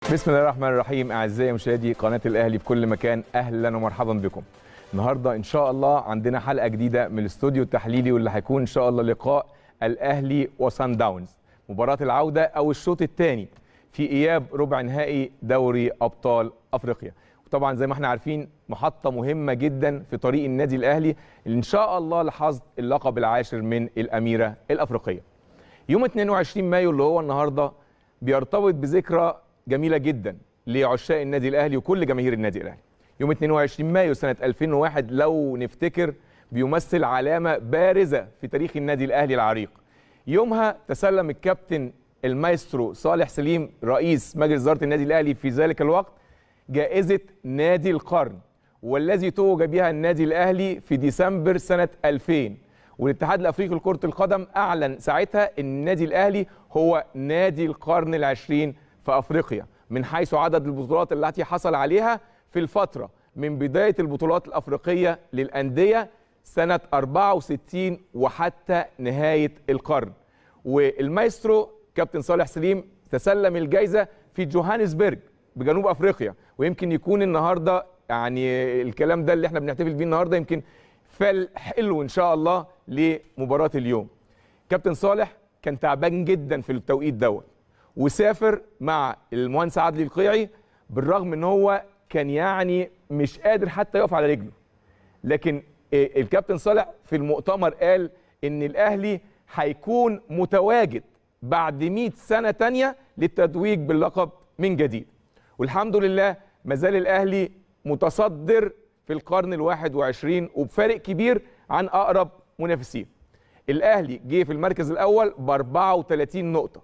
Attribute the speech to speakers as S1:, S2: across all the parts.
S1: بسم الله الرحمن الرحيم اعزائي مشاهدي قناه الاهلي في كل مكان اهلا ومرحبا بكم النهارده ان شاء الله عندنا حلقه جديده من الاستوديو التحليلي واللي هيكون ان شاء الله لقاء الاهلي وسان داونز مباراه العوده او الشوط الثاني في اياب ربع نهائي دوري ابطال افريقيا وطبعا زي ما احنا عارفين محطه مهمه جدا في طريق النادي الاهلي اللي ان شاء الله لحظ اللقب العاشر من الاميره الافريقيه يوم 22 مايو اللي هو النهارده بيرتبط بذكرى جميله جدا لعشاق النادي الاهلي وكل جماهير النادي الاهلي يوم 22 مايو سنه 2001 لو نفتكر بيمثل علامه بارزه في تاريخ النادي الاهلي العريق يومها تسلم الكابتن المايسترو صالح سليم رئيس مجلس اداره النادي الاهلي في ذلك الوقت جائزه نادي القرن والذي توج بها النادي الاهلي في ديسمبر سنه 2000 والاتحاد الافريقي لكره القدم اعلن ساعتها ان النادي الاهلي هو نادي القرن العشرين في افريقيا من حيث عدد البطولات التي حصل عليها في الفتره من بدايه البطولات الافريقيه للانديه سنه 64 وحتى نهايه القرن والمايسترو كابتن صالح سليم تسلم الجائزه في جوهانسبرج بجنوب افريقيا ويمكن يكون النهارده يعني الكلام ده اللي احنا بنحتفل بيه النهارده يمكن فال حلو ان شاء الله لمباراه اليوم كابتن صالح كان تعبان جدا في التوقيت دوت وسافر مع المهندس عادل القيعي بالرغم ان هو كان يعني مش قادر حتى يقف على رجله لكن الكابتن صالح في المؤتمر قال ان الاهلي هيكون متواجد بعد 100 سنه تانية للتتويج باللقب من جديد والحمد لله ما زال الاهلي متصدر في القرن الواحد وعشرين وبفارق كبير عن اقرب منافسين الاهلي جه في المركز الاول ب 34 نقطه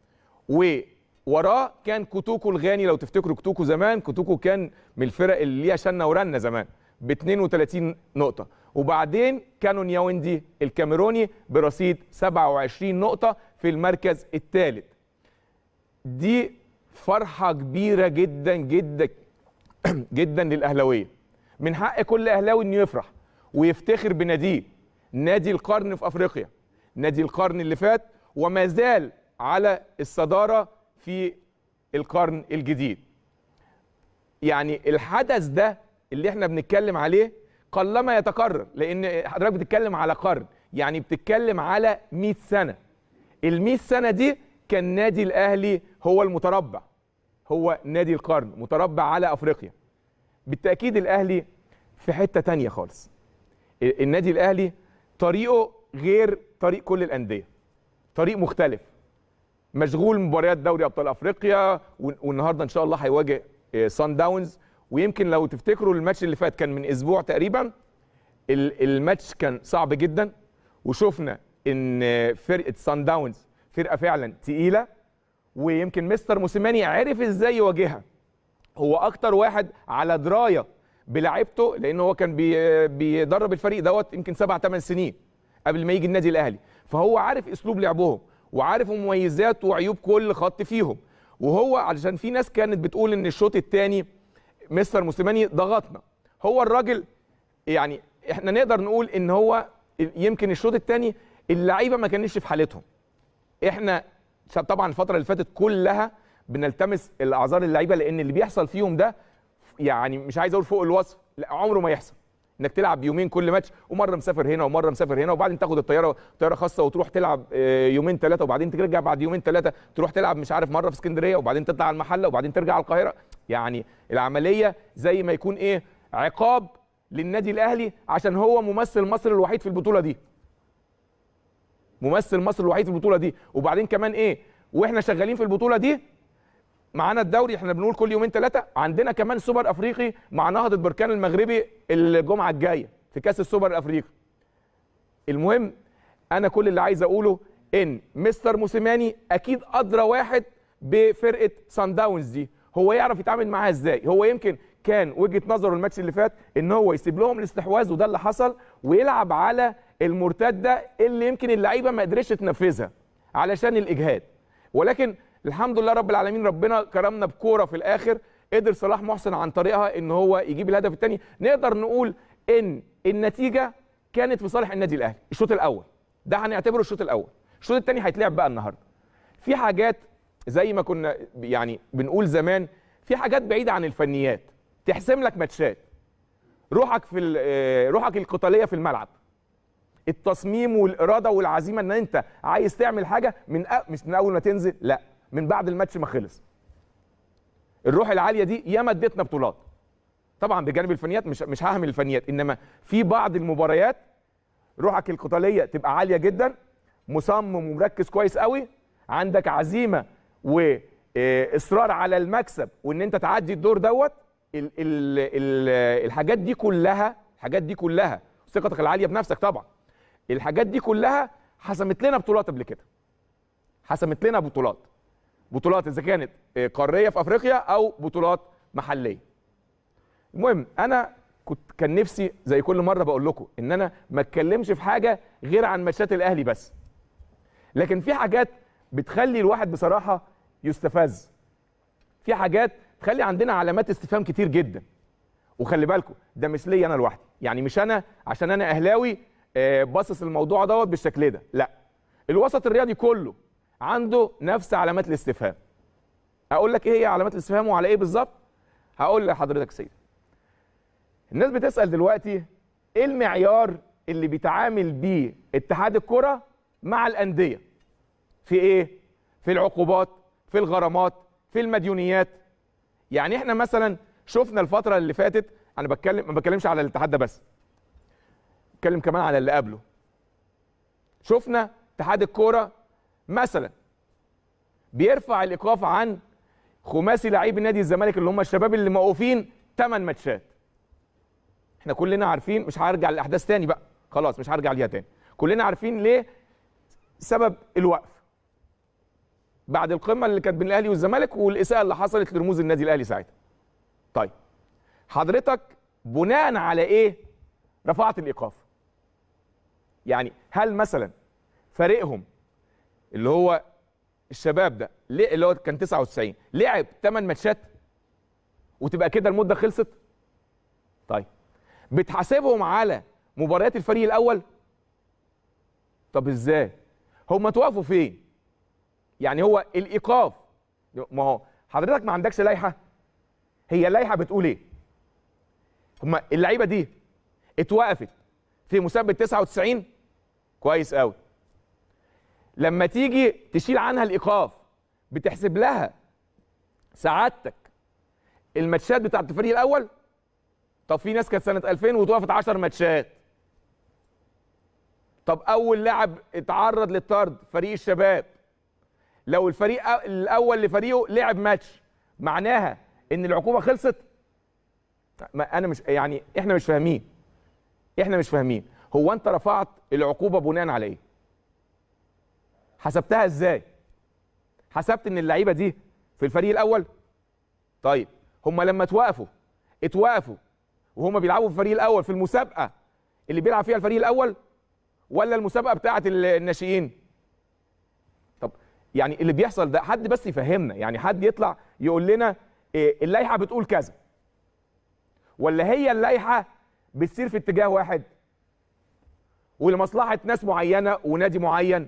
S1: ووراه كان كوتوكو الغاني لو تفتكروا كوتوكو زمان كوتوكو كان من الفرق اللي ليها شنه ورنه زمان ب 32 نقطه وبعدين كانون ياوندي الكاميروني برصيد 27 نقطه في المركز الثالث دي فرحه كبيره جدا جدا جدا للاهلاويه من حق كل اهلاوي انه يفرح ويفتخر بناديه نادي القرن في افريقيا نادي القرن اللي فات وما زال على الصداره في القرن الجديد يعني الحدث ده اللي احنا بنتكلم عليه قلما يتكرر لان حضرتك بتتكلم على قرن يعني بتتكلم على 100 سنه ال 100 سنه دي كان نادي الاهلي هو المتربع هو نادي القرن متربع على افريقيا بالتاكيد الاهلي في حته تانية خالص النادي الاهلي طريقه غير طريق كل الانديه طريق مختلف مشغول مباريات دوري ابطال افريقيا والنهارده ان شاء الله هيواجه سان داونز ويمكن لو تفتكروا الماتش اللي فات كان من اسبوع تقريبا الماتش كان صعب جدا وشفنا ان فرقه سان داونز فرقه فعلا تقيله ويمكن مستر موسيماني عرف ازاي يواجهها هو اكتر واحد على درايه بلعيبته لان هو كان بي بيدرب الفريق دوت يمكن سبع ثمان سنين قبل ما يجي النادي الاهلي فهو عارف اسلوب لعبهم وعارف مميزات وعيوب كل خط فيهم وهو علشان في ناس كانت بتقول ان الشوط الثاني مستر موسيماني ضغطنا هو الراجل يعني احنا نقدر نقول ان هو يمكن الشوط الثاني اللعيبه ما كانتش في حالتهم احنا طبعا الفتره اللي فاتت كلها بنلتمس الاعذار اللعيبه لان اللي بيحصل فيهم ده يعني مش عايز اقول فوق الوصف لا عمره ما يحصل انك تلعب يومين كل ماتش ومره مسافر هنا ومره مسافر هنا وبعدين تاخد الطياره طياره خاصه وتروح تلعب يومين ثلاثه وبعدين ترجع بعد يومين ثلاثه تروح تلعب مش عارف مره في اسكندريه وبعدين تطلع على المحله وبعدين ترجع على القاهره يعني العمليه زي ما يكون ايه عقاب للنادي الاهلي عشان هو ممثل مصر الوحيد في البطوله دي ممثل مصر الوحيد في البطوله دي وبعدين كمان ايه واحنا شغالين في البطوله دي معانا الدوري احنا بنقول كل يومين ثلاثه عندنا كمان سوبر افريقي مع نهضه بركان المغربي الجمعه الجايه في كاس السوبر الافريقي المهم انا كل اللي عايز اقوله ان مستر موسيماني اكيد ادرى واحد بفرقه سان داونز دي هو يعرف يتعامل معاها ازاي هو يمكن كان وجهه نظره الماتش اللي فات ان هو يسيب لهم الاستحواذ وده اللي حصل ويلعب على المرتده اللي يمكن اللعيبه ما قدرتش تنفذها علشان الاجهاد ولكن الحمد لله رب العالمين ربنا كرمنا بكوره في الاخر قدر صلاح محسن عن طريقها ان هو يجيب الهدف الثاني نقدر نقول ان النتيجه كانت في صالح النادي الاهلي الشوط الاول ده هنعتبره الشوط الاول الشوط الثاني هيتلعب بقى النهارده في حاجات زي ما كنا يعني بنقول زمان في حاجات بعيده عن الفنيات تحسم لك ماتشات روحك في ال- آه، روحك القتاليه في الملعب التصميم والاراده والعزيمه ان انت عايز تعمل حاجه من أ... مش من اول ما تنزل لا من بعد الماتش ما خلص الروح العاليه دي ياما ادتنا بطولات طبعا بجانب الفنيات مش مش ههمل الفنيات انما في بعض المباريات روحك القتاليه تبقى عاليه جدا مصمم ومركز كويس قوي عندك عزيمه واصرار على المكسب وان انت تعدي الدور دوت ال ال ال الحاجات دي كلها الحاجات دي كلها ثقتك العاليه بنفسك طبعا الحاجات دي كلها حسمت لنا بطولات قبل كده حسمت لنا بطولات بطولات اذا كانت آه، قاريه في افريقيا او بطولات محليه المهم انا كنت كان نفسي زي كل مره بقول لكم ان انا ما اتكلمش في حاجه غير عن ماتشات الاهلي بس لكن في حاجات بتخلي الواحد بصراحه يستفز في حاجات تخلي عندنا علامات استفهام كتير جدا وخلي بالكم ده مش ليا انا لوحدي يعني مش انا عشان انا اهلاوي آه، باصص الموضوع دوت بالشكل ده لا الوسط الرياضي كله عنده نفس علامات الاستفهام اقول لك ايه هي علامات الاستفهام وعلى ايه بالظبط هقول لحضرتك سيدي الناس بتسال دلوقتي ايه المعيار اللي بيتعامل بيه اتحاد الكره مع الانديه في ايه في العقوبات في الغرامات في المديونيات يعني احنا مثلا شفنا الفتره اللي فاتت انا بتكلم ما بتكلمش على الاتحاد ده بس بتكلم كمان على اللي قبله شفنا اتحاد الكوره مثلا بيرفع الايقاف عن خماسي لعيب نادي الزمالك اللي هم الشباب اللي موقوفين 8 ماتشات احنا كلنا عارفين مش هرجع للاحداث تاني بقى خلاص مش هرجع ليها تاني كلنا عارفين ليه سبب الوقف بعد القمه اللي كانت بين الاهلي والزمالك والاساءه اللي حصلت لرموز النادي الاهلي ساعتها طيب حضرتك بناء على ايه رفعت الايقاف يعني هل مثلا فريقهم اللي هو الشباب ده ليه- اللي هو كان 99 لعب 8 ماتشات وتبقى كده المده خلصت طيب بتحاسبهم على مباريات الفريق الاول طب ازاي هم توقفوا فين يعني هو الايقاف ما هو حضرتك ما عندكش لائحه هي اللائحه بتقول ايه هم اللعيبه دي اتوقفت في مسابقه 99 كويس قوي لما تيجي تشيل عنها الايقاف بتحسب لها سعادتك الماتشات بتاعت الفريق الاول طب في ناس كانت سنه 2000 وتوقفت 10 ماتشات طب اول لاعب اتعرض للطرد فريق الشباب لو الفريق أ- الاول لفريقه لعب ماتش معناها ان العقوبه خلصت ما انا مش يعني احنا مش فاهمين احنا مش فاهمين هو انت رفعت العقوبه بناء على ايه حسبتها ازاي حسبت ان اللعيبه دي في الفريق الاول طيب هم لما اتوقفوا اتوقفوا وهم بيلعبوا في الفريق الاول في المسابقه اللي بيلعب فيها الفريق الاول ولا المسابقه بتاعه ال- الناشئين طب يعني اللي بيحصل ده حد بس يفهمنا يعني حد يطلع يقول لنا إيه اللائحه بتقول كذا ولا هي اللائحه بتسير في اتجاه واحد ولمصلحه ناس معينه ونادي معين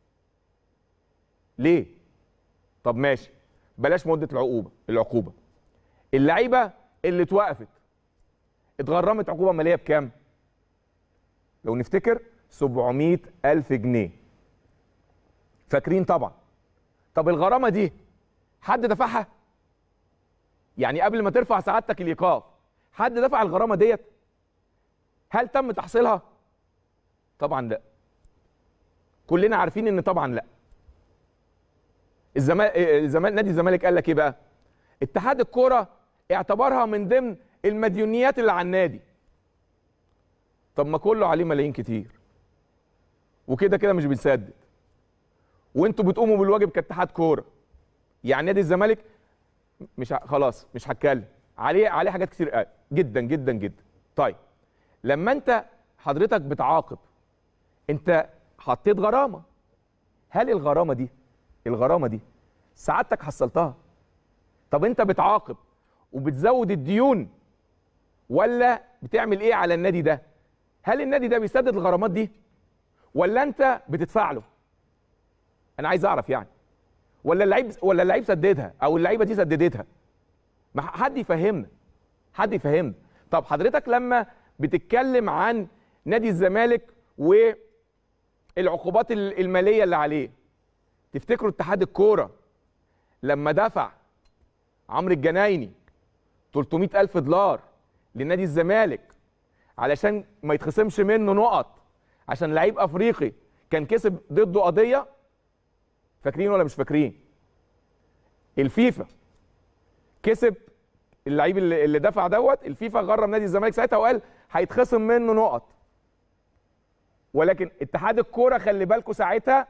S1: ليه طب ماشي بلاش مده العقوبه العقوبه اللعيبه اللي اتوقفت اتغرمت عقوبه ماليه بكام لو نفتكر 700 ألف جنيه فاكرين طبعا طب الغرامة دي حد دفعها يعني قبل ما ترفع سعادتك الإيقاف حد دفع الغرامة ديت هل تم تحصيلها طبعا لا كلنا عارفين ان طبعا لا الزمالك الزمالك نادي الزمالك قال لك ايه بقى اتحاد الكوره اعتبرها من ضمن المديونيات اللي على النادي طب ما كله عليه ملايين كتير وكده كده مش بنسدد وانتوا بتقوموا بالواجب كاتحاد كوره يعني نادي الزمالك مش ه... خلاص مش هتكلم عليه عليه حاجات كتير قوي جدا جدا جدا طيب لما انت حضرتك بتعاقب انت حطيت غرامه هل الغرامه دي الغرامه دي سعادتك حصلتها طب انت بتعاقب وبتزود الديون ولا بتعمل ايه على النادي ده هل النادي ده بيسدد الغرامات دي ولا انت بتدفع له انا عايز اعرف يعني ولا اللعيب ولا اللعيب سددها او اللعيبه دي سددتها ما حد يفهمنا حد يفهمنا طب حضرتك لما بتتكلم عن نادي الزمالك والعقوبات الماليه اللي عليه تفتكروا اتحاد الكوره لما دفع عمرو الجنايني 300 ألف دولار لنادي الزمالك علشان ما يتخصمش منه نقط عشان لعيب افريقي كان كسب ضده قضيه فاكرين ولا مش فاكرين الفيفا كسب اللعيب اللي اللي دفع دوت الفيفا غرم نادي الزمالك ساعتها وقال هيتخصم منه نقط ولكن اتحاد الكوره خلي بالكم ساعتها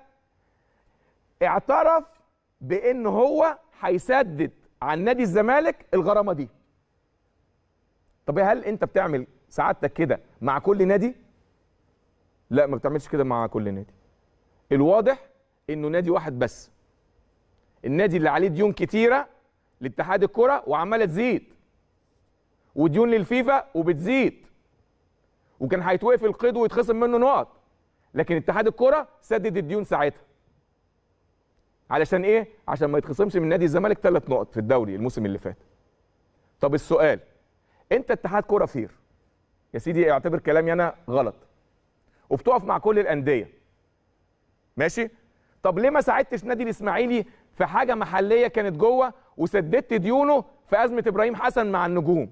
S1: اعترف بان هو هيسدد عن نادي الزمالك الغرامه دي طب هل انت بتعمل سعادتك كده مع كل نادي لا ما بتعملش كده مع كل نادي الواضح انه نادي واحد بس النادي اللي عليه ديون كتيره لاتحاد الكره وعماله تزيد وديون للفيفا وبتزيد وكان هيتوقف القيد ويتخصم منه نقط لكن اتحاد الكره سدد الديون ساعتها علشان ايه عشان ما يتخصمش من نادي الزمالك ثلاث نقط في الدوري الموسم اللي فات طب السؤال انت اتحاد كره فير يا سيدي اعتبر كلامي انا غلط وبتقف مع كل الانديه ماشي طب ليه ما ساعدتش نادي الاسماعيلي في حاجه محليه كانت جوه وسددت ديونه في ازمه ابراهيم حسن مع النجوم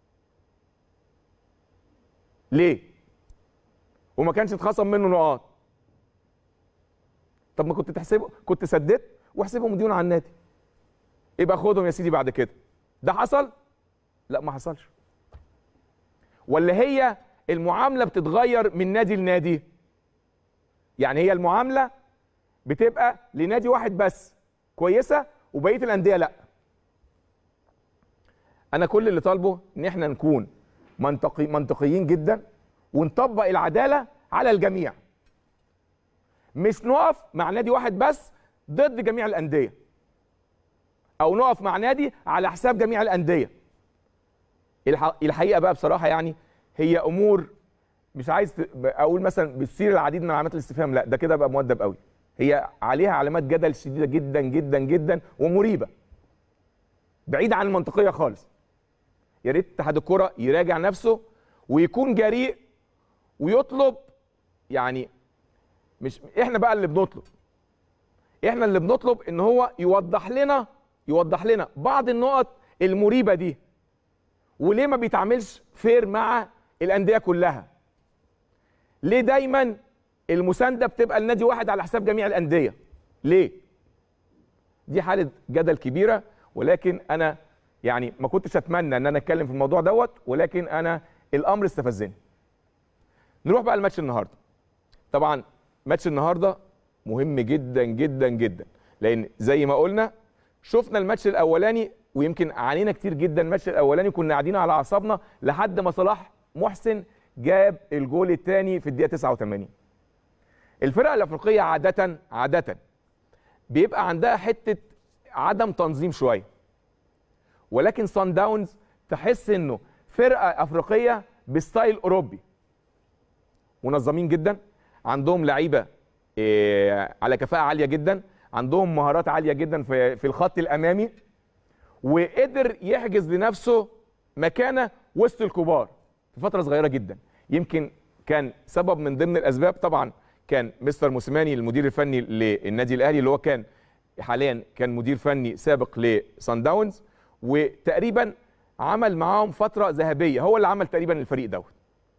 S1: ليه وما كانش اتخصم منه نقاط طب ما كنت تحسبه كنت سددت واحسبهم ديون على النادي يبقى خدهم يا سيدي بعد كده ده حصل لا ما حصلش ولا هي المعامله بتتغير من نادي لنادي يعني هي المعامله بتبقى لنادي واحد بس كويسه وبقيه الانديه لا انا كل اللي طالبه ان احنا نكون منطقي منطقيين جدا ونطبق العداله على الجميع مش نقف مع نادي واحد بس ضد جميع الانديه او نقف مع نادي على حساب جميع الانديه الح- الحقيقه بقى بصراحه يعني هي امور مش عايز ت- اقول مثلا بتصير العديد من علامات الاستفهام لا ده كده بقى مؤدب قوي هي عليها علامات جدل شديده جدا جدا جدا ومريبه بعيده عن المنطقيه خالص يا ريت اتحاد الكره يراجع نفسه ويكون جريء ويطلب يعني مش احنا بقى اللي بنطلب احنا اللي بنطلب ان هو يوضح لنا يوضح لنا بعض النقط المريبه دي وليه ما بيتعاملش فير مع الانديه كلها ليه دايما المسانده بتبقى لنادي واحد على حساب جميع الانديه ليه دي حاله جدل كبيره ولكن انا يعني ما كنتش اتمنى ان انا اتكلم في الموضوع دوت ولكن انا الامر استفزني نروح بقى لماتش النهارده طبعا ماتش النهارده مهم جدا جدا جدا لان زي ما قلنا شفنا الماتش الاولاني ويمكن عانينا كتير جدا الماتش الاولاني كنا قاعدين على اعصابنا لحد ما صلاح محسن جاب الجول الثاني في الدقيقه 89 الفرق الافريقيه عاده عاده بيبقى عندها حته عدم تنظيم شويه ولكن سان داونز تحس انه فرقه افريقيه بستايل اوروبي منظمين جدا عندهم لعيبه إيه، على كفاءه عاليه جدا عندهم مهارات عاليه جدا في في الخط الامامي وقدر يحجز لنفسه مكانه وسط الكبار في فتره صغيره جدا يمكن كان سبب من ضمن الاسباب طبعا كان مستر موسيماني المدير الفني للنادي الاهلي اللي هو كان حاليا كان مدير فني سابق لسان داونز وتقريبا عمل معاهم فتره ذهبيه هو اللي عمل تقريبا الفريق دوت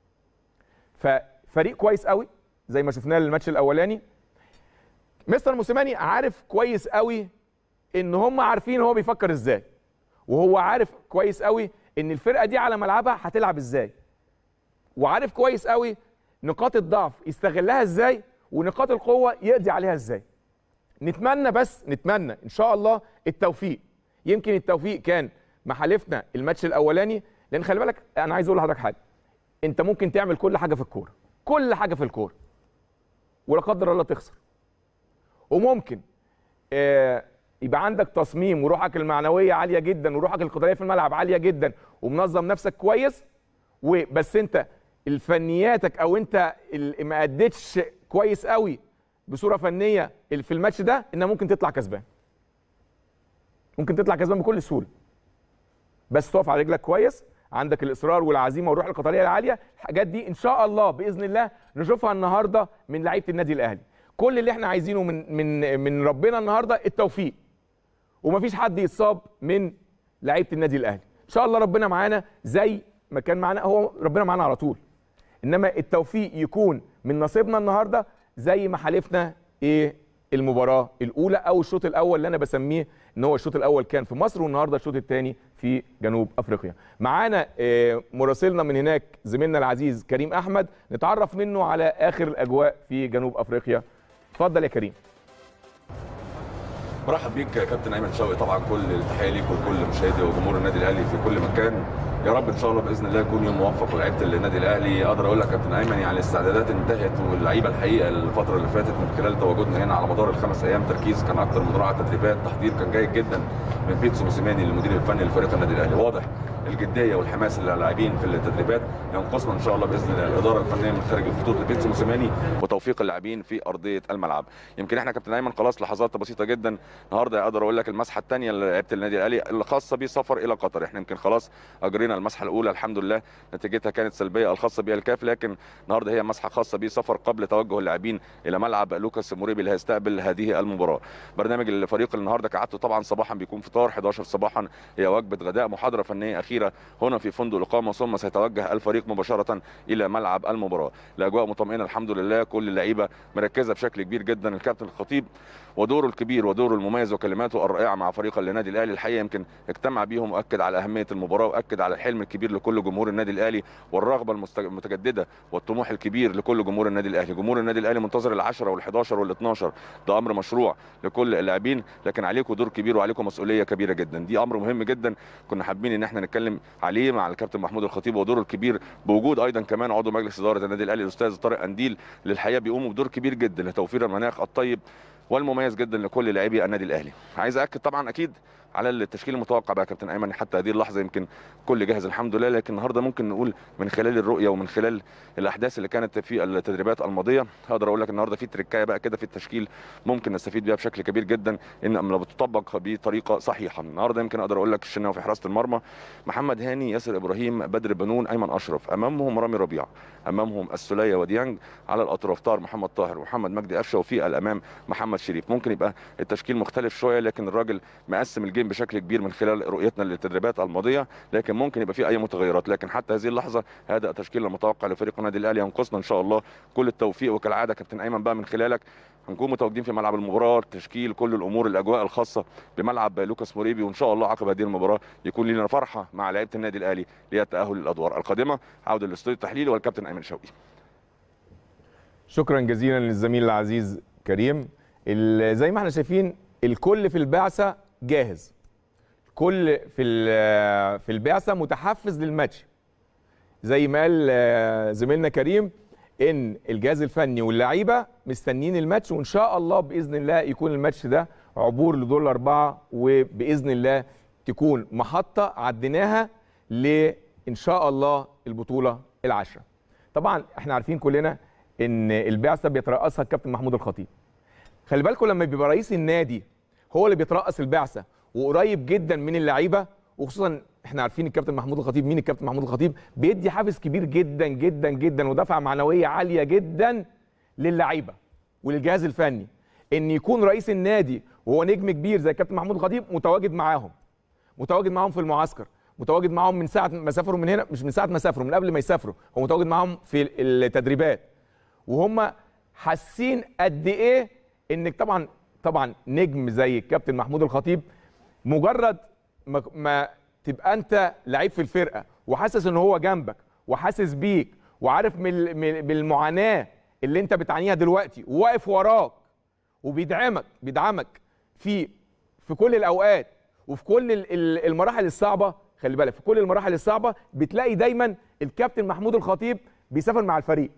S1: ففريق كويس قوي زي ما شفناه الماتش الاولاني مستر موسيماني عارف كويس قوي ان هم عارفين هو بيفكر ازاي وهو عارف كويس قوي ان الفرقه دي على ملعبها هتلعب ازاي وعارف كويس قوي نقاط الضعف يستغلها ازاي ونقاط القوه يقضي عليها ازاي نتمنى بس نتمنى ان شاء الله التوفيق يمكن التوفيق كان محالفنا الماتش الاولاني لان خلي بالك انا عايز اقول لحضرتك حاجه انت ممكن تعمل كل حاجه في الكوره كل حاجه في الكوره ولا قدر الله تخسر وممكن آه يبقى عندك تصميم وروحك المعنويه عاليه جدا وروحك القدريه في الملعب عاليه جدا ومنظم نفسك كويس وبس انت الفنياتك او انت ال- ما اديتش كويس قوي بصوره فنيه في الماتش ده انها ممكن تطلع كسبان ممكن تطلع كسبان بكل سهوله بس تقف على رجلك كويس عندك الاصرار والعزيمه والروح القتاليه العاليه الحاجات دي ان شاء الله باذن الله نشوفها النهارده من لعيبه النادي الاهلي كل اللي احنا عايزينه من من من ربنا النهارده التوفيق ومفيش حد يتصاب من لعيبه النادي الاهلي ان شاء الله ربنا معانا زي ما كان معانا هو ربنا معانا على طول انما التوفيق يكون من نصيبنا النهارده زي ما حالفنا ايه المباراه الاولى او الشوط الاول اللي انا بسميه ان هو الشوط الاول كان في مصر والنهارده الشوط الثاني في جنوب افريقيا معانا آه، مراسلنا من هناك زميلنا العزيز كريم احمد نتعرف منه على اخر الاجواء في جنوب افريقيا اتفضل يا كريم
S2: مرحب بيك يا كابتن ايمن شوقي طبعا كل التحيه ليك ولكل مشاهدي وجمهور النادي الاهلي في كل مكان يا رب ان شاء الله باذن الله يكون يوم موفق ولعيبه النادي الاهلي اقدر اقول لك يا كابتن ايمن يعني الاستعدادات انتهت واللعيبه الحقيقه الفتره اللي فاتت من خلال تواجدنا هنا على مدار الخمس ايام تركيز كان اكتر من رائع تدريبات تحضير كان جيد جدا من بيتسو موسيماني المدير الفني لفريق النادي الاهلي واضح الجديه والحماس اللي اللاعبين في التدريبات ينقصنا ان شاء الله باذن الله الاداره الفنيه من خارج الخطوط لبيتسو موسيماني وتوفيق اللاعبين في ارضيه الملعب يمكن احنا كابتن ايمن خلاص لحظات بسيطه جدا النهارده اقدر اقول لك المسحه الثانيه لعيبه النادي الاهلي الخاصه بسفر الى قطر احنا يمكن خلاص اجرينا المسحه الاولى الحمد لله نتيجتها كانت سلبيه الخاصه بها الكاف لكن النهارده هي مسحه خاصه بسفر قبل توجه اللاعبين الى ملعب لوكاس موريبي اللي هيستقبل هذه المباراه برنامج الفريق النهارده كعادته طبعا صباحا بيكون فطار 11 صباحا هي وجبه غداء محاضره فنيه اخيره هنا في فندق الاقامه ثم سيتوجه الفريق مباشره الى ملعب المباراه الاجواء مطمئنه الحمد لله كل اللعيبه مركزه بشكل كبير جدا الكابتن الخطيب ودوره الكبير ودوره المميز وكلماته الرائعه مع فريق النادي الاهلي الحقيقه يمكن اجتمع بيهم واكد على اهميه المباراه واكد على الحلم الكبير لكل جمهور النادي الاهلي والرغبه المست- المتجدده والطموح الكبير لكل جمهور النادي الاهلي جمهور النادي الاهلي منتظر ال10 وال11 وال12 ده امر مشروع لكل اللاعبين لكن عليكم دور كبير وعليكم مسؤوليه كبيره جدا دي امر مهم جدا كنا حابين ان احنا نتكلم عليه مع الكابتن محمود الخطيب ودوره الكبير بوجود ايضا كمان عضو مجلس اداره النادي الاهلي الاستاذ طارق انديل اللي الحقيقه بيقوموا بدور كبير جدا لتوفير المناخ الطيب والمميز جدا لكل لاعبي النادي الاهلي عايز اكد طبعا اكيد على التشكيل المتوقع بقى يا كابتن ايمن حتى هذه اللحظه يمكن كل جاهز الحمد لله لكن النهارده ممكن نقول من خلال الرؤيه ومن خلال الاحداث اللي كانت في التدريبات الماضيه اقدر اقول لك النهارده في تركايه بقى كده في التشكيل ممكن نستفيد بيها بشكل كبير جدا ان لما بتطبق بطريقه صحيحه النهارده يمكن اقدر اقول لك الشناوي في حراسه المرمى محمد هاني ياسر ابراهيم بدر بنون ايمن اشرف امامهم رامي ربيع امامهم السوليه وديانج على الاطراف طاهر محمد طاهر ومحمد مجدي قفشه وفي الامام محمد شريف ممكن يبقى التشكيل مختلف شويه لكن الراجل مقسم الجيم بشكل كبير من خلال رؤيتنا للتدريبات الماضيه لكن ممكن يبقى في اي متغيرات لكن حتى هذه اللحظه هذا التشكيل المتوقع لفريق النادي الاهلي ينقصنا ان شاء الله كل التوفيق وكالعاده كابتن ايمن بقى من خلالك هنكون متواجدين في ملعب المباراه تشكيل كل الامور الاجواء الخاصه بملعب لوكاس موريبي وان شاء الله عقب هذه المباراه يكون لنا فرحه مع لعيبه النادي الاهلي للتاهل للادوار القادمه عوده للاستوديو التحليلي والكابتن ايمن شوقي
S1: شكرا جزيلا للزميل العزيز كريم ال- زي ما احنا شايفين الكل في البعثه جاهز كل في ال- في البعثه متحفز للماتش زي ما قال آه، زميلنا كريم ان الجهاز الفني واللعيبه مستنيين الماتش وان شاء الله باذن الله يكون الماتش ده عبور لدور الاربعه وباذن الله تكون محطه عديناها لان شاء الله البطوله العشره. طبعا احنا عارفين كلنا ان البعثه بيترأسها الكابتن محمود الخطيب. خلي بالكم لما بيبقى رئيس النادي هو اللي بيترأس البعثه وقريب جدا من اللعيبه وخصوصا احنا عارفين الكابتن محمود الخطيب مين الكابتن محمود الخطيب بيدي حافز كبير جدا جدا جدا ودفعه معنويه عاليه جدا للعيبه وللجهاز الفني ان يكون رئيس النادي وهو نجم كبير زي الكابتن محمود الخطيب متواجد معاهم متواجد معاهم في المعسكر متواجد معاهم من ساعه ما سافروا من هنا مش من ساعه ما سافروا من قبل ما يسافروا هو متواجد معاهم في التدريبات وهم حاسين قد ايه انك طبعا طبعا نجم زي الكابتن محمود الخطيب مجرد ما, ما تبقى انت لعيب في الفرقه وحاسس ان هو جنبك وحاسس بيك وعارف من ال- من- بالمعاناه اللي انت بتعانيها دلوقتي وواقف وراك وبيدعمك بيدعمك في في كل الاوقات وفي كل ال- ال- المراحل الصعبه خلي بالك في كل المراحل الصعبه بتلاقي دايما الكابتن محمود الخطيب بيسافر مع الفريق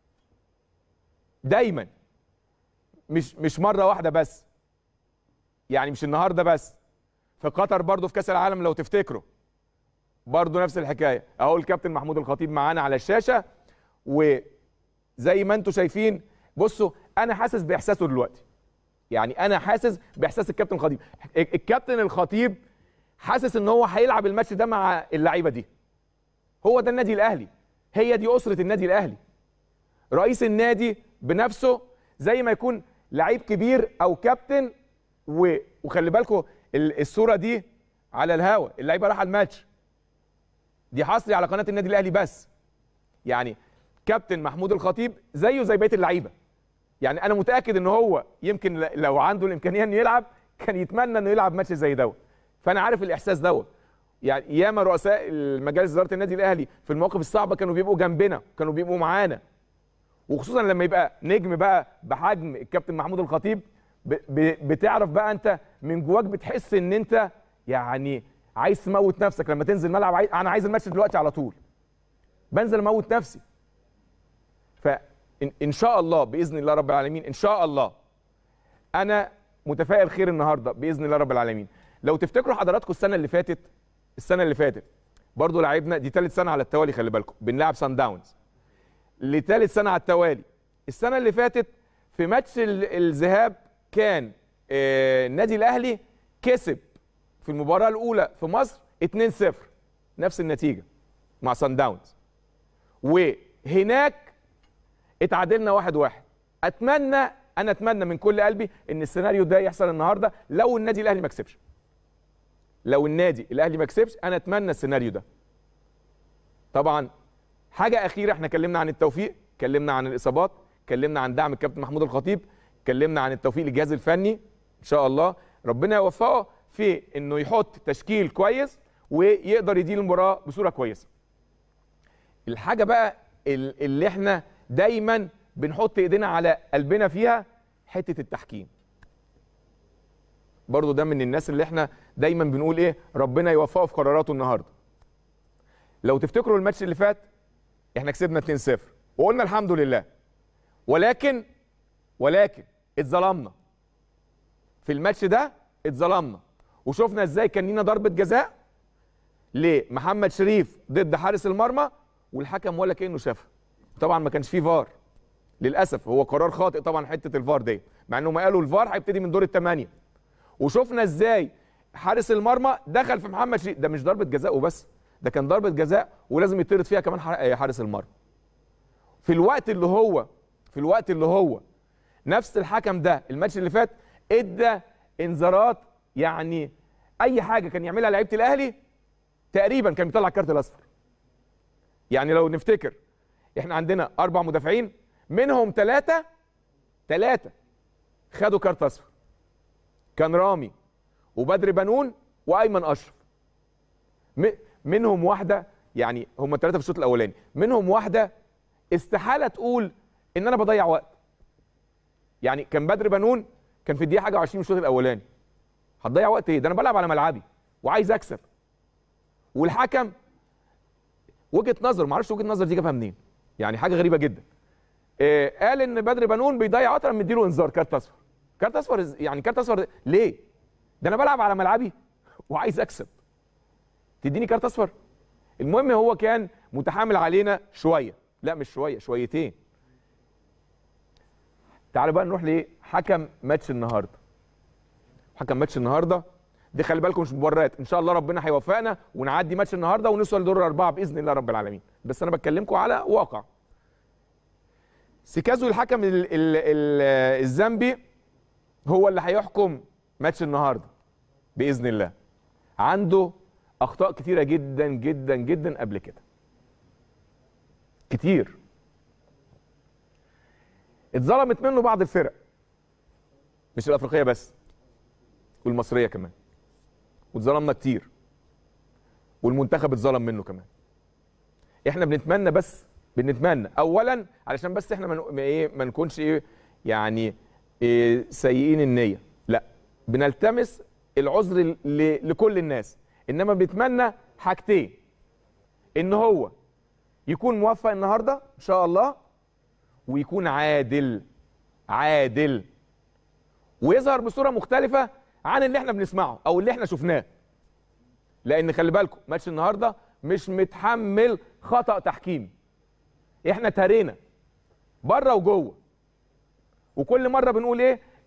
S1: دايما مش مش مره واحده بس يعني مش النهارده بس في قطر برضو في كاس العالم لو تفتكروا برضو نفس الحكايه اهو الكابتن محمود الخطيب معانا على الشاشه وزي ما انتم شايفين بصوا انا حاسس باحساسه دلوقتي يعني انا حاسس باحساس الكابتن الخطيب الكابتن الخطيب حاسس ان هو هيلعب الماتش ده مع اللعيبه دي هو ده النادي الاهلي هي دي اسره النادي الاهلي رئيس النادي بنفسه زي ما يكون لعيب كبير او كابتن و... وخلي بالكم الصوره دي على الهوا اللعيبه راح الماتش دي حصري على قناه النادي الاهلي بس يعني كابتن محمود الخطيب زيه زي بقيه اللعيبه يعني انا متاكد ان هو يمكن لو عنده الامكانيه انه يلعب كان يتمنى انه يلعب ماتش زي دوت فانا عارف الاحساس دوت يعني ياما رؤساء المجالس اداره النادي الاهلي في المواقف الصعبه كانوا بيبقوا جنبنا كانوا بيبقوا معانا وخصوصا لما يبقى نجم بقى بحجم الكابتن محمود الخطيب بتعرف بقى انت من جواك بتحس ان انت يعني عايز تموت نفسك لما تنزل ملعب عايز انا عايز الماتش دلوقتي على طول بنزل اموت نفسي فان شاء الله باذن الله رب العالمين ان شاء الله انا متفائل خير النهارده باذن الله رب العالمين لو تفتكروا حضراتكم السنه اللي فاتت السنه اللي فاتت برضه لعبنا دي ثالث سنه على التوالي خلي بالكم بنلعب سان داونز لثالث سنه على التوالي السنه اللي فاتت في ماتش الذهاب كان النادي الاهلي كسب في المباراه الاولى في مصر 2-0 نفس النتيجه مع سان داونز وهناك اتعادلنا 1-1 واحد واحد. اتمنى انا اتمنى من كل قلبي ان السيناريو ده يحصل النهارده لو النادي الاهلي ما كسبش لو النادي الاهلي ما كسبش انا اتمنى السيناريو ده طبعا حاجه اخيره احنا اتكلمنا عن التوفيق اتكلمنا عن الاصابات اتكلمنا عن دعم الكابتن محمود الخطيب اتكلمنا عن التوفيق للجهاز الفني ان شاء الله ربنا يوفقه في انه يحط تشكيل كويس ويقدر يدير المباراه بصوره كويسه الحاجه بقى اللي احنا دايما بنحط ايدينا على قلبنا فيها حته التحكيم برضو ده من الناس اللي احنا دايما بنقول ايه ربنا يوفقه في قراراته النهارده لو تفتكروا الماتش اللي فات احنا كسبنا 2-0 وقلنا الحمد لله ولكن ولكن اتظلمنا في الماتش ده اتظلمنا وشفنا ازاي كان لينا ضربه جزاء لمحمد شريف ضد حارس المرمى والحكم ولا كانه شافها طبعا ما كانش فيه فار للاسف هو قرار خاطئ طبعا حته الفار دي مع انهم قالوا الفار هيبتدي من دور الثمانيه وشفنا ازاي حارس المرمى دخل في محمد شريف ده مش ضربه جزاء وبس ده كان ضربه جزاء ولازم يطرد فيها كمان حارس المرمى في الوقت اللي هو في الوقت اللي هو نفس الحكم ده الماتش اللي فات ادى انذارات يعني اي حاجه كان يعملها لعيبه الاهلي تقريبا كان بيطلع الكارت الاصفر يعني لو نفتكر احنا عندنا اربع مدافعين منهم ثلاثه ثلاثه خدوا كارت اصفر كان رامي وبدر بنون وايمن اشرف منهم واحده يعني هم ثلاثه في الشوط الاولاني منهم واحده استحاله تقول ان انا بضيع وقت يعني كان بدر بنون كان في الدقيقه حاجه 20 الشوط الاولاني هتضيع وقت ايه ده انا بلعب على ملعبي وعايز اكسب والحكم وجهه نظر ما اعرفش وجهه النظر دي جابها منين يعني حاجه غريبه جدا آه قال ان بدر بنون بيضيع وقت لما مديله انذار كارت اصفر كارت اصفر يعني كارت اصفر ليه ده انا بلعب على ملعبي وعايز اكسب تديني كارت اصفر المهم هو كان متحامل علينا شويه لا مش شويه شويتين تعالوا بقى نروح لحكم ماتش النهارده حكم ماتش النهارده دي خلي بالكم مش مبررات ان شاء الله ربنا هيوفقنا ونعدي ماتش النهارده ونوصل لدور الاربعه باذن الله رب العالمين بس انا بكلمكم على واقع سيكازو الحكم ال ال ال الزامبي هو اللي هيحكم ماتش النهارده باذن الله عنده اخطاء كتيره جدا جدا جدا قبل كده كتير اتظلمت منه بعض الفرق مش الافريقيه بس والمصريه كمان واتظلمنا كتير والمنتخب اتظلم منه كمان احنا بنتمنى بس بنتمنى اولا علشان بس احنا من ايه ما نكونش ايه يعني إيه سيئين النيه لا بنلتمس العذر لكل الناس انما بنتمنى حاجتين ان هو يكون موفق النهارده ان شاء الله ويكون عادل عادل ويظهر بصوره مختلفه عن اللي احنا بنسمعه او اللي احنا شفناه لان خلي بالكم ماتش النهارده مش متحمل خطا تحكيمي احنا ترينا بره وجوه وكل مره بنقول ايه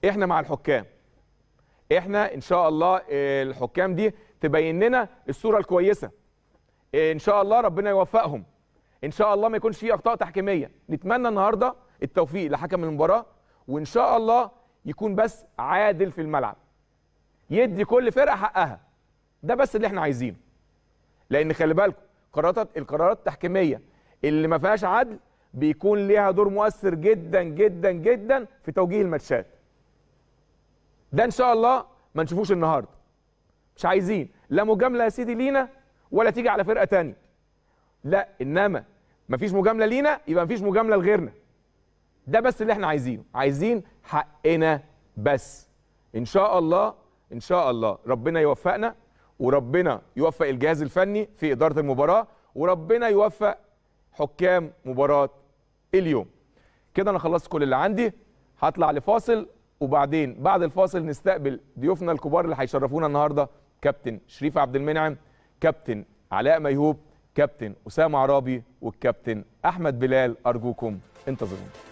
S1: احنا مع الحكام احنا ان شاء الله آه، الحكام دي تبين لنا الصوره الكويسه آه، ان شاء الله ربنا يوفقهم ان شاء الله ما يكونش فيه اخطاء تحكيميه نتمنى النهارده التوفيق لحكم المباراه وان شاء الله يكون بس عادل في الملعب يدي كل فرقه حقها ده بس اللي احنا عايزينه لان خلي بالكم قرارات القرارات التحكيميه اللي ما فيهاش عدل بيكون ليها دور مؤثر جدا جدا جدا في توجيه الماتشات ده ان شاء الله ما نشوفوش النهارده مش عايزين لا مجامله يا سيدي لينا ولا تيجي على فرقه تانية لا انما مفيش مجامله لينا يبقى مفيش مجامله لغيرنا ده بس اللي احنا عايزينه عايزين حقنا بس ان شاء الله ان شاء الله ربنا يوفقنا وربنا يوفق الجهاز الفني في اداره المباراه وربنا يوفق حكام مباراه اليوم كده انا خلصت كل اللي عندي هطلع لفاصل وبعدين بعد الفاصل نستقبل ضيوفنا الكبار اللي هيشرفونا النهارده كابتن شريف عبد المنعم كابتن علاء ميهوب كابتن اسامه عرابي والكابتن احمد بلال ارجوكم انتظرونا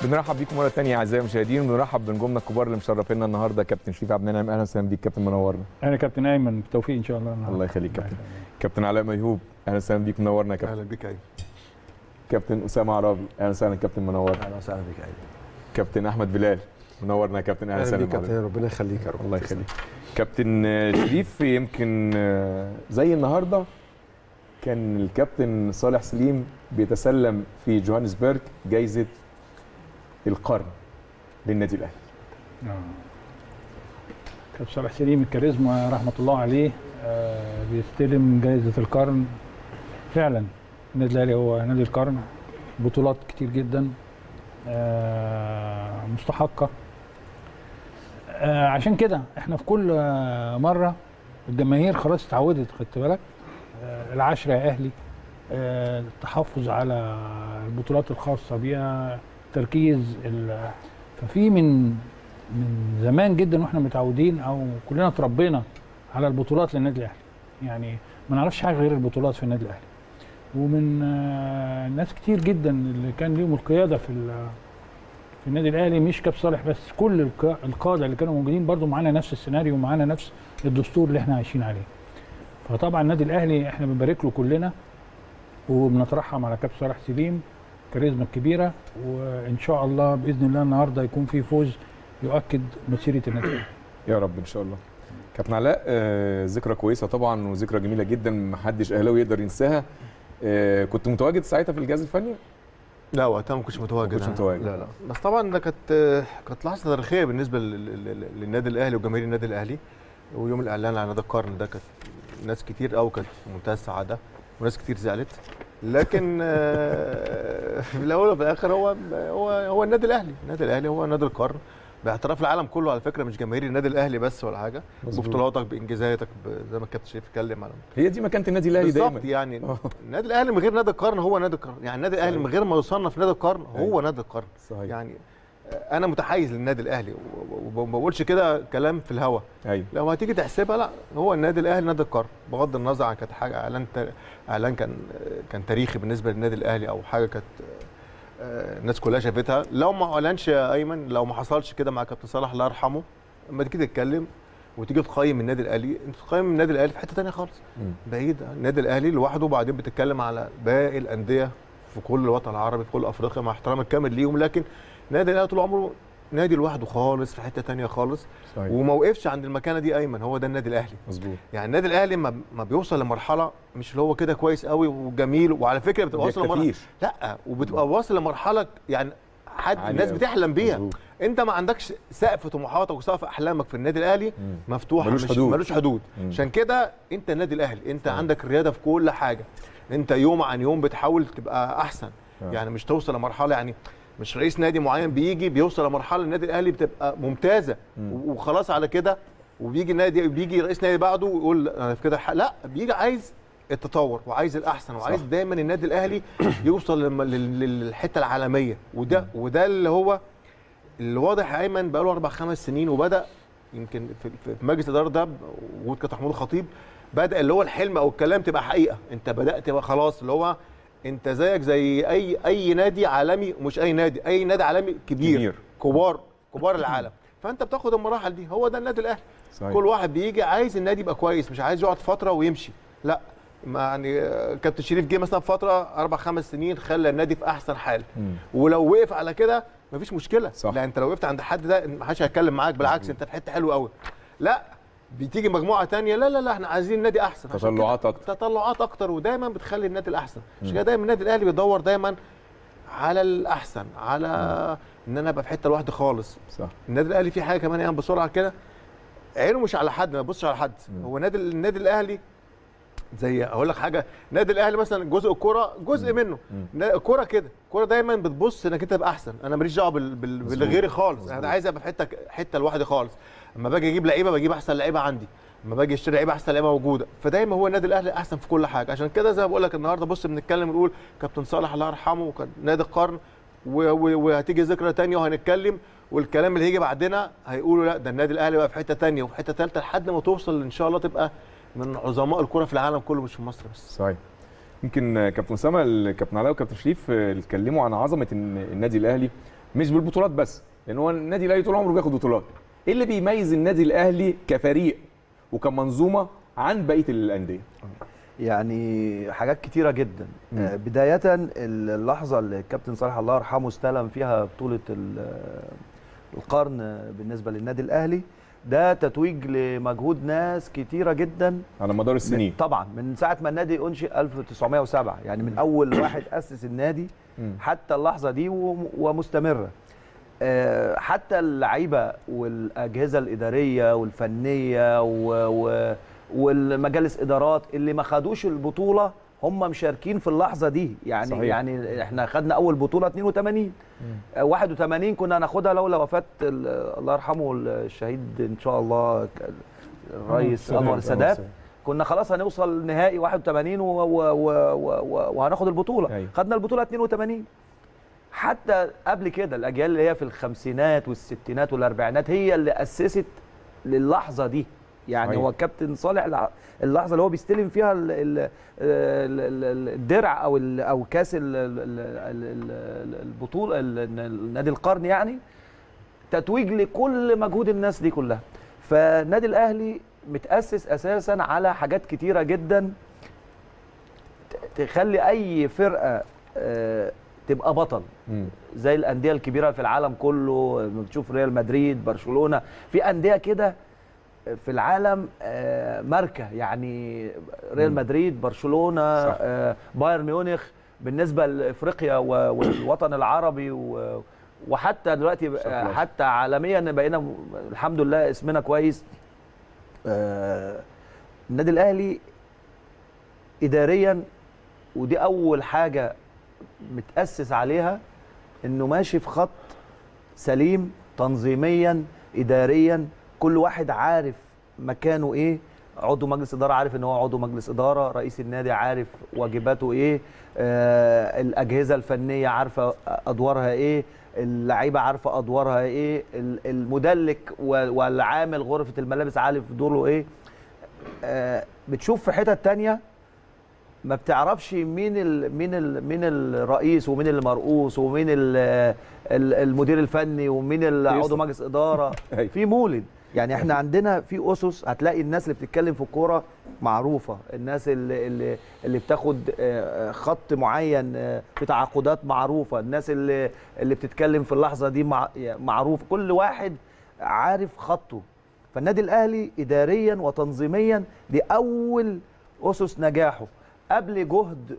S1: بنرحب بيكم مره ثانيه اعزائي المشاهدين بنرحب بنجومنا الكبار اللي مشرفينا النهارده كابتن شريف عبد المنعم اهلا وسهلا بيك كابتن منورنا
S3: انا كابتن ايمن بالتوفيق ان شاء الله النهارده.
S1: الله يخليك كابتن كابتن علاء ميهوب اهلا وسهلا بيك منورنا يا كابتن
S4: اهلا بك ايمن
S1: كابتن اسامه عرابي اهلا وسهلا كابتن منورنا
S4: اهلا وسهلا بك ايمن
S1: كابتن احمد بلال منورنا يا كابتن اهلا
S4: اهلا
S1: وسهلا
S4: بك كابتن ربنا يخليك يا رب
S1: الله يخليك كابتن آه، شريف يمكن آه، زي النهارده كان الكابتن صالح سليم بيتسلم في جوهانسبرج جايزه القرن للنادي الاهلي
S3: آه. كابتن صالح سليم الكاريزما رحمه الله عليه آه بيستلم جائزه القرن فعلا النادي الاهلي هو نادي القرن بطولات كتير جدا آه مستحقه آه عشان كده احنا في كل آه مره الجماهير خلاص اتعودت خدت بالك آه العشرة يا اهلي آه التحفظ على البطولات الخاصه بيها تركيز ال- ففي من من زمان جدا واحنا متعودين او كلنا اتربينا على البطولات للنادي الاهلي يعني ما نعرفش حاجه غير البطولات في النادي الاهلي ومن آه، ناس كتير جدا اللي كان ليهم القياده في ال- في النادي الاهلي مش كاب صالح بس كل الق- القاده اللي كانوا موجودين برضو معانا نفس السيناريو ومعانا نفس الدستور اللي احنا عايشين عليه فطبعا النادي الاهلي احنا بنبارك له كلنا وبنترحم على كاب صالح سليم كاريزما كبيره وان شاء الله باذن الله النهارده يكون في فوز يؤكد مسيره النادي الاهلي
S1: يا رب ان شاء الله كابتن علاء آه، ذكرى كويسه طبعا وذكرى جميله جدا محدش اهلاوي يقدر ينساها آه، كنت متواجد ساعتها في الجهاز الفني
S4: لا وقتها ما كنتش متواجد
S1: ما كنتش
S4: أنا.
S1: متواجد.
S4: لا لا بس طبعا ده كانت كانت لحظه تاريخيه بالنسبه لل- لل- للنادي الاهلي وجماهير النادي الاهلي ويوم الاعلان على نادي القرن ده كانت ناس كتير قوي كانت في منتهى السعاده وناس كتير زعلت لكن آه، في الاول وفي الاخر هو هو هو النادي الاهلي النادي الاهلي هو نادي القرن باعتراف العالم كله على فكره مش جماهير النادي الاهلي بس ولا حاجه
S1: مظبوط.
S4: ببطولاتك بانجازاتك ب- زي ما الكابتن شريف اتكلم على
S1: هي دي مكانه النادي الاهلي دايما
S4: بالظبط يعني
S1: آه.
S4: النادي الاهلي من غير نادي القرن هو نادي القرن يعني النادي الاهلي من غير ما يصنف نادي القرن هو
S1: أيوة.
S4: نادي القرن
S1: صحيح
S4: يعني انا متحيز للنادي الاهلي و- و- وما بقولش كده كلام في الهوا
S1: ايوه
S4: لو هتيجي تحسبها لا هو النادي الاهلي نادي القرن بغض النظر عن كانت حاجه اعلان تا- اعلان كان كان تاريخي بالنسبه للنادي الاهلي او حاجه كانت آه، الناس كلها شافتها لو ما اعلنش يا ايمن لو ما حصلش كده مع كابتن صلاح الله يرحمه لما تيجي تتكلم وتيجي تقيم النادي الاهلي انت تقيم النادي الاهلي في حته ثانيه خالص
S1: مم.
S4: بعيد عن النادي الاهلي لوحده وبعدين بتتكلم على باقي الانديه في كل الوطن العربي في كل افريقيا مع احترامي الكامل ليهم لكن النادي الاهلي طول عمره نادي لوحده خالص في حته تانية خالص
S1: صحيح
S4: وما وقفش عند المكانه دي ايمن هو ده النادي الاهلي
S1: مظبوط
S4: يعني النادي الاهلي ما, ما بيوصل لمرحله مش اللي هو كده كويس قوي وجميل وعلى فكره بتبقى واصل لمرحله
S1: بيكتفيش.
S4: لا وبتبقى واصل لمرحله يعني حد
S1: عالية
S4: الناس
S1: أوي.
S4: بتحلم بيها
S1: مظبوط.
S4: انت ما عندكش سقف طموحاتك وسقف احلامك في النادي الاهلي
S1: مم.
S4: مفتوح
S1: ملوش
S4: مش-
S1: حدود.
S4: ملوش حدود
S1: مم.
S4: عشان كده انت النادي الاهلي انت
S1: صحيح.
S4: عندك الرياده في كل حاجه انت يوم عن يوم بتحاول تبقى احسن
S1: آه.
S4: يعني مش توصل لمرحله يعني مش رئيس نادي معين بيجي بيوصل لمرحله النادي الاهلي بتبقى ممتازه
S1: مم.
S4: و- وخلاص على كده وبيجي نادي بيجي رئيس نادي بعده ويقول انا في كده ح- لا بيجي عايز التطور وعايز الاحسن وعايز
S1: صح.
S4: دايما النادي الاهلي يوصل للم- لل- للحته العالميه وده وده اللي هو اللي واضح يا ايمن بقاله اربع خمس سنين وبدا يمكن في في- في مجلس الاداره ده وجود كابتن محمود الخطيب بدا اللي هو الحلم او الكلام تبقى حقيقه انت بدات تبقى خلاص اللي هو انت زيك زي اي اي نادي عالمي مش اي نادي اي نادي عالمي كبير,
S1: كبير.
S4: كبار كبار العالم فانت بتاخد المراحل دي هو ده النادي الاهلي
S1: صحيح
S4: كل واحد بيجي عايز النادي يبقى كويس مش عايز يقعد فتره ويمشي لا ما يعني آه، كابتن شريف جه مثلا في فتره اربع خمس سنين خلى النادي في احسن حال
S1: مم.
S4: ولو وقف على كده مفيش مشكله
S1: صح.
S4: لا انت لو وقفت عند حد ده ما حدش هيتكلم معاك بالعكس انت في حته حلوه قوي لا بتيجي مجموعه تانية لا لا لا احنا عايزين نادي احسن عشان كده
S1: تطلعات اكتر
S4: تطلعات اكتر ودايما بتخلي النادي الاحسن عشان كده دايما النادي الاهلي بيدور دايما على الاحسن على ان انا ابقى في حته لوحدي خالص
S1: صح
S4: النادي الاهلي في حاجه كمان يعني بسرعه كده عينه مش على حد ما يبصش على حد
S1: مم.
S4: هو نادي النادي الاهلي زي اقول لك حاجه النادي الاهلي مثلا جزء الكوره جزء منه
S1: مم.
S4: نا- الكوره كده الكوره دايما بتبص انك انت تبقى احسن انا ماليش دعوه بال... بال...
S1: مظبوط.
S4: بالغيري خالص
S1: مظبوط.
S4: انا عايز ابقى في حته حته لوحدي خالص اما باجي اجيب لعيبه بجيب احسن لعيبه عندي اما باجي اشتري لعيبه احسن لعيبه موجوده فدايما هو النادي الاهلي احسن في كل حاجه عشان كده زي ما بقول لك النهارده بص بنتكلم نقول كابتن صالح الله يرحمه وكان نادي القرن و... و... وهتيجي ذكرى تانية وهنتكلم والكلام اللي هيجي بعدنا هيقولوا لا ده النادي الاهلي بقى في حته تانية وفي حته ثالثه لحد ما توصل ان شاء الله تبقى من عظماء الكره في العالم كله مش في مصر بس
S1: صحيح يمكن كابتن اسامه الكابتن علاء وكابتن شريف اتكلموا عن عظمه الن- النادي الاهلي مش بالبطولات بس لان هو النادي الاهلي طول عمره بياخد بطولات ايه اللي بيميز النادي الاهلي كفريق وكمنظومه عن بقيه الانديه
S5: يعني حاجات كتيره جدا
S1: مم.
S5: آه، بدايه اللحظه اللي الكابتن صالح الله يرحمه استلم فيها بطوله ال- القرن بالنسبه للنادي الاهلي ده تتويج لمجهود ناس كتيره جدا
S1: على مدار السنين
S5: من طبعا من ساعه ما النادي انشئ 1907 يعني من اول واحد اسس النادي
S1: مم.
S5: حتى اللحظه دي وم- ومستمره آه، حتى اللعيبه والاجهزه الاداريه والفنيه و... و... والمجالس ادارات اللي ما خدوش البطوله هم مشاركين في اللحظه دي يعني
S1: صحيح.
S5: صحيح. يعني احنا خدنا اول بطوله 82 آه، 81 كنا هناخدها لولا وفاه ال- الله يرحمه الشهيد ان شاء الله ك- الرئيس
S1: سلام.
S5: انور السادات
S1: سلام.
S5: كنا خلاص هنوصل نهائي 81 و... و... و... و... وهناخد البطوله
S1: أيوة.
S5: خدنا البطوله 82 حتى قبل كده الاجيال اللي هي في الخمسينات والستينات والاربعينات هي اللي اسست للحظه دي يعني
S1: صحيح.
S5: هو الكابتن صالح الع- اللحظه اللي هو بيستلم فيها ال- ال- ال- ال- الدرع او ال- او كاس ال- ال- ال- ال- البطوله ال- النادي القرن يعني تتويج لكل مجهود الناس دي كلها فالنادي الاهلي متاسس اساسا على حاجات كتيره جدا ت- تخلي اي فرقه آه، تبقى بطل
S1: مم.
S5: زي الانديه الكبيره في العالم كله لما بتشوف ريال مدريد برشلونه في انديه كده في العالم آه، ماركه يعني ريال
S1: مم.
S5: مدريد برشلونه
S1: صح.
S5: آه، بايرن ميونخ بالنسبه لافريقيا و- والوطن العربي و- وحتى دلوقتي بقى-
S1: صح.
S5: حتى عالميا بقينا م- الحمد لله اسمنا كويس آه، النادي الاهلي اداريا ودي اول حاجه متاسس عليها انه ماشي في خط سليم تنظيميا اداريا كل واحد عارف مكانه ايه عضو مجلس اداره عارف ان هو عضو مجلس اداره رئيس النادي عارف واجباته ايه آه الاجهزه الفنيه عارفه ادوارها ايه اللعيبه عارفه ادوارها ايه ال- المدلك و- والعامل غرفه الملابس عارف دوره ايه آه بتشوف في حتت تانية ما بتعرفش مين ال مين ال مين الرئيس ومين المرؤوس ومين ال ال المدير الفني ومين ال- عضو
S1: يسلم.
S5: مجلس اداره
S1: أيوة.
S5: في مولد يعني احنا عندنا في اسس هتلاقي الناس اللي بتتكلم في الكوره معروفه الناس اللي اللي, اللي بتاخد آه، خط معين آه، في تعاقدات معروفه الناس اللي اللي بتتكلم في اللحظه دي مع معروف كل واحد عارف خطه فالنادي الاهلي اداريا وتنظيميا دي اول اسس نجاحه قبل جهد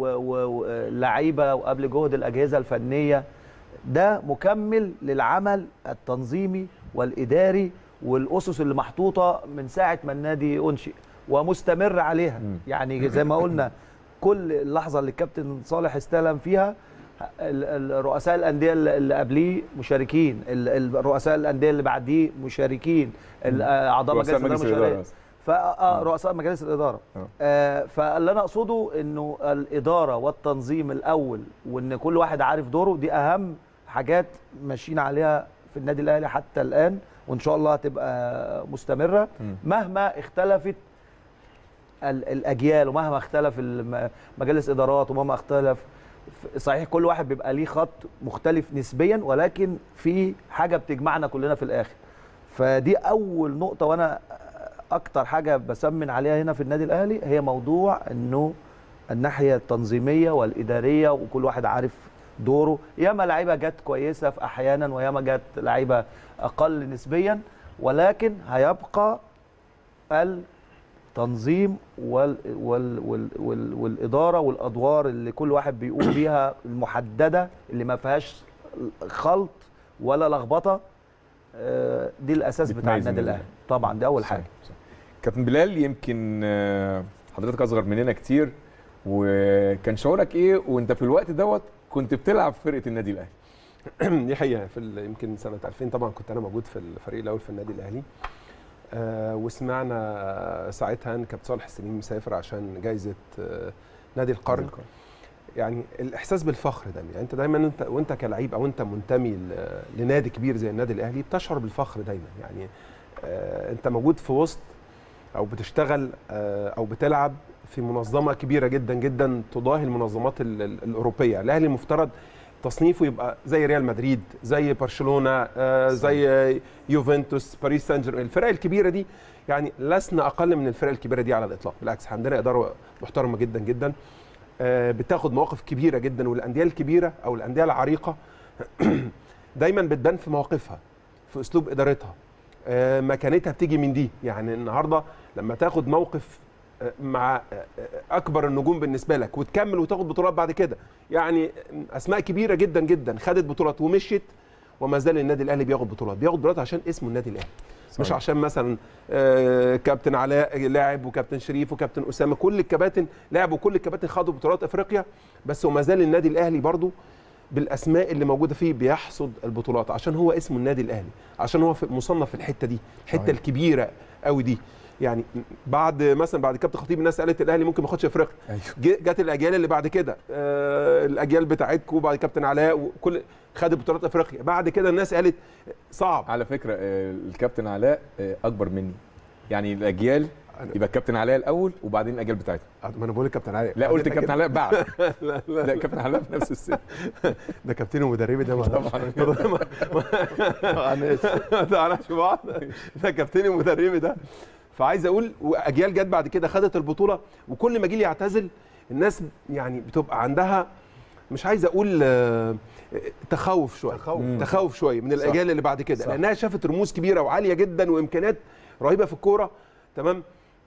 S5: واللعيبه وقبل جهد الاجهزه الفنيه ده مكمل للعمل التنظيمي والاداري والاسس اللي محطوطه من ساعه ما النادي انشئ ومستمر عليها
S1: مم.
S5: يعني زي ما قلنا كل اللحظه اللي الكابتن صالح استلم فيها ال- ال- رؤساء الانديه اللي اللي قبليه مشاركين ال- ال- رؤساء الانديه اللي بعديه مشاركين ال- آه، اعضاء مجلس
S1: رؤساء
S5: الاداره
S1: مجلس الإدارة
S5: مشاركين فا رؤساء مجالس الاداره
S1: آه.
S5: آه فاللي انا اقصده انه الاداره والتنظيم الاول وان كل واحد عارف دوره دي اهم حاجات ماشيين عليها في النادي الاهلي حتى الان وان شاء الله هتبقى مستمره
S1: مم.
S5: مهما اختلفت ال- الاجيال ومهما اختلف الم- مجالس ادارات ومهما اختلف ف- صحيح كل واحد بيبقى ليه خط مختلف نسبيا ولكن في حاجه بتجمعنا كلنا في الاخر فدي اول نقطه وانا اكتر حاجه بسمن عليها هنا في النادي الاهلي هي موضوع انه الناحيه التنظيميه والاداريه وكل واحد عارف دوره ياما لعيبه جت كويسه في احيانا وياما جت لعيبه اقل نسبيا ولكن هيبقى التنظيم وال وال وال وال والاداره والادوار اللي كل واحد بيقوم بيها المحدده اللي ما فيهاش خلط ولا لخبطه آه، دي الاساس بتاع
S1: بتميز
S5: النادي
S1: النادي
S5: الاهلي طبعا دي اول
S1: صح،
S5: حاجه
S1: صح. كابتن بلال يمكن آه، حضرتك اصغر مننا كتير وكان شعورك ايه وانت في الوقت دوت كنت بتلعب في فرقه النادي الاهلي
S6: دي حقيقه في ال- يمكن سنه 2000 طبعا كنت انا موجود في الفريق الاول في النادي الاهلي آه وسمعنا ساعتها ان كابتن صالح السليم مسافر عشان جايزه آه نادي القرن يعني الاحساس بالفخر ده يعني انت دايما انت وانت كلعيب او انت منتمي ل- لنادي كبير زي النادي الاهلي بتشعر بالفخر دايما يعني آه انت موجود في وسط او بتشتغل آه او بتلعب في منظمه كبيره جدا جدا تضاهي المنظمات ال- ال- الاوروبيه الاهلي المفترض تصنيفه يبقى زي ريال مدريد زي برشلونه آه، زي يوفنتوس باريس سان جيرمان الفرق الكبيره دي يعني لسنا اقل من الفرق الكبيره دي على الاطلاق بالعكس عندنا اداره محترمه جدا جدا آه، بتاخد مواقف كبيره جدا والانديه الكبيره او الانديه العريقه دايما بتبان في مواقفها في اسلوب ادارتها آه، مكانتها بتيجي من دي يعني النهارده لما تاخد موقف آه، مع آه، آه، اكبر النجوم بالنسبه لك وتكمل وتاخد بطولات بعد كده يعني اسماء كبيره جدا جدا خدت بطولات ومشيت وما زال النادي الاهلي بياخد بطولات بياخد بطولات عشان اسمه النادي الاهلي مش
S1: صحيح.
S6: عشان مثلا آه، كابتن علاء لاعب وكابتن شريف وكابتن اسامه كل الكباتن لعبوا كل الكباتن خدوا بطولات افريقيا بس وما زال النادي الاهلي برضو بالاسماء اللي موجوده فيه بيحصد البطولات عشان هو اسمه النادي الاهلي عشان هو في مصنف في الحته دي الحته
S1: صحيح.
S6: الكبيره قوي دي يعني بعد مثلا بعد كابتن خطيب الناس قالت الاهلي ممكن ما ياخدش افريقيا
S1: ايوه
S6: ج- جت الاجيال اللي بعد كده آه الاجيال بتاعتكم بعد كابتن علاء وكل خد بطولات افريقيا بعد كده الناس قالت صعب
S1: على فكره آه، الكابتن علاء آه، اكبر مني يعني الاجيال يبقى الكابتن علاء الاول وبابتن الاجيال بتاعتنا
S6: ما انا بقول لكابتن علاء
S1: لا قلت
S6: بعدين
S1: الكابتن علاء بعد
S6: لا لا
S1: لا الكابتن علاء في نفس السن
S6: ده كابتن ومدربي ده ما
S1: طبعا
S6: ما تعرفش بعض ده كابتن ومدربي ده فعايز اقول واجيال جت بعد كده خدت البطوله وكل ما جيل يعتزل الناس يعني بتبقى عندها مش عايز اقول آه، تخوف شويه
S4: تخوف.
S6: تخوف شويه من الاجيال اللي بعد كده
S1: صح.
S6: لانها شافت رموز كبيره وعاليه جدا وامكانيات رهيبه في الكوره تمام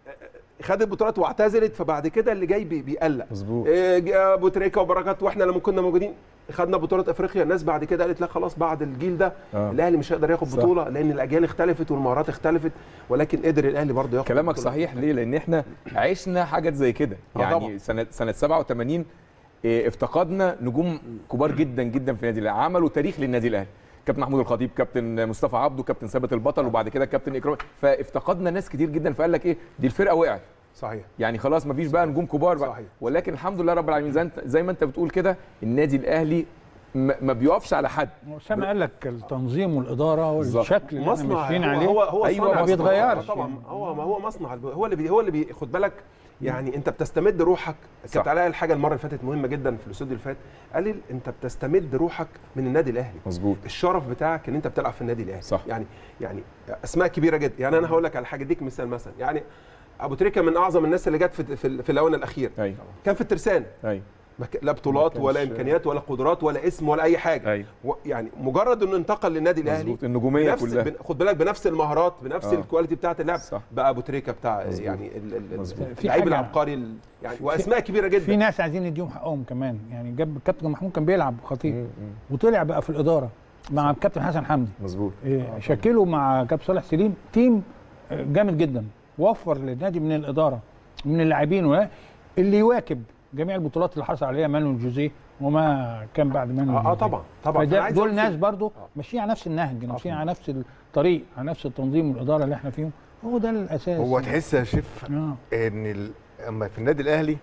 S6: خدت بطولات واعتزلت فبعد كده اللي جاي بي- بيقلق
S1: مظبوط
S6: إيه، جه ابو تريكه وبركات واحنا لما كنا موجودين خدنا بطوله افريقيا الناس بعد كده قالت لا خلاص بعد الجيل ده
S1: آه.
S6: الاهلي مش هيقدر ياخد
S1: صح.
S6: بطوله لان الاجيال اختلفت والمهارات اختلفت ولكن قدر الاهلي برضه ياخد
S1: كلامك
S6: بطولة.
S1: صحيح ليه لان احنا عشنا حاجات زي كده
S6: آه
S1: يعني
S6: طبعاً.
S1: سنه سنه 87 إيه، افتقدنا نجوم كبار جدا جدا في النادي الاهلي عملوا تاريخ للنادي الاهلي كابتن محمود الخطيب كابتن مصطفى عبده كابتن ثابت البطل وبعد كده كابتن اكرام فافتقدنا ناس كتير جدا فقال لك ايه دي الفرقه وقعت
S6: صحيح
S1: يعني خلاص مفيش بقى نجوم كبار بقى
S6: صحيح.
S1: ولكن الحمد لله رب العالمين زي, انت زي ما انت بتقول كده النادي الاهلي ما ما بيقفش على حد
S3: اسامه قال لك التنظيم والاداره
S1: بالظبط.
S3: والشكل اللي احنا
S6: مصنع
S3: ماشيين
S6: هو
S3: عليه
S6: هو, هو
S1: أيوة،
S6: صانع
S1: ما
S6: مصنع.
S3: بيتغيرش.
S6: آه طبعا هو ما هو مصنع الب- هو اللي بي هو اللي بي خد بالك يعني انت بتستمد روحك
S1: صح.
S6: كابتن علاء الحاجه المره اللي فاتت مهمه جدا في الاستوديو اللي فات قال لي انت بتستمد روحك من النادي الاهلي
S1: مظبوط
S6: الشرف بتاعك ان انت بتلعب في النادي الاهلي
S1: صح.
S6: يعني يعني اسماء كبيره جدا يعني انا هقول لك على حاجه اديك مثال مثلا يعني ابو تريكه من اعظم الناس اللي جت في في, في الاونه الاخير
S1: ايوه
S6: كان في الترسانه
S1: ايوه
S6: ما ك- لا بطولات
S1: ما
S6: ولا
S1: كانش-
S6: امكانيات ولا قدرات ولا اسم ولا اي حاجه
S1: ايوه
S6: و- يعني مجرد انه انتقل للنادي الاهلي
S1: مظبوط النجوميه
S6: بنفس
S1: كلها
S6: بن- خد بالك بنفس المهارات بنفس
S1: آه.
S6: الكواليتي بتاعت اللعب
S1: صح.
S6: بقى ابو تريكه بتاع
S1: مظبوط.
S6: يعني ال- ال-
S1: مظبوط.
S6: ال-
S3: في
S6: اللعيب
S3: حاجة-
S6: العبقري ال- يعني واسماء كبيره
S3: في
S6: جدا
S3: ناس عايزين نديهم حقهم كمان يعني جاب الكابتن محمود كان بيلعب خطيب
S1: مم، مم.
S3: وطلع بقى في الاداره مع الكابتن حسن حمدي
S1: مظبوط
S3: إيه، شكلوا مع كابتن صالح سليم تيم آه، جامد جدا وفر للنادي من الاداره من اللاعبين و- اللي يواكب جميع البطولات اللي حصل عليها مانويل جوزيه وما كان بعد مانويل
S6: اه, آه
S3: جوزيه.
S6: طبعا طبعا فأنا
S3: فده
S6: عايز
S3: دول
S6: أقول
S3: ناس
S6: في-
S3: برضو
S6: آه.
S3: ماشيين على نفس النهج ماشيين
S6: آه.
S3: على نفس الطريق على نفس التنظيم والاداره اللي احنا فيهم هو ده الاساس
S4: هو تحس يا شيف
S3: اه
S4: ان ال... اما في النادي الاهلي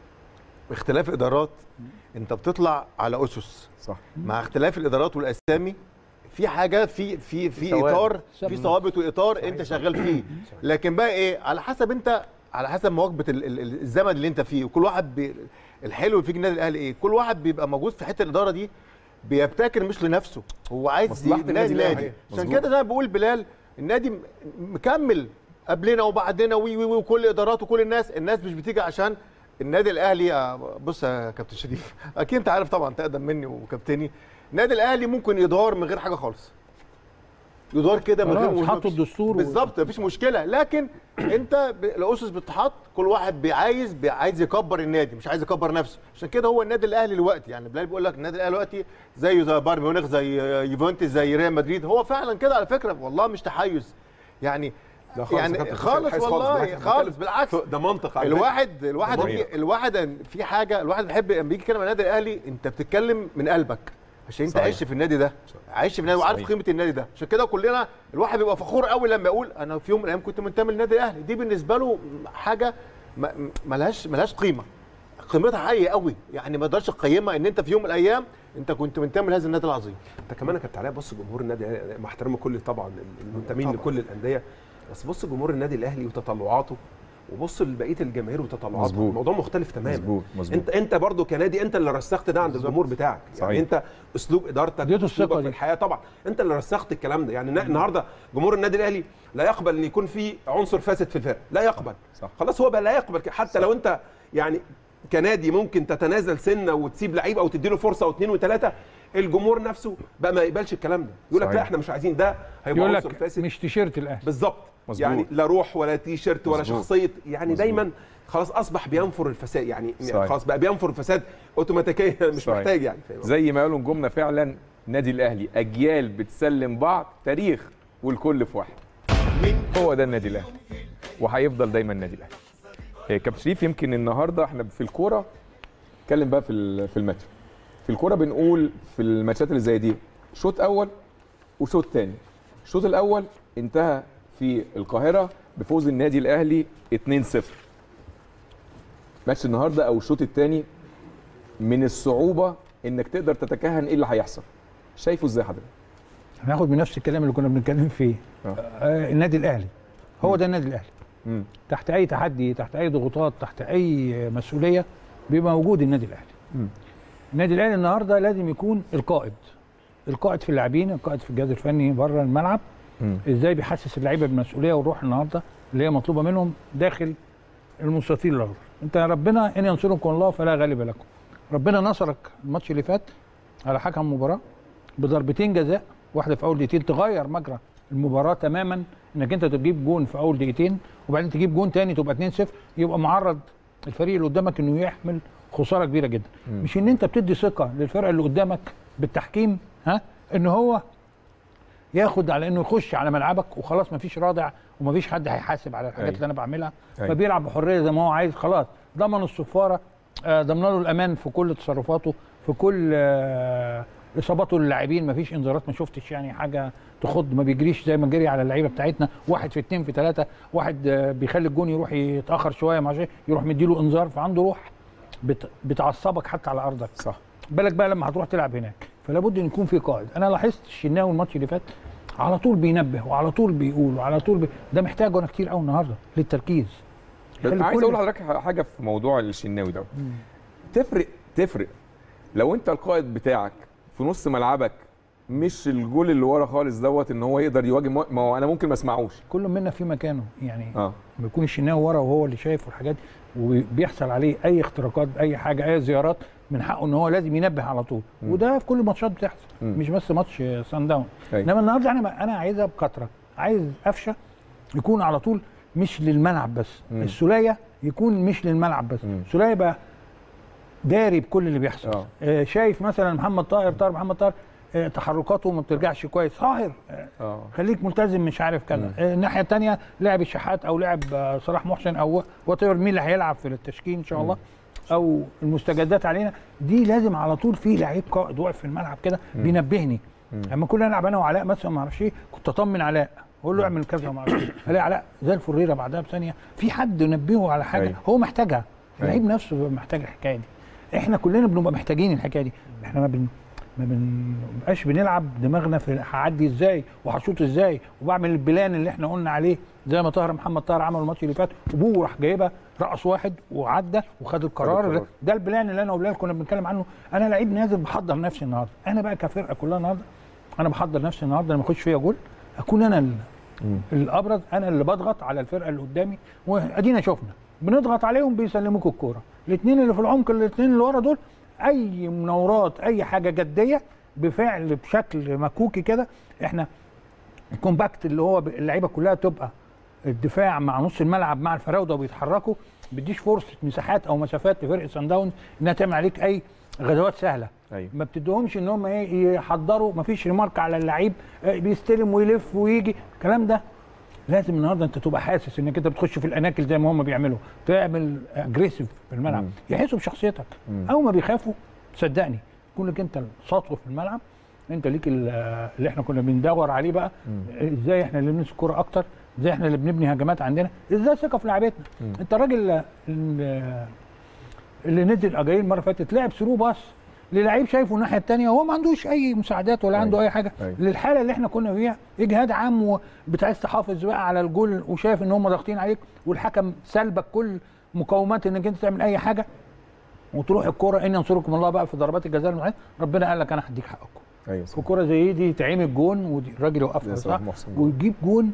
S4: باختلاف ادارات انت بتطلع على اسس
S1: صح
S4: مع اختلاف الادارات والاسامي في حاجه في في في
S5: ثوابت.
S4: اطار في
S3: ثابت.
S4: ثوابت واطار انت شغال فيه لكن بقى ايه على حسب انت على حسب مواكبه ال- ال- ال- الزمن اللي انت فيه وكل واحد بي الحلو في النادي الاهلي ايه كل واحد بيبقى موجود في حته الاداره دي بيبتكر مش لنفسه هو عايز
S1: مصلحة
S4: يبني
S1: النادي
S4: نادي
S1: الأهلي.
S4: عشان
S1: مظبوط.
S4: كده زي ما بقول بلال النادي م- مكمل قبلنا وبعدنا وي وي وي وكل ادارات وكل الناس الناس مش بتيجي عشان النادي الاهلي آه، بص يا كابتن شريف اكيد انت عارف طبعا تقدم مني وكابتني النادي الاهلي ممكن يدار من غير حاجه خالص يدار كده من غير
S3: خلاص حطوا الدستور و-
S4: بالظبط مفيش مشكله لكن انت ب- الاسس بتتحط كل واحد بيعايز عايز يكبر النادي مش عايز يكبر نفسه عشان كده هو النادي الاهلي دلوقتي يعني بلال بيقول لك النادي الاهلي دلوقتي زيه زي بايرن ميونخ زي يوفنتوس زي ريال مدريد هو فعلا كده على فكره والله مش تحيز يعني
S6: لا خالص يا
S4: يعني
S6: كابتن،
S4: خالص
S6: مش حيز
S4: والله
S6: بالعكس،
S4: خالص
S6: بتكلم-
S4: بالعكس
S6: ده منطق على فكرة.
S4: الواحد الواحد
S1: طبيعي.
S4: بيجي- الواحد في حاجه الواحد بيحب لما بيجي يتكلم عن النادي الاهلي انت بتتكلم من قلبك عشان انت
S1: صحيح.
S4: عايش في النادي ده عايش في النادي وعارف
S1: صحيح.
S4: قيمه النادي ده عشان كده كلنا الواحد بيبقى فخور قوي لما يقول انا في يوم من الايام كنت منتمي للنادي الاهلي دي بالنسبه له حاجه ما- ملهاش ملهاش قيمه قيمتها عاليه قوي يعني ما تقدرش تقيمها ان انت في يوم من الايام انت كنت منتمي لهذا النادي العظيم
S6: انت كمان يا كابتن علاء بص جمهور النادي الأهلي، مع احترامي كل طبعا المنتمين
S4: طبعاً.
S6: لكل الانديه بس بص جمهور النادي الاهلي وتطلعاته وبص لبقيه الجماهير وتطلعاتها
S1: مظبوط.
S6: الموضوع مختلف تماما
S1: مظبوط مظبوط
S6: انت انت برضو كنادي انت اللي رسخت ده عند الجمهور بتاعك
S1: صحيح.
S6: يعني انت اسلوب ادارتك
S3: اديته الثقة
S6: اسلوبك
S3: دي.
S6: في الحياه طبعا انت اللي رسخت الكلام ده يعني النهارده جمهور النادي الاهلي لا يقبل ان يكون في عنصر فاسد في الفرق لا يقبل
S1: صح.
S6: خلاص هو بقى لا يقبل كده. حتى لو انت يعني كنادي ممكن تتنازل سنه وتسيب لعيب او تديله فرصه او اثنين وثلاثه الجمهور نفسه بقى ما يقبلش الكلام ده يقول لك
S1: صحيح.
S6: لا احنا مش عايزين ده هيبقى
S3: يقول
S6: عنصر
S3: لك
S6: فاسد
S3: مش تيشيرت الاهلي
S6: بالظبط
S1: مظبوط.
S6: يعني لا روح ولا تي شيرت ولا
S1: مظبوط.
S6: شخصيه يعني
S1: مظبوط.
S6: دايما خلاص اصبح بينفر الفساد يعني
S1: صحيح.
S6: خلاص بقى بينفر الفساد اوتوماتيكيا مش
S1: صحيح.
S6: محتاج يعني فاهم
S1: زي ما قالوا نجومنا فعلا نادي الاهلي اجيال بتسلم بعض تاريخ والكل في واحد هو ده النادي الاهلي وهيفضل دايما النادي الاهلي إيه، كابتن شريف يمكن النهارده احنا في الكوره نتكلم بقى في ال- في الماتش في الكوره بنقول في الماتشات اللي زي دي شوط اول وشوط تاني الشوط الاول انتهى في القاهره بفوز النادي الاهلي 2-0 ماتش النهارده او الشوط الثاني من الصعوبه انك تقدر تتكهن ايه اللي هيحصل شايفه ازاي حضرتك
S3: هناخد من نفس الكلام اللي كنا بنتكلم فيه
S1: آه.
S3: آه النادي الاهلي هو ده النادي الاهلي
S1: مم.
S3: تحت اي تحدي تحت اي ضغوطات تحت اي مسؤوليه بيبقى موجود النادي الاهلي
S1: مم.
S3: النادي الاهلي النهارده لازم يكون القائد القائد في اللاعبين القائد في الجهاز الفني بره الملعب
S1: مم.
S3: ازاي بيحسس اللعيبه بالمسؤوليه والروح النهارده اللي هي مطلوبه منهم داخل المستطيل الاخضر انت يا ربنا ان ينصركم الله فلا غالب لكم ربنا نصرك الماتش اللي فات على حكم مباراه بضربتين جزاء واحده في اول دقيقتين تغير مجرى المباراه تماما انك انت تجيب جون في اول دقيقتين وبعدين تجيب جون تاني تبقى 2-0 يبقى معرض الفريق اللي قدامك انه يحمل خساره كبيره جدا مش ان انت بتدي ثقه للفرقه اللي قدامك بالتحكيم ها ان هو ياخد على انه يخش على ملعبك وخلاص مفيش رادع ومفيش حد هيحاسب على الحاجات
S1: أيوة.
S3: اللي انا بعملها
S1: أيوة.
S3: فبيلعب بحريه زي ما هو عايز خلاص ضمن الصفاره آه، ضمن له الامان في كل تصرفاته في كل آه، اصاباته للاعبين مفيش انذارات ما شفتش يعني حاجه تخض ما بيجريش زي ما جري على اللعيبه بتاعتنا واحد في اتنين في ثلاثه واحد آه، بيخلي الجون يروح يتاخر شويه مع شيء يروح مديله انذار فعنده روح بت- بتعصبك حتى على ارضك
S1: صح
S3: بالك بقى لما هتروح تلعب هناك فلا بد ان يكون في قائد انا لاحظت الشناوي الماتش اللي فات على طول بينبه وعلى طول بيقول وعلى طول بي... ده محتاجه انا كتير قوي النهارده للتركيز يخلي
S1: عايز
S3: كل-
S1: اقول لحضرتك حاجه في موضوع الشناوي ده تفرق تفرق لو انت القائد بتاعك في نص ملعبك مش الجول اللي ورا خالص دوت ان هو يقدر يواجه مو- ما هو انا ممكن ما اسمعوش
S3: كل منا في مكانه يعني
S1: اه
S3: بيكون الشناوي ورا وهو اللي شايف الحاجات وبيحصل عليه اي اختراقات اي حاجه اي زيارات من حقه ان هو لازم ينبه على طول
S1: مم.
S3: وده في كل الماتشات بتحصل
S1: مم.
S3: مش بس ماتش سان داون
S1: أيوة.
S3: انما النهارده انا انا عايزها بكثره عايز قفشه يكون على طول مش للملعب بس
S1: مم.
S3: السوليه يكون مش للملعب بس
S1: مم.
S3: السوليه يبقى داري بكل اللي بيحصل
S1: آه.
S3: آه شايف مثلا محمد طاهر طاهر محمد طاهر آه تحركاته ما بترجعش كويس طاهر آه
S1: اه
S3: خليك ملتزم مش عارف كذا
S1: مم.
S3: آه، الناحيه الثانيه لاعب الشحات او لاعب آه، صلاح محسن او وات مين اللي هيلعب في التشكيل ان شاء الله او المستجدات علينا دي لازم على طول في لعيب قائد واقف في الملعب كده بينبهني لما كنا نلعب انا وعلاء مثلا ما اعرفش ايه كنت اطمن علاء اقول له اعمل كذا وما اعرفش إيه. الاقي علاء زي الفريره بعدها بثانيه في حد ينبهه على حاجه
S1: أيوة.
S3: هو محتاجها
S1: أيوة.
S3: اللعيب نفسه بيبقى محتاج الحكايه دي احنا كلنا بنبقى محتاجين الحكايه دي احنا ما بن ما بنبقاش بنلعب دماغنا في هعدي ازاي وهشوط ازاي وبعمل البلان اللي احنا قلنا عليه زي ما طاهر محمد طاهر عمل الماتش اللي فات وبوه راح جايبها رقص واحد وعدى وخد القرار
S1: القرار.
S3: ده البلان اللي انا وبلال كنا بنتكلم عنه انا لعيب نازل بحضر نفسي النهارده انا بقى كفرقه كلها النهارده انا بحضر نفسي النهارده لما يخش فيا جول اكون انا ال- الابرز انا اللي بضغط على الفرقه اللي قدامي وادينا شفنا بنضغط عليهم بيسلموك الكوره الاثنين اللي في العمق الاثنين اللي ورا دول اي مناورات اي حاجه جديه بفعل بشكل مكوكي كده احنا الكومباكت اللي هو ب- اللعيبه كلها تبقى الدفاع مع نص الملعب مع الفراوده وبيتحركوا بيديش فرصه مساحات او مسافات لفرقه سان داونز انها تعمل عليك اي غزوات سهله
S1: ايوه
S3: ما بتديهمش ان هم ايه يحضروا ما فيش ريمارك على اللعيب آه، بيستلم ويلف ويجي الكلام ده لازم النهارده انت تبقى حاسس انك انت بتخش في الاناكل زي ما هم بيعملوا تعمل اجريسيف في الملعب
S1: مم.
S3: يحسوا بشخصيتك
S1: مم.
S3: اول ما بيخافوا صدقني يكون لك انت السطو في الملعب انت ليك ال- اللي احنا كنا بندور عليه بقى ازاي احنا اللي بنمسك الكوره اكتر ازاي احنا اللي بنبني هجمات عندنا ازاي ثقه في لعيبتنا انت الراجل اللي, اللي نزل اجايل المره اللي فاتت لعب ثرو باص للعيب شايفه الناحيه الثانيه هو ما عندوش اي مساعدات ولا عنده اي حاجه
S1: أيوة.
S3: للحاله اللي احنا كنا فيها اجهاد عام وبتعايز تحافظ بقى على الجول وشايف ان هم ضاغطين عليك والحكم سلبك كل مقومات انك انت تعمل اي حاجه وتروح الكوره ان ينصركم الله بقى في ضربات الجزاء المعينة. ربنا قال لك انا هديك حقكم
S1: ايوه
S3: في كوره زي دي تعمل جون والراجل يوقفها
S1: زي صلاح
S3: صح
S1: محسن.
S3: ويجيب جون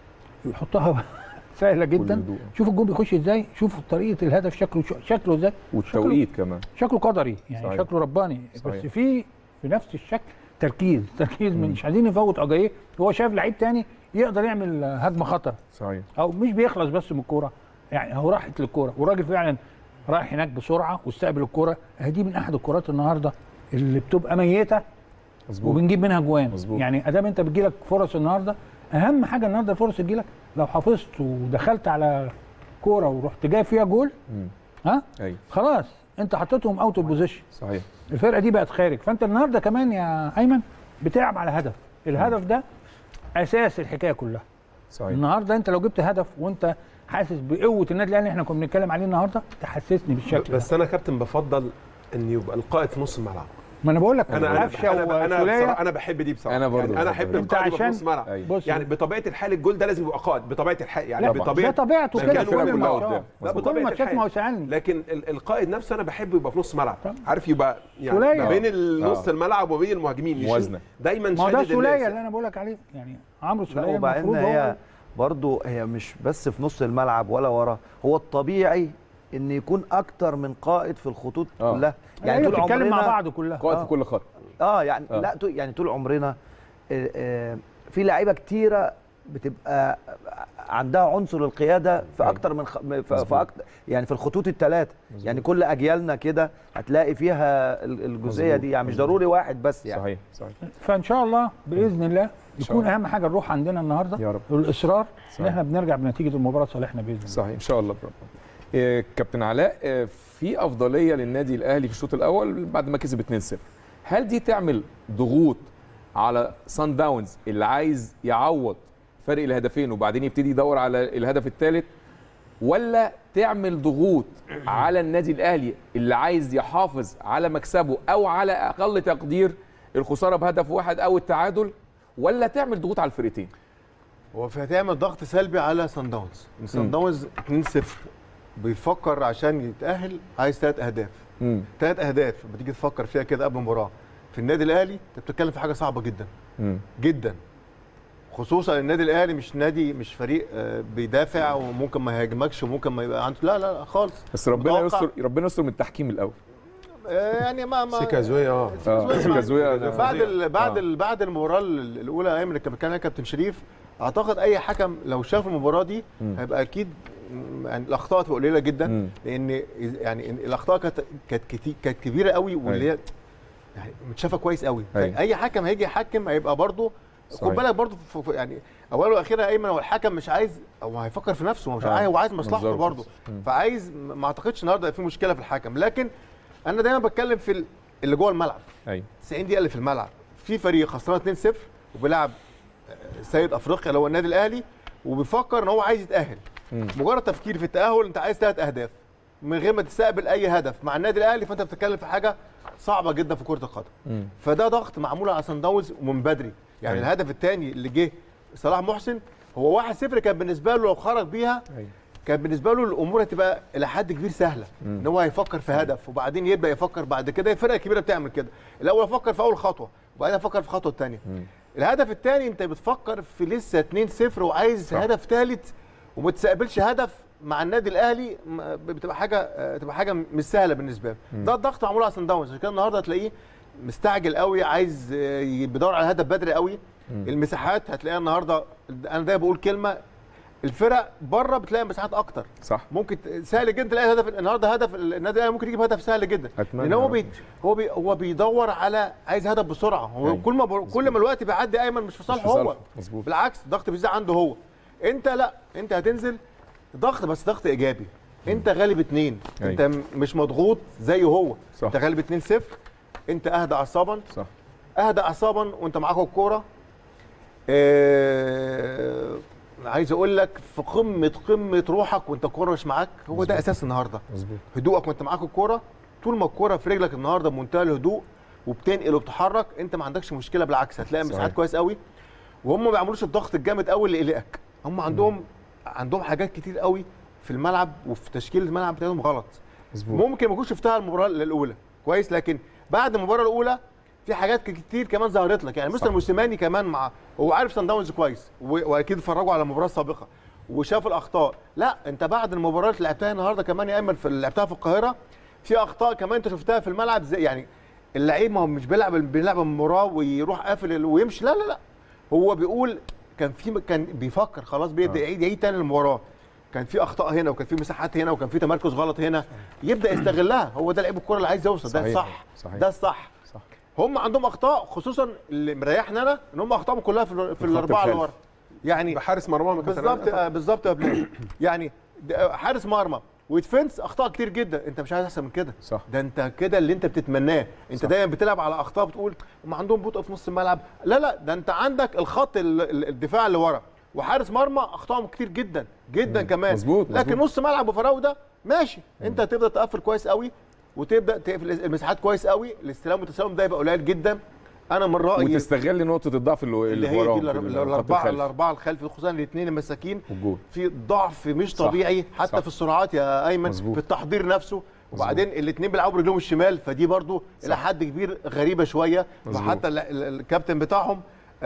S3: يحطها سهله جدا
S1: هدوء.
S3: شوف الجون بيخش ازاي شوف طريقه الهدف شكله شكله ازاي
S1: والتوقيت كمان
S3: شكله قدري يعني
S1: صحيح.
S3: شكله رباني
S1: صحيح.
S3: بس في في نفس الشكل تركيز تركيز من مش عايزين نفوت اجايه هو شايف لعيب تاني يقدر يعمل هجمه خطر
S1: صحيح
S3: او مش بيخلص بس من الكوره يعني هو راحت للكوره والراجل فعلا رايح هناك بسرعه واستقبل الكوره دي من احد الكرات النهارده اللي بتبقى ميته
S1: مظبوط
S3: وبنجيب منها جوان
S1: مظبوط.
S3: يعني ادام انت بتجيلك فرص النهارده اهم حاجه النهارده الفرص تجيلك لو حافظت ودخلت على كوره ورحت جايب فيها جول
S1: مم.
S3: ها
S1: ايوه
S3: خلاص انت حطيتهم اوت اوف بوزيشن
S1: صحيح
S3: الفرقه دي بقت خارج فانت النهارده كمان يا ايمن بتلعب على هدف الهدف ده اساس الحكايه كلها
S1: صحيح
S3: النهارده انت لو جبت هدف وانت حاسس بقوه النادي الاهلي اللي احنا كنا بنتكلم عليه النهارده تحسسني بالشكل
S6: بس
S3: ده
S6: انا كابتن بفضل ان يبقى القائد في نص الملعب
S3: ما انا بقول لك
S6: انا انا
S3: قفشه
S6: انا انا,
S3: وسولية
S6: بصراحة أنا بحب دي بصراحه
S1: أنا برضو
S6: يعني انا
S1: بحب
S6: احب
S1: دي.
S3: انت
S6: القائد يبقى في
S3: عشان-
S6: نص الملعب
S1: أيوة.
S3: بص
S6: يعني بطبيعه الحال الجول ده لازم يبقى قائد بطبيعه الحال يعني
S3: لا،
S6: بطبيعه
S3: ده طبيعته
S6: ده
S3: كده
S6: كان
S3: في كل
S6: الفرقة كلها
S3: الماتشات
S1: قدام.
S6: لا
S3: في كل
S6: بطبيعه
S3: الماتشات ما هو
S6: الحال
S3: سالني
S6: لكن ال- القائد نفسه انا بحبه يبقى في نص ملعب
S3: طبعا.
S6: عارف يبقى يعني
S3: سولية.
S6: ما بين نص
S1: آه.
S6: الملعب وبين المهاجمين يشيل-
S1: موازنة.
S6: دايما
S3: ما هو ده
S6: شادد
S3: سوليه
S6: الناس.
S3: اللي انا بقول لك عليه يعني عمرو
S5: لا
S3: سوليه
S5: وبعدين
S3: المفروض هو
S5: هي برضو هي مش بس في نص الملعب ولا ورا هو الطبيعي ان يكون اكتر من قائد في الخطوط
S1: آه.
S5: كلها
S3: يعني
S5: طول
S3: بتتكلم مع
S5: عمرنا-
S3: بعض كلها
S1: قائد
S5: آه.
S1: في كل خط
S5: اه يعني
S1: آه.
S5: لا طول- يعني طول عمرنا آه، آه، في لعيبه كتيره بتبقى عندها عنصر القياده في
S1: أيوة.
S5: اكتر من خ... في, في
S1: مظبوط.
S5: أكتر يعني في الخطوط الثلاثه
S1: مظبوط.
S5: يعني كل اجيالنا كده هتلاقي فيها ال- الجزئيه
S1: مظبوط.
S5: دي يعني مش
S1: مظبوط.
S5: ضروري واحد بس يعني
S1: صحيح صحيح
S3: فان شاء الله باذن الله
S1: شاء
S3: يكون
S1: الله.
S3: اهم حاجه الروح عندنا النهارده
S1: يا رب.
S3: والاصرار ان
S1: صحيح.
S3: احنا بنرجع بنتيجه المباراه صالحنا باذن الله
S1: صحيح ان شاء الله برب. إيه كابتن علاء إيه في افضليه للنادي الاهلي في الشوط الاول بعد ما كسب 2-0 هل دي تعمل ضغوط على سان داونز اللي عايز يعوض فرق الهدفين وبعدين يبتدي يدور على الهدف الثالث ولا تعمل ضغوط على النادي الاهلي اللي عايز يحافظ على مكسبه او على اقل تقدير الخساره بهدف واحد او التعادل ولا تعمل ضغوط على الفرقتين
S4: هو في هتعمل ضغط سلبي على سان داونز
S1: مم.
S4: سان داونز 2-0 بيفكر عشان يتاهل عايز ثلاث اهداف
S1: امم
S4: ثلاث اهداف لما تيجي تفكر فيها كده قبل المباراه في النادي الاهلي انت بتتكلم في حاجه صعبه جدا
S1: امم
S4: جدا خصوصا النادي الاهلي مش نادي مش فريق آه، بيدافع وممكن ما يهاجمكش وممكن ما يبقى عنده لا لا لا خالص
S1: بس ربنا
S4: متوقع.
S1: يستر ربنا يستر من التحكيم الاول
S4: آه، يعني ما ما
S6: سيكازوي اه
S1: اه كازويا
S4: بعد ال بعد
S1: آه.
S4: ال بعد المباراه ال- الاولى ايام اللي كان بيتكلم عنها كابتن شريف اعتقد اي حكم لو شاف المباراه دي
S1: مم.
S4: هيبقى اكيد م- يعني الاخطاء تبقى قليله جدا
S1: مم.
S4: لان إذ- يعني إن الاخطاء كانت كانت كتي- كانت كبيره قوي واللي هي يعني متشافه كويس قوي
S1: أيوة.
S4: اي حكم هيجي يحكم هيبقى برضه خد
S1: صحيح.
S4: بالك برضه في- في- يعني اولا واخيرا ايمن هو الحكم مش عايز هو هيفكر في نفسه هو مش
S1: آه.
S4: عايز هو عايز مصلحته
S1: منظره
S4: برضه
S1: بس. مم.
S4: فعايز ما اعتقدش النهارده في مشكله في الحكم لكن انا دايما بتكلم في ال- اللي جوه الملعب
S1: ايوه
S4: 90 دقيقه اللي في الملعب في فريق خسران 2-0 وبيلعب سيد افريقيا اللي هو النادي الاهلي وبيفكر ان هو عايز يتاهل
S1: مم.
S4: مجرد تفكير في التاهل انت عايز ثلاث اهداف من غير ما تستقبل اي هدف مع النادي الاهلي فانت بتتكلم في حاجه صعبه جدا في كره القدم
S1: مم.
S4: فده ضغط معمول على سان داونز ومن بدري يعني
S1: أيوة.
S4: الهدف الثاني اللي جه صلاح محسن هو 1-0 كان بالنسبه له لو خرج بيها
S1: ايوه
S4: كان بالنسبه له الامور هتبقى الى حد كبير سهله
S1: مم.
S4: ان هو هيفكر في هدف وبعدين يبدا يفكر بعد كده الفرق الكبيره بتعمل كده الاول افكر في اول خطوه وبعدين افكر في الخطوه الثانيه
S1: مم.
S4: الهدف الثاني انت بتفكر في لسه 2-0 وعايز
S1: صح.
S4: هدف ثالث وما تستقبلش هدف مع النادي الاهلي م- بتبقى حاجه آه، تبقى حاجه مش سهله بالنسبه له ده الضغط معمول على سان داونز عشان كده النهارده هتلاقيه مستعجل قوي عايز آه، بيدور على هدف بدري قوي المساحات هتلاقيها النهارده انا دايما بقول كلمه الفرق بره بتلاقي مساحات اكتر
S1: صح
S4: ممكن ت- سهل جدا تلاقي هدف النهارده هدف النادي الاهلي ممكن يجيب هدف سهل جدا
S1: أتمنى
S4: لان هو
S1: يا
S4: بي
S1: رب.
S4: هو بي هو بيدور على عايز هدف بسرعه هو
S1: أيوة.
S4: كل ما بر- كل ما الوقت بيعدي ايمن مش في صالحه
S1: في
S4: هو
S1: صالحه. مظبوط.
S4: بالعكس الضغط بيزيد عنده هو انت لا انت هتنزل ضغط بس ضغط ايجابي انت غالب اتنين
S1: أيوة.
S4: انت م- مش مضغوط زيه هو
S1: صح.
S4: انت غالب 2 0 انت اهدى اعصابا
S1: صح
S4: اهدى اعصابا وانت معاك الكوره آه عايز اقول لك في قمه قمه روحك وانت الكوره مش معاك هو ده اساس النهارده
S1: مظبوط
S4: هدوءك وانت معاك الكوره طول ما الكوره في رجلك النهارده بمنتهى الهدوء وبتنقل وبتحرك انت ما عندكش مشكله بالعكس هتلاقي
S1: صحيح.
S4: مساحات كويس قوي وهم ما بيعملوش الضغط الجامد قوي اللي يقلقك هم عندهم عندهم حاجات كتير قوي في الملعب وفي تشكيل الملعب بتاعهم غلط
S1: مظبوط
S4: ممكن ما كنتش شفتها المباراه الاولى كويس لكن بعد المباراه الاولى في حاجات كتير كمان ظهرت لك يعني مستر
S1: صح.
S4: موسيماني كمان مع هو عارف سان داونز كويس و- واكيد اتفرجوا على المباراه السابقه وشاف الاخطاء لا انت بعد المباراه اللي لعبتها النهارده كمان يا ايمن في اللي لعبتها في القاهره في اخطاء كمان انت شفتها في الملعب زي يعني اللعيب ما هو مش بيلعب بيلعب المباراه ويروح قافل ال- ويمشي لا لا لا هو بيقول كان في كان بيفكر خلاص بيبدا يعيد يعيد تاني المباراه كان في اخطاء هنا وكان في مساحات هنا وكان في تمركز غلط هنا يبدا يستغلها هو ده لعيب الكوره اللي عايز يوصل ده
S1: صحيح.
S4: الصح
S1: صحيح.
S4: ده الصح
S1: صح.
S4: هم عندهم اخطاء خصوصا اللي مريحنا انا ان هم اخطائهم كلها في, ال- في الاربعه اللي
S1: الخلف.
S4: ورا يعني
S6: بحارس مرمى ما كان
S4: بالظبط آه، بالظبط يا بلال يعني ده حارس مرمى وديفنس اخطاء كتير جدا انت مش عايز احسن من كده
S1: صح.
S4: ده انت كده اللي انت بتتمناه انت
S1: صح.
S4: دايما بتلعب على اخطاء بتقول هم عندهم بطء في نص الملعب لا لا ده انت عندك الخط ال- ال- الدفاع اللي ورا وحارس مرمى اخطائهم كتير جدا جدا كمان
S1: مظبوط،
S4: لكن
S1: مظبوط.
S4: نص ملعب وفراوده ماشي انت هتبدا تقفل كويس قوي وتبدا تقفل المساحات كويس قوي الاستلام والتسلم ده يبقى قليل جدا انا من رايي
S1: وتستغل نقطه الضعف اللي,
S4: اللي
S1: اللي
S4: هي دي
S1: وراهم في
S4: الأر-
S1: الخط
S4: الاربعه
S1: الخلفي.
S4: الاربعه الخلف خصوصا الاثنين المساكين
S1: والجول
S4: في ضعف مش
S1: صح.
S4: طبيعي حتى
S1: صح.
S4: في السرعات يا ايمن
S1: مظبوط.
S4: في التحضير نفسه وبعدين الاثنين بيلعبوا برجلهم الشمال فدي برضو الى حد كبير غريبه شويه
S1: مظبوط.
S4: وحتى ال- ال- الكابتن بتاعهم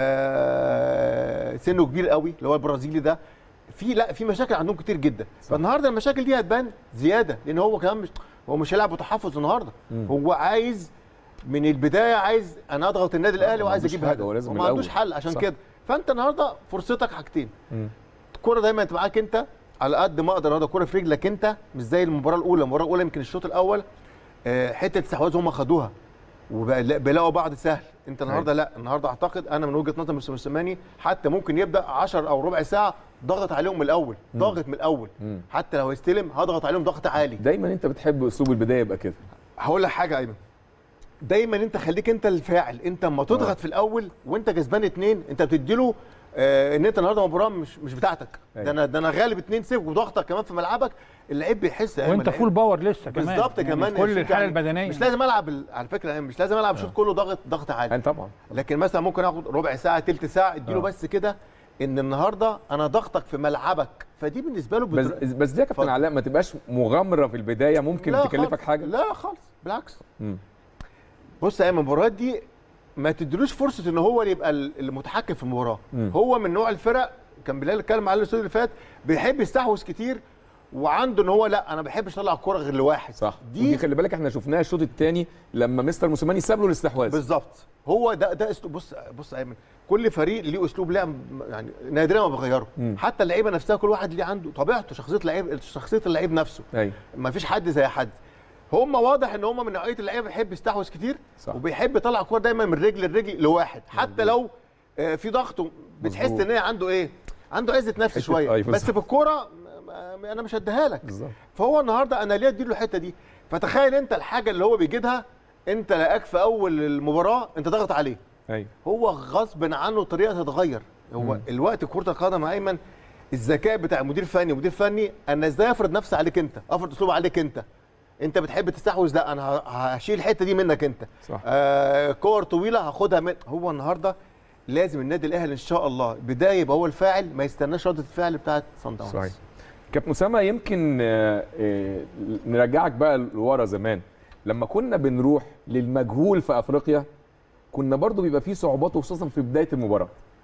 S4: آه، سنه كبير قوي اللي هو البرازيلي ده في لا في مشاكل عندهم كتير جدا فالنهارده المشاكل دي هتبان زياده لان هو كمان مش هو مش هيلعب بتحفظ النهارده هو عايز من البدايه عايز انا اضغط النادي الاهلي
S1: ما
S4: وعايز
S1: عندوش
S4: اجيب
S1: حاجة،
S4: هدف
S1: هو لازم
S4: وما عندوش
S1: الأول.
S4: حل عشان
S1: صح.
S4: كده فانت النهارده فرصتك حاجتين الكوره دايما تبقى معاك انت على قد ما اقدر النهارده الكوره في رجلك انت مش زي المباراه الاولى المباراه الاولى يمكن الشوط الاول آه، حته استحواذ هم خدوها وبيلاقوا بعض سهل انت النهارده لا النهارده اعتقد انا من وجهه نظر مستر موسيماني حتى ممكن يبدا 10 او ربع ساعه ضغط عليهم من الاول ضاغط من الاول
S1: مم.
S4: حتى لو هيستلم هضغط عليهم ضغط عالي
S1: دايما انت بتحب اسلوب البدايه يبقى كده
S4: هقول لك حاجه ايمن دايما انت خليك انت الفاعل انت اما تضغط
S1: آه.
S4: في الاول وانت كسبان اتنين انت بتدي له آه ان انت النهارده مباراه مش مش بتاعتك
S1: أيوة.
S4: ده انا ده انا غالب 2 0 وضغطك كمان في ملعبك اللعيب بيحس يا أيمن،
S3: وانت
S4: اللعيب-
S3: فول باور لسه كمان
S4: بالظبط
S3: يعني
S4: كمان
S3: كل
S4: شوف
S3: الحاله
S4: يعني
S3: البدنيه
S4: مش لازم العب ال- على فكره يعني مش لازم العب الشوط كله ضغط ضغط عالي
S1: يعني طبعا
S4: لكن مثلا ممكن اخد ربع ساعه تلت ساعه اديله
S1: آه.
S4: بس كده ان النهارده انا ضغطك في ملعبك فدي بالنسبه له
S1: بس
S4: بتر-
S1: بس دي يا كابتن
S4: اتفضل.
S1: علاء ما تبقاش مغامره في البدايه ممكن
S4: لا
S1: تكلفك
S4: خالص.
S1: حاجه
S4: لا خالص بالعكس
S1: مم.
S4: بص يا ايمن المباريات دي ما تديلوش فرصه ان هو اللي يبقى ال- المتحكم في المباراه
S1: مم.
S4: هو من نوع الفرق كان بلال اتكلم على الاستوديو اللي فات بيحب يستحوذ كتير وعنده ان هو لا انا ما بحبش اطلع الكوره غير لواحد
S1: صح
S4: دي
S1: ودي خلي بالك احنا شفناها الشوط الثاني لما مستر موسيماني ساب له الاستحواذ
S4: بالظبط هو ده ده اسلوب بص بص يا ايمن كل فريق ليه اسلوب لعب يعني نادرا ما بيغيره
S1: مم.
S4: حتى اللعيبه نفسها كل واحد ليه عنده طبيعته شخصيه اللعيب شخصيه اللعيب نفسه
S1: ايوه
S4: ما فيش حد زي حد هم واضح ان هم من نوعيه اللعيبه بيحب يستحوذ كتير
S1: صح.
S4: وبيحب يطلع كوره دايما من رجل لرجل لواحد حتى لو آه، في ضغط بتحس
S1: مظبوط.
S4: ان هي عنده ايه عنده عزه نفس
S1: حتة-
S4: شويه
S1: أيوة
S4: بس
S1: بالظبط.
S4: في الكوره ما- ما- انا مش هديها لك
S1: بالظبط
S4: فهو النهارده انا ليه اديله الحته دي فتخيل انت الحاجه اللي هو بيجدها انت لقاك في اول المباراه انت ضغط عليه
S1: ايوه
S4: هو غصب عنه طريقه تتغير هو
S1: مم.
S4: الوقت كره القدم يا ايمن الذكاء بتاع مدير فني مدير فني انا ازاي افرض نفسي عليك انت افرض اسلوب عليك انت انت بتحب تستحوذ لا انا ه- هشيل الحته دي منك انت
S1: صح
S4: آه كور طويله هاخدها من هو النهارده لازم النادي الاهلي ان شاء الله بدايه يبقى هو الفاعل ما يستناش رده الفعل بتاعت صن داونز
S1: صحيح كابتن اسامه يمكن آه، آه، نرجعك بقى لورا زمان لما كنا بنروح للمجهول في افريقيا كنا برضو بيبقى فيه صعوبات وخصوصا في بدايه المباراه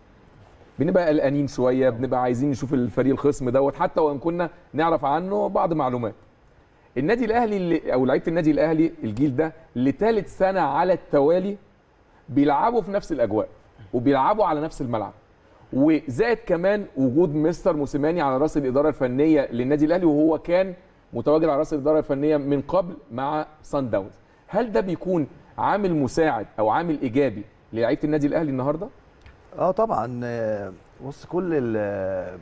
S1: بنبقى قلقانين شويه بنبقى عايزين نشوف الفريق الخصم دوت حتى وان كنا نعرف عنه بعض معلومات النادي الاهلي اللي او لعيبه النادي الاهلي الجيل ده لثالث سنه على التوالي بيلعبوا في نفس الاجواء وبيلعبوا على نفس الملعب وزائد كمان وجود مستر موسيماني على راس الاداره الفنيه للنادي الاهلي وهو كان متواجد على راس الاداره الفنيه من قبل مع سان داونز هل ده بيكون عامل مساعد او عامل ايجابي للعيبه النادي الاهلي النهارده
S5: اه طبعا آه، بص كل ال- آه،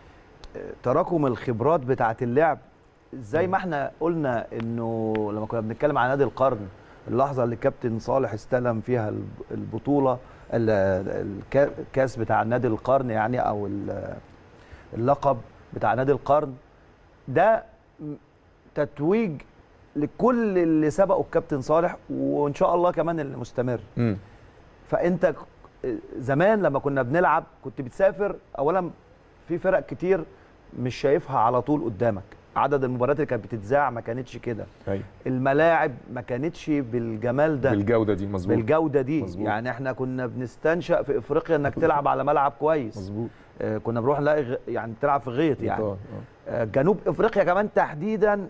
S5: تراكم الخبرات بتاعه اللعب زي ما احنا قلنا انه لما كنا بنتكلم عن نادي القرن اللحظه اللي كابتن صالح استلم فيها الب- البطوله ال- الكا- الكاس بتاع نادي القرن يعني او ال- اللقب بتاع نادي القرن ده م- تتويج لكل اللي سبقوا الكابتن صالح وان شاء الله كمان اللي مستمر
S1: مم.
S5: فانت ك- زمان لما كنا بنلعب كنت بتسافر اولا في فرق كتير مش شايفها على طول قدامك عدد المباريات اللي كانت بتتذاع ما كانتش كده
S1: ايوه
S5: الملاعب ما كانتش بالجمال ده
S1: بالجوده دي مظبوط
S5: بالجوده دي
S1: مظبوط.
S5: يعني احنا كنا بنستنشق في افريقيا انك تلعب على ملعب كويس
S1: مظبوط
S5: آه كنا بنروح نلاقي غ- يعني تلعب في غيط يعني
S1: آه، آه.
S5: آه جنوب افريقيا كمان تحديدا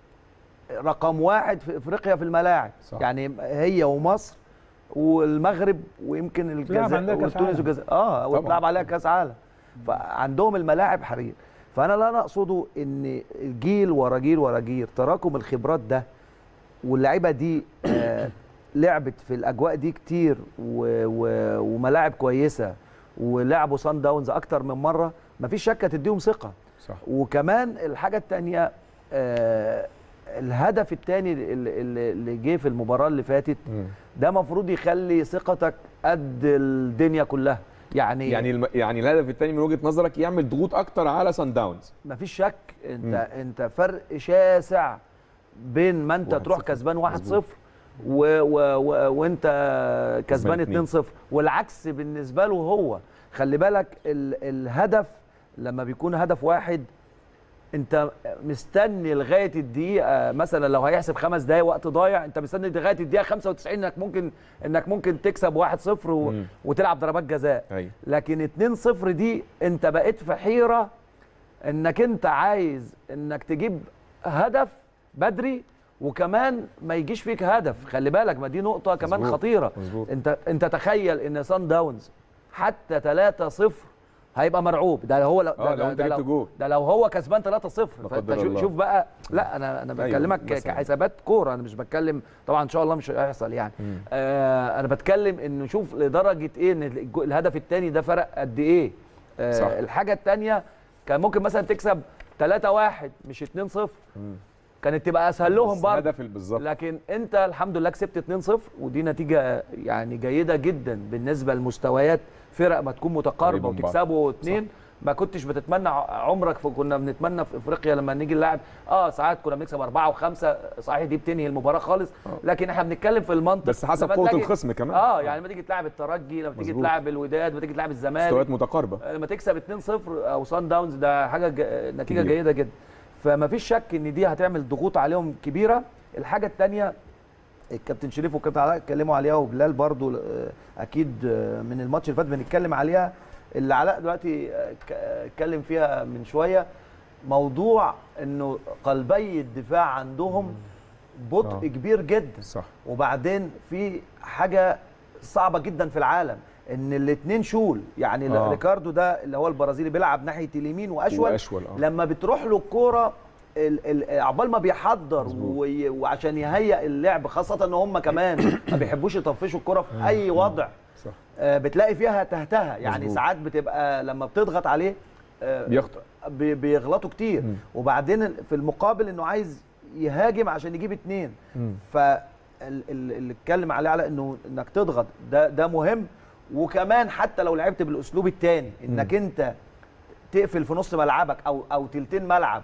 S5: رقم واحد في افريقيا في الملاعب
S1: صح.
S5: يعني هي ومصر والمغرب ويمكن
S3: تلعب عندها
S5: الجزائر
S3: كأس
S5: وتونس
S3: عالم.
S5: والجزائر اه وتلعب عليها كاس عالم فعندهم الملاعب حرير فانا لا اقصده ان جيل ورا جيل ورا جيل تراكم الخبرات ده واللعيبه دي آه لعبت في الاجواء دي كتير و و وملاعب كويسه ولعبوا سان داونز اكتر من مره مفيش شك هتديهم ثقه
S1: صح
S5: وكمان الحاجه الثانيه آه الهدف الثاني اللي, اللي- اللي جه في المباراه اللي فاتت
S1: مم.
S5: ده مفروض يخلي ثقتك قد الدنيا كلها يعني
S1: يعني الم... يعني الهدف الثاني من وجهه نظرك يعمل ضغوط اكتر على سان داونز
S5: مفيش شك انت
S1: مم.
S5: انت فرق شاسع بين ما انت
S1: واحد
S5: تروح
S1: صفر.
S5: كسبان 1-0
S1: مظبوط.
S5: و و و وانت كسبان
S1: اتنين.
S5: 2-0 والعكس بالنسبه له هو خلي بالك ال الهدف لما بيكون هدف واحد انت مستني لغايه الدقيقه مثلا لو هيحسب خمس دقايق وقت ضايع انت مستني لغايه الدقيقه 95 انك ممكن انك ممكن تكسب 1-0 و...
S1: مم.
S5: وتلعب ضربات جزاء
S1: ايوه
S5: لكن 2-0 دي انت بقيت في حيره انك انت عايز انك تجيب هدف بدري وكمان ما يجيش فيك هدف خلي بالك ما دي نقطه كمان
S1: مظبوط.
S5: خطيره
S1: مظبوط
S5: انت انت تخيل ان سان داونز حتى 3-0 هيبقى مرعوب ده هو لو
S1: اه
S5: ده,
S1: لو انت
S5: ده,
S1: جبت
S5: لو
S1: جول
S5: ده لو هو كسبان 3-0
S1: لا
S5: فانت
S1: قدر
S5: شوف,
S1: الله.
S5: شوف بقى لا انا انا
S1: أيوة،
S5: بكلمك ك-
S1: مثلاً.
S5: كحسابات كوره انا مش بتكلم طبعا ان شاء الله مش هيحصل يعني
S1: مم.
S5: آه انا بتكلم انه شوف لدرجه ايه ان الجو- الهدف الثاني ده فرق قد ايه آه
S1: صح.
S5: الحاجه الثانيه كان ممكن مثلا تكسب 3-1 مش 2-0
S1: مم.
S5: كانت تبقى اسهل لهم
S1: بس
S5: برضه
S1: هدف ال- بالظبط
S5: لكن انت الحمد لله كسبت 2-0 ودي نتيجه يعني جيده جدا بالنسبه لمستويات فرق ما تكون متقاربه
S1: قريبة من بعض.
S5: وتكسبوا اتنين ما كنتش بتتمنى ع- عمرك في كنا بنتمنى في افريقيا لما نيجي نلعب اه ساعات كنا بنكسب اربعه وخمسه صحيح دي بتنهي المباراه خالص لكن احنا بنتكلم في المنطق
S1: بس حسب
S5: لما
S1: قوه
S5: تلاقي-
S1: الخصم كمان
S5: اه يعني لما تيجي تلعب الترجي لما تيجي
S1: مظبوط.
S5: تلعب الوداد لما تيجي تلعب الزمالك
S1: مستويات متقاربه
S5: لما تكسب 2-0 او سان داونز ده حاجه ج... نتيجه
S1: كبير.
S5: جيده جدا فما فيش شك ان دي هتعمل ضغوط عليهم كبيره الحاجه الثانيه الكابتن شريف والكابتن علاء اتكلموا عليها وبلال برضو آه، اكيد آه، من الماتش اللي فات بنتكلم عليها اللي علاء دلوقتي آه، ك- آه، اتكلم فيها من شويه موضوع انه قلبي الدفاع عندهم بطء
S1: آه.
S5: كبير جدا
S1: صح
S5: وبعدين في حاجه صعبه جدا في العالم ان الاثنين شول يعني
S1: آه.
S5: آه. ريكاردو ده اللي هو البرازيلي بيلعب ناحيه اليمين واشول
S1: واشول اه
S5: لما بتروح له الكوره ال- ال- عقبال ما بيحضر
S1: مظبوط.
S5: وي- وعشان يهيئ اللعب خاصه ان هم كمان ما بيحبوش يطفشوا الكوره في اي وضع
S1: صح
S5: آه، بتلاقي فيها تهتها يعني
S1: مظبوط.
S5: ساعات بتبقى لما بتضغط عليه آه،
S1: بيخطئ.
S5: بي- بيغلطوا كتير
S1: مم.
S5: وبعدين في المقابل انه عايز يهاجم عشان يجيب اتنين
S1: مم.
S5: فاللي اتكلم عليه على انه انك تضغط ده ده مهم وكمان حتى لو لعبت بالاسلوب الثاني انك انت تقفل في نص ملعبك او او تلتين ملعب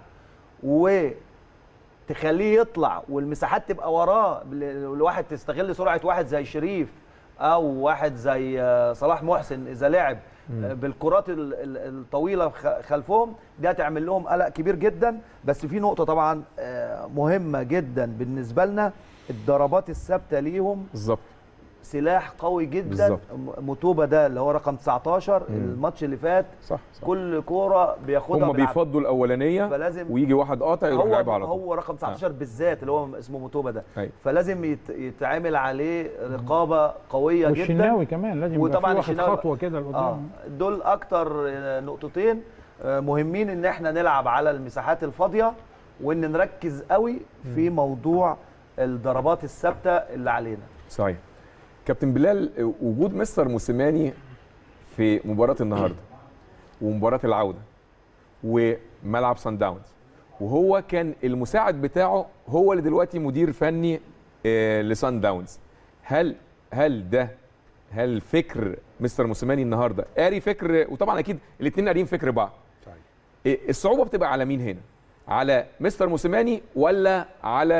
S5: وتخليه يطلع والمساحات تبقى وراه ل- الواحد تستغل سرعه واحد زي شريف او واحد زي آه، صلاح محسن اذا لعب آه، بالكرات ال- ال- الطويله خ- خلفهم دي هتعمل لهم قلق كبير جدا بس في نقطه طبعا آه، مهمه جدا بالنسبه لنا الضربات الثابته ليهم
S1: بالظبط
S5: سلاح قوي جدا
S1: بالظبط.
S5: م- متوبه ده اللي هو رقم 19 الماتش اللي فات
S1: صح صح
S5: كل كوره بياخدها
S1: هم
S5: بالعافية.
S1: بيفضوا الاولانيه
S5: فلازم
S1: ويجي واحد قاطع يروح
S5: هو
S1: لعبه على طول
S5: هو رقم 19 بالذات اللي هو اسمه موتوبا ده
S1: أيوة.
S5: فلازم يت- يتعامل عليه رقابه قويه جدا
S3: والشناوي كمان لازم يبقى
S5: وطبعاً
S3: في واخد
S5: الشناوي-
S3: خطوه كده
S5: اه
S3: لقدام
S5: دول اكتر آه، نقطتين آه، مهمين ان احنا نلعب على المساحات الفاضيه وان نركز قوي في موضوع الضربات الثابته اللي علينا
S1: صحيح كابتن بلال وجود مستر موسيماني في مباراه النهارده ومباراه العوده وملعب سان داونز وهو كان المساعد بتاعه هو اللي دلوقتي مدير فني آه، لسان داونز هل هل ده هل فكر مستر موسيماني النهارده قاري فكر وطبعا اكيد الاثنين قاريين فكر بعض
S6: صحيح.
S1: إيه الصعوبه بتبقى على مين هنا على مستر موسيماني ولا على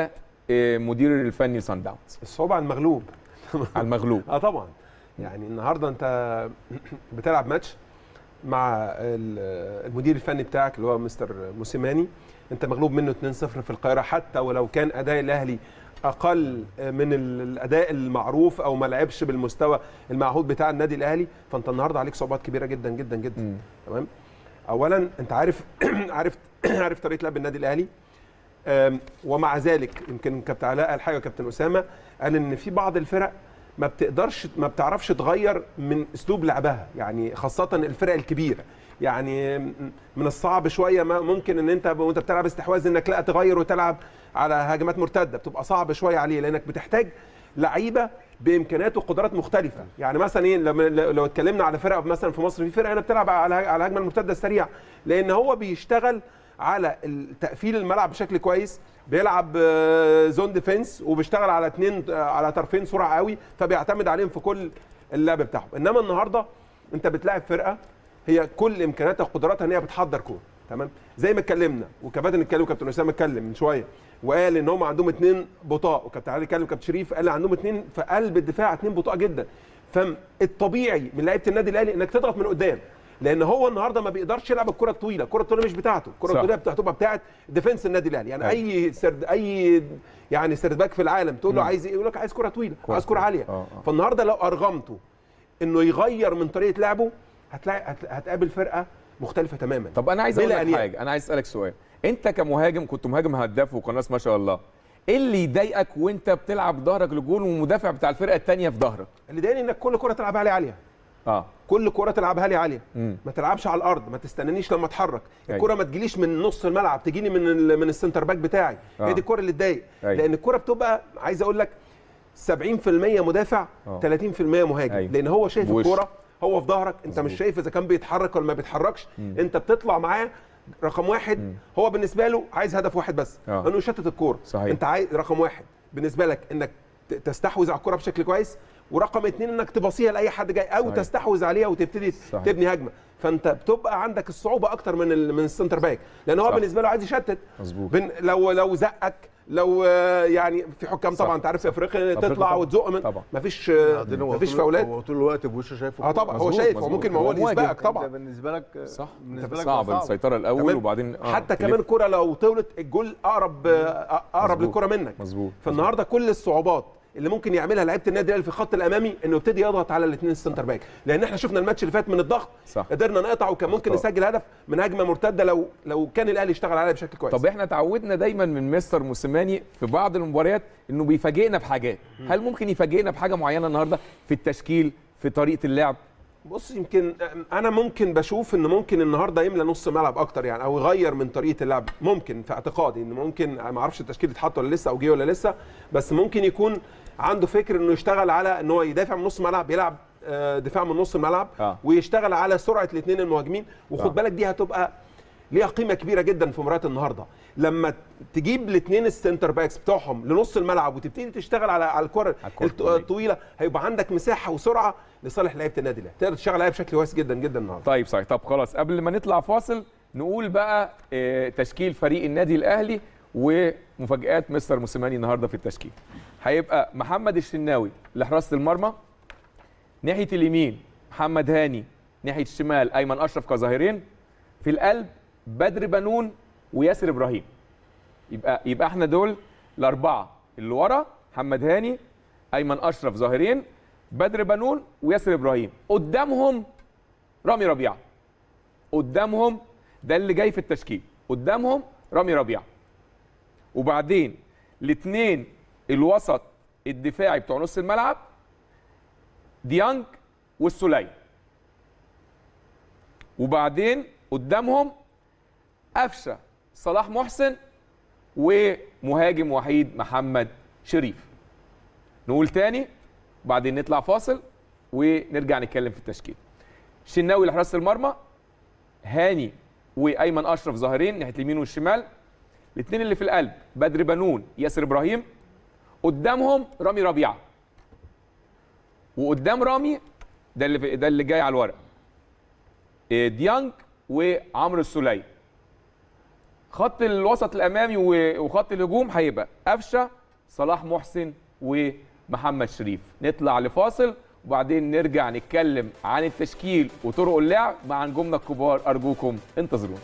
S1: آه، مدير الفني لسان داونز
S6: الصعوبه على المغلوب
S1: على المغلوب
S6: اه طبعا يعني النهارده انت بتلعب ماتش مع ال- المدير الفني بتاعك اللي هو مستر موسيماني انت مغلوب منه 2-0 في القاهره حتى ولو كان اداء الاهلي اقل من ال- الاداء المعروف او ما لعبش بالمستوى المعهود بتاع النادي الاهلي فانت النهارده عليك صعوبات كبيره جدا جدا جدا
S1: مم.
S6: تمام اولا انت عارف عارف عارف طريقه لعب النادي الاهلي أم، ومع ذلك يمكن كابتن علاء قال حاجه وكابتن اسامه قال ان في بعض الفرق ما بتقدرش ما بتعرفش تغير من اسلوب لعبها يعني خاصه الفرق الكبيره يعني م- من الصعب شويه ما ممكن ان انت وانت بتلعب استحواذ انك لا تغير وتلعب على هجمات مرتده بتبقى صعب شويه عليه لانك بتحتاج لعيبه بامكانيات وقدرات مختلفه يعني مثلا ايه لما لو اتكلمنا على فرق مثلا في مصر في فرقه هنا بتلعب على على الهجمه المرتده السريعه لان هو بيشتغل على تقفيل الملعب بشكل كويس بيلعب آه، زون ديفنس وبيشتغل على اثنين على طرفين سرعه قوي فبيعتمد عليهم في كل اللعب بتاعهم انما النهارده انت بتلاعب فرقه هي كل امكانياتها وقدراتها ان هي بتحضر كوره تمام زي ما اتكلمنا وكباتن اتكلم وكابتن اسامه اتكلم من شويه وقال ان هم عندهم اثنين بطاء وكابتن علي اتكلم وكابتن شريف قال عندهم اثنين في قلب الدفاع اثنين بطاء جدا فالطبيعي من لعيبه النادي الاهلي انك تضغط من قدام لان هو النهارده ما بيقدرش يلعب الكره الطويله الكره الطويله مش بتاعته الكره
S1: صح.
S6: الطويله بتاعته هتبقى بتاعت ديفنس النادي الاهلي يعني
S1: أيوة.
S6: اي سرد اي يعني سرد باك في العالم تقول له عايز ايه يقول لك عايز كره طويله عايز كره عاليه
S1: آه، آه.
S6: فالنهارده لو ارغمته انه يغير من طريقه لعبه هتلاقي هت- هتقابل فرقه مختلفه تماما
S1: طب انا عايز اقول
S6: بلا
S1: لك
S6: أنياب.
S1: حاجه انا عايز اسالك سؤال انت كمهاجم كنت مهاجم هداف وقناص ما شاء الله ايه اللي يضايقك وانت بتلعب ظهرك لجول والمدافع بتاع الفرقه الثانيه في ظهرك
S6: اللي ضايقني انك كل كره تلعبها لي عاليه
S1: اه
S6: كل كره تلعبها لي عاليه
S1: مم.
S6: ما تلعبش على الارض ما تستنانيش لما اتحرك
S1: أيوة.
S6: الكره ما تجيليش من نص الملعب تجيني من ال- من السنتر باك بتاعي
S1: آه.
S6: هي دي الكره اللي تضايق
S1: أيوة.
S6: لان الكره بتبقى عايز اقول لك 70% مدافع
S1: آه.
S6: 30% مهاجم
S1: أيوة.
S6: لان هو شايف
S1: بوش.
S6: الكره هو في ظهرك انت مش شايف اذا كان بيتحرك ولا ما بيتحركش انت بتطلع معاه رقم واحد هو بالنسبه له عايز هدف واحد بس
S1: آه.
S6: انه يشتت الكوره
S1: صحيح.
S6: انت عايز رقم واحد بالنسبه لك انك ت- تستحوذ على الكره بشكل كويس ورقم اتنين انك تباصيها لاي حد جاي او
S1: صحيح.
S6: تستحوذ عليها وتبتدي
S1: صحيح.
S6: تبني هجمه فانت بتبقى عندك الصعوبه اكتر من ال- من السنتر باك لان هو
S1: صح.
S6: بالنسبه له عايز يشتت
S1: مظبوط.
S6: بن لو لو زقك لو آه، يعني في حكام
S1: صح.
S6: طبعا انت عارف في افريقيا
S1: أفريقيا
S6: تطلع
S1: طبعاً.
S6: وتزق من
S1: طبعاً.
S6: مفيش آه،
S4: بعدين هو
S6: مفيش
S4: طول-
S6: فاولات
S4: هو طول الوقت بوشه شايف
S6: اه طبعا هو
S1: مظبوط،
S6: شايف هو
S1: مظبوط.
S6: ممكن ما هو
S1: هو
S6: اللي
S1: مواجه.
S6: يسبقك طبعا
S4: انت بالنسبه لك
S1: صح
S4: بالنسبه لك
S1: صعب
S4: صعب.
S1: السيطره الاول
S6: تمام.
S1: وبعدين آه
S6: حتى
S1: تلف.
S6: كمان الكره لو طولت الجول اقرب آه، اقرب
S1: مظبوط.
S6: للكره منك
S1: مظبوط
S6: فالنهارده كل الصعوبات اللي ممكن يعملها لعيبه النادي الاهلي في الخط الامامي انه يبتدي يضغط على الاثنين السنتر باك لان احنا شفنا الماتش اللي فات من الضغط
S1: صح.
S6: قدرنا نقطع وكان ممكن
S1: أخطاء.
S6: نسجل هدف من هجمه مرتده لو لو كان الاهلي اشتغل عليها بشكل كويس
S1: طب احنا تعودنا دايما من مستر موسيماني في بعض المباريات انه بيفاجئنا بحاجات هل ممكن يفاجئنا بحاجه معينه النهارده في التشكيل في طريقه اللعب
S6: بص يمكن انا ممكن بشوف ان ممكن النهارده يملى نص ملعب اكتر يعني او يغير من طريقه اللعب ممكن في اعتقادي ان ممكن ما اعرفش التشكيل اتحط ولا لسه او جه ولا لسه بس ممكن يكون عنده فكر انه يشتغل على ان هو يدافع من نص الملعب يلعب آه، دفاع من نص الملعب
S1: آه.
S6: ويشتغل على سرعه الاثنين المهاجمين وخد
S1: آه.
S6: بالك دي هتبقى ليها قيمه كبيره جدا في مباريات النهارده لما تجيب الاثنين السنتر باكس بتوعهم لنص الملعب وتبتدي تشتغل على على الكره
S1: على الكرة
S6: الط-
S1: الطولية.
S6: الطويله هيبقى عندك مساحه وسرعه لصالح لعيبه النادي الاهلي تقدر تشتغل عليها بشكل كويس جدا جدا النهارده
S1: طيب صحيح طب خلاص قبل ما نطلع فاصل نقول بقى آه، تشكيل فريق النادي الاهلي ومفاجآت مستر موسيماني النهارده في التشكيل هيبقى محمد الشناوي لحراسه المرمى ناحيه اليمين محمد هاني ناحيه الشمال ايمن اشرف كظاهرين في القلب بدر بنون وياسر ابراهيم يبقى يبقى احنا دول الاربعه اللي ورا محمد هاني ايمن اشرف ظاهرين بدر بنون وياسر ابراهيم قدامهم رامي ربيعه قدامهم ده اللي جاي في التشكيل قدامهم رامي ربيعه وبعدين الاثنين الوسط الدفاعي بتوع نص الملعب ديانج والسوليه وبعدين قدامهم قفشه صلاح محسن ومهاجم وحيد محمد شريف نقول تاني وبعدين نطلع فاصل ونرجع نتكلم في التشكيل شناوي لحراسه المرمى هاني وايمن اشرف ظاهرين ناحيه اليمين والشمال الاثنين اللي في القلب بدر بنون ياسر ابراهيم قدامهم رامي ربيعه وقدام رامي ده اللي في ده اللي جاي على الورق إيه، ديانج وعمرو السوليه خط الوسط الامامي و- وخط الهجوم هيبقى قفشه صلاح محسن ومحمد شريف نطلع لفاصل وبعدين نرجع نتكلم عن التشكيل وطرق اللعب مع نجومنا الكبار ارجوكم انتظرونا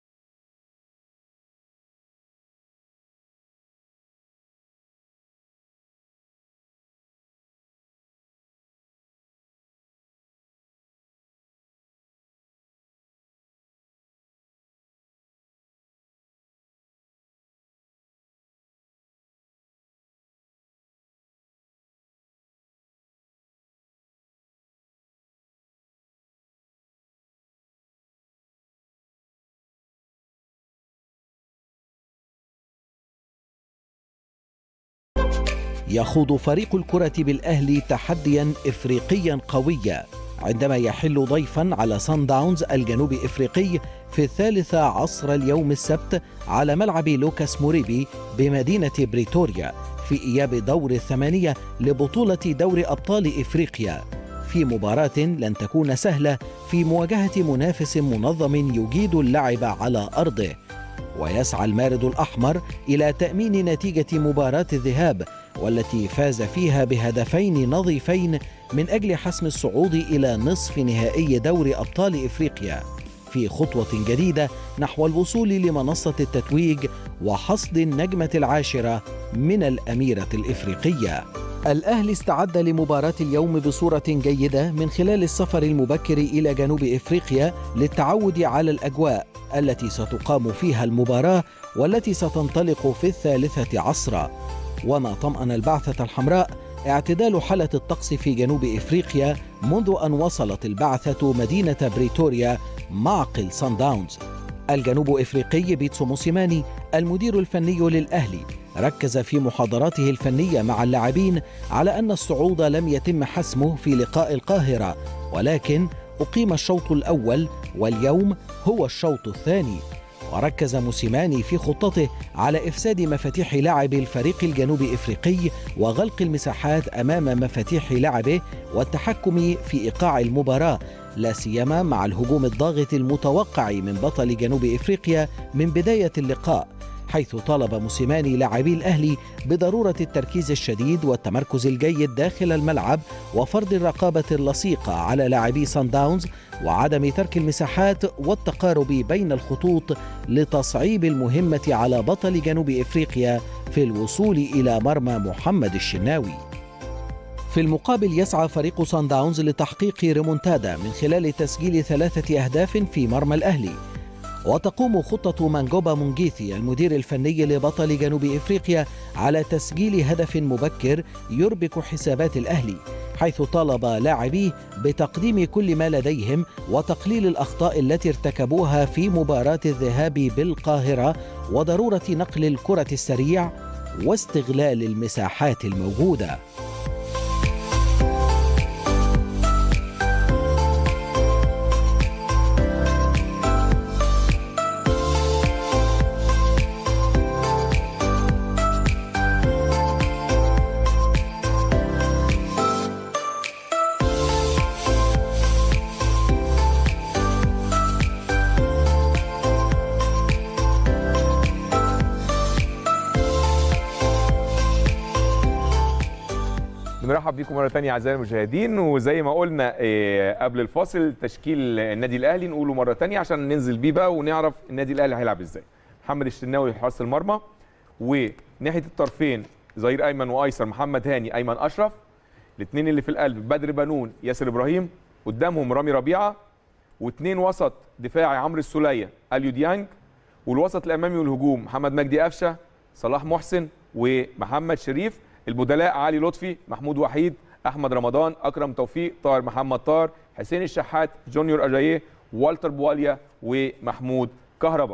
S7: يخوض فريق الكرة بالأهلي تحديا إفريقيا قويا عندما يحل ضيفا على سان داونز الجنوب إفريقي في الثالثة عصر اليوم السبت على ملعب لوكاس موريبي بمدينة بريتوريا في إياب دور الثمانية لبطولة دور أبطال إفريقيا في مباراة لن تكون سهلة في مواجهة منافس منظم يجيد اللعب على أرضه ويسعى المارد الأحمر إلى تأمين نتيجة مباراة الذهاب والتي فاز فيها بهدفين نظيفين من أجل حسم الصعود إلى نصف نهائي دور أبطال إفريقيا في خطوة جديدة نحو الوصول لمنصة التتويج وحصد النجمة العاشرة من الأميرة الإفريقية الأهلي استعد لمباراة اليوم بصورة جيدة من خلال السفر المبكر إلى جنوب إفريقيا للتعود على الأجواء التي ستقام فيها المباراة والتي ستنطلق في الثالثة عصرا وما طمأن البعثة الحمراء اعتدال حالة الطقس في جنوب إفريقيا منذ أن وصلت البعثة مدينة بريتوريا معقل سان داونز الجنوب إفريقي بيتسو موسيماني المدير الفني للأهلي ركز في محاضراته الفنية مع اللاعبين على أن الصعود لم يتم حسمه في لقاء القاهرة ولكن أقيم الشوط الأول واليوم هو الشوط الثاني وركز موسيماني في خطته على افساد مفاتيح لعب الفريق الجنوب افريقي وغلق المساحات امام مفاتيح لعبه والتحكم في ايقاع المباراه لا سيما مع الهجوم الضاغط المتوقع من بطل جنوب افريقيا من بدايه اللقاء حيث طالب موسيماني لاعبي الاهلي بضروره التركيز الشديد والتمركز الجيد داخل الملعب وفرض الرقابه اللصيقه على لاعبي سان داونز وعدم ترك المساحات والتقارب بين الخطوط لتصعيب المهمه على بطل جنوب افريقيا في الوصول الى مرمى محمد الشناوي في المقابل يسعى فريق سان داونز لتحقيق ريمونتادا من خلال تسجيل ثلاثه اهداف في مرمى الاهلي وتقوم خطة مانجوبا مونجيثي المدير الفني لبطل جنوب افريقيا على تسجيل هدف مبكر يربك حسابات الاهلي حيث طالب لاعبيه بتقديم كل ما لديهم وتقليل الاخطاء التي ارتكبوها في مباراة الذهاب بالقاهرة وضرورة نقل الكرة السريع واستغلال المساحات الموجوده
S1: بنرحب بيكم مره ثانيه اعزائي المشاهدين وزي ما قلنا آه، قبل الفاصل تشكيل النادي الاهلي نقوله مره ثانيه عشان ننزل بيه بقى ونعرف النادي الاهلي هيلعب ازاي محمد الشناوي حراس المرمى وناحيه الطرفين ظهير ايمن وايسر محمد هاني ايمن اشرف الاثنين اللي في القلب بدر بنون ياسر ابراهيم قدامهم رامي ربيعه واثنين وسط دفاعي عمرو السوليه اليو ديانج والوسط الامامي والهجوم محمد مجدي قفشه صلاح محسن ومحمد شريف البدلاء علي لطفي محمود وحيد احمد رمضان اكرم توفيق طاهر محمد طاهر حسين الشحات جونيور اجاييه والتر بواليا ومحمود كهربا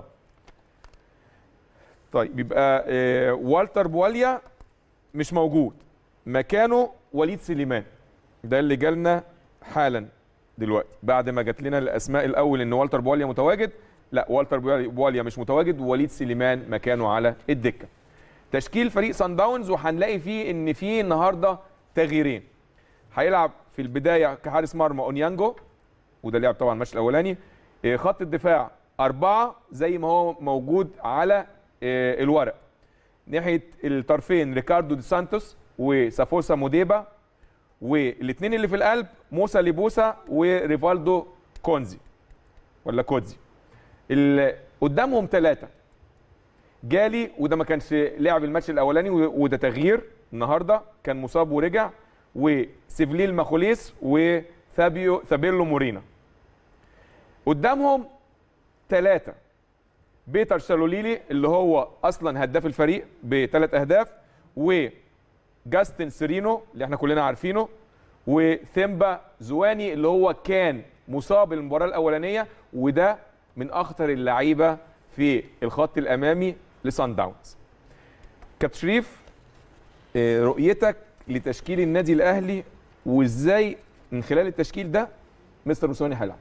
S1: طيب يبقى آه، والتر بواليا مش موجود مكانه وليد سليمان ده اللي جالنا حالا دلوقتي بعد ما جات لنا الاسماء الاول ان والتر بواليا متواجد لا والتر بواليا مش متواجد ووليد سليمان مكانه على الدكه تشكيل فريق سان داونز وهنلاقي فيه ان في النهارده تغييرين هيلعب في البدايه كحارس مرمى اونيانجو وده لعب طبعا الماتش الاولاني إيه، خط الدفاع أربعة زي ما هو موجود على إيه، الورق ناحيه الطرفين ريكاردو دي سانتوس وسافوسا موديبا والاثنين اللي في القلب موسى ليبوسا وريفالدو كونزي ولا كودزي ال- قدامهم ثلاثه جالي وده ما كانش لعب الماتش الاولاني و- وده تغيير النهارده كان مصاب ورجع وسيفليل ماخوليس وفابيو ثابيلو مورينا قدامهم ثلاثه بيتر شالوليلي اللي هو اصلا هداف الفريق بثلاث اهداف وجاستن سيرينو اللي احنا كلنا عارفينه وثيمبا زواني اللي هو كان مصاب المباراه الاولانيه وده من اخطر اللعيبه في الخط الامامي لسان داونز كابتن شريف آه، رؤيتك لتشكيل النادي الاهلي وازاي من خلال التشكيل ده مستر موسيماني هيلعب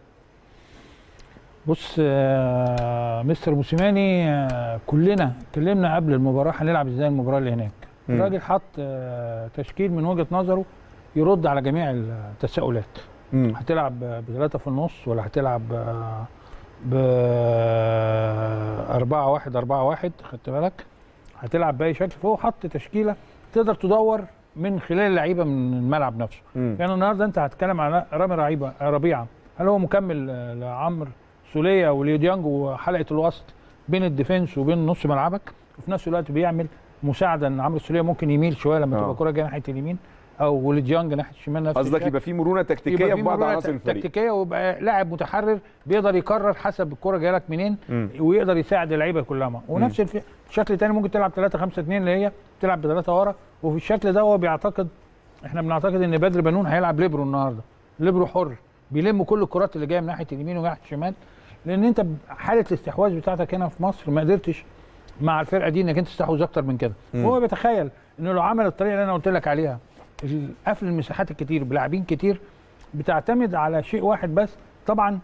S3: بص آه، مستر موسيماني آه، كلنا اتكلمنا قبل المباراه هنلعب ازاي المباراه اللي هناك
S1: مم.
S3: الراجل حط آه، تشكيل من وجهه نظره يرد على جميع التساؤلات هتلعب بثلاثة في النص ولا هتلعب آه، ب 4 1 4 1 خدت بالك هتلعب باي شكل فهو حط تشكيله تقدر تدور من خلال اللعيبه من الملعب نفسه
S1: مم.
S3: يعني النهارده انت هتتكلم على رامي رعيبه ربيعه هل هو مكمل آه، لعمرو سوليه وليوديانج وحلقه الوسط بين الديفنس وبين نص ملعبك وفي نفس الوقت بيعمل مساعده ان عمرو سوليه ممكن يميل شويه لما
S1: آه.
S3: تبقى الكره جايه ناحيه اليمين او وليديانج ناحيه الشمال نفس
S1: قصدك
S3: الشكل.
S1: يبقى في مرونه تكتيكيه
S3: يبقى
S1: في بعض
S3: مرونة
S1: عناصر الفريق
S3: تكتيكيه ويبقى لاعب متحرر بيقدر يقرر حسب الكره جايه لك منين
S1: مم.
S3: ويقدر يساعد اللعيبه كلها معه ونفس الف... شكل تاني ممكن تلعب 3 5 2 اللي هي تلعب بثلاثه ورا وفي الشكل ده هو بيعتقد احنا بنعتقد ان بدر بنون هيلعب ليبرو النهارده ليبرو حر بيلم كل الكرات اللي جايه من ناحيه اليمين وناحيه الشمال لان انت حاله الاستحواذ بتاعتك هنا في مصر ما قدرتش مع الفرقه دي انك انت تستحوذ اكتر من كده هو بيتخيل انه لو عمل الطريقه اللي انا قلت لك عليها ال- قفل المساحات الكتير بلاعبين كتير بتعتمد على شيء واحد بس طبعا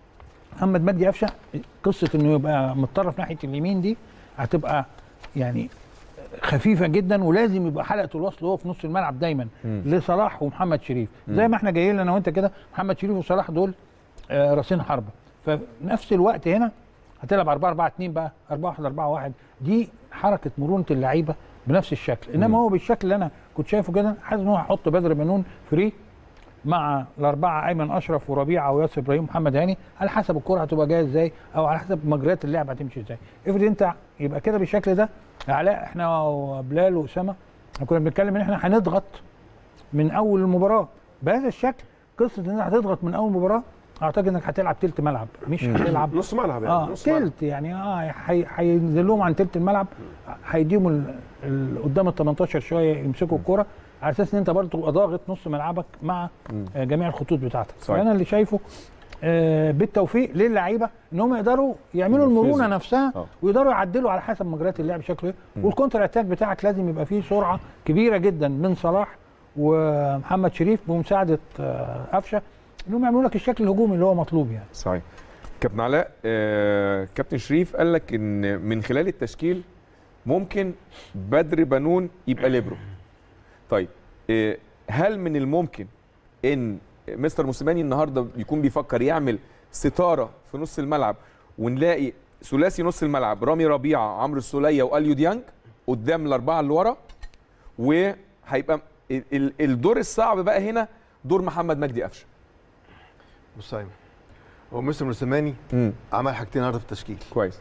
S3: محمد مجدي قفشه قصه انه يبقى متطرف ناحيه اليمين دي هتبقى يعني خفيفه جدا ولازم يبقى حلقه الوصل هو في نص الملعب دايما لصلاح ومحمد شريف زي ما احنا جايين لنا وانت كده محمد شريف وصلاح دول آه، راسين حربه فنفس الوقت هنا هتلعب 4 4 2 بقى 4 1 4 1 دي حركه مرونه اللعيبه بنفس الشكل انما هو بالشكل اللي انا كنت شايفه كده حاسس ان هو هيحط بدر بنون فري مع الاربعه ايمن اشرف وربيعه وياسر ابراهيم ومحمد هاني على حسب الكره هتبقى جايه ازاي او على حسب مجريات اللعب هتمشي ازاي افرض انت يبقى كده بالشكل ده يا علاء احنا وبلال واسامه احنا كنا بنتكلم ان احنا هنضغط من اول المباراه بهذا الشكل قصه ان انت هتضغط من اول مباراه اعتقد انك هتلعب تلت ملعب مش هتلعب
S6: نص ملعب يعني
S3: اه
S6: نص ملعب.
S3: تلت يعني اه هي- هينزل لهم عن تلت الملعب هيديهم ال- ال- قدام ال 18 شويه يمسكوا الكوره على اساس ان انت برضه تبقى ضاغط نص ملعبك مع آه جميع الخطوط بتاعتك
S1: صحيح.
S3: فانا اللي شايفه آه بالتوفيق للعيبه ان هم يقدروا يعملوا المرونه
S1: ينفذوا.
S3: نفسها
S1: آه.
S3: ويقدروا يعدلوا على حسب مجريات اللعب شكله ايه والكونتر اتاك بتاعك لازم يبقى فيه سرعه كبيره جدا من صلاح ومحمد شريف بمساعده آه، قفشه انهم يعملوا لك الشكل الهجومي اللي هو مطلوب يعني
S1: صحيح كابتن علاء آه كابتن شريف قال لك ان من خلال التشكيل ممكن بدر بنون يبقى ليبرو طيب آه هل من الممكن ان مستر موسيماني النهارده يكون بيفكر يعمل ستاره في نص الملعب ونلاقي ثلاثي نص الملعب رامي ربيعه عمرو السوليه واليو ديانج قدام الاربعه اللي ورا وهيبقى ال- ال- الدور الصعب بقى هنا دور محمد مجدي قفشه
S4: بص يا ايمن هو مستر موسيماني عمل حاجتين النهارده في التشكيل
S1: كويس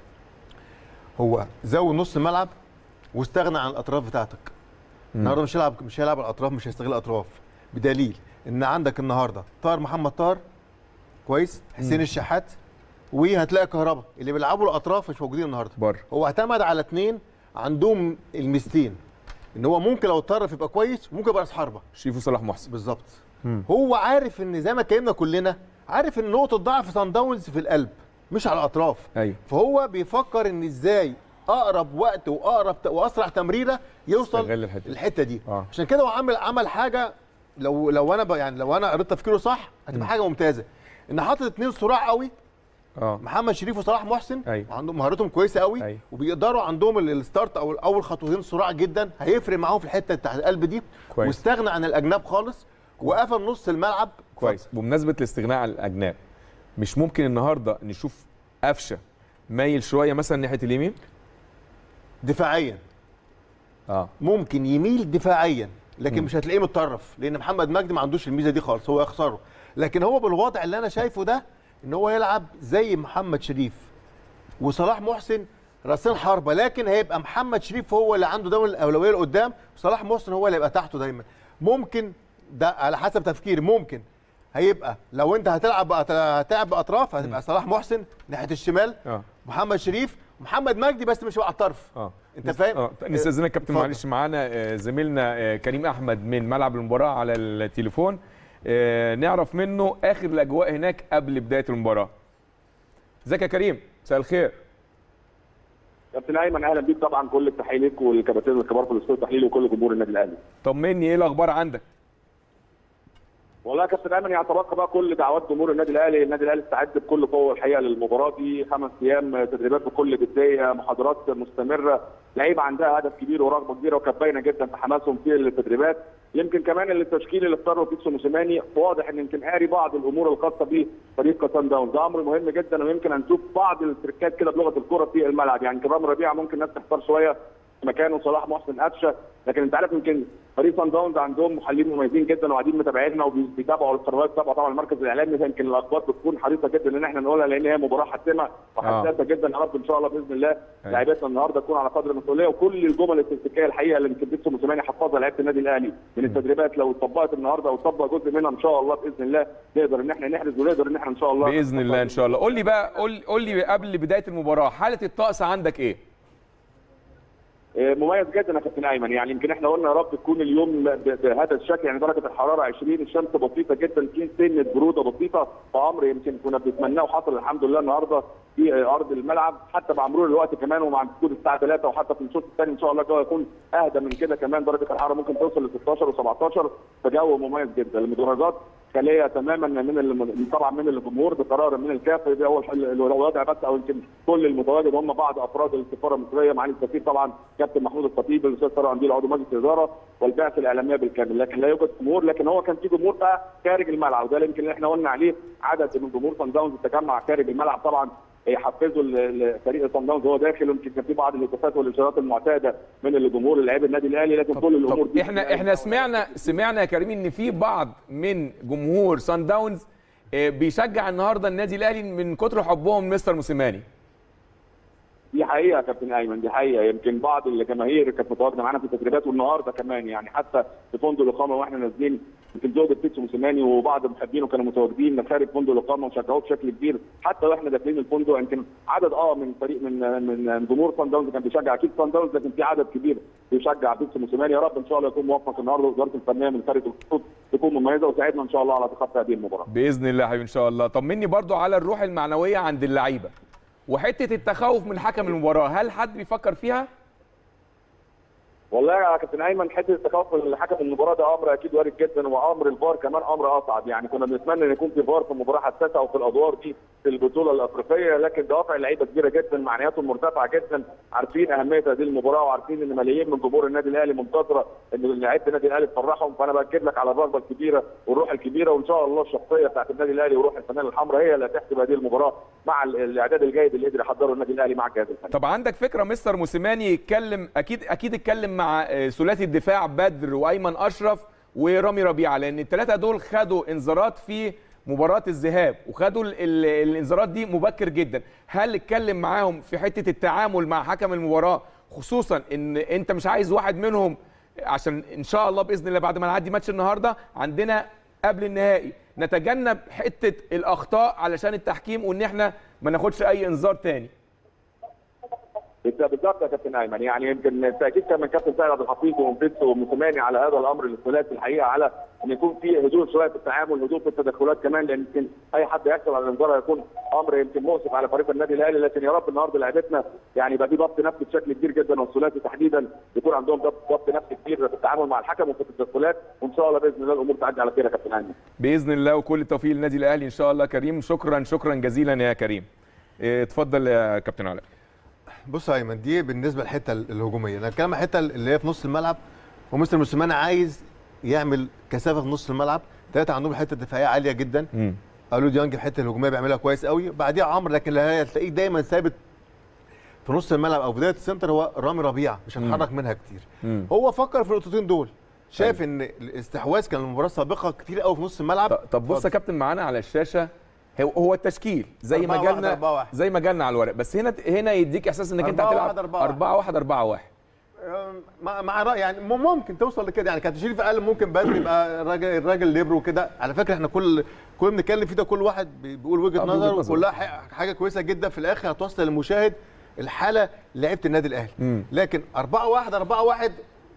S4: هو زود نص الملعب واستغنى عن الاطراف بتاعتك النهارده مش هيلعب مش هيلعب الاطراف مش هيستغل الاطراف بدليل ان عندك النهارده طاهر محمد طاهر كويس حسين الشحات وهتلاقي كهربا اللي بيلعبوا الاطراف مش موجودين النهارده
S1: بره
S4: هو اعتمد على اثنين عندهم الميزتين ان هو ممكن لو الطرف يبقى كويس ممكن يبقى راس حربه
S1: شريف وصلاح محسن
S4: بالظبط هو عارف ان زي ما اتكلمنا كلنا عارف ان نقطه ضعف سان داونز في القلب مش على الاطراف
S1: ايوه
S4: فهو بيفكر ان ازاي اقرب وقت واقرب ت- واسرع تمريره يوصل
S1: استغل الحتة دي.
S4: الحته دي
S1: آه.
S4: عشان كده هو عمل عمل حاجه لو لو انا ب- يعني لو انا قريت تفكيره صح هتبقى حاجه ممتازه ان حاطط اتنين صراع قوي
S1: اه
S4: محمد شريف وصلاح محسن
S1: أيوة.
S4: عندهم مهارتهم كويسه قوي
S1: أيوة.
S4: وبيقدروا عندهم ال- الستارت او اول خطوتين صراع جدا هيفرق معاهم في الحته بتاعت القلب دي
S1: كويس.
S4: واستغنى عن الاجناب خالص وقفل نص الملعب
S1: كويس بمناسبه الاستغناء عن الاجناب مش ممكن النهارده نشوف قفشه مايل شويه مثلا ناحيه اليمين
S4: دفاعيا
S1: اه
S4: ممكن يميل دفاعيا لكن مش هتلاقيه متطرف لان محمد مجدي ما عندوش الميزه دي خالص هو يخسره لكن هو بالوضع اللي انا شايفه ده ان هو يلعب زي محمد شريف وصلاح محسن راسين حربه لكن هيبقى محمد شريف هو اللي عنده دايما الاولويه لقدام وصلاح محسن هو اللي هيبقى تحته دايما ممكن ده على حسب تفكيري ممكن هيبقى لو انت هتلعب بأط- هتلعب باطراف هتبقى صلاح محسن ناحيه الشمال
S1: اه
S4: محمد شريف محمد مجدي بس مش هيبقى على الطرف
S1: اه
S4: انت فاهم؟
S1: اه نستاذنك كابتن
S4: اتفضل.
S1: معلش معانا آه، زميلنا آه، كريم احمد من ملعب المباراه على التليفون آه، نعرف منه اخر الاجواء هناك قبل بدايه المباراه ازيك يا كريم مساء الخير
S8: كابتن ايمن اهلا بيك طبعا كل التحيه ليك والكباتن الكبار في الاستوديو التحليلي وكل جمهور النادي الاهلي
S1: طمني ايه الاخبار عندك
S8: والله يا كابتن ايمن يعني تبقى بقى كل دعوات جمهور النادي الاهلي، النادي الاهلي استعد بكل قوه الحقيقه للمباراه دي خمس ايام تدريبات بكل جديه، محاضرات مستمره، لعيبه عندها هدف كبير ورغبه كبيره وكانت باينه جدا في حماسهم في التدريبات، يمكن كمان التشكيل اللي اختاره بيتسو موسيماني واضح ان يمكن قاري بعض الامور الخاصه بفريق سان داونز، ده امر مهم جدا ويمكن هنشوف بعض التركات كده بلغه الكره في الملعب، يعني كرام ربيعه ممكن الناس تحتار شويه مكانه صلاح محسن قفشه لكن انت عارف يمكن فريق سان داونز عندهم محللين مميزين جدا وقاعدين متابعيننا وبيتابعوا القنوات بتابعوا طبعا المركز الاعلامي يمكن الاخبار بتكون حريصه جدا ان احنا نقولها لان هي مباراه حاسمه وحساسه جدا يا رب ان شاء الله باذن الله لعيبتنا النهارده تكون على قدر المسؤوليه وكل الجمل التكتيكيه الحقيقه اللي يمكن بيتسو موسيماني حفظها لعيبه النادي الاهلي من التدريبات لو اتطبقت النهارده او اتطبق جزء منها ان شاء الله باذن الله نقدر ان احنا نحرز ونقدر ان احنا ان شاء الله
S1: باذن الله ان شاء الله قول لي بقى قول قول لي قبل بدايه المباراه حاله الطقس عندك ايه
S8: مميز جدا يا كابتن ايمن يعني يمكن احنا قلنا يا رب تكون اليوم ب- بهذا الشكل يعني درجه الحراره 20 الشمس بسيطه جدا في سنه بروده بسيطه فامر يمكن كنا بنتمناه وحصل الحمد لله النهارده في ارض الملعب حتى مع مرور الوقت كمان ومع دخول الساعه 3 وحتى في الشوط الثاني ان شاء الله الجو يكون اهدى من كده كمان درجه الحراره ممكن توصل ل 16 و17 فجو مميز جدا المدرجات خاليه تماما من الم- طبعا من الجمهور بقرار من الكاف ده هو الح- الوضع بس او يمكن كل المتواجد هم بعض افراد السفاره المصريه معالي السفير طبعا كابتن محمود الخطيب الاستاذ طارق عندي عضو مجلس الاداره والبعثه الاعلاميه بالكامل لكن لا يوجد جمهور لكن هو كان في جمهور بقى خارج الملعب وده اللي يمكن اللي احنا قلنا عليه عدد من جمهور صن داونز تجمع خارج الملعب طبعا يحفزوا ال- ال- فريق صن داونز وهو داخل يمكن كان في بعض الهتافات والاشارات المعتاده من الجمهور للاعيبه النادي الاهلي لكن كل الامور
S1: طب
S8: دي
S1: احنا احنا سمعنا سمعنا يا كريم ان في بعض من جمهور سان داونز آه، بيشجع النهارده النادي الاهلي من كتر حبهم مستر موسيماني
S8: دي حقيقه يا كابتن ايمن دي حقيقه يمكن بعض الجماهير كانت متواجده معانا في التدريبات والنهارده كمان يعني حتى في فندق الاقامه واحنا نازلين يمكن زوجة بيتسو موسيماني وبعض محبينه كانوا متواجدين خارج فندق الاقامه وشجعوه بشكل كبير حتى واحنا داخلين الفندق يمكن عدد اه من فريق من من من جمهور صن داونز كان بيشجع اكيد صن داونز لكن في عدد كبير بيشجع بيتسو موسيماني يا رب ان شاء الله يكون موفق النهارده وزاره الفنيه من فريق الخطوط تكون مميزه وتساعدنا ان شاء الله على تخطي هذه المباراه
S1: باذن الله يا حبيبي ان شاء الله طمني برضو على الروح المعنويه عند اللعيبه وحته التخوف من حكم المباراه هل حد بيفكر فيها
S8: والله يا كابتن ايمن حته التخوف من حكم المباراه ده امر اكيد وارد جدا وامر الفار كمان امر اصعب يعني كنا بنتمنى ان يكون في فار في مباراه حساسه او في الادوار دي في البطوله الافريقيه لكن دوافع اللعيبه كبيره جدا معنوياتهم مرتفعه جدا عارفين اهميه هذه المباراه وعارفين ان ملايين من جمهور النادي الاهلي منتظره ان لعيبه النادي الاهلي تفرحهم فانا باكد لك على الرغبه الكبيره والروح الكبيره وان شاء الله الشخصيه بتاعت النادي الاهلي وروح الفنانه الحمراء هي اللي هتحسب هذه المباراه مع ال- الاعداد الجيد اللي قدر يحضره النادي الاهلي مع الجهاز الفني
S1: طب عندك فكره مستر موسيماني يتكلم اكيد اكيد اتكلم مع آه، ثلاثي الدفاع بدر وايمن اشرف ورامي ربيعه لان الثلاثه دول خدوا انذارات في مباراه الذهاب وخدوا ال- ال- الانذارات دي مبكر جدا هل اتكلم معاهم في حته التعامل مع حكم المباراه خصوصا ان انت مش عايز واحد منهم عشان ان شاء الله باذن الله بعد ما نعدي ماتش النهارده عندنا قبل النهائي نتجنب حته الاخطاء علشان التحكيم وان احنا ما ناخدش اي انذار تاني
S8: بالظبط يا كابتن ايمن يعني يمكن التاكيد كان من كابتن سيد عبد الحفيظ ومفيدسو وموسيماني على هذا الامر الثلاثي الحقيقه على ان يكون في هدوء شويه في التعامل هدوء في التدخلات كمان لان يمكن اي حد يحصل على الانذار هيكون امر يمكن مؤسف على فريق النادي الاهلي لكن يا رب النهارده لعيبتنا يعني يبقى في ضبط نفسي بشكل كبير جدا والثلاثي تحديدا يكون عندهم ضبط ضبط نفسي كبير في التعامل مع الحكم وفي التدخلات وان شاء الله باذن الله الامور تعدي على خير يا كابتن ايمن
S1: باذن الله وكل التوفيق للنادي الاهلي ان شاء الله كريم شكرا شكرا جزيلا يا كريم إيه، اتفضل يا كابتن علاء
S4: بص يا ايمن دي بالنسبه للحته الهجوميه انا بتكلم عن الحته اللي هي في نص الملعب ومستر موسيماني عايز يعمل كثافه في نص الملعب ثلاثه عندهم حته دفاعيه عاليه جدا قالوا ديانج في الحته الهجوميه بيعملها كويس قوي بعديها عمرو لكن اللي هتلاقيه دايما ثابت في نص الملعب او في بدايه السنتر هو رامي ربيعه مش هنتحرك منها كتير
S1: مم.
S4: هو فكر في النقطتين دول شايف ان الاستحواذ كان المباراه السابقه كتير قوي في نص الملعب
S1: ط- طب بص يا كابتن معانا على الشاشه هو هو التشكيل زي ما
S4: أربعة واحد،
S1: جالنا
S4: أربعة واحد.
S1: زي ما جالنا على الورق بس هنا هنا يديك احساس انك انت
S4: أربعة
S1: هتلعب
S4: واحد، أربعة واحد.
S1: 4 1 4 1
S4: مع مع رأي يعني مم- ممكن توصل لكده يعني كابتن شريف قال ممكن بدري يبقى الراجل الراجل ليبرو وكده على فكره احنا كل كل اللي بنتكلم فيه ده كل واحد بي- بيقول وجهه
S1: آه، بوجهة
S4: نظر
S1: نظر.
S4: وكلها ح- حاجه كويسه جدا في الاخر هتوصل للمشاهد الحاله لعيبه النادي الاهلي
S1: مم.
S4: لكن 4 1 4 1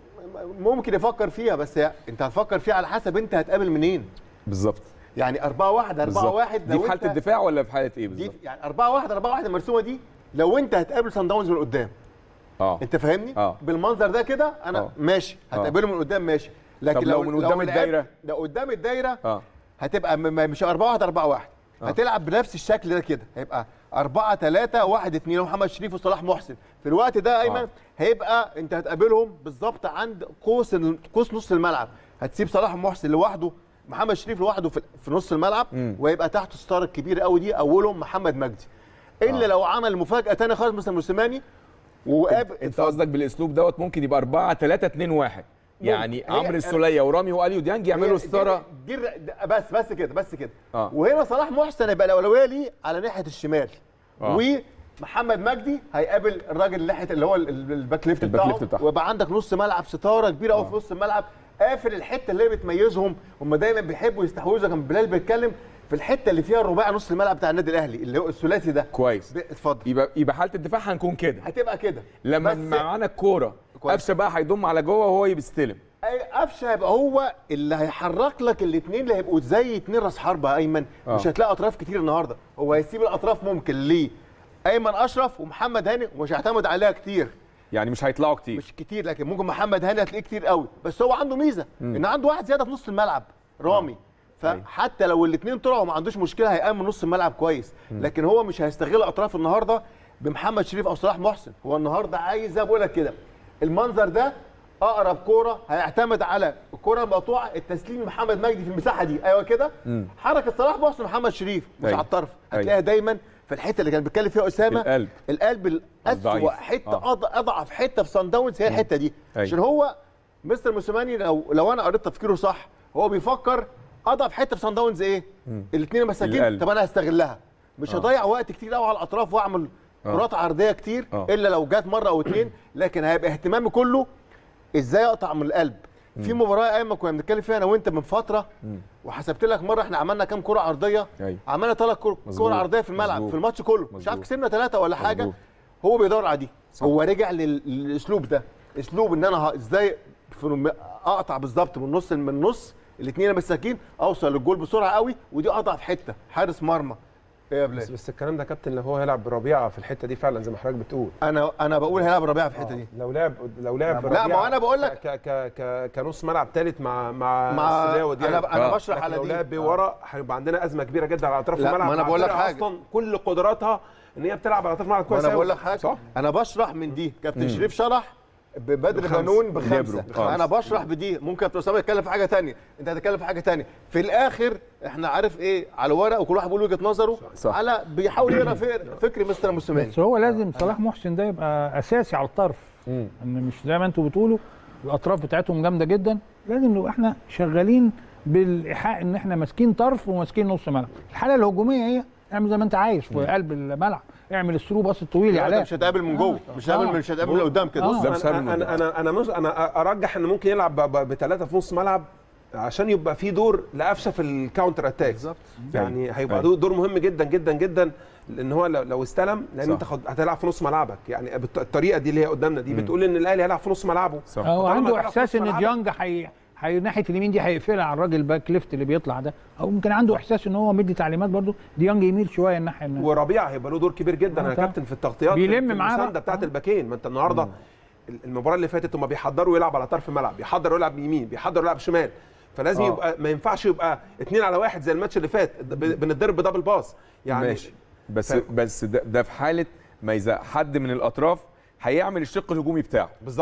S4: ممكن يفكر فيها بس هي- انت هتفكر فيها على حسب انت هتقابل منين
S1: بالظبط
S4: يعني 4 1 4
S1: بالظبط
S4: 1
S1: دي في حاله الدفاع ولا في حاله ايه
S4: دي
S1: بالظبط
S4: يعني 4 1 4 1 المرسومه دي لو انت هتقابل سان داونز من قدام
S1: اه
S4: انت فاهمني
S1: آه.
S4: بالمنظر ده كده انا
S1: آه.
S4: ماشي هتقابله من قدام ماشي لكن
S1: طب لو من قدام
S4: لعبت-
S1: الدايرة؟
S4: لو قدام الدايره
S1: اه
S4: هتبقى م- م- مش 4 1 4 1 هتلعب بنفس الشكل ده كده هيبقى 4 3 1 2 محمد شريف وصلاح محسن في الوقت ده ايمن
S1: آه.
S4: هيبقى انت هتقابلهم بالظبط عند قوس ال- قوس نص الملعب هتسيب صلاح محسن لوحده محمد شريف لوحده في, في نص الملعب
S1: مم.
S4: ويبقى تحته ستار الكبير قوي دي اولهم محمد مجدي الا
S1: آه.
S4: لو عمل مفاجاه ثانيه خالص مثل موسيماني وقابل
S1: انت قصدك بالاسلوب دوت ممكن يبقى 4 3 2 1 يعني
S4: هي-
S1: عمرو السوليه ورامي واليو ديانج يعملوا
S4: هي-
S1: ستاره
S4: دي, دي الر- بس بس كده بس كده
S1: آه.
S4: وهنا صلاح محسن يبقى الاولويه ليه على ناحيه الشمال
S1: آه.
S4: ومحمد مجدي هيقابل الراجل اللي ناحيه اللي هو ال- ال- الباك ليفت
S1: الباك
S4: بتاعه
S1: ليفت بتاعه.
S4: ويبقى عندك نص ملعب ستاره كبيره قوي في نص الملعب قافل الحته اللي هي بتميزهم هم دايما بيحبوا يستحوذوا كان بلال بيتكلم في الحته اللي فيها الرباعي نص الملعب بتاع النادي الاهلي اللي هو الثلاثي ده
S1: كويس
S4: ب- اتفضل
S1: يبقى يبقى حاله الدفاع هنكون كده
S4: هتبقى كده
S1: لما
S4: بس-
S1: معانا الكوره
S4: كويس.
S1: قفشه بقى هيضم على جوه وهو بيستلم
S4: أي قفشه هيبقى هو اللي هيحرك لك الاثنين اللي هيبقوا زي اتنين راس حربه يا ايمن
S1: آه.
S4: مش هتلاقي اطراف كتير النهارده هو هيسيب الاطراف ممكن ليه ايمن اشرف ومحمد هاني ومش هيعتمد عليها كتير
S1: يعني مش هيطلعوا كتير
S4: مش كتير لكن ممكن محمد هاني هتلاقيه كتير قوي بس هو عنده ميزه ان عنده واحد زياده في نص الملعب رامي فحتى لو الاثنين طلعوا ما عندوش مشكله هيأمن نص الملعب كويس لكن هو مش هيستغل اطراف النهارده بمحمد شريف او صلاح محسن هو النهارده عايز زي ما بقول لك كده المنظر ده اقرب كوره هيعتمد على الكوره المقطوعه التسليم لمحمد مجدي في المساحه دي ايوه كده حركه صلاح محسن محمد شريف مش
S1: أيوة.
S4: على الطرف
S1: أيوة.
S4: هتلاقيها دايما في الحته اللي كان بيتكلم فيها اسامه
S1: القلب.
S4: القلب الاسوأ
S1: الضعيف.
S4: حته
S1: آه.
S4: أض- اضعف حته في صن داونز هي الحته دي
S1: أيوة.
S4: عشان هو مستر موسيماني لو لو انا قريت تفكيره صح هو بيفكر اضعف حته في صن داونز ايه؟ الاثنين مساكين
S1: القلب.
S4: طب انا هستغلها مش هضيع وقت كتير قوي على الاطراف واعمل كرات عرضيه كتير
S1: آه.
S4: الا لو جت مره او اتنين لكن هيبقى اهتمامي كله ازاي اقطع من القلب في مباراه يا ايمن كنا بنتكلم فيها انا وانت من فتره وحسبت لك مره احنا عملنا كام كره عرضيه
S1: أيوة.
S4: عملنا ثلاث كور
S1: مظبوط.
S4: كور عرضيه في الملعب
S1: مظبوط.
S4: في الماتش كله مش عارف
S1: مظبوط.
S4: كسبنا ثلاثه ولا حاجه
S1: مظبوط.
S4: هو بيدور على دي هو رجع لل- للاسلوب ده اسلوب ان انا ه- ازاي في- اقطع بالظبط من نص من النص الاثنين مساكين اوصل للجول بسرعه قوي ودي اضعف حته حارس مرمى ايه يا
S6: بس,
S4: بلال
S6: بس الكلام ده كابتن لو هو هيلعب بربيعه في الحته دي فعلا زي ما حضرتك بتقول
S4: انا انا بقول هيلعب ربيعه في الحته دي
S6: لو لعب لو لعب
S4: لا،
S6: بربيعة
S4: ما هو أنا بقول لك-
S6: ك ك ك كنص ملعب ثالث مع مع
S4: مع
S6: السولية وديانج.
S4: انا انا
S1: آه.
S4: بشرح
S6: لكن
S4: على
S6: لو
S4: دي
S6: لعب ورا هيبقى عندنا ازمه كبيره جدا على اطراف
S4: لا،
S6: الملعب
S4: ما أنا
S6: مع
S4: بقول لك
S6: فرقة
S4: حاجة.
S6: اصلا كل قدراتها ان هي بتلعب على اطراف الملعب
S4: ما
S6: كويس
S4: انا
S6: أوي.
S4: بقول لك حاجه
S6: صح
S4: انا بشرح من دي كابتن شريف شرح ببدر
S6: بخمسة.
S4: بنون بخمسه
S1: ليبرو. آه.
S4: انا بشرح بدي ممكن كابتن اسامه يتكلم في حاجه تانية انت هتتكلم في حاجه تانية في الاخر احنا عارف ايه على ورق وكل واحد بيقول وجهه نظره
S1: صح.
S4: على بيحاول يقرا فكر, فكر مستر موسيماني
S3: بس هو لازم صلاح محسن ده يبقى اساسي على الطرف ان مش زي ما انتوا بتقولوا الاطراف بتاعتهم جامده جدا لازم نبقى احنا شغالين بالايحاء ان احنا ماسكين طرف وماسكين نص ملعب الحاله الهجوميه هي اعمل زي ما انت عايز في قلب الملعب اعمل الثرو باص الطويل يا
S4: لا،
S3: علاء
S4: مش هتقابل من جوه مش هتقابل
S3: آه.
S4: مش هتقابل من قدام كده
S3: آه.
S1: ده مش هابل من
S6: انا
S1: قدام.
S6: انا انا مش انا ارجح ان ممكن يلعب بثلاثه في نص ملعب عشان يبقى في دور لقفشه في الكاونتر اتاك بالظبط يعني هيبقى
S1: أيوة.
S6: دور مهم جدا جدا جدا لان هو لو, لو استلم لان
S1: صح.
S6: انت خد- هتلعب في نص ملعبك يعني بالط- الطريقه دي اللي هي قدامنا دي بتقول ان الاهلي هيلعب في نص ملعبه
S1: صح
S3: هو
S6: فطالما
S3: عنده
S6: هتلعب في
S3: احساس
S6: نص
S3: ان
S6: ملعبك-
S3: ديانج حي... حي... ناحيه اليمين دي هيقفلها على الراجل باك ليفت اللي بيطلع ده او ممكن عنده احساس ان هو مدي تعليمات برضو ديانج يميل شويه الناحيه الناحيه
S6: وربيع هيبقى له دور كبير جدا
S3: آه
S6: يا
S3: طبعا.
S6: كابتن في التغطيات
S3: بيلم
S6: في
S3: معاه
S6: المسانده
S3: بقى.
S6: بتاعت
S3: آه.
S6: الباكين ما انت النهارده المباراه اللي فاتت هم بيحضروا يلعب على طرف الملعب بيحضر يلعب يمين بيحضر يلعب شمال فلازم
S1: آه.
S6: يبقى ما ينفعش يبقى اتنين على واحد زي الماتش اللي فات ب- بنتضرب بدبل باص يعني
S1: ماشي بس
S6: ف-
S1: بس ده, ده في حاله ما اذا حد من الاطراف هيعمل الشق الهجومي بتاعه
S6: بالظبط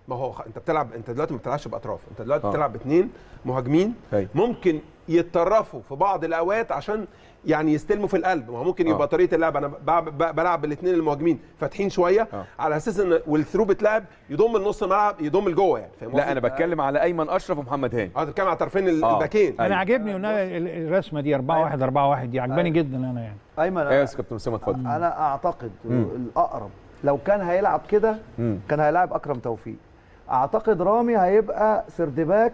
S6: ما هو خ- انت بتلعب انت دلوقتي ما بتلعبش باطراف انت دلوقتي
S1: آه.
S6: بتلعب باثنين مهاجمين
S1: أيوة.
S6: ممكن يتطرفوا في بعض الاوقات عشان يعني يستلموا في القلب ما هو ممكن يبقى
S1: آه.
S6: طريقه اللعب انا ب- ب- بلعب بالاثنين المهاجمين فاتحين شويه
S1: آه.
S6: على اساس ان والثرو بتلعب يضم النص الملعب يضم لجوه يعني فاهم
S1: لا
S6: قصدي؟
S1: انا بتكلم على ايمن اشرف ومحمد هاني
S6: اه بتتكلم على طرفين ال-
S1: آه.
S6: الباكين
S1: أيوة.
S3: انا عاجبني إن أنا ال- الرسمه دي 4 1 4 1 دي عجباني جدا انا يعني
S5: ايمن
S1: ايوه يا
S5: أنا-
S1: كابتن اسامه اتفضل
S5: انا اعتقد
S1: مم.
S5: الاقرب لو كان هيلعب كده
S1: مم.
S5: كان هيلاعب اكرم توفيق اعتقد رامي هيبقى سردباك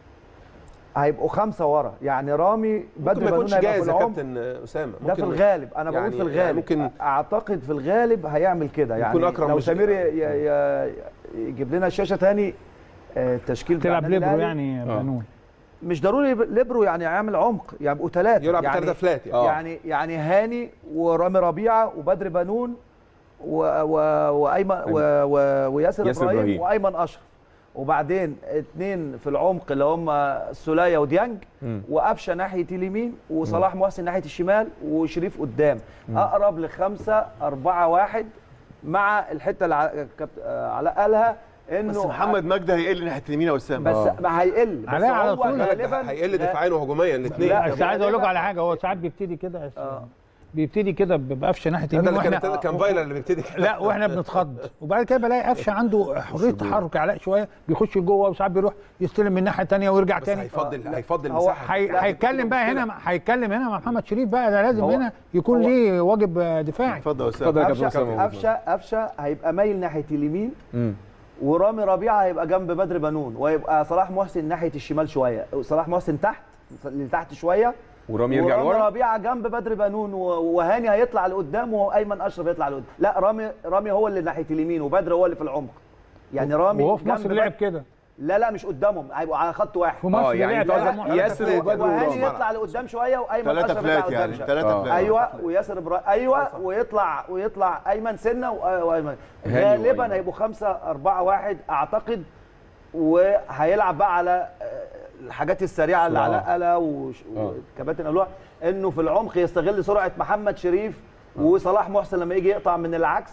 S5: هيبقوا خمسه ورا يعني رامي
S6: ممكن
S5: بدر
S6: ما
S5: بنون
S6: يكونش
S5: هيبقى في
S6: جاهز يا
S5: العمق
S6: كابتن اسامه
S5: ده في
S6: ممكن-
S5: الغالب انا بقول
S6: يعني-
S5: في
S6: يعني
S5: الغالب
S6: ممكن
S5: اعتقد في الغالب هيعمل كده يعني
S6: يكون أكرم
S5: لو
S6: مش-
S5: سمير ي- ي- ي- يجيب لنا الشاشه تاني آه، التشكيل بتاع
S3: تلعب
S5: النادي
S3: ليبرو
S5: الأهلي.
S3: يعني
S1: آه.
S3: بنون
S5: مش ضروري ليبرو يعني يعمل عمق يعني يبقوا ثلاثه
S6: يلعب
S5: يعني
S6: بثلاثه فلات يعني
S1: آه.
S5: يعني يعني هاني ورامي ربيعه وبدر بنون و و وايمن و و وياسر
S1: ياسر
S5: ابراهيم,
S1: إبراهيم.
S5: وايمن اشرف وبعدين اثنين في العمق اللي هم السوليه وديانج
S1: مم.
S5: وقفشه ناحيه اليمين وصلاح محسن ناحيه الشمال وشريف قدام اقرب لخمسة أربعة واحد مع الحته اللي ع- كابت- آه، علاء قالها انه
S4: بس محمد مجدي هيقل ناحيه اليمين يا اسامه
S5: بس ما هيقل بس
S3: علاء على
S5: هو
S3: طول.
S6: لا، لا، ده
S5: غالبا
S6: هيقل دفاعيا وهجوميا الاثنين
S5: لا،
S3: بس عايز اقول لكم على حاجه هو ساعات بيبتدي كده
S5: آه.
S3: بيبتدي كده بقفشه ناحيه
S6: ده
S3: اليمين
S6: اللي
S3: واحنا
S6: كان كان فايلر اللي بيبتدي كده
S3: لا واحنا بنتخض وبعد كده بلاقي قفشه عنده حريه تحرك علاء شويه بيخش جوه وساعات بيروح يستلم من الناحيه الثانيه ويرجع
S6: بس
S3: تاني
S6: هيفضل هيفضل
S5: هو
S6: مساحه
S3: هي-
S5: لا،
S3: هيتكلم بقى
S6: مشكلة.
S3: هنا هيتكلم هنا مع محمد شريف بقى ده لازم
S5: هو-
S3: هنا يكون
S5: هو-
S3: ليه واجب آه، دفاعي
S4: اتفضل يا
S1: اتفضل
S4: اسامه
S1: يا كابتن
S5: قفشه
S1: اسامه
S5: قفشه قفشه هيبقى مايل ناحيه اليمين
S1: مم.
S5: ورامي ربيعه هيبقى جنب بدر بنون ويبقى صلاح محسن ناحيه الشمال شويه صلاح محسن تحت لتحت شويه
S1: ورامي يرجع
S5: ورامي
S1: لورا
S5: ربيعه جنب بدر بنون و- وهاني هيطلع لقدام وايمن اشرف يطلع لقدام لا رامي رامي هو اللي ناحيه اليمين وبدر هو اللي في العمق يعني رامي
S3: وهو في
S5: جنب
S3: مصر
S5: بدر-
S3: لعب كده
S5: لا لا مش قدامهم هيبقوا على خط واحد
S3: في مصر
S1: اه يعني
S3: لعب
S1: انت قصدك
S3: ثلاثة-
S1: ياسر
S3: ثلاثة
S1: وبدر
S5: وهاني
S1: ورامي
S5: يطلع لقدام شويه وايمن
S4: ثلاثه
S5: اشرف يطلع
S4: فلات
S5: قدام
S4: يعني
S5: شوية.
S4: ثلاثه
S1: آه.
S4: فلات
S5: ايوه وياسر ابراهيم ايوه ويطلع ويطلع ايمن سنه و- وايمن
S1: هاني
S5: غالبا
S1: وأيمن.
S5: هيبقوا خمسة أربعة واحد أعتقد وهيلعب بقى على آه، الحاجات السريعة اللي
S1: آه.
S5: علاء قالها وش-
S1: آه.
S5: وكباتن قالوها إنه في العمق يستغل سرعة محمد شريف وصلاح محسن لما يجي يقطع من العكس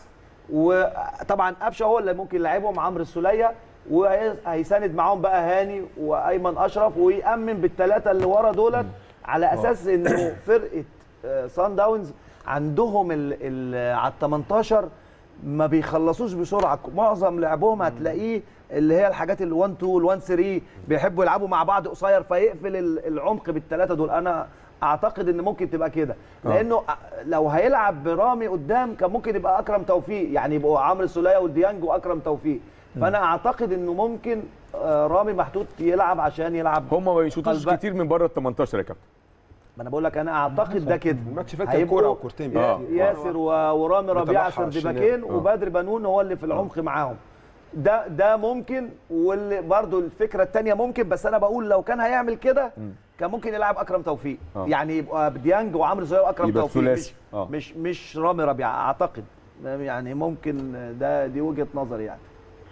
S5: وطبعا قفشه هو اللي ممكن يلعبهم عمرو السوليه وهيساند معاهم بقى هاني وايمن اشرف ويامن بالثلاثه اللي ورا دولت على اساس انه فرقه آه، سان داونز عندهم ال ال على ال 18 ما بيخلصوش بسرعه معظم لعبهم هتلاقيه اللي هي الحاجات ال 1 2 ال 1 3 بيحبوا يلعبوا مع بعض قصير فيقفل ال- العمق بالثلاثه دول انا اعتقد ان ممكن تبقى كده لانه لو هيلعب برامي قدام كان ممكن يبقى اكرم توفيق يعني يبقوا عمرو السوليه والديانج واكرم توفيق فانا اعتقد انه ممكن آه، رامي محطوط يلعب عشان يلعب
S1: هم ما بيشوطوش
S5: قلبك.
S1: كتير من بره ال 18 يا كابتن
S5: ما انا بقول لك انا اعتقد ده كده
S6: الماتش فات كان
S5: هيبقوا
S6: كوره وكورتين
S5: يا-
S6: بالكتير.
S5: ياسر و- ورامي ربيعه
S6: بيطلعها على
S5: سردباكين
S6: الشمال.
S5: وبدر بنون هو اللي في العمق معاهم ده ده ممكن واللي برضو الفكره الثانيه ممكن بس انا بقول لو كان هيعمل كده كان ممكن يلعب اكرم توفيق
S1: آه.
S5: يعني يبقى ديانج وعمرو زويل واكرم
S1: يبقى
S5: توفيق مش
S1: ثلاثي. آه.
S5: مش مش رامي ربيعه اعتقد يعني ممكن ده دي وجهه نظري يعني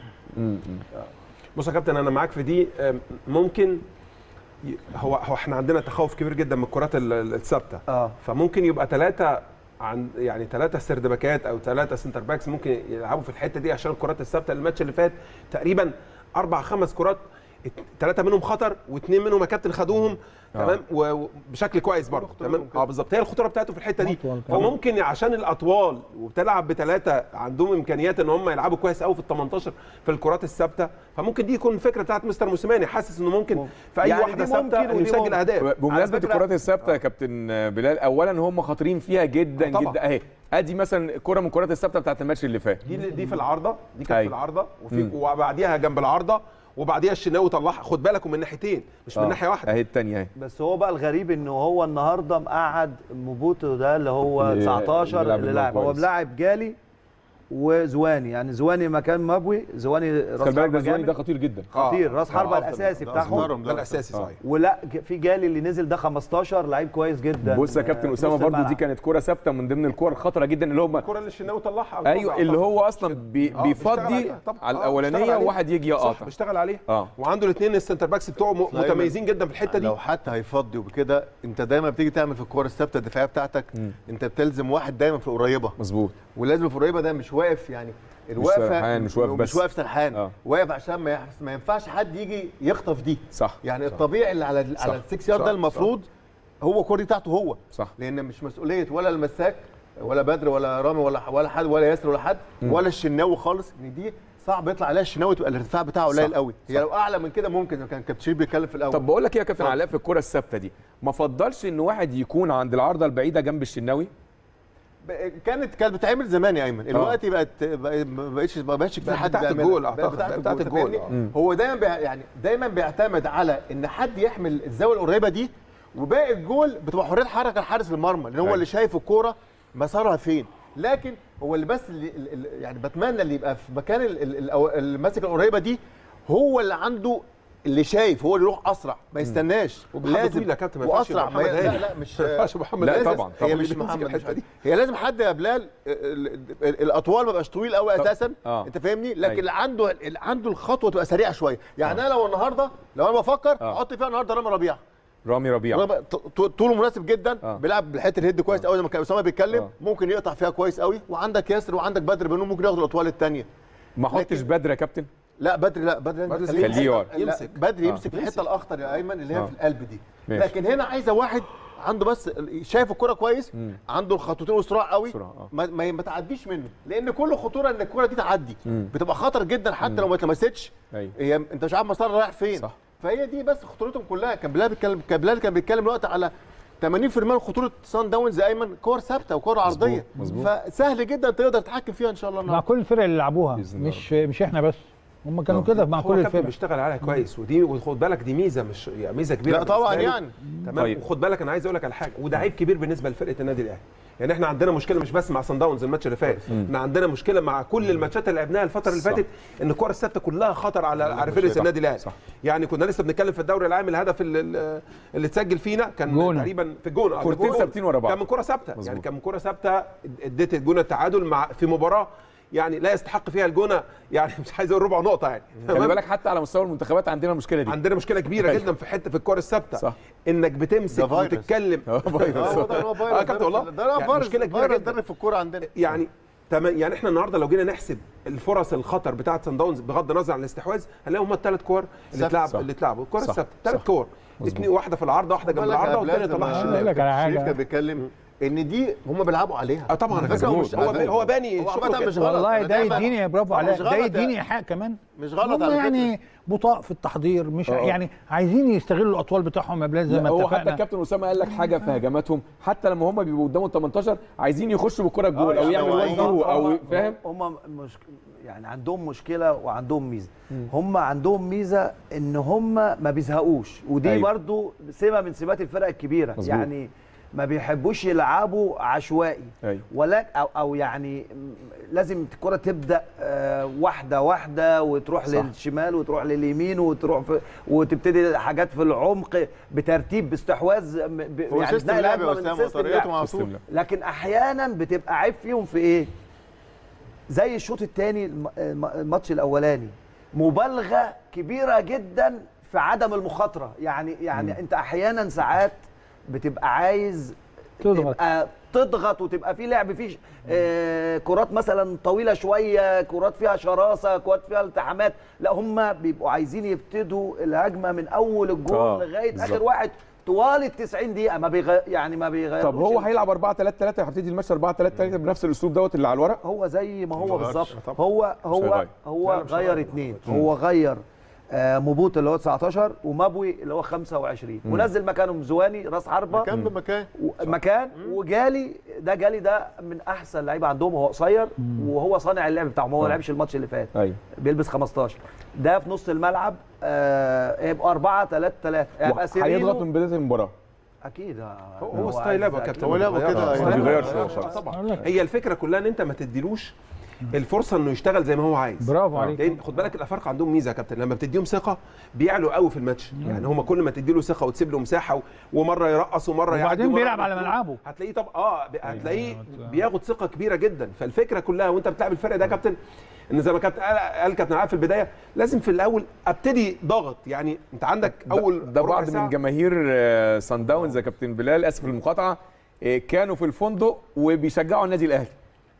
S6: بص يا كابتن انا معاك في دي أم، ممكن ي- هو هو احنا عندنا تخوف كبير جدا من الكرات ال- ال- الثابته
S5: اه
S6: فممكن يبقى ثلاثه عن يعني ثلاثه سردباكات او ثلاثه سنتر باكس ممكن يلعبوا في الحته دي عشان الكرات الثابته الماتش اللي فات تقريبا اربع خمس كرات ثلاثه منهم خطر واثنين منهم يا كابتن خدوهم تمام و- وبشكل كويس برضه تمام اه بالظبط هي الخطوره بتاعته في الحته دي
S3: أطول كمان.
S6: فممكن عشان الاطوال وبتلعب بثلاثه عندهم امكانيات ان هم يلعبوا كويس قوي في ال 18 في الكرات الثابته فممكن دي يكون الفكره بتاعت مستر موسيماني حاسس انه ممكن في اي
S5: يعني
S6: واحده
S5: دي ممكن
S6: ثابته انه
S5: ودي
S6: يسجل
S5: ممكن.
S6: اهداف
S1: بمناسبه
S5: على فكرة-
S1: الكرات الثابته يا كابتن بلال اولا هم خاطرين فيها جدا
S6: آه طبعا.
S1: جدا اهي ادي مثلا كره من الكرات الثابته بتاعت الماتش اللي فات
S6: دي دي في العارضه دي كانت في
S1: أيوة.
S6: العارضه وفي
S1: مم.
S6: وبعديها جنب العارضه وبعديها الشناوي طلعها خد بالك من ناحيتين مش من
S1: آه،
S6: ناحيه واحده
S1: اهي الثانيه اهي
S5: بس هو بقى الغريب انه هو النهارده مقعد موبوتو ده اللي هو
S1: اللي-
S5: 19
S1: اللي لعب
S5: اللي
S1: معاه
S5: لاعب هو
S1: كويس.
S5: ملاعب جالي وزواني يعني زواني مكان مبوي زواني راس
S1: خلي بالك
S5: حربة
S1: ده زواني ده
S5: جامد
S1: خطير جدا
S5: خطير
S6: آه،
S5: راس
S6: آه،
S5: حربة
S4: أفضل.
S5: الاساسي
S4: ده
S5: بتاعهم
S4: أفضل.
S6: ده الاساسي صحيح
S5: ولا ج- في جالي اللي نزل ده 15 لعيب كويس جدا
S1: بص يا كابتن
S5: آه،
S1: اسامه
S5: نص
S1: برضو دي
S5: الملعب.
S1: كانت كره ثابته من ضمن الكور الخطره جدا اللي هم
S6: الكره اللي الشناوي طلعها على
S1: ايوه
S6: الكرة
S1: اللي
S6: طبعاً.
S1: هو اصلا بي
S6: آه، بيشتغل
S1: بيفضي
S6: عليها طبعاً.
S1: على
S6: آه،
S1: الاولانيه
S6: بيشتغل عليها.
S1: وواحد يجي
S6: صح
S1: يقاطع
S6: بيشتغل عليها
S1: اه
S6: وعنده الاثنين السنتر باكس بتوعه م-
S4: سليمان.
S6: متميزين جدا في الحته دي
S4: لو حتى هيفضي وبكده انت دايما بتيجي تعمل في الكور الثابته الدفاعيه بتاعتك
S1: مم.
S4: انت بتلزم واحد دايما في القريبه
S1: مظبوط
S4: ولازم في القريبه ده مش واقف يعني الوقفه
S1: سرحان، مش واقف
S4: مش
S1: بس.
S4: واقف سرحان
S1: آه.
S4: واقف عشان ما, يحس ما ينفعش حد يجي يخطف دي
S1: صح
S4: يعني الطبيعي اللي على
S1: صح.
S4: على السكس يارد
S1: صح.
S4: ده المفروض هو الكوره دي بتاعته هو
S1: صح
S4: لان مش مسؤوليه ولا المساك ولا بدر ولا رامي ولا ولا حد ولا ياسر ولا حد ولا الشناوي خالص ان دي صعب يطلع عليها الشناوي تبقى الارتفاع بتاعه قليل
S1: صح.
S4: قوي هي لو اعلى من كده ممكن كان كابتن شريف بيتكلم في الاول
S1: طب بقول لك ايه يا كابتن
S4: اتفضل.
S1: علاء في الكره الثابته دي ما فضلش ان واحد يكون عند العارضه البعيده جنب الشناوي
S4: ب- كانت كانت بتتعمل زمان يا ايمن دلوقتي بقت بقى- ما بقتش ما بقتش كتير
S6: بقت
S4: حد
S6: بتاعت
S4: بيعملها.
S6: الجول
S4: بقت
S6: أعتقد.
S4: بتاعت
S6: بقت بتاعت
S4: الجول
S6: الجول،
S4: أنت فاهمني؟ هو دايما بيع يعني دايما بيعتمد على ان حد يحمل الزاويه القريبه دي وباقي الجول بتبقى حريه حركه لحارس المرمى لان هو
S1: أيوة.
S4: اللي شايف الكوره مسارها فين لكن هو اللي بس اللي اللي- يعني بتمنى اللي يبقى في مكان ال- ال- ال- اللي ماسك القريبه دي هو اللي عنده اللي شايف هو اللي يروح اسرع ما يستناش
S6: وبحد طويل يا كابتن، ما ينفعش
S4: واسرع
S6: يبقى محمد
S4: لا
S6: هاني.
S4: لا مش
S6: ما ينفعش محمد
S1: لا
S6: هاني.
S1: طبعا،
S4: هي
S1: طبعا.
S4: مش
S6: اللي بيمسك
S4: محمد
S6: الحتة
S4: مش
S6: دي.
S4: هي لازم حد يا بلال ال- ال- الاطوال ما بقاش طويل قوي اساسا
S1: آه.
S4: انت فاهمني لكن
S1: أيوة.
S4: اللي عنده اللي عنده الخطوه تبقى سريعه شويه يعني انا لو النهارده لو انا بفكر
S1: آه.
S4: احط فيها النهارده رامي ربيعه
S1: رامي ربيعه
S4: رامي ط- ط- طوله مناسب جدا
S1: آه.
S4: بيلعب بحته الهيد كويس قوي زي ما كان اسامه بيتكلم
S1: آه.
S4: ممكن يقطع فيها كويس قوي وعندك ياسر وعندك بدر بنون ممكن ياخدوا الاطوال الثانيه
S1: ما احطش
S4: لكن-
S1: بدر يا كابتن
S4: لا بدري لا بدري
S6: بدري
S4: خليه
S1: خليه يقعد.
S4: لا،
S6: يمسك.
S4: بدري
S1: آه.
S4: يمسك في الحته الاخطر يا ايمن اللي هي
S1: آه.
S4: في القلب دي
S1: ماشي.
S4: لكن هنا عايزه واحد عنده بس شايف الكرة كويس عنده الخطوتين وسرعه قوي
S1: سرعة، آه.
S4: ما, ما, ما تعديش منه لان كل خطوره ان الكرة دي تعدي بتبقى خطر جدا حتى لو ما اتلمستش
S1: أيوة.
S4: هي انت مش عارف مسارها رايح فين
S1: صح.
S4: فهي دي بس خطورتهم كلها كان بلال بيتكلم كان بلال كان بيتكلم دلوقتي على 80% من خطوره سان داونز ايمن كور ثابته وكور عرضيه
S1: مظبوط.
S4: فسهل جدا تقدر تتحكم فيها ان شاء الله
S3: مع
S4: النهارده
S3: كل الفرق اللي لعبوها
S1: بإذن الله.
S3: مش مش احنا بس هم كانوا كده مع
S6: هو
S3: كل
S6: كابتن
S3: الفرق
S6: بيشتغل عليها كويس ودي وخد بالك دي ميزه مش يعني ميزه كبيره
S4: لا طبعا
S6: بالنسبة له.
S4: يعني.
S6: تمام
S1: طيب.
S6: طيب. وخد بالك انا عايز اقول لك على حاجه وده عيب كبير بالنسبه لفرقه النادي الاهلي يعني احنا عندنا مشكله مش بس مع صن داونز الماتش اللي فات احنا عندنا مشكله مع كل الماتشات اللي لعبناها الفتره اللي
S1: صح.
S6: فاتت ان الكره الثابته كلها خطر على على فرقه
S1: صح.
S6: النادي الاهلي
S1: صح.
S6: يعني كنا لسه بنتكلم في الدوري العام الهدف اللي, اللي اتسجل فينا كان
S3: جونة.
S6: تقريبا في الجون آه،
S1: كورتين
S6: جون.
S1: ثابتين ورا بعض.
S6: كان من كره ثابته
S1: مظبوط.
S6: يعني كان من كره ثابته اديت الجونه التعادل مع في مباراه يعني لا يستحق فيها الجونه يعني مش عايز اقول ربع نقطه يعني
S1: خلي
S6: تمام؟
S1: بالك حتى على مستوى المنتخبات عندنا المشكله دي
S6: عندنا مشكله كبيره
S1: أيوة.
S6: جدا في حته في الكره الثابته
S1: صح.
S6: انك بتمسك
S4: ده فيروس.
S6: وتتكلم
S1: آه، فيروس.
S4: اه هو ده هو فيروس
S6: اه كابتن والله
S4: ده لا
S6: يعني
S4: فيروس
S6: مشكله كبيره
S4: فيروس
S6: جدا
S4: ضرب في الكوره عندنا
S6: يعني تمام يعني احنا النهارده لو جينا نحسب الفرص الخطر بتاعه سان داونز بغض النظر عن الاستحواذ هنلاقي هم الثلاث كور اللي
S4: صح.
S6: اتلعب
S1: صح.
S6: اللي اتلعبوا الكره
S1: صح.
S6: الثابته ثلاث
S1: صح.
S6: كور
S1: مظبوط.
S6: اثنين واحده في العارضه واحده جنب العارضه والثانيه طلعها
S3: أقول لك على حاجة.
S4: كان بيتكلم ان دي هم بيلعبوا عليها
S6: اه طبعا
S4: على فكرة
S6: مظبوط.
S4: هو مش-
S6: هو هو باني
S4: هو
S6: شغله
S4: عامة
S6: كده.
S4: مش غلط
S3: والله
S4: أنا
S3: ده
S4: دايماً-
S3: يديني برافو
S4: طبعاً
S3: عليك
S4: مش
S3: ده
S4: غلط
S3: يديني
S4: يعني.
S3: ايحاء كمان
S4: مش غلط
S3: هم
S4: على فكرة.
S3: يعني بطاء في التحضير مش
S1: آه.
S3: يعني عايزين يستغلوا الاطوال بتاعهم يا بلال زي
S1: لا،
S3: ما
S1: هو حتى
S3: اتفقنا
S1: الكابتن اسامه قال لك حاجه في هجماتهم حتى لما هم بيبقوا قدام ال 18 عايزين يخشوا بالكره الجول
S4: آه،
S1: او
S4: يعني
S1: يعمل
S4: هو
S1: وان
S4: عايز-
S1: ثرو او فاهم
S5: هم مش يعني عندهم مشكله وعندهم ميزه هم عندهم ميزه ان هم ما بيزهقوش ودي
S1: أيوة.
S5: أيوة. برضو سمه من سمات الفرق الكبيره
S1: مظبوط.
S5: يعني ما بيحبوش يلعبوا عشوائي
S1: أيوة.
S5: ولا او او يعني م- لازم الكره تبدا آه، واحده واحده وتروح
S1: صح.
S5: للشمال وتروح لليمين وتروح في وتبتدي حاجات في العمق بترتيب باستحواذ م- ب-
S4: هو
S5: يعني
S4: سيستم
S5: تنقل
S4: لعب يا
S5: أجمل من
S4: اسامه
S5: سيستم
S4: وطريقته
S5: لعب.
S4: مع
S1: سيستم
S4: طول
S1: لعب.
S5: لكن احيانا بتبقى عيب فيهم في ايه زي الشوط الثاني الماتش الاولاني مبالغه كبيره جدا في عدم المخاطره يعني يعني م. انت احيانا ساعات بتبقى عايز
S3: تضغط.
S5: تبقى تضغط وتبقى في لعب فيه آه كرات مثلا طويله شويه كرات فيها شراسه كرات فيها التحامات لا هم بيبقوا عايزين يبتدوا الهجمه من اول الجول
S1: آه،
S5: لغايه
S1: بالظبط.
S5: اخر واحد طوال ال 90 دقيقه ما بيغ... يعني ما بيغيروش
S1: طب هو
S5: ال-
S1: هيلعب 4 3 3 هيبتدي الماتش 4 3 3 بنفس الاسلوب دوت اللي على الورق
S5: هو زي ما هو
S4: غيرش.
S5: بالظبط
S6: طبعا.
S5: هو هو
S1: هيغير.
S5: هو
S6: لا، مش
S5: غير
S6: هيغير.
S5: اثنين هو غير آه موبوت اللي هو 19 ومابوي اللي هو 25 ونزل مكانهم زواني راس حربه
S4: مكان بمكان
S5: و- مكان وجالي ده جالي ده من احسن لعيبه عندهم هو قصير وهو صانع اللعب بتاعهم هو ما لعبش الماتش اللي فات
S1: ايوه
S5: بيلبس 15 ده في نص الملعب آه يبقى 4 3 3 يبقى
S1: هيضغط
S5: سيرينو
S1: من بدايه المباراه
S5: اكيد آه،
S6: هو, هو ستايل
S5: عايز
S6: لعبه يا
S5: أكيد.
S6: كابتن
S4: هو لعبه كده،
S6: ستايل
S1: ما
S6: لعبه.
S1: بيغيرش
S6: آه،
S1: هو خالص.
S6: طبعا هي الفكره كلها ان انت ما تديلوش الفرصه انه يشتغل زي ما هو عايز
S3: برافو عليك
S6: لان خد بالك الافارقه عندهم ميزه يا كابتن لما بتديهم ثقه بيعلوا قوي في الماتش يعني هم كل ما تدي له ثقه وتسيب له مساحه و- ومره يرقص ومره يعدي
S3: وبعدين
S6: ومرة
S3: بيلعب على
S6: يعمل
S3: ملعبه.
S6: هتلاقيه طب اه ب- هتلاقيه بياخد ثقه كبيره جدا فالفكره كلها وانت بتلعب الفرق ده يا كابتن ان زي ما كابتن قال قال كابتن عارف في البدايه لازم في الاول ابتدي ضغط يعني انت عندك اول
S1: ده
S6: ربع
S1: بعض
S6: ساعة
S1: من جماهير آه، سان داونز يا كابتن بلال اسف المقاطعه آه، كانوا في الفندق وبيشجعوا النادي الاهلي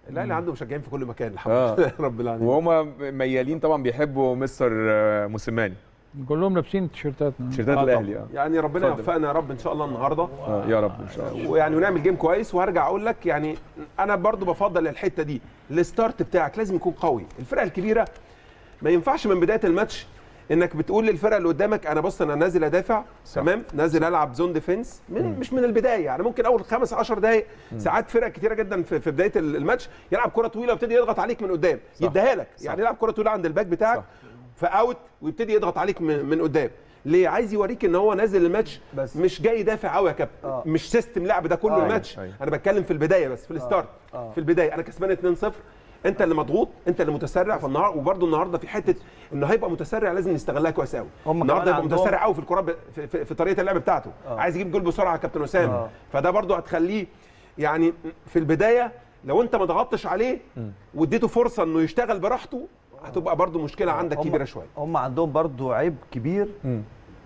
S6: الاهلي عنده مشجعين في كل مكان الحمد
S1: آه.
S6: لله رب العالمين
S1: وهم ميالين طبعا بيحبوا مستر آه، موسيماني
S3: كلهم لابسين تيشيرتات
S1: تيشيرتات
S6: آه
S1: الاهلي
S6: طبعاً.
S1: اه
S6: يعني ربنا
S1: اتفضل.
S6: يوفقنا يا رب ان شاء الله النهارده
S1: آه، يا رب ان شاء الله
S6: ويعني ونعمل جيم كويس وهرجع اقول لك يعني انا برضو بفضل الحته دي الستارت بتاعك لازم يكون قوي الفرقه الكبيره ما ينفعش من بدايه الماتش انك بتقول للفرقه اللي قدامك انا بص انا نازل ادافع
S1: صح.
S6: تمام نازل العب زون ديفنس من مش من البدايه يعني ممكن اول خمس 10 دقائق ساعات فرق كتيره جدا في, في بدايه ال- الماتش يلعب كره طويله ويبتدي يضغط عليك من قدام
S1: صح.
S6: يديها لك
S1: صح.
S6: يعني يلعب كره طويله عند الباك بتاعك
S1: صح.
S6: فاوت ويبتدي يضغط عليك من, من قدام ليه عايز يوريك ان هو نازل الماتش
S5: بس.
S6: مش جاي يدافع قوي يا كابتن
S5: آه.
S6: مش سيستم لعب ده كله
S5: آه.
S6: الماتش
S1: أيوة.
S6: انا بتكلم في البدايه بس في الستارت
S5: آه.
S6: في البدايه انا كسبان 2-0 انت اللي مضغوط انت اللي متسرع فالنهار وبرده النهارده في حته انه هيبقى متسرع لازم نستغلها كويس قوي
S5: هم
S6: النهارده
S5: كمان
S6: هيبقى
S5: عندهم-
S6: متسرع قوي في الكره ب... في, في, في طريقه اللعب بتاعته
S5: آه.
S6: عايز يجيب جول بسرعه يا كابتن اسامه
S5: آه.
S6: فده برده هتخليه يعني في البدايه لو انت ما ضغطتش عليه واديته فرصه انه يشتغل براحته هتبقى برده مشكله عندك
S5: هم-
S6: كبيره شويه
S5: هم عندهم برضو عيب كبير
S1: مم.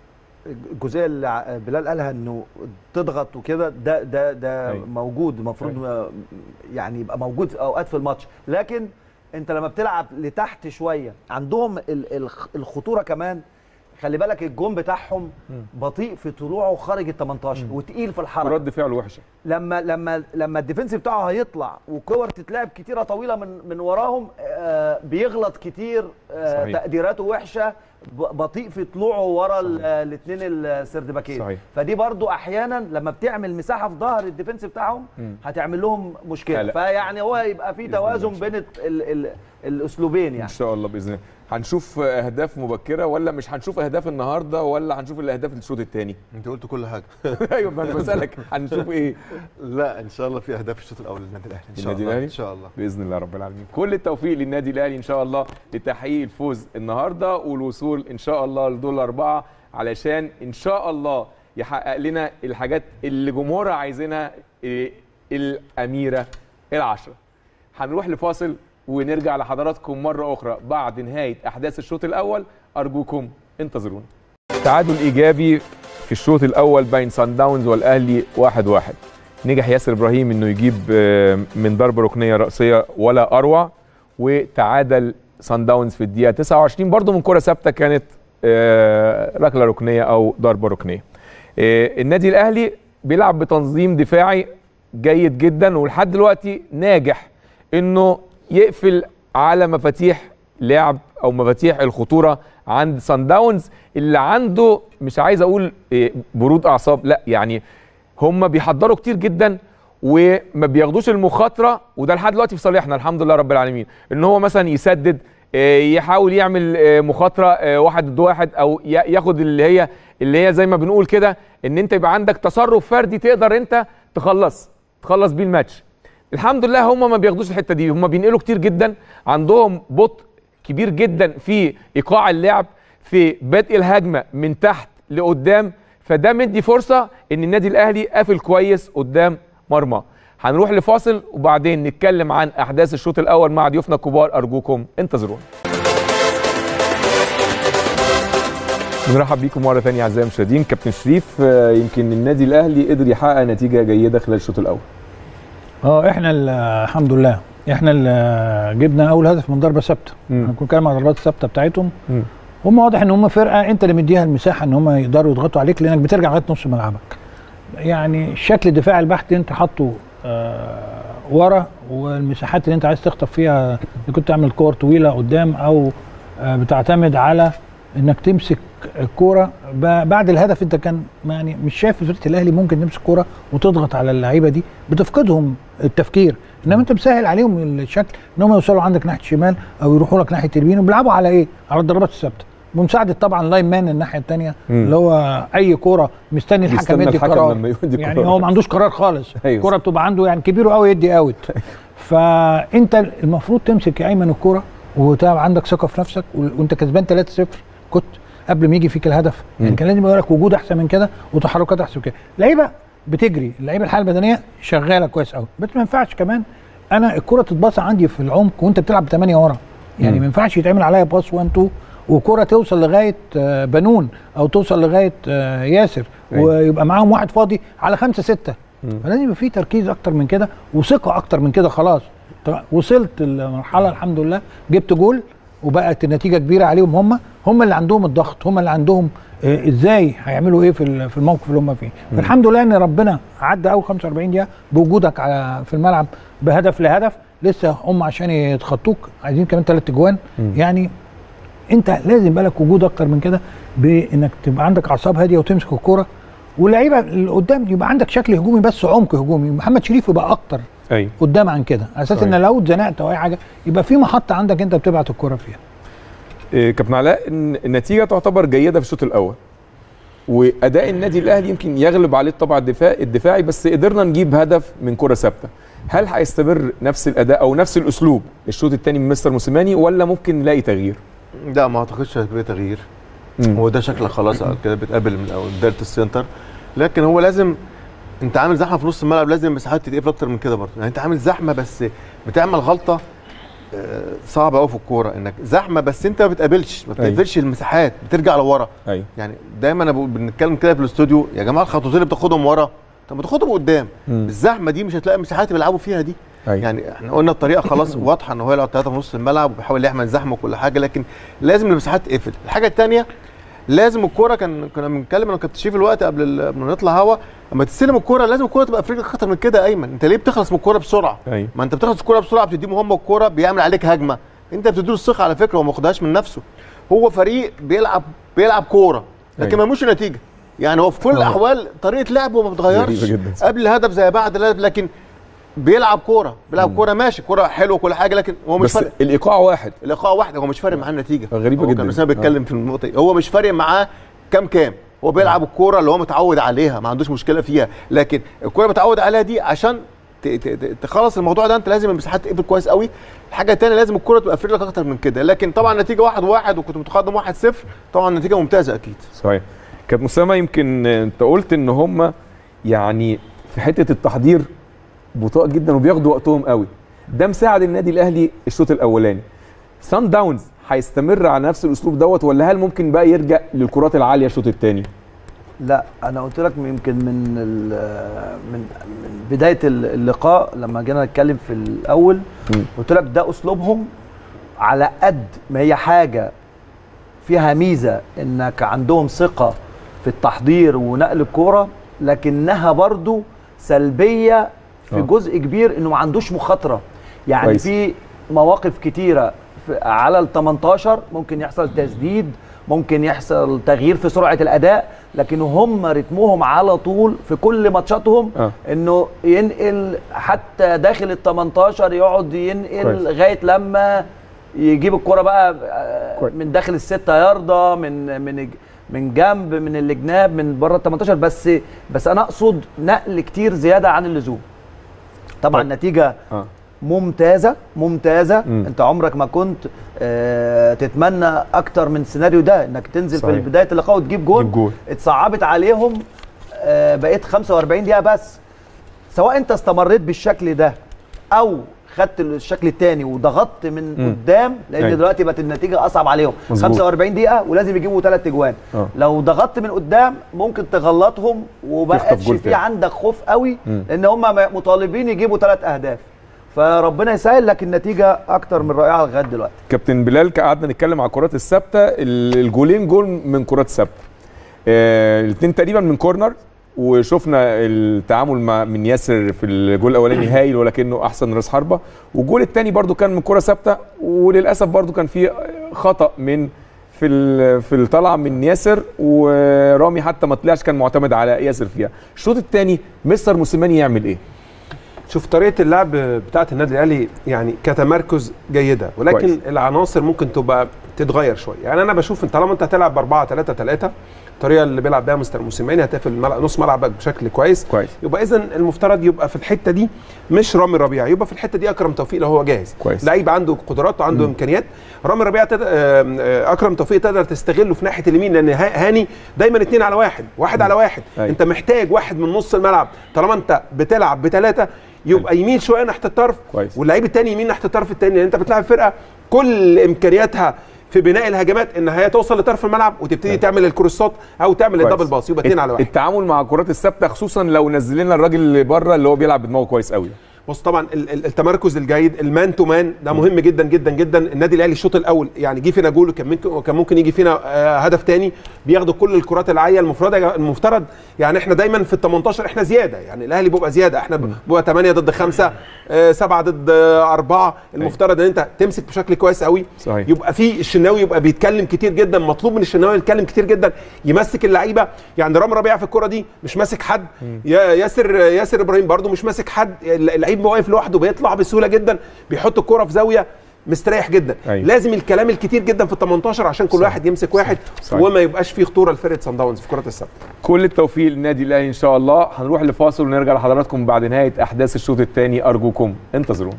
S5: الجزئيه اللي ع- بلال قالها انه تضغط وكده ده ده ده
S1: أيوة.
S5: موجود المفروض يعني يبقى موجود في اوقات في الماتش لكن انت لما بتلعب لتحت شويه عندهم ال- الخ- الخطوره كمان خلي بالك الجون بتاعهم بطيء في طلوعه خارج ال 18 وتقيل في الحركه
S1: ورد فعله وحشه
S5: لما لما لما الديفنس بتاعه هيطلع وكور تتلعب كتيره طويله من من وراهم آه بيغلط كتير آه
S1: صحيح.
S5: تقديراته وحشه ب- بطيء في طلوعه ورا الاثنين السردباكين
S1: صحيح.
S5: فدي برضو احيانا لما بتعمل مساحه في ظهر الديفنس بتاعهم
S1: مم.
S5: هتعمل لهم مشكله
S1: لا.
S5: فيعني هو يبقى في
S1: بإذن الله
S5: توازن
S1: إن شاء
S5: بين ال ال الاسلوبين
S1: ان
S5: يعني
S1: شاء الله باذن الله هنشوف اهداف مبكره ولا مش هنشوف اهداف النهارده ولا هنشوف الاهداف الشوط الثاني
S4: انت قلت كل حاجه
S1: ايوه ما انا بسالك هنشوف ايه
S4: لا ان شاء الله في اهداف الشوط الاول للنادي الاهلي ان شاء
S1: النادي
S4: الله
S1: الأهلي؟
S4: ان شاء الله
S1: باذن الله رب العالمين كل التوفيق للنادي الاهلي ان شاء الله لتحقيق الفوز النهارده والوصول ان شاء الله لدول اربعه علشان ان شاء الله يحقق لنا الحاجات اللي جمهورها عايزينها إيه، الاميره العشره هنروح لفاصل ونرجع لحضراتكم مره اخرى بعد نهايه احداث الشوط الاول ارجوكم انتظرونا تعادل ايجابي في الشوط الاول بين سان داونز والاهلي واحد واحد نجح ياسر ابراهيم انه يجيب آه، من ضربه ركنيه راسيه ولا اروع وتعادل سان داونز في الدقيقه 29 برضه من كره ثابته كانت آه، ركله ركنيه او ضربه ركنيه آه، النادي الاهلي بيلعب بتنظيم دفاعي جيد جدا ولحد دلوقتي ناجح انه يقفل على مفاتيح لعب او مفاتيح الخطوره عند سان داونز اللي عنده مش عايز اقول إيه، برود اعصاب لا يعني هم بيحضروا كتير جدا وما بياخدوش المخاطره وده لحد دلوقتي في صالحنا الحمد لله رب العالمين ان هو مثلا يسدد آه، يحاول يعمل آه، مخاطره آه، واحد ضد واحد او ي- ياخد اللي هي اللي هي زي ما بنقول كده ان انت يبقى عندك تصرف فردي تقدر انت تخلص تخلص بيه الماتش الحمد لله هم ما بياخدوش الحته دي هم بينقلوا كتير جدا عندهم بطء كبير جدا في ايقاع اللعب في بدء الهجمه من تحت لقدام فده مدي فرصه ان النادي الاهلي قافل كويس قدام مرمى هنروح لفاصل وبعدين نتكلم عن احداث الشوط الاول مع ضيوفنا الكبار ارجوكم انتظرونا بنرحب بيكم مره ثانيه اعزائي المشاهدين كابتن شريف آه، يمكن النادي الاهلي قدر يحقق نتيجه جيده خلال الشوط الاول
S3: اه احنا ال- الحمد لله احنا اللي جبنا اول هدف من ضربه ثابته
S1: مم.
S3: انا كنت بتكلم على الضربات الثابته بتاعتهم
S1: مم.
S3: هم واضح ان هم فرقه انت اللي مديها المساحه ان هم يقدروا يضغطوا عليك لانك بترجع لغايه نص ملعبك يعني الشكل الدفاعي البحت انت حاطه آه ورا والمساحات اللي انت عايز تخطف فيها اللي كنت تعمل كور طويله قدام او آه بتعتمد على انك تمسك الكوره ب- بعد الهدف انت كان يعني مش شايف فرقه الاهلي ممكن تمسك كوره وتضغط على اللعيبه دي بتفقدهم التفكير انما انت مسهل عليهم الشكل ان هم يوصلوا عندك ناحيه الشمال او يروحوا لك ناحيه اليمين وبيلعبوا على ايه؟ على الضربات الثابته بمساعده طبعا لاين مان الناحيه الثانيه
S1: مم.
S3: اللي هو اي كوره مستني الحكم
S1: بيستنى
S3: يدي
S1: الحكم
S3: قرار
S1: لما يدي
S3: يعني
S1: قرار.
S3: هو ما عندوش قرار خالص
S1: أيوة.
S3: الكوره بتبقى عنده يعني كبيره قوي يدي اوت فانت المفروض تمسك يا ايمن الكوره وتبقى عندك ثقه في نفسك و- وانت كسبان 3-0 كنت قبل ما يجي فيك الهدف يعني كان لازم يبقى لك وجود احسن من كده وتحركات احسن من كده لعيبه بتجري اللعيبه الحاله البدنيه شغاله كويس قوي بس ما ينفعش كمان انا الكره تتباص عندي في العمق وانت بتلعب بثمانيه ورا يعني ما ينفعش يتعمل عليا باص 1 2 وكره توصل لغايه آه، بنون او توصل لغايه آه، ياسر
S1: أيوة.
S3: ويبقى معاهم واحد فاضي على خمسة ستة فلازم يبقى في تركيز اكتر من كده وثقه اكتر من كده خلاص ط- وصلت المرحله الحمد لله جبت جول وبقت النتيجه كبيره عليهم هم هم اللي عندهم الضغط هم اللي عندهم آه، ازاي هيعملوا ايه في ال- في الموقف اللي هم فيه فالحمد لله ان ربنا عدى اول 45 دقيقه بوجودك على في الملعب بهدف لهدف لسه هم عشان يتخطوك عايزين كمان ثلاث اجوان يعني انت لازم يبقى لك وجود اكتر من كده بانك تبقى عندك اعصاب هاديه وتمسك الكوره واللعيبه اللي قدام يبقى عندك شكل هجومي بس عمق هجومي محمد شريف يبقى اكتر
S1: ايوه
S3: قدام عن كده على اساس
S1: صحيح.
S3: ان لو اتزنقت او اي حاجه يبقى في محطه عندك انت بتبعت الكوره فيها
S1: إيه، كابتن علاء إن النتيجه تعتبر جيده في الشوط الاول واداء النادي الاهلي يمكن يغلب عليه الطابع الدفاع الدفاعي بس قدرنا نجيب هدف من كره ثابته هل هيستمر نفس الاداء او نفس الاسلوب الشوط الثاني من مستر موسيماني ولا ممكن نلاقي تغيير
S4: لا ما اعتقدش هيبقى فيه تغيير
S1: مم.
S4: هو ده شكلك خلاص على كده بتقابل من اول دايره السنتر لكن هو لازم انت عامل زحمه في نص الملعب لازم المساحات تتقفل اكتر من كده برضه يعني انت عامل زحمه بس بتعمل غلطه آه، صعبه قوي في الكوره انك زحمه بس انت ما بتقابلش ما
S1: أيوة.
S4: بتقفلش المساحات بترجع لورا
S1: ايوه
S4: يعني دايما انا بقول- بنتكلم كده في الاستوديو يا جماعه الخطوتين اللي بتاخدهم ورا طب ما تاخدهم قدام
S1: مم.
S4: الزحمه دي مش هتلاقي مساحات بيلعبوا فيها دي
S1: ايوه
S4: يعني احنا قلنا الطريقه خلاص واضحه ان هو يلعب ثلاثه في نص الملعب وبيحاول يعمل زحمه وكل حاجه لكن لازم المساحات تقفل الحاجه الثانيه لازم الكوره كان كنا بنتكلم انا كنت شايف الوقت قبل ال- قبل ما نطلع هوا لما تستلم الكوره لازم الكوره تبقى في رجلك اكتر من كده يا ايمن انت ليه بتخلص من الكوره بسرعه
S1: ايوه
S4: ما انت بتخلص الكوره بسرعه بتديه مهمه الكوره بيعمل عليك هجمه انت بتديله الثقه على فكره هو ما خدهاش من نفسه هو فريق بيلعب بيلعب كوره لكن
S1: أيوة.
S4: ما ملوش نتيجه يعني هو في كل
S1: آه.
S4: الاحوال طريقه لعبه ما بتغيرش
S1: غريبة جدا صح.
S4: قبل الهدف زي بعد الهدف لكن بيلعب كوره بيلعب كوره ماشي كوره حلوه كل حاجه لكن هو مش
S1: بس
S4: فارق
S1: الايقاع واحد
S4: الايقاع واحد هو مش فارق معاه النتيجه
S1: غريبة
S4: هو
S1: جدا.
S4: كان اسامه بيتكلم في النقطه دي هو مش فارق معاه كام كام هو بيلعب الكوره اللي هو متعود عليها ما عندوش مشكله فيها لكن الكوره متعود عليها دي عشان ت- ت- ت- تخلص الموضوع ده انت لازم المساحات تقفل كويس قوي الحاجه الثانيه لازم الكوره تبقى في رجلك اكتر من كده لكن طبعا النتيجه واحد واحد وكنت متقدم واحد صفر طبعا النتيجه ممتازه اكيد
S1: صحيح كابتن اسامه يمكن انت قلت ان هم يعني في حته التحضير بطاء جدا وبياخدوا وقتهم قوي ده مساعد النادي الاهلي الشوط الاولاني سان داونز هيستمر على نفس الاسلوب دوت ولا هل ممكن بقى يرجع للكرات العاليه الشوط الثاني
S5: لا انا قلت لك يمكن من ال- من من بدايه اللقاء لما جينا نتكلم في الاول
S1: مم.
S5: قلت لك ده اسلوبهم على قد ما هي حاجه فيها ميزه انك عندهم ثقه في التحضير ونقل الكوره لكنها برضو سلبيه في
S1: آه.
S5: جزء كبير انه ما عندوش مخاطره يعني
S1: كويس.
S5: في مواقف كتيره في- على ال 18 ممكن يحصل تسديد ممكن يحصل تغيير في سرعه الاداء لكن هم رتمهم على طول في كل ماتشاتهم
S1: آه.
S5: انه ينقل حتى داخل ال 18 يقعد ينقل
S1: كويس.
S5: لغايه لما يجيب الكرة بقى آه،
S1: كويس.
S5: من داخل الستة ياردة من من من جنب من الجناب من بره ال 18 بس بس انا اقصد نقل كتير زياده عن اللزوم طبعا
S1: طيب.
S5: النتيجه
S1: اه
S5: ممتازه ممتازه
S1: مم.
S5: انت عمرك ما كنت آه تتمنى اكتر من السيناريو ده انك تنزل
S1: صحيح.
S5: في بدايه اللقاء وتجيب جول
S1: جيب جول
S5: اتصعبت عليهم آه بقيت 45 دقيقه بس سواء انت استمريت بالشكل ده او خدت الشكل الثاني وضغطت من
S1: مم.
S5: قدام لان
S1: أيوة.
S5: دلوقتي بقت النتيجه اصعب عليهم
S1: مظبوط.
S5: 45 دقيقه ولازم يجيبوا ثلاث اجوان
S1: اه
S5: لو ضغطت من قدام ممكن تغلطهم وبقتش
S1: جول
S5: في
S1: تاني.
S5: عندك خوف قوي
S1: مم.
S5: لان هم مطالبين يجيبوا ثلاث اهداف فربنا يسهل لك النتيجه اكتر من رائعه لغايه دلوقتي
S1: كابتن بلال قعدنا نتكلم على الكرات الثابته ال- الجولين جول من كرات ثابته آه الاثنين تقريبا من كورنر وشفنا التعامل مع من ياسر في الجول الاولاني هايل ولكنه احسن راس حربه والجول الثاني برده كان من كره ثابته وللاسف برده كان في خطا من في ال- في الطلعه من ياسر ورامي حتى ما طلعش كان معتمد على ياسر فيها الشوط الثاني مستر موسيماني يعمل ايه
S6: شوف طريقه اللعب بتاعه النادي الاهلي يعني كتمركز جيده ولكن
S1: كويس.
S6: كويس. العناصر ممكن تبقى تتغير شويه يعني انا بشوف ان طالما انت هتلعب ب 4 3 3 الطريقه اللي بيلعب بيها مستر موسيماني هتقفل الملعب نص ملعبك بشكل كويس
S1: كويس
S6: يبقى اذا المفترض يبقى في الحته دي مش رامي ربيعه يبقى في الحته دي اكرم توفيق لو هو جاهز
S1: كويس.
S6: لعيب عنده قدرات وعنده امكانيات رامي ربيعه تد... آم، آه، اكرم توفيق تقدر تستغله في ناحيه اليمين لان ها- هاني دايما اتنين على واحد واحد على واحد
S1: أيوة.
S6: انت محتاج واحد من نص الملعب طالما انت بتلعب بثلاثه يبقى يمين شويه ناحيه الطرف
S1: كويس.
S6: واللعيب الثاني يمين ناحيه الطرف الثاني لان انت بتلعب فرقه كل امكانياتها في بناء الهجمات ان هي توصل لطرف الملعب وتبتدي تعمل الكروسات او تعمل
S1: كويس.
S6: الدبل باص يبقى اتنين على واحد
S1: التعامل مع الكرات الثابته خصوصا لو نزلنا الراجل اللي بره اللي هو بيلعب بدماغه كويس قوي
S6: بص طبعا ال- ال- التمركز الجيد المان تو مان ده مهم جدا جدا جدا النادي الاهلي الشوط الاول يعني جه فينا جول كان ممكن كان ممكن يجي فينا آه، هدف تاني بياخدوا كل الكرات العاليه المفروض المفترض يعني احنا دايما في ال 18 احنا زياده يعني الاهلي بيبقى زياده احنا بيبقى 8 ضد 5 7 ضد 4 المفترض ان انت تمسك بشكل كويس قوي
S1: صحيح.
S6: يبقى في الشناوي يبقى بيتكلم كتير جدا مطلوب من الشناوي يتكلم كتير جدا يمسك اللعيبه يعني رامي ربيعه في الكره دي مش ماسك حد يا- ياسر ياسر ابراهيم برده مش ماسك حد اللعيب واقف لوحده بيطلع بسهوله جدا بيحط الكره في زاويه مستريح جدا
S1: أيوة.
S6: لازم الكلام الكتير جدا في ال 18 عشان كل واحد يمسك واحد
S1: صحيح.
S6: وما يبقاش فيه خطوره لفرقه سان داونز في كره السله
S1: كل التوفيق للنادي الاهلي ان شاء الله هنروح لفاصل ونرجع لحضراتكم بعد نهايه احداث الشوط الثاني ارجوكم انتظرونا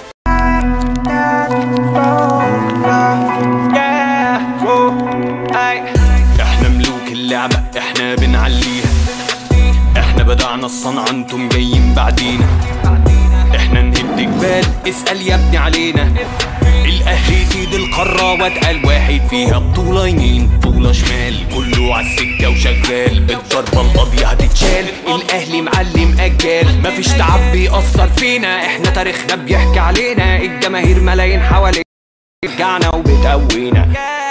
S9: احنا ملوك اللعبة احنا بنعليها احنا بدعنا الصنعة انتم جايين بعدينا احنا نهد جبال اسأل يا ابني علينا الاهلي سيد القارة واتقل واحد فيها بطولة يمين بطولة شمال كله عالسكة وشغال الضربة القاضية هتتشال الاهلي معلم اجال مفيش تعب بيأثر فينا احنا تاريخنا بيحكي علينا الجماهير ملايين حوالينا رجعنا وبتقوينا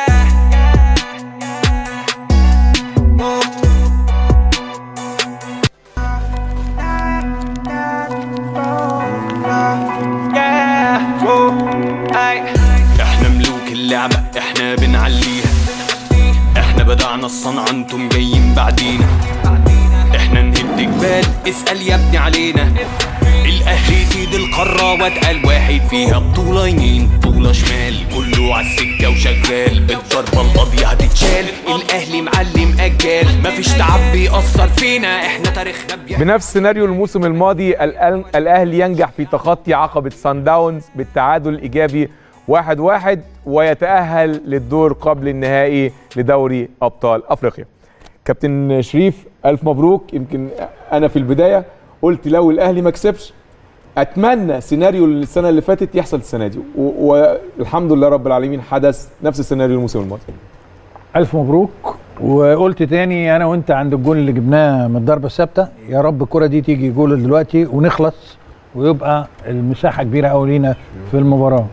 S9: احنا ملوك اللعبة احنا بنعليها احنا بدعنا الصنعة انتم جايين بعدينا احنا نهد جبال اسأل يا ابني علينا الاهلي سيد القارة واتقل واحد فيها بطولة يمين بطولة شمال كله عالسكة وشغال الضربة القاضية هتتشال الاهلي معلم اجال مفيش تعب بيأثر فينا احنا تاريخنا بيحكي
S1: بنفس سيناريو الموسم الماضي الأل- الاهلي ينجح في تخطي عقبه سان داونز بالتعادل الايجابي واحد واحد ويتاهل للدور قبل النهائي لدوري ابطال افريقيا كابتن شريف الف مبروك يمكن انا في البدايه قلت لو الاهلي ما كسبش اتمنى سيناريو السنه اللي فاتت يحصل السنه دي و- والحمد لله رب العالمين حدث نفس السيناريو الموسم الماضي
S3: الف مبروك وقلت تاني انا وانت عند الجول اللي جبناه من الضربه الثابته يا رب الكره دي تيجي جول دلوقتي ونخلص ويبقى المساحه كبيره قوي لينا في المباراه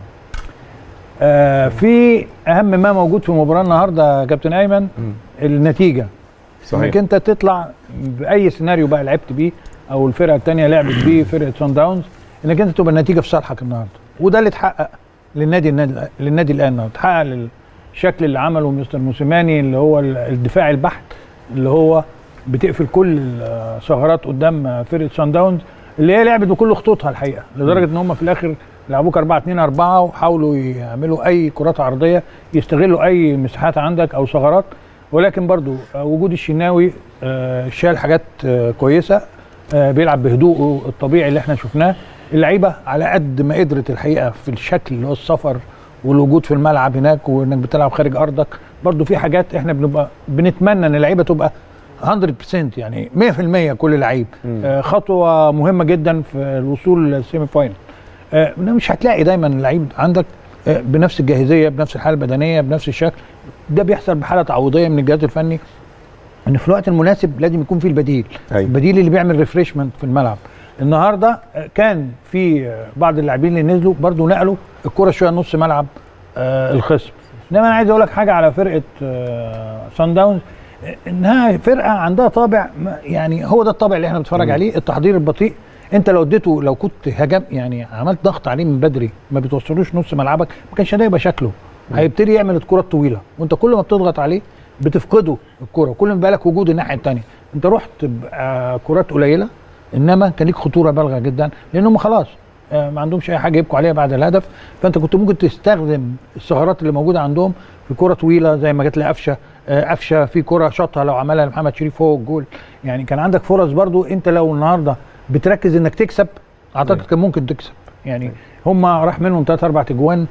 S3: آه في اهم ما موجود في المباراه النهارده يا كابتن ايمن النتيجه
S1: صحيح.
S3: انك انت تطلع باي سيناريو بقى لعبت بيه او الفرقه الثانيه لعبت بيه فرقه سان داونز انك انت تبقى النتيجه في صالحك النهارده وده اللي اتحقق للنادي النادي للنادي الاهلي النهارده اتحقق للشكل اللي عمله مستر موسيماني اللي هو ال- الدفاع البحت اللي هو بتقفل كل الثغرات قدام فرقه سان داونز اللي هي لعبت بكل خطوطها الحقيقه لدرجه ان هم في الاخر لعبوك 4 2 4 وحاولوا يعملوا اي كرات عرضيه يستغلوا اي مساحات عندك او ثغرات ولكن برضو آه، وجود الشناوي آه، شال حاجات آه، كويسه آه، بيلعب بهدوءه الطبيعي اللي احنا شفناه اللعيبه على قد ما قدرت الحقيقه في الشكل اللي هو السفر والوجود في الملعب هناك وانك بتلعب خارج ارضك برضو في حاجات احنا بنبقى بنتمنى ان اللعيبه تبقى 100% يعني 100% كل لعيب آه، خطوه مهمه جدا في الوصول للسيمي فاينل آه، مش هتلاقي دايما اللعيب عندك آه، بنفس الجاهزيه بنفس الحاله البدنيه بنفس الشكل ده بيحصل بحاله تعويضيه من الجهاز الفني ان في الوقت المناسب لازم يكون في البديل
S1: أيوة.
S3: البديل اللي بيعمل ريفريشمنت في الملعب النهارده آه، كان في آه، بعض اللاعبين اللي نزلوا برضو نقلوا الكره شويه نص ملعب آه، الخصم انما انا عايز اقول لك حاجه على فرقه آه، سان داونز آه، انها فرقه عندها طابع ما- يعني هو ده الطابع اللي احنا بنتفرج عليه التحضير البطيء انت لو اديته لو كنت هجم يعني عملت ضغط عليه من بدري ما بتوصلوش نص ملعبك ما كانش ده يبقى شكله هيبتدي يعمل الكره الطويله وانت كل ما بتضغط عليه بتفقده الكره كل ما بقى لك وجود الناحيه الثانيه انت رحت بقى كرات قليله انما كان ليك خطوره بالغه جدا لانهم خلاص آه، ما عندهمش اي حاجه يبكوا عليها بعد الهدف فانت كنت ممكن تستخدم الثغرات اللي موجوده عندهم في كره طويله زي ما جت لقفشه آه، قفشه في كره شاطها لو عملها لمحمد شريف فوق الجول يعني كان عندك فرص برضو انت لو النهارده بتركز انك تكسب اعتقد كان ممكن تكسب يعني هم راح منهم ثلاث اربع تجوان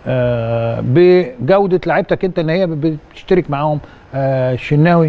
S3: آه، بجوده لعيبتك انت ان هي بتشترك معاهم آه، الشناوي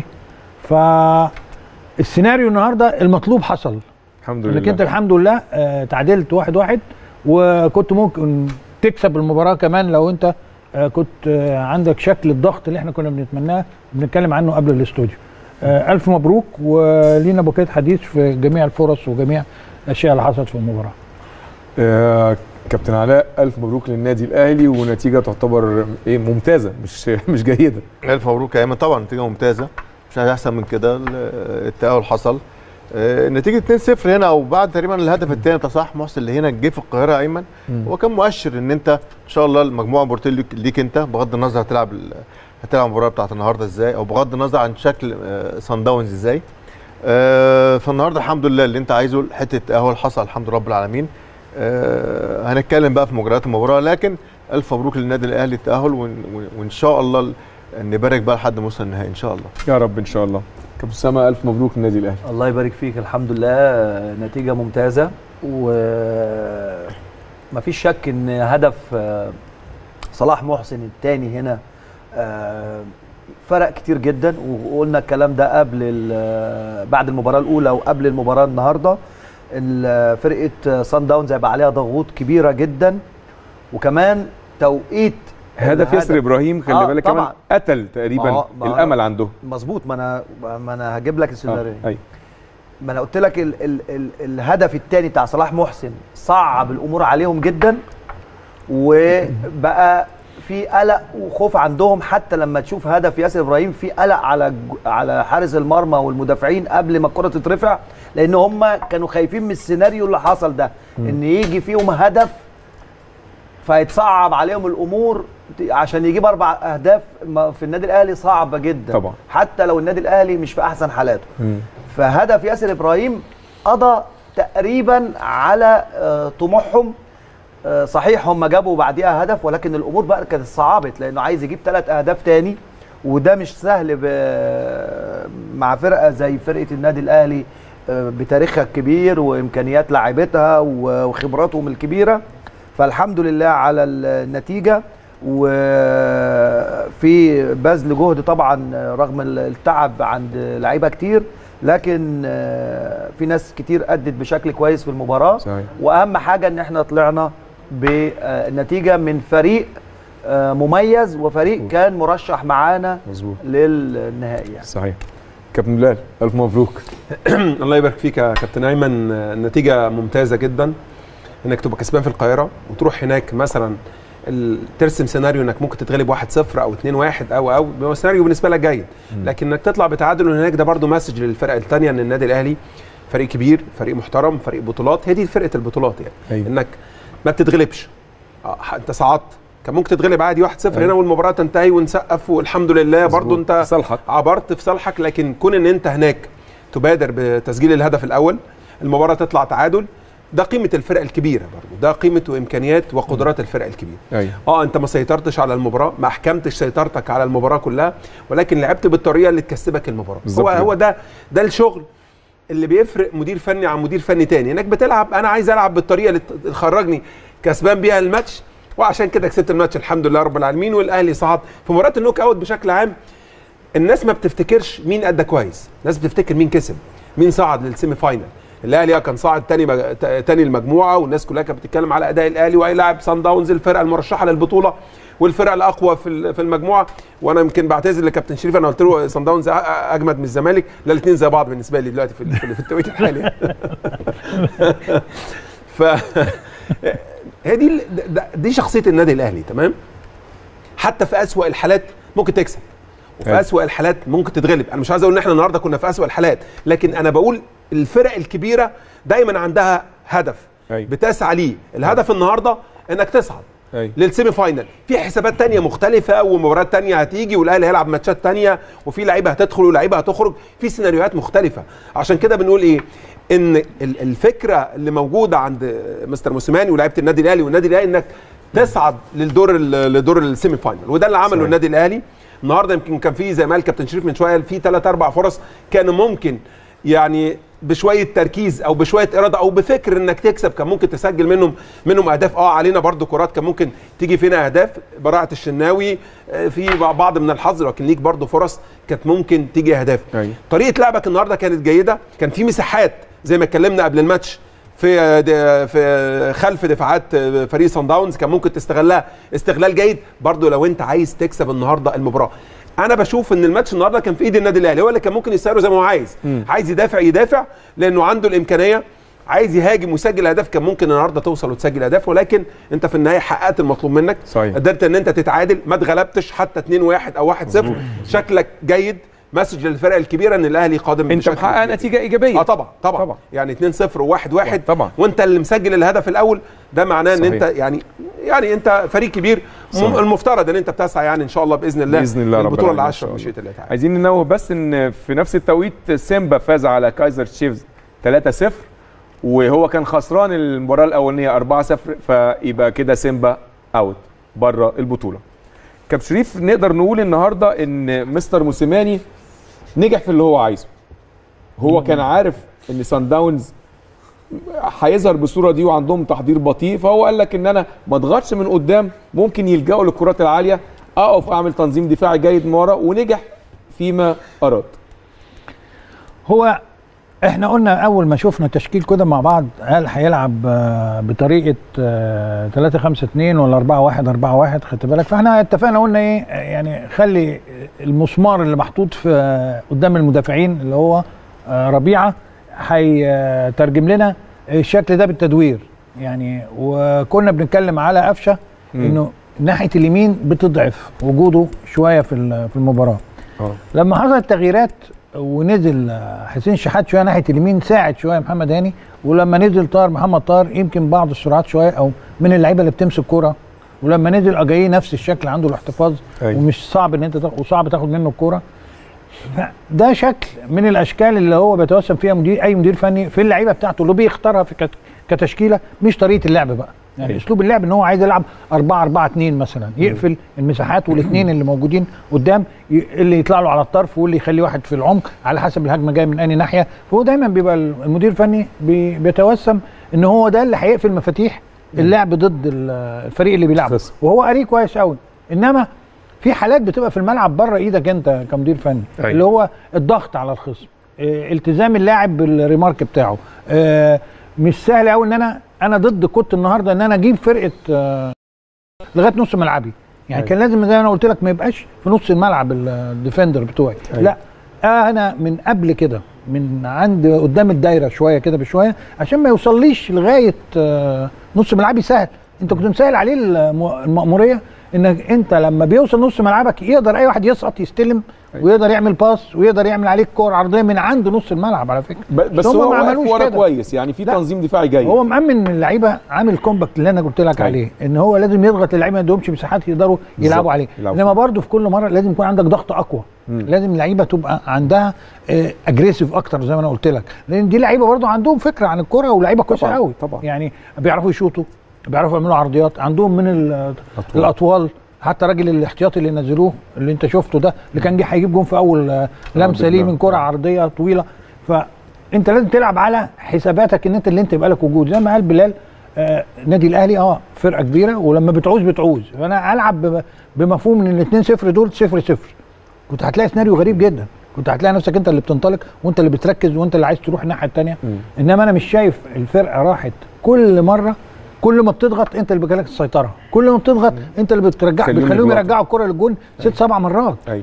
S3: فالسيناريو النهارده المطلوب حصل
S1: الحمد
S3: انك
S1: لله
S3: انت الحمد لله آه، تعادلت واحد واحد وكنت ممكن تكسب المباراه كمان لو انت آه، كنت آه، عندك شكل الضغط اللي احنا كنا بنتمناه بنتكلم عنه قبل الاستوديو آه، الف مبروك ولينا بقيه حديث في جميع الفرص وجميع الاشياء اللي حصلت في المباراه
S1: آه، كابتن علاء الف مبروك للنادي الاهلي ونتيجه تعتبر ايه ممتازه مش مش جيده
S4: الف مبروك يا ايمن طبعا نتيجه ممتازه مش عايز احسن من كده ال- التاهل حصل آه، نتيجه 2-0 هنا او بعد تقريبا الهدف الثاني بتاع صلاح محسن اللي هنا جه في القاهره يا ايمن هو كان مؤشر ان انت ان شاء الله المجموعه مباراتين ليك, ليك انت بغض النظر هتلعب ال- هتلعب المباراه بتاعت النهارده ازاي او بغض النظر عن شكل سان داونز ازاي آه، فالنهارده الحمد لله اللي انت عايزه حته التاهل حصل الحمد لله رب العالمين آه، هنتكلم بقى في مجريات المباراه لكن الف مبروك للنادي الاهلي التاهل وإن, وان شاء الله ال- نبارك بقى لحد ما نوصل النهائي ان شاء الله
S1: يا رب ان شاء الله كابتن اسامه الف مبروك للنادي الاهلي
S5: الله يبارك فيك الحمد لله نتيجة ممتازة ومفيش شك ان هدف آه، صلاح محسن الثاني هنا آه، فرق كتير جدا وقلنا الكلام ده قبل ال- بعد المباراة الأولى وقبل المباراة النهاردة ال- فرقة سان داونز هيبقى عليها ضغوط كبيرة جدا وكمان توقيت
S1: هدف
S5: الهدف.
S1: ياسر ابراهيم خلي
S5: آه،
S1: بالك كمان
S5: طبعاً.
S1: قتل
S5: ما
S1: تقريبا
S5: هو- ما هو-
S1: الامل عندهم
S5: مظبوط ما انا ما انا هجيب لك السيناريو
S1: آه، ايوه
S5: ما انا قلت لك ال ال ال الهدف الثاني بتاع صلاح محسن صعب الامور عليهم جدا وبقى في قلق وخوف عندهم حتى لما تشوف هدف ياسر ابراهيم في قلق على الج- على حارس المرمى والمدافعين قبل ما الكره تترفع لان هم كانوا خايفين من السيناريو اللي حصل ده ان يجي فيهم هدف فيتصعب عليهم الامور عشان يجيب اربع اهداف ما- في النادي الاهلي صعبه جدا
S1: طبعا.
S5: حتى لو النادي الاهلي مش في احسن حالاته
S1: مم.
S5: فهدف ياسر ابراهيم قضى تقريبا على آه، طموحهم آه، صحيح هم جابوا بعديها هدف ولكن الامور بقى كانت صعبت لانه عايز يجيب ثلاث اهداف تاني وده مش سهل ب- مع فرقه زي فرقه النادي الاهلي آه، بتاريخها الكبير وامكانيات لاعبتها و- وخبراتهم الكبيره فالحمد لله على النتيجه وفي بذل جهد طبعا رغم التعب عند لعيبه كتير لكن آه، في ناس كتير ادت بشكل كويس في المباراه
S1: صحيح
S5: واهم حاجه ان احنا طلعنا بالنتيجه من فريق آه، مميز وفريق كان مرشح معانا
S1: مظبوط
S5: للنهائي يعني.
S1: صحيح كابتن بلال الف مبروك
S6: الله يبارك فيك يا كابتن ايمن النتيجه ممتازه جدا انك تبقى كسبان في القاهره وتروح هناك مثلا ال- ترسم سيناريو انك ممكن تتغلب 1-0 او 2-1 او او هو سيناريو بالنسبه لك جيد لكن انك تطلع بتعادل هناك ده برضو مسج للفرق الثانيه ان النادي الاهلي فريق كبير فريق محترم فريق بطولات هي دي فرقه البطولات يعني
S1: أيوة.
S6: انك ما بتتغلبش آه، انت صعدت كان ممكن تتغلب عادي 1-0
S1: أيوة.
S6: هنا والمباراه تنتهي ونسقف والحمد لله برضو
S1: مظبوط.
S6: انت
S1: في صالحك
S6: عبرت في صالحك لكن كون ان انت هناك تبادر بتسجيل الهدف الاول المباراه تطلع تعادل ده قيمه الفرق الكبيره برضو ده قيمه وامكانيات وقدرات الفرق الكبيره
S1: ايوه
S6: اه انت ما سيطرتش على المباراه ما احكمتش سيطرتك على المباراه كلها ولكن لعبت بالطريقه اللي تكسبك المباراه
S1: بالظبط
S6: هو
S1: كده.
S6: هو ده ده الشغل اللي بيفرق مدير فني عن مدير فني تاني انك بتلعب انا عايز العب بالطريقه اللي تخرجني كسبان بيها الماتش وعشان كده كسبت الماتش الحمد لله رب العالمين والاهلي صعد في مباراه النوك اوت بشكل عام الناس ما بتفتكرش مين ادى كويس الناس بتفتكر مين كسب مين صعد للسيمي فاينل الاهلي آه كان صاعد تاني مج... تا- تاني المجموعه والناس كلها كانت بتتكلم على اداء الاهلي وهيلاعب سان داونز الفرقه المرشحه للبطوله والفرقه الاقوى في ال- في المجموعه وانا يمكن بعتذر لكابتن شريف انا قلت له سان داونز أ- أ- اجمد من الزمالك لا الاثنين زي بعض بالنسبه لي دلوقتي في ال- في ال- في التوقيت الحالي ف هي دي ال- د- د- دي شخصيه النادي الاهلي تمام حتى في اسوأ الحالات ممكن تكسب وفي
S1: أيوة.
S6: اسوأ الحالات ممكن تتغلب انا مش عايز اقول ان احنا النهارده كنا في اسوأ الحالات لكن انا بقول الفرق الكبيره دايما عندها هدف
S1: أيوة.
S6: بتسعى ليه الهدف النهارده انك تصعد
S1: ايوه
S6: للسيمي فاينل في حسابات تانية مختلفة ومباريات تانية هتيجي والاهلي هيلعب ماتشات تانية وفي لعيبة هتدخل ولعيبة هتخرج في سيناريوهات مختلفة عشان كده بنقول ايه ان ال- الفكرة اللي موجودة عند مستر موسيماني ولاعيبة النادي الاهلي والنادي الاهلي انك تصعد للدور ال- لدور السيمي فاينل وده اللي عمله
S1: صحيح.
S6: النادي الاهلي النهارده يمكن كان في زي ما قال كابتن شريف من شويه في ثلاث اربع فرص كانوا ممكن يعني بشويه تركيز او بشويه اراده او بفكر انك تكسب كان ممكن تسجل منهم منهم اهداف اه علينا برضو كرات كان ممكن تيجي فينا اهداف براعه الشناوي آه، في بعض من الحظ لكن ليك برضو فرص كانت ممكن تيجي اهداف
S1: أيوة.
S6: طريقه لعبك النهارده كانت جيده كان في مساحات زي ما اتكلمنا قبل الماتش في د- في خلف دفاعات فريق صن داونز كان ممكن تستغلها استغلال جيد برضو لو انت عايز تكسب النهارده المباراه انا بشوف ان الماتش النهارده كان في ايد النادي الاهلي هو اللي كان ممكن يسيره زي ما هو عايز عايز يدافع يدافع لانه عنده الامكانيه عايز يهاجم ويسجل اهداف كان ممكن النهارده توصل وتسجل اهداف ولكن انت في النهايه حققت المطلوب منك
S1: صحيح.
S6: قدرت ان انت تتعادل ما اتغلبتش حتى 2 1 او 1 0 شكلك جيد مسج للفرق الكبيره ان الاهلي قادم
S1: انت
S6: بشكل
S1: محقق
S6: إيجابي.
S1: نتيجه ايجابيه
S6: اه طبعا طبعا,
S1: طبعا.
S6: طبعا. يعني 2 0 و1 1
S1: طبعا.
S6: وانت اللي مسجل الهدف الاول ده معناه ان
S1: صحيح.
S6: انت يعني يعني انت فريق كبير
S1: صحيح.
S6: م- المفترض ان انت بتسعى يعني ان شاء الله باذن الله
S1: باذن الله رب
S6: البطوله
S1: العالمين إن شاء
S6: العاشره
S1: الله.
S6: بمشيئه الله تعالى
S1: عايزين ننوه بس ان في نفس التوقيت سيمبا فاز على كايزر تشيفز 3-0 وهو كان خسران المباراه الاولانيه 4-0 فيبقى كده سيمبا اوت بره البطوله. كابتن شريف نقدر نقول النهارده ان مستر موسيماني نجح في اللي هو عايزه. هو كان عارف ان سان داونز هيظهر بالصوره دي وعندهم تحضير بطيء فهو قال لك ان انا ما اضغطش من قدام ممكن يلجأوا للكرات العاليه اقف اعمل تنظيم دفاعي جيد من ورا ونجح فيما اراد.
S3: هو احنا قلنا اول ما شفنا تشكيل كده مع بعض هل هيلعب آه، بطريقه 3 5 2 ولا 4 1 4 1 خدت بالك فاحنا اتفقنا قلنا ايه آه، يعني خلي المسمار اللي محطوط في آه، قدام المدافعين اللي هو آه، ربيعه هيترجم لنا الشكل ده بالتدوير يعني وكنا بنتكلم على قفشه انه ناحيه اليمين بتضعف وجوده شويه في ال- في المباراه
S1: اه
S3: لما حصلت تغييرات ونزل حسين شحات شويه ناحيه اليمين ساعد شويه محمد هاني ولما نزل طاهر محمد طاهر يمكن بعض السرعات شويه او من اللعيبه اللي بتمسك كوره ولما نزل اجاييه نفس الشكل عنده الاحتفاظ
S1: أيوة.
S3: ومش صعب ان انت تاخد وصعب تاخد منه الكوره ده شكل من الاشكال اللي هو بيتوسم فيها مدير اي مدير فني في اللعيبه بتاعته اللي بيختارها في كت- كتشكيله مش طريقه اللعب بقى يعني
S1: أيوة.
S3: اسلوب اللعب ان هو عايز يلعب 4 4 2 مثلا يقفل المساحات والاثنين اللي موجودين قدام ي- اللي يطلع له على الطرف واللي يخلي واحد في العمق على حسب الهجمه جايه من انهي ناحيه فهو دايما بيبقى المدير الفني بي- بيتوسم ان هو ده اللي هيقفل مفاتيح اللعب ضد ال- الفريق اللي بيلعبه
S1: بس.
S3: وهو قاريه كويس قوي انما في حالات بتبقى في الملعب بره ايدك انت كمدير فني
S1: أيوة.
S3: اللي هو الضغط على الخصم آه، التزام اللاعب بالريمارك بتاعه آه، مش سهل قوي ان انا انا ضد كنت النهارده ان انا اجيب فرقه آه، لغايه نص ملعبي يعني
S1: أيوة.
S3: كان لازم زي ما انا قلت لك ما يبقاش في نص الملعب ال- الديفندر بتوعي
S1: أيوة.
S3: لا انا من قبل كده من عند قدام الدايره شويه كده بشويه عشان ما يوصليش لغايه آه، نص ملعبي سهل انت كنت مسهل عليه الم- المأموريه انك انت لما بيوصل نص ملعبك يقدر اي واحد يسقط يستلم ويقدر يعمل باس ويقدر يعمل عليك كور عرضيه من عند نص الملعب على فكره
S1: ب- بس
S3: هم
S1: هو
S3: ما
S1: واقف
S3: عملوش
S1: ورا
S3: كده.
S1: كويس يعني في
S3: لا.
S1: تنظيم دفاعي جيد
S3: هو مأمن من اللعيبه عامل الكومباكت اللي انا قلت لك
S1: أيوة.
S3: عليه ان هو لازم يضغط اللعيبه ما يدهمش مساحات يقدروا يلعبوا
S1: بالظبط.
S3: عليه
S1: يلعبوا
S3: انما برضه في كل مره لازم يكون عندك ضغط اقوى
S1: مم.
S3: لازم اللعيبه تبقى عندها اجريسيف اكتر زي ما انا قلت لك لان دي لعيبه برضه عندهم فكره عن الكره ولعيبه كويسه
S1: طبعاً،
S3: قوي
S1: طبعاً.
S3: يعني بيعرفوا يشوطوا بيعرفوا يعملوا عرضيات عندهم من ال-
S1: أطوال.
S3: الاطوال حتى راجل الاحتياطي اللي نزلوه اللي انت شفته ده اللي كان جه هيجيب جون في اول آه، لمسه ليه من كره عرضيه طويله فانت لازم تلعب على حساباتك ان انت اللي انت يبقى لك وجود زي ما قال بلال آه نادي الاهلي اه فرقه كبيره ولما بتعوز بتعوز فانا العب بم- بمفهوم ان الاثنين صفر دول صفر صفر كنت هتلاقي سيناريو غريب جدا كنت هتلاقي نفسك انت اللي بتنطلق وانت اللي بتركز وانت اللي عايز تروح الناحيه الثانيه انما انا مش شايف الفرقه راحت كل مره كل ما بتضغط انت اللي بيجيلك السيطره كل ما بتضغط انت اللي بترجع
S1: خليهم
S3: بتخليهم
S1: يضغطوا.
S3: يرجعوا الكره للجون ست سبع مرات
S1: ايوه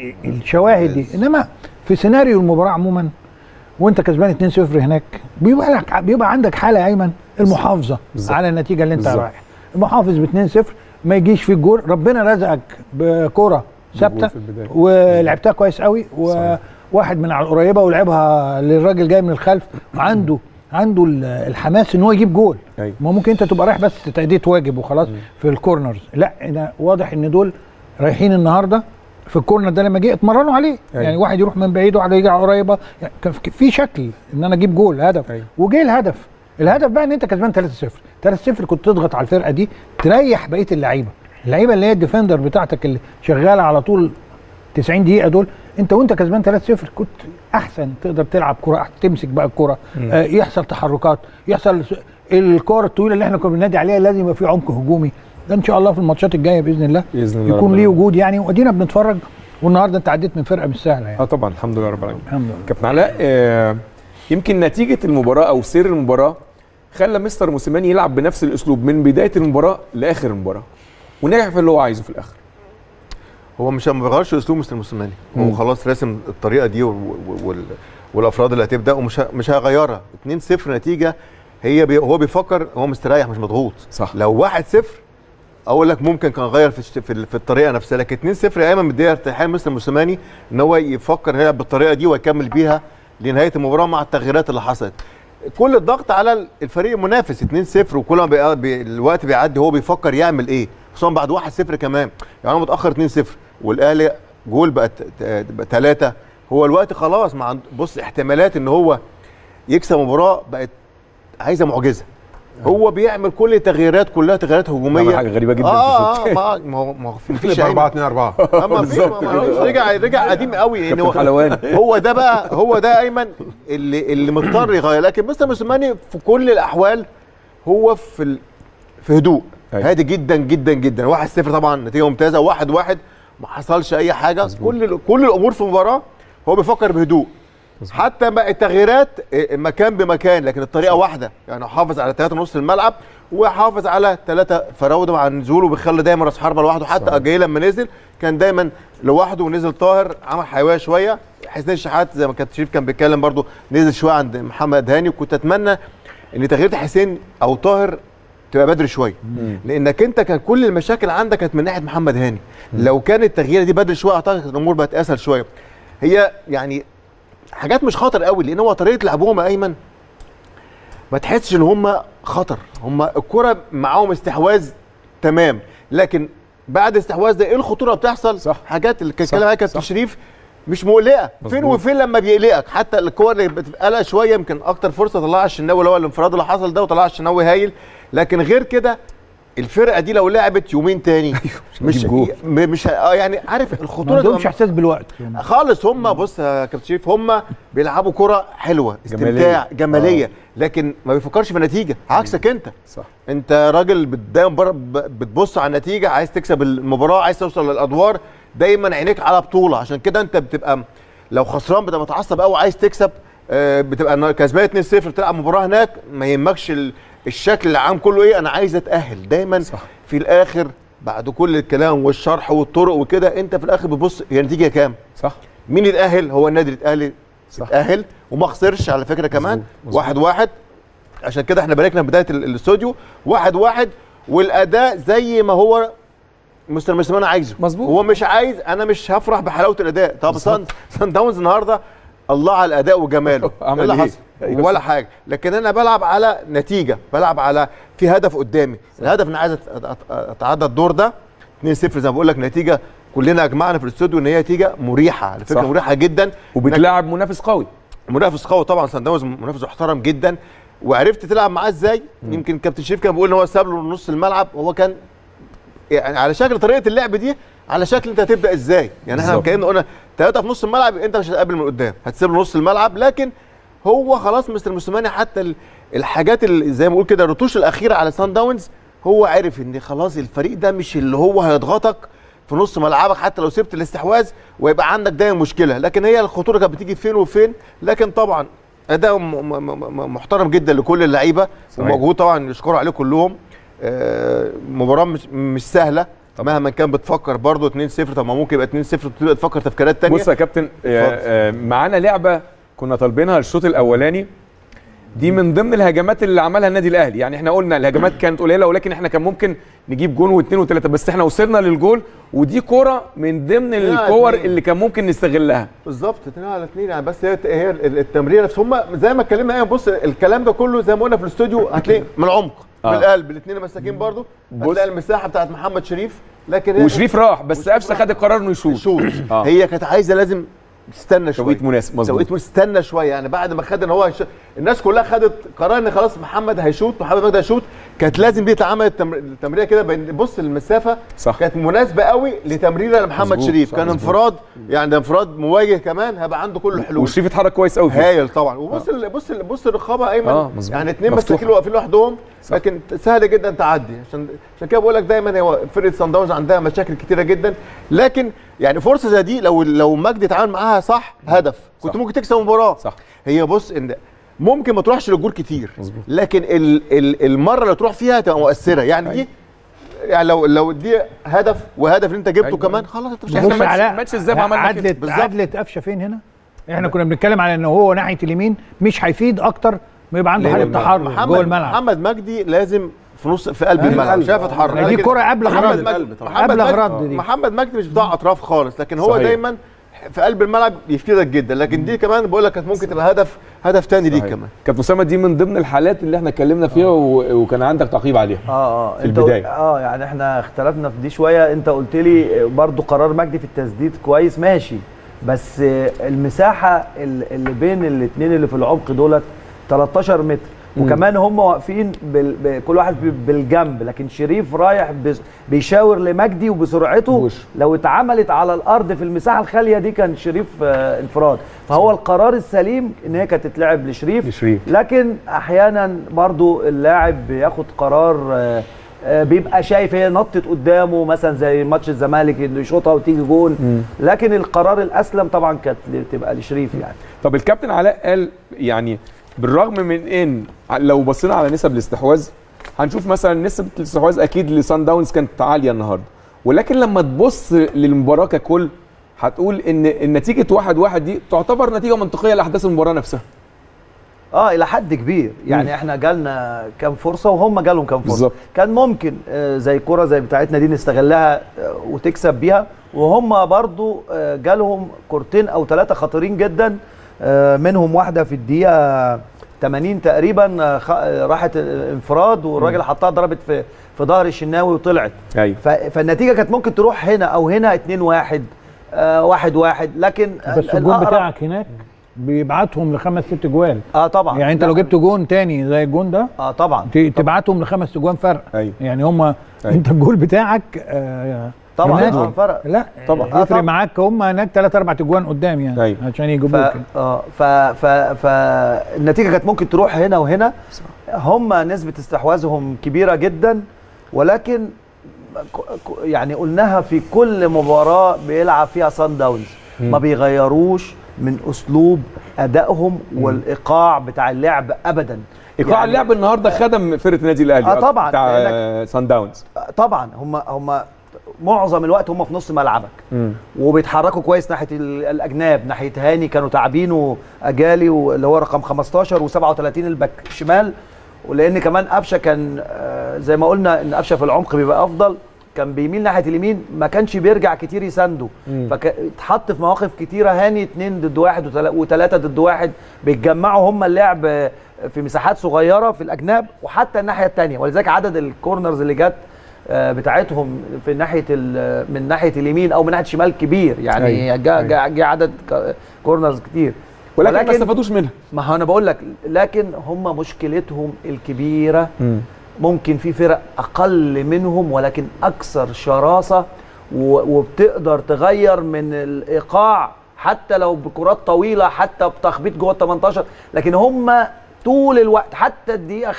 S3: الشواهد دي انما في سيناريو المباراه عموما وانت كسبان 2-0 هناك بيبقى لك بيبقى عندك حاله يا ايمن المحافظه
S1: بالظبط.
S3: على النتيجه اللي انت
S1: بالظبط.
S3: رايح المحافظ ب 2-0 ما يجيش في الجول ربنا رزقك بكره ثابته
S1: في البداية.
S3: ولعبتها كويس قوي
S1: صحيح.
S3: وواحد من على القريبه ولعبها للراجل جاي من الخلف وعنده عنده ال- الحماس ان هو يجيب جول
S1: أيوة.
S3: ما ممكن انت تبقى رايح بس تأدية واجب وخلاص في الكورنرز لا انا واضح ان دول رايحين النهارده في الكورنر ده لما جه اتمرنوا عليه
S1: أيوة.
S3: يعني واحد يروح من بعيد وواحد يجي على قريبه يعني كان في- في شكل ان انا اجيب جول هدف
S1: أيوة.
S3: وجه الهدف الهدف بقى ان انت كسبان 3-0 3-0 كنت تضغط على الفرقه دي تريح بقيه اللعيبه اللعيبه اللي هي الديفندر بتاعتك اللي شغاله على طول 90 دقيقه دول انت وانت كسبان 3-0 كنت احسن تقدر تلعب كره أحسن تمسك بقى الكره آه يحصل تحركات يحصل س- الكره الطويله اللي احنا كنا بننادي عليها لازم يبقى في عمق هجومي ده ان شاء الله في الماتشات الجايه باذن الله
S1: باذن الله
S3: يكون
S1: رب
S3: ليه
S1: العالمين.
S3: وجود يعني وادينا بنتفرج والنهارده انت عديت من فرقه مش سهله يعني
S1: اه طبعا الحمد لله رب العالمين
S3: الحمد لله
S1: كابتن علاء آه، يمكن نتيجه المباراه او سير المباراه خلى مستر موسيماني يلعب بنفس الاسلوب من بدايه المباراه لاخر المباراه ونجح في اللي هو عايزه في الاخر
S4: هو مش ما بيغيرش اسلوب مستر موسيماني هو
S1: مم.
S4: خلاص راسم الطريقه دي وال- وال- والافراد اللي هتبدا ومش ه- مش هيغيرها 2-0 نتيجه هي بي هو بيفكر هو مستريح مش مضغوط
S1: صح.
S4: لو 1-0 اقول لك ممكن كان غير في الش- في, ال- في الطريقه نفسها لكن 2-0 يا ايمن مديها ارتياحيه مستر موسيماني ان هو يفكر يلعب بالطريقه دي ويكمل بيها لنهايه المباراه مع التغييرات اللي حصلت كل الضغط على الفريق المنافس 2-0 وكل ما بي... بي... الوقت بيعدي هو بيفكر يعمل ايه خصوصا بعد 1-0 كمان يعني هو متاخر 2-0 والاهلي جول بقت 3 هو الوقت خلاص مع بص احتمالات ان هو يكسب مباراه بقت عايزه معجزه هو بيعمل كل التغييرات كلها تغييرات هجوميه
S1: عمل حاجة غريبة جدا في
S4: اه
S1: الشوط.
S4: اه ما ما هو ما هو في- مفيش
S6: 4
S4: أي-
S6: 2 4
S4: اما في رجع رجع قديم قوي لان
S1: كابتن
S4: هو
S1: حلواني.
S4: هو ده بقى هو ده ايمن اللي اللي مضطر يغير لكن مستر موسيماني في كل الاحوال هو في ال... في هدوء
S1: أيوة.
S4: هادي جدا جدا جدا 1 0 طبعا نتيجه ممتازه 1 1 ما حصلش اي حاجه كل ال- كل الامور في المباراه هو بيفكر بهدوء حتى بقى التغييرات إيه، مكان بمكان لكن الطريقه واحده يعني حافظ على ثلاثه نص الملعب وحافظ على ثلاثه فراوده مع نزوله بيخلي دايما راس حربه لوحده حتى جاي لما نزل كان دايما لوحده ونزل طاهر عمل حيويه شويه حسين الشحات زي ما كابتن شريف كان بيتكلم برضو نزل شويه عند محمد هاني وكنت اتمنى ان تغيير حسين او طاهر تبقى بدري شويه لانك انت كان كل المشاكل عندك كانت من ناحيه محمد هاني لو كانت التغييره دي بدري شويه اعتقد الامور بقت اسهل شويه هي يعني حاجات مش خطر قوي لان هو طريقه لعبهم يا ايمن ما تحسش ان هم خطر هم الكره معاهم استحواذ تمام لكن بعد استحواذ ده ايه الخطوره بتحصل
S1: صح.
S4: حاجات اللي كان
S1: صح،
S4: كلام عليها كابتن
S1: صح.
S4: شريف مش مقلقه فين
S1: مظبوط.
S4: وفين لما بيقلقك حتى الكور اللي بتتقلق شويه يمكن اكتر فرصه طلعها الشناوي اللي هو الانفراد اللي حصل ده وطلعها الشناوي هايل لكن غير كده الفرقه دي لو لعبت يومين تاني مش
S1: هتجيب جول.
S4: م- مش ه- اه يعني عارف
S3: ما
S4: الخطوره
S3: عندهمش
S4: تبقى-
S3: احساس بالوقت
S4: خالص هم بص يا كابتن شريف هم بيلعبوا كرة حلوه استمتاع
S1: جمالية.
S4: جماليه لكن ما بيفكرش في النتيجه عكسك انت
S1: صح
S4: انت راجل بت- دايما بر- ب- بتبص على النتيجه عايز تكسب المباراه عايز توصل للادوار دايما عينيك على بطوله عشان كده انت بتبقى م- لو خسران بتبقى متعصب قوي عايز تكسب آه، بتبقى نا- كسبان 2-0 تلعب مباراه هناك ما يهمكش ال- الشكل العام كله ايه انا عايز اتاهل دايما
S1: صح.
S4: في الاخر بعد كل الكلام والشرح والطرق وكده انت في الاخر بتبص هي النتيجه كام
S1: صح
S4: مين اتأهل هو النادي اللي اتأهل
S1: صح.
S4: اتأهل وما خسرش على فكرة كمان
S1: مظبوط، مظبوط.
S4: واحد واحد عشان كده احنا باركنا في بداية ال- الاستوديو واحد واحد والأداء زي ما هو مستر موسيماني عايزه
S1: مظبوط.
S4: هو مش عايز انا مش هفرح بحلاوة الأداء طب سان سان داونز النهارده الله على الأداء وجماله
S1: عمل
S4: إيه اللي
S1: إيه؟
S4: حصل؟
S1: أيوة
S4: ولا
S1: صح.
S4: حاجة لكن أنا بلعب على نتيجة بلعب على في هدف قدامي الهدف أنا عايز أت- أت- أتعدى الدور ده 2-0 زي ما بقول لك نتيجة كلنا اجمعنا في الاستوديو ان هي نتيجه مريحه على فكره
S1: صح.
S4: مريحه جدا
S1: وبتلاعب منافس قوي
S4: منافس قوي طبعا سان داونز منافس محترم جدا وعرفت تلعب معاه ازاي يمكن كابتن شريف كان بيقول ان هو ساب له نص الملعب هو كان يعني على شكل طريقه اللعب دي على شكل انت هتبدا ازاي يعني احنا
S1: بالظبط.
S4: كأننا قلنا ثلاثه في نص الملعب انت مش هتقابل من قدام هتسيب له نص الملعب لكن هو خلاص مستر موسيماني حتى ال- الحاجات اللي زي ما بقول كده الرتوش الاخيره على سان داونز هو عارف ان خلاص الفريق ده مش اللي هو هيضغطك في نص ملعبك حتى لو سبت الاستحواذ ويبقى عندك دايما مشكله لكن هي الخطوره كانت بتيجي فين وفين لكن طبعا اداء م- م- م- محترم جدا لكل اللعيبه
S1: صحيح.
S4: ومجهود طبعا يشكروا عليه كلهم آه، مباراه مش, مش سهله مهما كان بتفكر برضه 2-0 طب ما ممكن يبقى 2-0 وتبدا تفكر تفكيرات تانية
S1: بص يا كابتن آه، آه، معانا لعبه كنا طالبينها الشوط الاولاني دي من ضمن الهجمات اللي عملها النادي الاهلي يعني احنا قلنا الهجمات كانت قليله ولكن احنا كان ممكن نجيب جون واثنين وثلاثه بس احنا وصلنا للجول ودي كوره من ضمن
S4: اتنين على
S1: الكور
S4: اتنين.
S1: اللي كان ممكن نستغلها
S4: بالظبط 2 على 2 يعني بس هي هي التمريره بس هم زي ما اتكلمنا ايه بص الكلام ده كله زي ما قلنا في الاستوديو هتلاقي من العمق
S1: آه.
S4: بالقلب الاثنين مساكين برضه
S1: بص.
S4: هتلاقي المساحه بتاعت محمد شريف لكن هي
S1: وشريف راح بس
S4: وشريف
S1: قفشه
S4: راح.
S1: خد القرار انه يشوط
S4: شوط
S1: آه.
S4: هي كانت عايزه لازم تستنى شويه
S1: توقيت مناسب مظبوط
S4: توقيت مستنى شويه يعني بعد ما خد ان هو هيش... الناس كلها خدت قرار ان خلاص محمد هيشوط محمد مجدي هيشوط كانت لازم دي تعمل التمر... التمريره كده بين بص المسافه
S1: صح.
S4: كانت مناسبه قوي لتمريره لمحمد
S1: مظبوط،
S4: شريف
S1: صح،
S4: كان
S1: مظبوط.
S4: انفراد يعني ده انفراد مواجه كمان هيبقى عنده كل الحلول
S1: وشريف اتحرك كويس قوي فيه
S4: هايل طبعا وبص ال... بص ال... بص الرقابه ايمن
S1: آه، مظبوط.
S4: يعني اثنين
S1: مفتوحة.
S4: مساكين واقفين لوحدهم
S1: صح.
S4: لكن سهل جدا تعدي عشان عشان كده بقول لك دايما هو فرقه سان داونز عندها مشاكل كتيره جدا لكن يعني فرصه زي دي لو لو مجدي اتعامل معاها صح هدف كنت
S1: صح.
S4: ممكن تكسب المباراه
S1: صح
S4: هي بص ان ممكن ما تروحش للجول كتير
S1: مظبوط.
S4: لكن ال ال المره اللي تروح فيها تبقى مؤثره يعني دي يعني لو لو دي هدف وهدف اللي انت جبته
S1: أيوة.
S4: كمان خلاص انت مش
S1: إحنا
S3: بص
S1: ماتش-
S3: علاء
S1: ماتش الزاف عملنا كده.
S3: عدلت
S4: بالظبط.
S3: عدلت قفشه فين هنا احنا كنا بنتكلم على ان هو ناحيه اليمين مش هيفيد اكتر ما يبقى عنده حاله تحرك جوه
S4: محمد
S3: الملعب
S4: محمد مجدي لازم في نص في قلب
S6: قلب
S4: الملعب
S6: القلب.
S4: شايف اتحرك
S3: ما دي
S4: لكن
S3: كرة أبلغ
S4: محمد
S3: رد.
S4: مجدي
S6: طبعا.
S4: محمد
S3: أبلغ
S4: مجدي-
S3: رد دي.
S4: محمد مجدي مش بتاع اطراف خالص لكن هو
S1: صحيح.
S4: دايما في قلب الملعب يفيدك جدا لكن دي كمان بقول لك كانت ممكن تبقى هدف هدف تاني ليك
S1: صحيح.
S4: كمان
S1: كانت اسامه دي من ضمن الحالات اللي احنا اتكلمنا فيها و... وكان عندك تعقيب عليها
S5: اه اه
S1: في
S5: انت
S1: البداية.
S5: اه يعني احنا اختلفنا في دي شويه انت قلت لي برضو قرار مجدي في التسديد كويس ماشي بس آه، المساحه ال- اللي بين الاثنين اللي في العمق دولت 13 متر وكمان هم واقفين بال... ب- كل واحد بي- بالجنب لكن شريف رايح بس- بيشاور لمجدي وبسرعته
S1: وش.
S5: لو اتعملت على الارض في المساحه الخاليه دي كان شريف آه، انفراد فهو القرار السليم ان هي كانت تتلعب لشريف
S1: لشريف.
S5: لكن احيانا برضو اللاعب بياخد قرار آه، آه، بيبقى شايف هي نطت قدامه مثلا زي ماتش الزمالك انه يشوطها وتيجي جون لكن القرار الاسلم طبعا كانت تبقى لشريف يعني
S1: طب الكابتن علاء قال يعني بالرغم من ان لو بصينا على نسب الاستحواذ هنشوف مثلا نسبه الاستحواذ اكيد لسان داونز كانت عاليه النهارده ولكن لما تبص للمباراه ككل هتقول ان النتيجه واحد واحد دي تعتبر نتيجه منطقيه لاحداث المباراه نفسها
S5: اه الى حد كبير يعني احنا جالنا كام فرصه وهم جالهم كام فرصه
S1: بالظبط.
S5: كان ممكن آه، زي كره زي بتاعتنا دي نستغلها آه، وتكسب بيها وهم برضو آه، جالهم كورتين او ثلاثه خطيرين جدا آه، منهم واحده في الدقيقه 80 تقريبا آه، خ- آه، راحت انفراد والراجل حطها ضربت في في ظهر الشناوي وطلعت
S1: ايوه
S5: ف- فالنتيجه كانت ممكن تروح هنا او هنا 2 1 1 1 لكن
S3: بس الجون
S5: الأقرب-
S3: بتاعك هناك بيبعتهم لخمس ست جوان
S5: اه طبعا
S3: يعني انت
S5: لا،
S3: لو جبت جون تاني زي الجون ده
S5: اه طبعا
S3: ت- تبعتهم لخمس جوان فرق
S1: ايوه
S3: يعني هم انت الجول بتاعك آه
S5: طبعا
S3: هناك.
S5: اه فرق
S3: لا
S1: طبعا.
S3: يفرق
S5: آه طبعا.
S3: معاك هم هناك ثلاث اربع اجوان قدام يعني
S1: أيوة.
S3: عشان
S5: ف...
S3: يجيبوك
S5: اه ف... ف... فالنتيجه كانت ممكن تروح هنا وهنا هم نسبه استحواذهم كبيره جدا ولكن ك- ك- يعني قلناها في كل مباراه بيلعب فيها سان داونز ما بيغيروش من اسلوب ادائهم والايقاع بتاع اللعب ابدا
S1: ايقاع
S5: يعني-
S1: اللعب النهارده خدم فرقه النادي الاهلي
S5: آه طبعاً،
S1: بتاع
S5: لأنك-
S1: سان داونز
S5: طبعا هم هم معظم الوقت هم في نص ملعبك وبيتحركوا كويس ناحيه ال- الاجناب ناحيه هاني كانوا تعبينه اجالي اللي هو رقم 15 و37 الباك شمال ولان كمان قفشه كان آه، زي ما قلنا ان قفشه في العمق بيبقى افضل كان بيميل ناحيه اليمين ما كانش بيرجع كتير يسانده فاتحط في مواقف كتيره هاني اتنين ضد واحد وتلا- وتلاته ضد واحد بيتجمعوا هم اللعب آه، في مساحات صغيره في الاجناب وحتى الناحيه الثانيه ولذلك عدد الكورنرز اللي جت آه، بتاعتهم في ناحيه ال- من ناحيه اليمين او من ناحيه الشمال كبير يعني
S1: أيوة،
S5: جاء جا جا عدد ك- كورنرز كتير
S1: ولكن ما استفادوش منها
S5: ما هو انا بقول لك لكن هم مشكلتهم الكبيره ممكن في فرق اقل منهم ولكن اكثر شراسه و- وبتقدر تغير من الايقاع حتى لو بكرات طويله حتى بتخبيط جوه ال 18 لكن هم طول الوقت حتى الدقيقه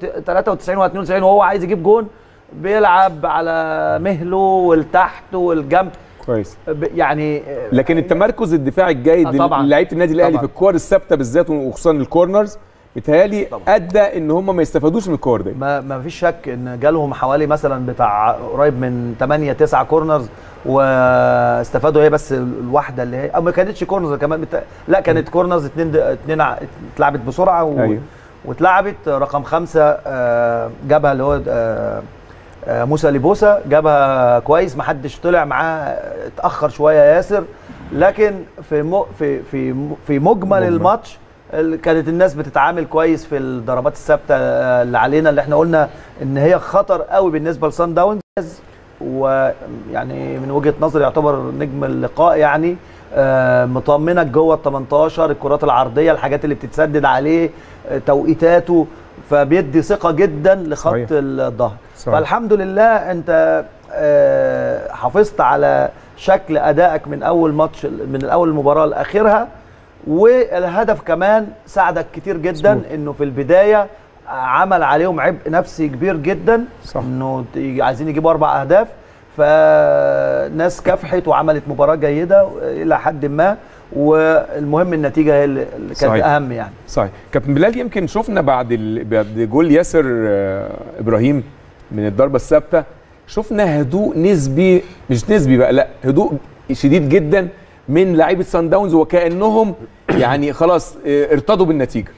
S5: 93 و92 وهو عايز يجيب جون بيلعب على مهله والتحت والجنب
S1: كويس
S5: ب- يعني
S1: لكن التمركز الدفاعي الجيد
S5: آه طبعاً.
S1: لعيبه النادي الاهلي
S5: طبعاً.
S1: في الكور الثابته بالذات وخصوصا الكورنرز بيتهيألي ادى ان هم ما يستفادوش من الكور دي
S5: ما ما فيش شك ان جالهم حوالي مثلا بتاع قريب من 8 9 كورنرز واستفادوا هي بس الواحده اللي هي او ما كانتش كورنرز كمان بتا... لا كانت كورنرز اتنين د... اتنين ع- اتلعبت بسرعه و...
S1: أيوة.
S5: واتلعبت رقم خمسة آه، جابها اللي هو آه، آه، موسى ليبوسا جابها كويس ما حدش طلع معاه اتاخر شويه ياسر لكن في م... في في في مجمل الماتش ال- كانت الناس بتتعامل كويس في الضربات الثابته آه، اللي علينا اللي احنا قلنا ان هي خطر قوي بالنسبه لسان داونز ويعني من وجهه نظري يعتبر نجم اللقاء يعني آه، مطمنك جوه ال 18 الكرات العرضيه الحاجات اللي بتتسدد عليه آه، توقيتاته فبيدي ثقه جدا لخط
S1: صحيح.
S5: الظهر
S1: صحيح.
S5: فالحمد لله انت آه، حافظت على شكل ادائك من اول ماتش من اول المباراه لاخرها والهدف كمان ساعدك كتير جدا
S1: مظبوط.
S5: انه في البدايه عمل عليهم عبء نفسي كبير جدا
S1: صح.
S5: انه ت- عايزين يجيبوا اربع اهداف فناس كافحت وعملت مباراه جيده الى حد ما والمهم النتيجه هي اللي اللي كانت
S1: صحيح.
S5: اهم يعني
S1: صحيح كابتن بلال يمكن شفنا بعد ال... بعد جول ياسر آه، ابراهيم من الضربه الثابته شفنا هدوء نسبي مش نسبي بقى لا هدوء شديد جدا من لعيبه سان داونز وكانهم يعني خلاص آه، ارتضوا بالنتيجه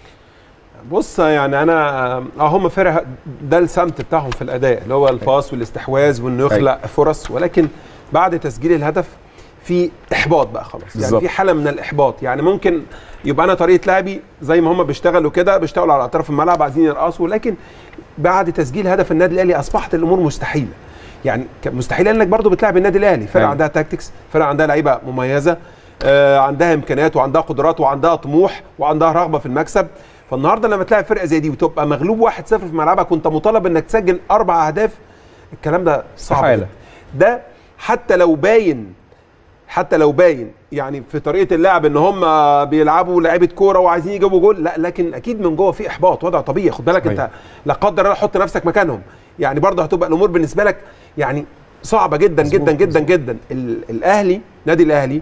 S6: بص يعني انا اه هم فرق ده السمت بتاعهم في الاداء اللي هو الباس والاستحواذ وانه يخلق فرص ولكن بعد تسجيل الهدف في احباط بقى خلاص يعني
S1: بالظبط.
S6: في حاله من الاحباط يعني ممكن يبقى انا طريقه لعبي زي ما هم بيشتغلوا كده بيشتغلوا على اطراف الملعب عايزين يرقصوا لكن بعد تسجيل هدف النادي الاهلي اصبحت الامور مستحيله يعني ك- مستحيله انك برضو بتلعب النادي الاهلي فرقه
S1: أيوة.
S6: عندها تاكتكس فرقه عندها لعيبه مميزه آه عندها امكانيات وعندها قدرات وعندها طموح وعندها رغبه في المكسب فالنهارده لما تلاعب فرقه زي دي وتبقى مغلوب 1-0 في ملعبك وانت مطالب انك تسجل اربع اهداف الكلام ده صعب
S1: استحالة.
S6: جدا. ده حتى لو باين حتى لو باين يعني في طريقه اللعب ان هم بيلعبوا لعيبه كوره وعايزين يجيبوا جول لا لكن اكيد من جوه في احباط وضع طبيعي خد بالك
S1: صحيح.
S6: انت لا قدر الله حط نفسك مكانهم يعني برضه هتبقى الامور بالنسبه لك يعني صعبه جدا جدا جدا جدا ال- الاهلي نادي الاهلي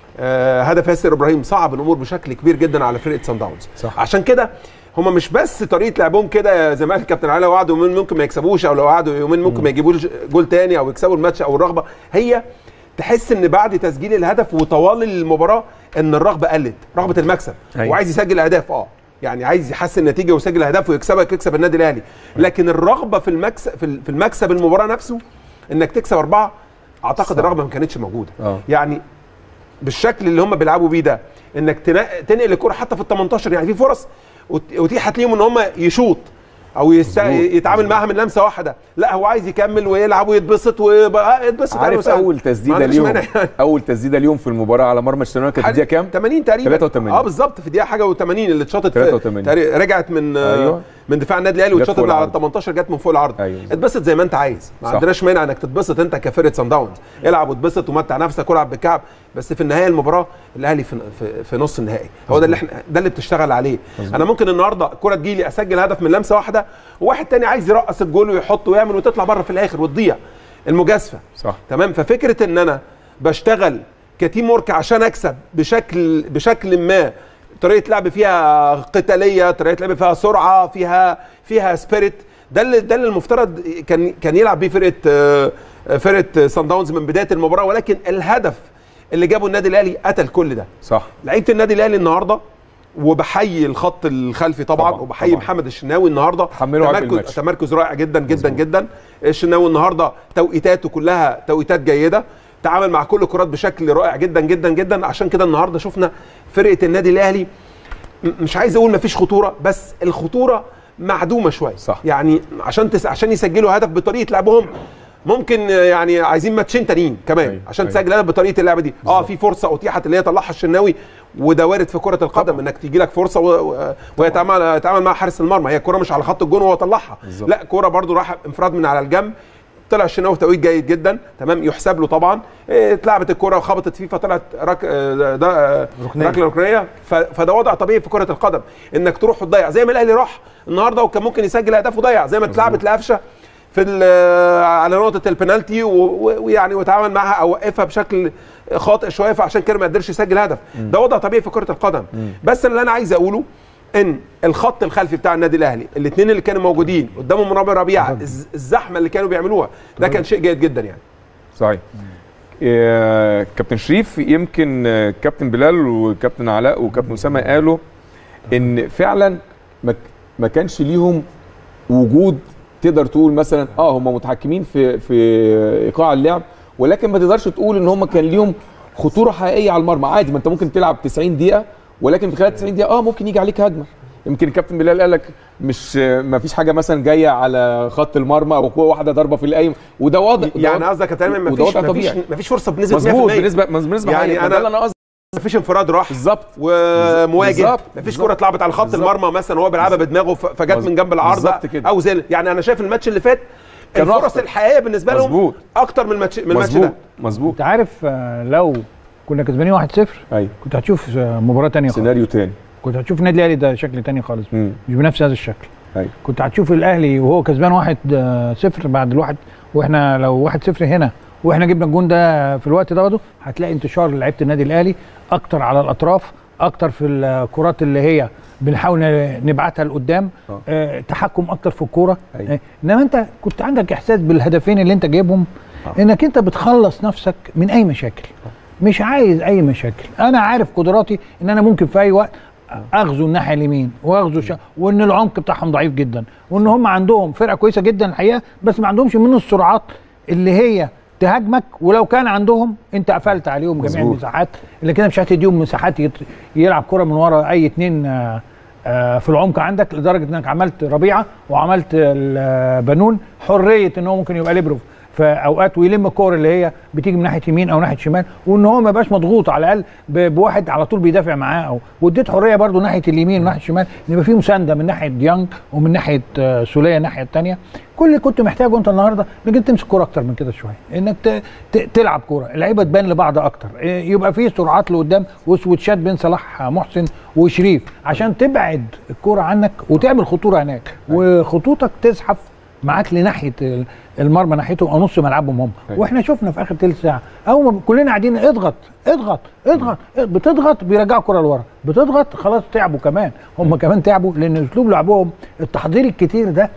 S6: آه هدف ياسر ابراهيم صعب الامور بشكل كبير جدا على فرقه سان داونز
S1: صح.
S6: عشان كده هم مش بس طريقه لعبهم كده زي ما قال الكابتن علي وعدوا يومين ممكن ما يكسبوش او لو قعدوا يومين ممكن ما يجيبوش جول تاني او يكسبوا الماتش او الرغبه هي تحس ان بعد تسجيل الهدف وطوال المباراه ان الرغبه قلت رغبه المكسب
S1: أيوة.
S6: وعايز يسجل اهداف اه يعني عايز يحسن النتيجه ويسجل اهداف ويكسبك يكسب النادي الاهلي لكن الرغبه في المكسب في في المكسب المباراه نفسه انك تكسب اربعه اعتقد
S1: صح.
S6: الرغبه ما كانتش موجوده
S1: اه
S6: يعني بالشكل اللي هم بيلعبوا بيه ده انك تنا- تنقل الكره حتى في ال 18 يعني في فرص وت- اتيحت ليهم ان هم يشوط او يست...
S1: مظبوط.
S6: يتعامل معاها من لمسه واحده لا هو عايز يكمل ويلعب ويتبسط ويبقى يتبسط أهلا
S1: عارف
S6: وسهلا.
S1: اول
S6: ما
S1: تسديده
S6: عنديش
S1: ليهم
S6: مانع يعني.
S1: اول تسديده ليهم في المباراه على مرمى الشناوي كانت في الدقيقه كام
S6: 80 تقريبا
S1: 83.
S6: اه بالظبط في دقيقه حاجه و80 اللي اتشاطت في
S1: 83.
S6: تقريبا رجعت من
S1: أيوة.
S6: أيوة. من دفاع النادي الاهلي
S1: جت
S6: واتشاطت
S1: فوق
S6: من على ال
S1: العرض.
S6: 18 جت من فوق العرض
S1: أيوة بالظبط.
S6: اتبسط زي ما انت عايز ما
S1: صح.
S6: عندناش مانع انك تتبسط انت كفرقه سان داونز العب واتبسط ومتع نفسك والعب بالكعب بس في النهايه المباراه الاهلي في, في, في نص النهائي هو ده اللي احنا ده اللي بتشتغل عليه انا ممكن النهارده الكره تجيلي اسجل هدف من لمسه واحده وواحد تاني عايز يرقص الجول ويحط ويعمل وتطلع بره في الاخر وتضيع المجازفه
S1: صح
S6: تمام ففكره ان انا بشتغل كتيم ورك عشان اكسب بشكل بشكل ما طريقه لعب فيها قتاليه طريقه لعب فيها سرعه فيها فيها سبيريت ده اللي ده اللي المفترض كان كان يلعب بيه فرقه آه، فرقه سان داونز من بدايه المباراه ولكن الهدف اللي جابه النادي الاهلي قتل كل ده
S1: صح
S6: لعيبه النادي الاهلي النهارده وبحيي الخط الخلفي طبعا,
S1: طبعاً،
S6: وبحيي
S1: طبعاً.
S6: محمد الشناوي النهارده
S1: حمله عبء
S6: تمركز
S1: الماتش.
S6: تمركز رائع جدا جدا جدا الشناوي النهارده توقيتاته كلها توقيتات جيده تعامل مع كل الكرات بشكل رائع جدا جدا جدا عشان كده النهارده شفنا فرقه النادي الاهلي م- مش عايز اقول مفيش خطوره بس الخطوره معدومه شويه
S1: صح.
S6: يعني عشان تس... عشان يسجلوا هدف بطريقه لعبهم ممكن يعني عايزين ماتشين تانيين كمان
S1: أيوة،
S6: عشان
S1: أيوة.
S6: تسجل هدف بطريقه اللعبه دي اه في فرصه اتيحت اللي هي طلعها الشناوي وده وارد في كره القدم
S1: طبعاً.
S6: انك تيجي لك فرصه و... و... ويتعامل يتعامل مع حارس المرمى هي الكره مش على خط الجون وهو طلعها
S1: بالظبط.
S6: لا كره برضو راح انفراد من على الجنب طلع الشناوي توقيت جيد جدا تمام يحسب له طبعا إيه، اتلعبت الكره وخبطت فيه فطلعت رك... آه، ده آه،
S4: ركنية.
S6: ركله ركنيه ف... فده وضع طبيعي في كره القدم انك تروح وتضيع زي ما الاهلي راح النهارده وكان ممكن يسجل اهداف وضيع زي ما اتلعبت لقفشه في ال- على نقطه البنالتي و- و- ويعني وتعامل معها او وقفها بشكل خاطئ شويه فعشان كده ما قدرش يسجل هدف ده وضع طبيعي في كره القدم بس اللي انا عايز اقوله ان الخط الخلفي بتاع النادي الاهلي الاثنين اللي كانوا موجودين قدامهم رامي ربيعه الز- الزحمه اللي كانوا بيعملوها ده كان شيء جيد جدا يعني
S1: صحيح إيه، كابتن شريف يمكن آه، كابتن بلال وكابتن علاء وكابتن اسامه قالوا ان فعلا ما ك- ما كانش ليهم وجود تقدر تقول مثلا اه هم متحكمين في في ايقاع اللعب ولكن ما تقدرش تقول ان هم كان ليهم خطوره حقيقيه على المرمى عادي ما انت ممكن تلعب 90 دقيقه ولكن في خلال 90 دقيقه اه ممكن يجي عليك هجمه يمكن الكابتن بلال قال لك مش ما فيش حاجه مثلا جايه على خط المرمى او قوه واحده ضربه في القايم وده واضح وده
S6: يعني
S1: واضح.
S6: قصدك يا تمام
S1: وده
S6: مفيش
S1: وضع
S6: مفيش
S1: طبيعي.
S6: مفيش فرصه بنسبه 100%
S1: مظبوط بنسبه بنسبه
S6: يعني
S1: يعني
S6: أنا-
S1: انا ده اللي انا قصدي
S6: مفيش انفراد راح
S1: بالظبط
S6: ومواجه
S1: بالظبط،
S6: مفيش
S1: بالظبط.
S6: كره اتلعبت على خط
S1: بالظبط.
S6: المرمى مثلا وهو بيلعبها بدماغه ف- فجت
S1: مظبوط.
S6: من جنب العارضه
S1: بالظبط كده.
S6: او زي يعني انا شايف الماتش اللي فات
S1: كان
S6: الفرص
S1: أخطر.
S6: الحقيقيه بالنسبه لهم
S1: مظبوط.
S6: اكتر من الماتش من الماتش
S1: مظبوط
S6: ده
S1: مظبوط
S3: انت عارف آه، لو كنا كسبانين 1-0
S1: ايوه
S3: كنت هتشوف آه، مباراه تانية خالص
S1: سيناريو تاني
S3: كنت هتشوف النادي الاهلي ده شكل تاني خالص
S1: مم.
S3: مش بنفس هذا الشكل
S1: ايوه
S3: كنت هتشوف الاهلي وهو كسبان 1-0 بعد الواحد واحنا لو 1-0 هنا واحنا جبنا الجون ده في الوقت ده برضه هتلاقي انتشار لعيبه النادي الاهلي اكتر على الاطراف اكتر في الكرات اللي هي بنحاول نبعتها لقدام
S1: آه.
S3: آه، تحكم اكتر في الكوره
S1: أيوة.
S3: آه، انما انت كنت عندك احساس بالهدفين اللي انت جايبهم
S1: آه.
S3: انك انت بتخلص نفسك من اي مشاكل مش عايز اي مشاكل انا عارف قدراتي ان انا ممكن في اي وقت اغزو الناحيه اليمين واغزو شا... وان العمق بتاعهم ضعيف جدا وان هم عندهم فرقه كويسه جدا الحقيقه بس ما عندهمش من السرعات اللي هي تهاجمك ولو كان عندهم انت قفلت عليهم جميع
S1: مظبوط.
S3: المساحات اللي كده مش هتديهم مساحات يت... يلعب كره من ورا اي اتنين آه، آه، في العمق عندك لدرجه انك عملت ربيعه وعملت ال- بنون حريه ان هو ممكن يبقى ليبرو في اوقات ويلم الكور اللي هي بتيجي من ناحيه يمين او ناحيه شمال وان هو ما يبقاش مضغوط على الاقل ب- بواحد على طول بيدافع معاه او واديت حريه برده ناحيه اليمين وناحيه الشمال ان يبقى في مسانده من ناحيه ديانج ومن ناحيه آه، سوليه الناحيه الثانيه كل اللي كنت محتاجه انت النهارده انك انت تمسك كوره اكتر من كده شويه انك ت- ت- تلعب كوره اللعيبه تبان لبعض اكتر إيه، يبقى في سرعات لقدام وسويتشات بين صلاح محسن وشريف عشان تبعد الكوره عنك وتعمل خطوره هناك وخطوطك تزحف معاك لناحيه ال- المرمى ناحيتهم او نص ملعبهم هم
S1: أيوة.
S3: واحنا شفنا في اخر تلت ساعه اول ما كلنا قاعدين اضغط اضغط اضغط بتضغط بيرجعوا الكره لورا بتضغط خلاص تعبوا كمان هم كمان تعبوا لان اسلوب لعبهم التحضير الكتير ده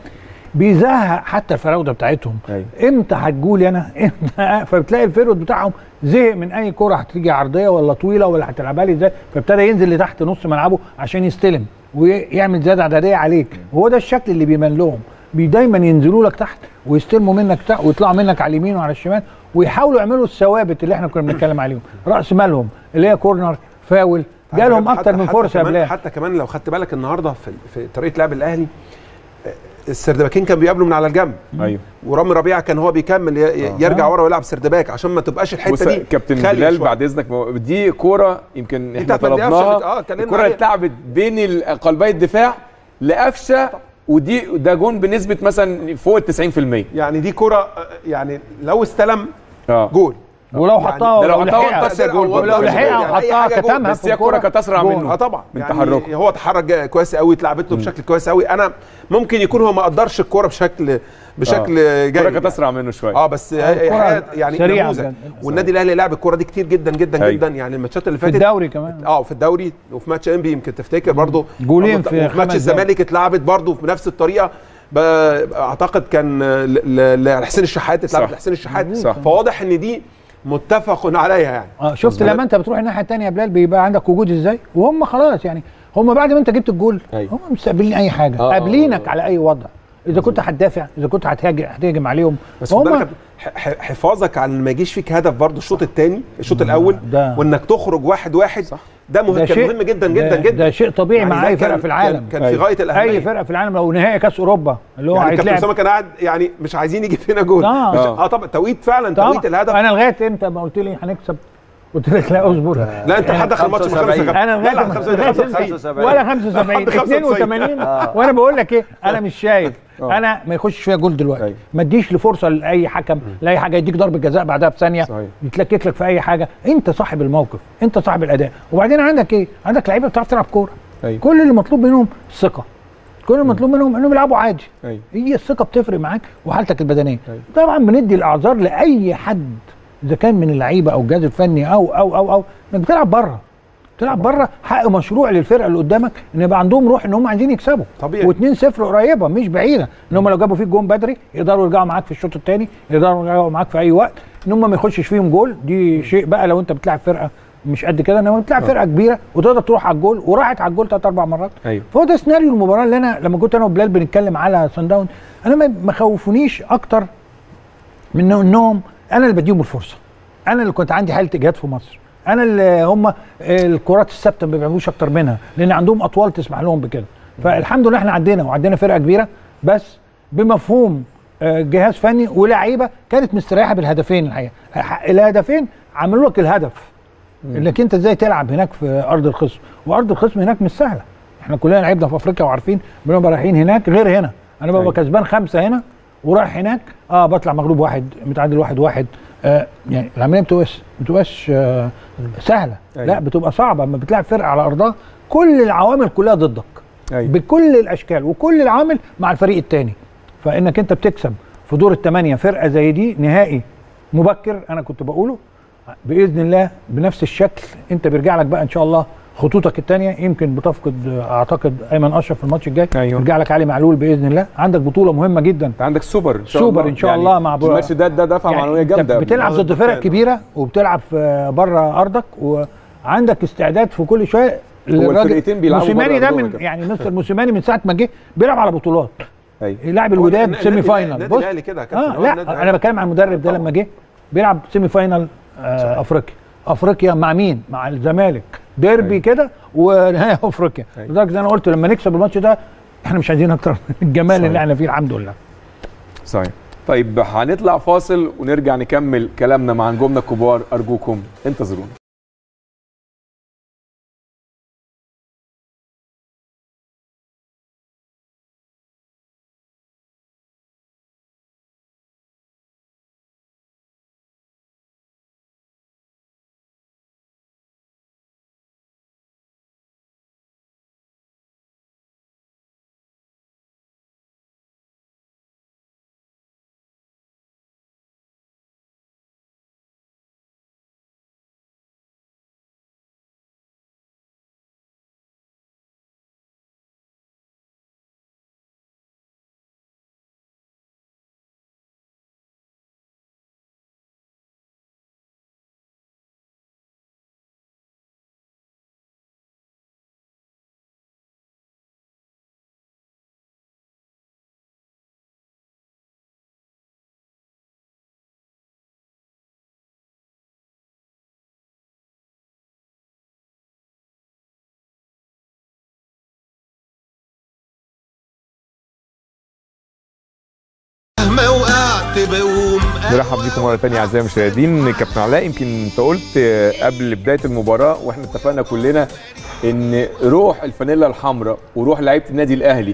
S3: بيزهق حتى الفراوده بتاعتهم
S1: أيوة.
S3: امتى هتجول انا امتى فبتلاقي الفيرود بتاعهم زهق من اي كره هتيجي عرضيه ولا طويله ولا هتلعبها لي ازاي فابتدى ينزل لتحت نص ملعبه عشان يستلم ويعمل زياده عدديه عليك وهو ده الشكل اللي بيبان لهم بي دايما ينزلوا لك تحت ويستلموا منك تحت ويطلعوا منك على اليمين وعلى الشمال ويحاولوا يعملوا الثوابت اللي احنا كنا بنتكلم عليهم راس مالهم اللي هي كورنر فاول جالهم
S6: حتى-
S3: اكتر من
S6: حتى
S3: فرصه يا
S6: كمان
S3: بلال
S6: حتى كمان لو خدت بالك النهارده في, في طريقه لعب الاهلي آه، السردباكين كان بيقابلوا من على الجنب
S1: ايوه
S6: ورامي ربيعه كان هو بيكمل ي- ي- يرجع ورا ويلعب سردباك عشان ما تبقاش
S1: بص
S6: الحته دي
S1: كابتن
S6: خالية
S1: بلال
S6: شوية.
S1: بعد اذنك ما- دي كوره يمكن احنا
S6: بتاعت مجدي قفشة
S1: طلبناها
S6: بت- آه، اتكلمنا
S1: الكوره
S6: عليها.
S1: اتلعبت بين ال- قلبي الدفاع لقفشه ودي ده جون بنسبه مثلا فوق ال 90%
S6: يعني دي كره آه، يعني لو استلم
S1: اه
S6: جول
S3: ولو
S6: يعني
S3: حطها
S1: ده لو
S3: ولو
S1: حطها
S3: لحقها
S1: وانتصر جول
S3: ولو
S1: برضه.
S3: لحقها
S6: يعني أي
S3: وحطها
S6: حاجة جول،
S3: كتمها
S1: بس
S3: في
S1: هي كوره
S3: الكرة.
S1: كانت اسرع
S3: جول.
S1: منه
S6: اه طبعا
S1: من
S6: يعني
S1: تحركه.
S6: هو اتحرك جا- كويس قوي اتلعبت له بشكل كويس قوي انا ممكن يكون هو ما قدرش الكوره بشكل بشكل جيد
S1: الكوره كانت اسرع منه شويه
S6: اه بس هي-
S3: الكرة
S6: هي يعني
S3: سريعة
S6: نموذج
S3: بجد.
S6: والنادي الاهلي لعب الكوره دي كتير جدا جدا
S1: أيوة.
S6: جدا يعني الماتشات اللي
S3: في
S6: فاتت
S3: الدوري كمان
S6: اه في الدوري وفي ماتش انبي يمكن تفتكر برضه
S3: جولين
S6: برضه
S3: في
S6: وفي ماتش
S3: خمس دقايق.
S6: الزمالك اتلعبت برضه بنفس الطريقه ب- اعتقد كان ل- ل- لحسين الشحات اتلعبت
S1: صح.
S6: لحسين الشحات
S1: صح.
S6: فواضح ان دي متفق عليها يعني
S3: اه شفت لما انت بتروح الناحيه الثانيه يا بلال بيبقى عندك وجود ازاي وهم خلاص يعني هم بعد ما انت جبت الجول
S1: أيوة.
S3: هم مستقبلين اي حاجه
S1: آه.
S3: قابلينك على اي وضع اذا كنت هتدافع اذا كنت هتهاجم هتهاجم عليهم
S6: بس خد
S3: هم
S6: بالك ح- ح- حفاظك على ان ما يجيش فيك هدف برضه الشوط الثاني الشوط الاول
S3: ده-
S6: وانك تخرج واحد واحد
S1: صح.
S6: ده مهم
S3: ده
S6: كان
S3: شيء
S6: مهم جدا
S3: ده-
S6: جدا جدا
S3: ده شيء طبيعي
S6: يعني
S3: مع
S6: ده
S3: اي
S6: كان-
S3: فرقه في العالم
S6: كان, كان في
S1: أيوة.
S6: غايه الاهميه
S3: اي فرقه في العالم لو نهائي كاس اوروبا اللي هو
S6: يعني كابتن
S3: هيتلعب
S6: اسامه كان قاعد يعني مش عايزين يجي فينا جول
S3: آه.
S6: مش-
S1: آه.
S6: اه طبعا توقيت فعلا
S3: طبعا.
S6: توقيت الهدف
S3: انا لغايه امتى ما قلت لي هنكسب قلت لك لا اصبر
S6: لا انت لحد اخر الماتش من
S5: 75.
S6: خمسة
S3: انا
S6: لا
S3: لغايه
S6: لا
S3: ما-
S6: 75
S3: لغاية
S6: 75
S3: ولا 75
S6: لحد 95.
S3: 82 وانا بقول لك ايه انا مش شايف انا ما يخش فيها جول دلوقتي
S1: أيوة.
S3: ما اديش لفرصه لاي حكم لاي حاجه يديك ضربه جزاء بعدها بثانيه
S1: صحيح.
S3: يتلكك لك في اي حاجه انت صاحب الموقف انت صاحب الاداء وبعدين عندك ايه عندك لعيبه بتعرف تلعب كوره
S1: أيوة.
S3: كل اللي مطلوب منهم الثقه كل اللي مطلوب منهم انهم يلعبوا عادي
S1: أيوة.
S3: هي الثقه بتفرق معاك وحالتك البدنيه
S1: أيوة.
S3: طبعا بندي الاعذار لاي حد اذا كان من اللعيبه او الجهاز الفني او او او او انك بتلعب بره بتلعب بره حق مشروع للفرقه اللي قدامك ان يبقى عندهم روح ان هم عايزين يكسبوا
S6: طبيعي.
S3: و2-0 قريبه مش بعيده ان هم لو جابوا فيك جون بدري يقدروا يرجعوا معاك في الشوط الثاني يقدروا يرجعوا معاك في اي وقت ان هم ما يخشش فيهم جول دي شيء بقى لو انت بتلعب فرقه مش قد كده انما بتلعب فرقه كبيره وتقدر تروح على الجول وراحت على الجول ثلاث اربع مرات
S1: ايوه
S3: فهو ده سيناريو المباراه اللي انا لما كنت انا وبلال بنتكلم على سان داون انا ما ما خوفونيش اكتر من انهم انا اللي بديهم الفرصه انا اللي كنت عندي حاله اجهاد في مصر انا اللي هم الكرات الثابته ما بيعملوش اكتر منها لان عندهم اطوال تسمح لهم بكده فالحمد لله احنا عدينا وعندنا فرقه كبيره بس بمفهوم آه، جهاز فني ولاعيبه كانت مستريحه بالهدفين الحقيقه الهدفين عملوا لك الهدف انك انت ازاي تلعب هناك في ارض الخصم وارض الخصم هناك مش سهله احنا كلنا لعبنا في افريقيا وعارفين بنبقى رايحين هناك غير هنا انا ببقى
S1: أيوة.
S3: كسبان خمسه هنا ورايح هناك اه بطلع مغلوب واحد متعادل واحد واحد آه يعني العمليه ما بتبقاش ما بتبقاش آه سهله
S1: أيوة.
S3: لا بتبقى صعبه اما بتلعب فرقه على ارضها كل العوامل كلها ضدك
S1: ايوه
S3: بكل الاشكال وكل العوامل مع الفريق الثاني فانك انت بتكسب في دور الثمانيه فرقه زي دي نهائي مبكر انا كنت بقوله باذن الله بنفس الشكل انت بيرجع لك بقى ان شاء الله خطوطك الثانيه يمكن بتفقد آه، اعتقد ايمن اشرف في الماتش الجاي
S1: أيوه.
S3: يرجع لك علي معلول باذن الله عندك بطوله مهمه جدا
S1: انت عندك سوبر ان شاء
S3: سوبر
S1: الله
S3: ان شاء الله مع
S1: الماتش ده ده دفعه معنويه
S3: أنت
S1: جامده
S3: بتلعب ضد فرق كبيره وبتلعب في بره ارضك وعندك استعداد في كل شويه
S1: الفرقتين بيلعبوا
S3: موسيماني
S1: بره
S3: ده
S1: أرضهم
S3: من
S1: كده.
S3: يعني مستر موسيماني من ساعه ما جه بيلعب على بطولات
S1: أيوه.
S3: يلعب
S6: هو
S3: الوداد
S6: النادي-
S3: سيمي
S6: النادي-
S3: فاينل
S6: النادي
S3: بص
S6: الاهلي كده يا كابتن.
S3: اه
S6: هو
S3: لا
S6: النادي
S3: انا بتكلم عن المدرب ده لما جه بيلعب سيمي فاينل آه افريقيا افريقيا مع مين مع الزمالك ديربي
S1: أيوة.
S3: كده ونهايه افريقيا
S1: أيوة.
S3: لدرجه إن انا قلت لما نكسب الماتش ده احنا مش عايزين اكتر من الجمال
S1: صحيح.
S3: اللي احنا فيه الحمد لله
S1: صحيح طيب هنطلع فاصل ونرجع نكمل كلامنا مع نجومنا الكبار ارجوكم انتظرونا
S10: مهما وقعت بقوم
S1: نرحب بيكم مره ثانيه اعزائي المشاهدين كابتن علاء يمكن انت قلت قبل بدايه المباراه واحنا اتفقنا كلنا ان روح الفانيلا الحمراء وروح لعيبه النادي الاهلي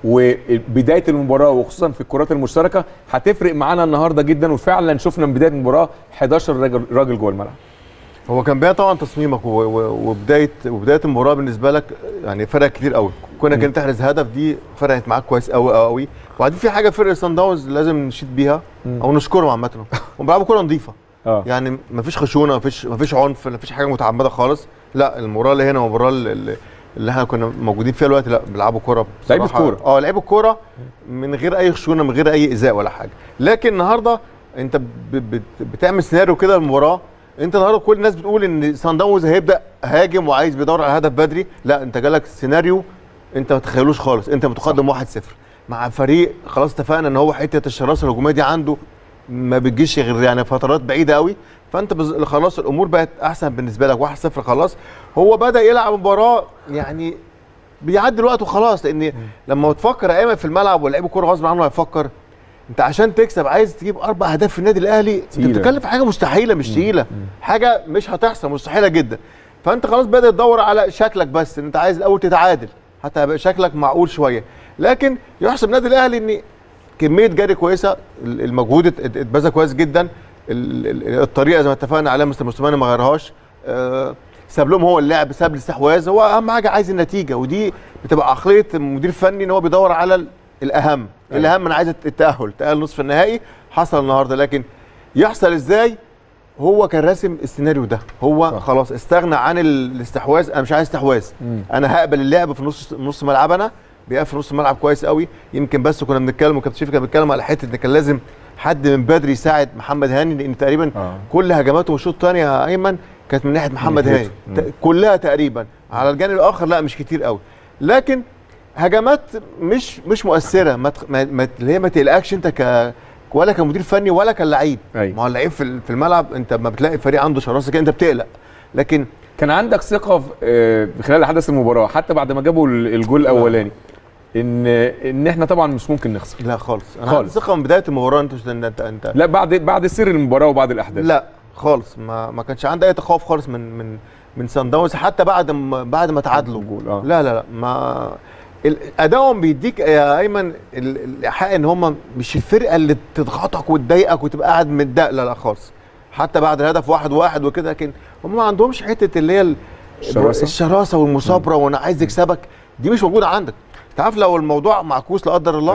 S1: وبدايه المباراه وخصوصا في الكرات المشتركه هتفرق معانا النهارده جدا وفعلا شفنا من بدايه المباراه 11 راجل راجل جوه الملعب
S4: هو كان باين طبعا تصميمك و- و- وبدايه وبدايه المباراه بالنسبه لك يعني فرق كتير قوي كونك انت تحرز هدف دي فرقت معاك كويس قوي قوي قوي وبعدين في حاجه فرق سان داونز لازم نشيد بيها او نشكرهم عامه هم بيلعبوا كوره نظيفه
S1: اه
S4: يعني مفيش خشونه مفيش مفيش عنف مفيش حاجه متعمده خالص لا المباراه اللي هنا والمباراه اللي, اللي احنا كنا موجودين فيها دلوقتي لا بيلعبوا كوره
S1: لعيبة
S4: بصراحة.
S1: كورة.
S4: اه لعيبه كوره من غير اي خشونه من غير اي ايذاء ولا حاجه لكن النهارده انت ب- بت- بتعمل سيناريو كده للمباراه انت النهارده كل الناس بتقول ان سان داونز هيبدا هاجم وعايز بيدور على هدف بدري لا انت جالك سيناريو انت ما تتخيلوش خالص انت متقدم 1-0 مع فريق خلاص اتفقنا ان هو حته الشراسه الهجوميه دي عنده ما بتجيش غير يعني فترات بعيده قوي فانت بز... خلاص الامور بقت احسن بالنسبه لك 1-0 خلاص هو بدا يلعب مباراه يعني بيعدي الوقت وخلاص لان لما تفكر يا ايمن في الملعب ولاعيب الكوره غصب عنه هيفكر انت عشان تكسب عايز تجيب اربع اهداف في النادي الاهلي انت
S1: تقيلة.
S4: بتتكلم في حاجه مستحيله مش تقيله حاجه مش هتحصل مستحيله جدا فانت خلاص بدا تدور على شكلك بس ان انت عايز الاول تتعادل حتى يبقى شكلك معقول شويه لكن يحسب النادي الاهلي ان كميه جري كويسه ال- المجهود ات- ات- اتبذل كويس جدا ال- ال- الطريقه زي ما اتفقنا عليها مستر موسيماني ما غيرهاش آه، ساب لهم هو اللعب ساب الاستحواذ هو اهم حاجه عايز النتيجه ودي بتبقى عقليه المدير الفني ان هو بيدور على ال- الاهم الاهم انا عايز التاهل تاهل نصف النهائي حصل النهارده لكن يحصل ازاي هو كان راسم السيناريو ده هو
S1: صح.
S4: صح. خلاص استغنى عن ال- الاستحواذ انا مش عايز استحواذ
S1: مم.
S4: انا هقبل اللعب في نص نص ملعبنا بيقفل نص الملعب كويس قوي يمكن بس كنا بنتكلم وكابتن شريف كان بيتكلم على حته ان كان لازم حد من بدري يساعد محمد هاني لان تقريبا
S1: اه
S4: كل هجماته والشوط الثاني يا ايمن كانت من ناحيه محمد هاني
S1: ناحيته.
S4: ت- كلها تقريبا على الجانب الاخر لا مش كتير قوي لكن هجمات مش مش مؤثره ما تخ- ما ما- اللي هي ما تقلقكش انت ك ولا كمدير فني ولا كلاعب
S1: أيوة.
S4: ما هو اللعيب في ال- في الملعب انت ما بتلاقي فريق عنده شراسه كده انت بتقلق لكن
S1: كان عندك ثقه في آه، في خلال احداث المباراه حتى بعد ما جابوا ال- الجول الاولاني ان ان احنا طبعا مش ممكن نخسر
S4: لا خالص انا
S1: خالص.
S4: خالص ثقه من بدايه المباراه انت انت انت, انت
S1: لا بعد بعد سير المباراه وبعد الاحداث
S4: لا خالص ما ما كانش عندي اي تخوف خالص من من من سان داونز حتى بعد ما بعد ما تعادلوا
S1: الجول، آه.
S4: لا لا لا ما ال- ادائهم بيديك يا ايمن ال- الايحاء ان هم مش الفرقه اللي تضغطك وتضايقك وتبقى قاعد متضايق لا لا خالص حتى بعد الهدف واحد واحد وكده لكن هم ما عندهمش حته اللي هي ال-
S1: الشراسة؟
S4: الشراسه والمثابره وانا عايز اكسبك دي مش موجوده عندك انت عارف لو الموضوع معكوس لا قدر الله
S1: أيوة.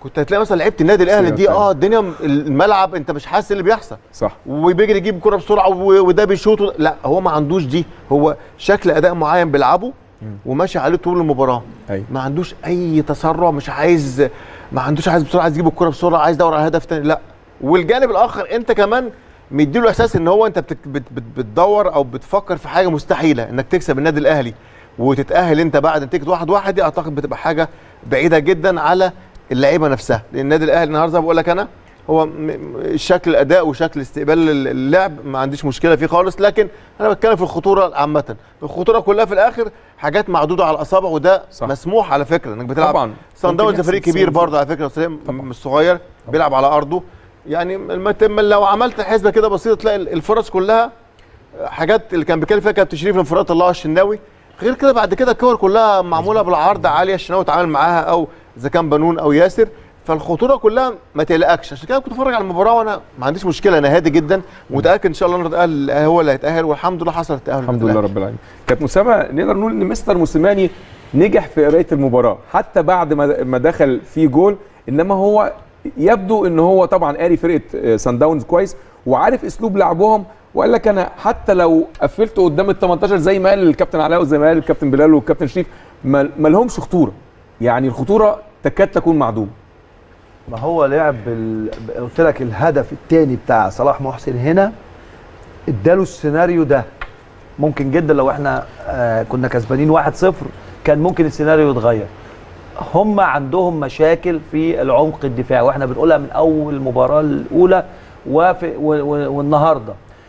S4: كنت هتلاقي مثلا لعيبه النادي الاهلي دي
S1: سريع
S4: اه الدنيا م- الملعب انت مش حاسس اللي بيحصل
S1: صح
S4: وبيجري يجيب كرة بسرعه و- وده بيشوط و- لا هو ما عندوش دي هو شكل اداء معين بيلعبه وماشي عليه طول المباراه
S1: أيوة.
S4: ما عندوش اي تسرع مش عايز ما عندوش عايز بسرعه عايز يجيب الكرة بسرعه عايز يدور على هدف تاني لا والجانب الاخر انت كمان مديله احساس ان هو انت بت بت بت بتدور او بتفكر في حاجه مستحيله انك تكسب النادي الاهلي وتتاهل انت بعد نتيجه واحد واحد دي اعتقد بتبقى حاجه بعيده جدا على اللعيبه نفسها لان النادي الاهلي النهارده زي ما بقول لك انا هو م- م- شكل الاداء وشكل استقبال ال- اللعب ما عنديش مشكله فيه خالص لكن انا بتكلم في الخطوره عامه الخطوره كلها في الاخر حاجات معدوده على الاصابع وده
S1: صح.
S4: مسموح على فكره انك بتلعب
S1: طبعا
S4: سان
S1: ممكن
S4: داونز
S1: يحصل
S4: فريق كبير
S1: تصرف.
S4: برضه على فكره سليم مش صغير بيلعب على ارضه يعني الم- الم- لو عملت حسبه كده بسيطه تلاقي الفرص كلها حاجات اللي كان بيتكلم فيها كابتن شريف انفراد الله الشناوي غير كده بعد كده الكور كلها معموله بالعرض عاليه الشناوي اتعامل معاها او اذا كان بنون او ياسر فالخطوره كلها ما تقلقكش عشان كده كنت بتفرج على المباراه وانا ما عنديش مشكله انا هادي جدا متاكد ان شاء الله النهارده الأهلي هو اللي هيتاهل والحمد لله حصل التاهل
S1: الحمد لله رب العالمين كابتن اسامه نقدر نقول ان مستر موسيماني نجح في قرايه المباراه حتى بعد ما ما دخل في جول انما هو يبدو ان هو طبعا قاري فرقه سان داونز كويس وعارف اسلوب لعبهم وقال لك انا حتى لو قفلت قدام ال 18 زي ما قال الكابتن علاء وزي ما قال الكابتن بلال والكابتن شريف ما ما لهمش خطوره يعني الخطوره تكاد تكون معدومه
S5: ما هو لعب بال... قلت لك الهدف الثاني بتاع صلاح محسن هنا اداله السيناريو ده ممكن جدا لو احنا آه كنا كسبانين 1-0 كان ممكن السيناريو يتغير هم عندهم مشاكل في العمق الدفاعي واحنا بنقولها من اول المباراه الاولى وفي و... و... والنهارده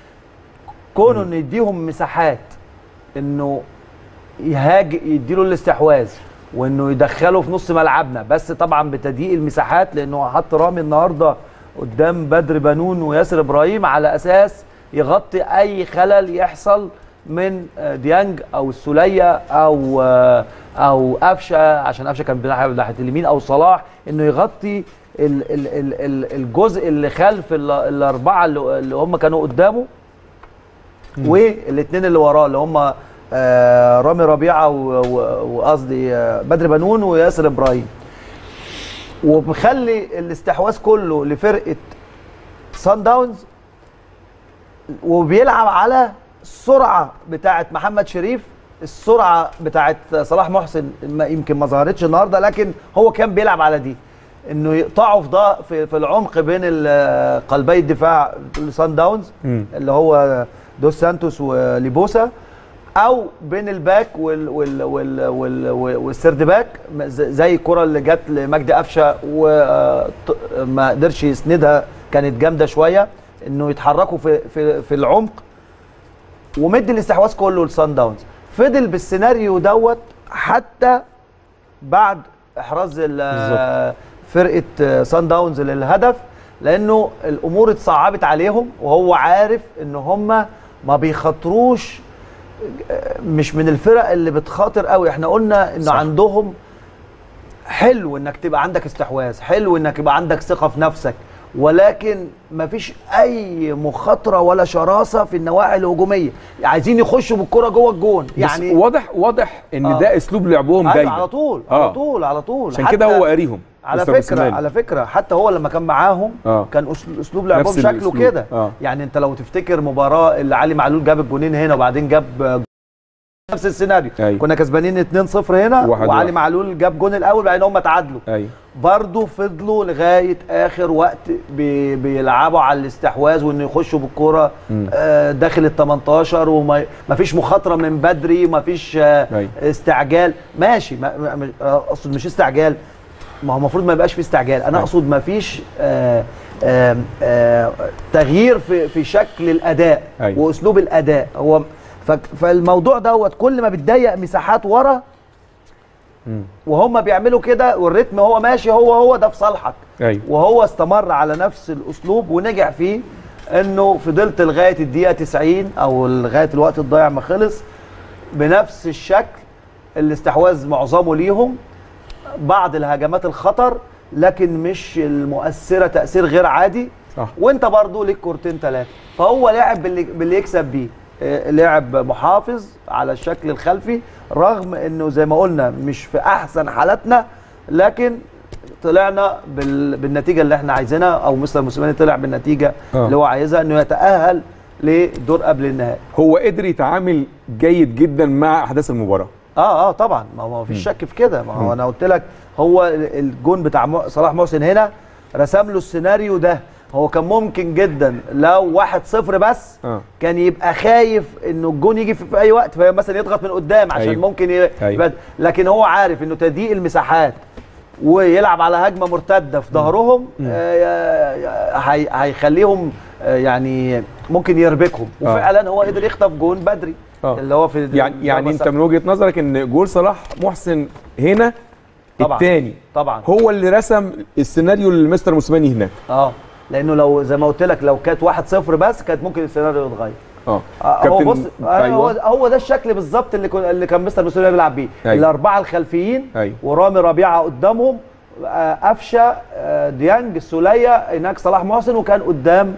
S5: كونه انه يديهم مساحات انه يهاج يديله الاستحواذ وانه يدخله في نص ملعبنا بس طبعا بتضييق المساحات لانه حط رامي النهارده قدام بدر بنون وياسر ابراهيم على اساس يغطي اي خلل يحصل من آه، ديانج او السوليه او آه، او قفشه عشان قفشه كان بيلعب ناحيه اليمين او صلاح انه يغطي ال- ال- ال- ال- الجزء اللي خلف ال- الاربعه اللي اللي هم كانوا قدامه والاثنين اللي وراه اللي هم آه، رامي ربيعه و- و- وقصدي آه، بدر بنون وياسر ابراهيم ومخلي الاستحواذ كله لفرقه سان داونز وبيلعب على السرعه بتاعه محمد شريف السرعه بتاعه صلاح محسن ما- يمكن ما ظهرتش النهارده لكن هو كان بيلعب على دي انه يقطعوا في ضا- في, في العمق بين ال- قلبي الدفاع لسان داونز اللي هو دوس سانتوس وليبوسا او بين الباك وال وال وال وال والسرد باك ز- زي الكره اللي جت لمجدي قفشه وما قدرش يسندها كانت جامده شويه انه يتحركوا في في في العمق ومدي الاستحواذ كله لسان داونز فضل بالسيناريو دوت حتى بعد احراز ال- فرقه سان داونز للهدف لانه الامور اتصعبت عليهم وهو عارف ان هم ما بيخاطروش مش من الفرق اللي بتخاطر قوي احنا قلنا ان
S1: صح.
S5: عندهم حلو انك تبقى عندك استحواذ حلو انك يبقى عندك ثقه في نفسك ولكن مفيش اي مخاطره ولا شراسه في النواحي الهجوميه عايزين يخشوا بالكره جوه الجون
S1: يعني
S5: يعني
S1: واضح واضح ان
S5: آه.
S1: ده اسلوب لعبهم
S5: أيوة
S1: دايما
S5: على طول
S1: آه.
S5: على طول على طول
S1: عشان كده
S5: حتى-
S1: هو قاريهم
S5: على
S1: مستر
S5: فكره
S1: موسيماني.
S5: على فكره حتى هو لما كان معاهم
S1: آه.
S5: كان أسل- اسلوب لعبهم
S1: نفس
S5: شكله
S1: الأسلوب.
S5: كده
S1: آه.
S5: يعني انت لو تفتكر مباراه اللي علي معلول جاب الجونين هنا وبعدين جاب آه، نفس السيناريو
S1: أيوة.
S5: كنا كسبانين 2-0 هنا
S1: واحد
S5: وعلي
S1: واحد.
S5: معلول جاب جون الاول بعدين هم تعادلوا
S1: ايوه
S5: برضه فضلوا لغايه اخر وقت بي بيلعبوا على الاستحواذ وانه يخشوا بالكره آه داخل ال 18 وما ما فيش مخاطره من بدري وما فيش آه
S1: أيوة.
S5: استعجال ماشي ما- ما- ما- آه، اقصد مش استعجال ما هو المفروض ما يبقاش في استعجال انا
S1: أيوة.
S5: اقصد ما فيش آه آه آه تغيير في في شكل الاداء
S1: أيوة.
S5: واسلوب الاداء هو ف- فالموضوع دوت كل ما بتضيق مساحات ورا وهم بيعملوا كده والريتم هو ماشي هو هو ده في صالحك
S1: ايوه
S5: وهو استمر على نفس الاسلوب ونجح فيه انه فضلت لغايه الدقيقه 90 او لغايه الوقت الضايع ما خلص بنفس الشكل الاستحواذ معظمه ليهم بعض الهجمات الخطر لكن مش المؤثره تاثير غير عادي
S1: صح.
S5: وانت برضو ليك كورتين ثلاثه فهو لعب باللي, باللي يكسب بيه آه، لعب محافظ على الشكل الخلفي رغم انه زي ما قلنا مش في احسن حالاتنا لكن طلعنا بال... بالنتيجه اللي احنا عايزينها او مستر موسيماني طلع بالنتيجه
S1: آه.
S5: اللي هو عايزها انه يتاهل لدور قبل النهائي
S1: هو قدر يتعامل جيد جدا مع احداث المباراه
S5: اه اه طبعا ما هو مفيش شك في كده ما هو انا قلت لك هو الجون بتاع مو- صلاح محسن هنا رسم له السيناريو ده هو كان ممكن جدا لو واحد صفر بس
S1: اه
S5: كان يبقى خايف انه الجون يجي في في اي وقت فمثلا يضغط من قدام عشان
S1: أيوة.
S5: أيوه. ممكن ي...
S1: أيوة.
S5: يبقى- لكن هو عارف انه تضييق المساحات ويلعب على هجمه مرتده في ظهرهم آه، هي- هيخليهم آه، يعني ممكن يربكهم
S1: آه.
S5: وفعلا هو قدر يخطف جون بدري
S1: آه.
S5: اللي هو في
S1: يعني يعني انت من وجهه نظرك ان جول صلاح محسن هنا
S5: طبعا.
S1: الثاني
S5: طبعا
S1: هو اللي رسم السيناريو اللي مستر موسيماني هناك
S5: اه لانه لو زي ما قلت لك لو كانت 1-0 بس كانت ممكن السيناريو يتغير
S1: اه
S5: آه، هو
S1: كابتن-
S5: بص آه، هو
S1: أيوة.
S5: هو ده الشكل بالظبط اللي كن- اللي كان مستر مسؤول بيلعب بيه
S1: أيوة.
S5: الاربعه الخلفيين
S1: أيوة.
S5: ورامي ربيعه قدامهم آه، قفشه آه، ديانج السوليه هناك صلاح محسن وكان قدام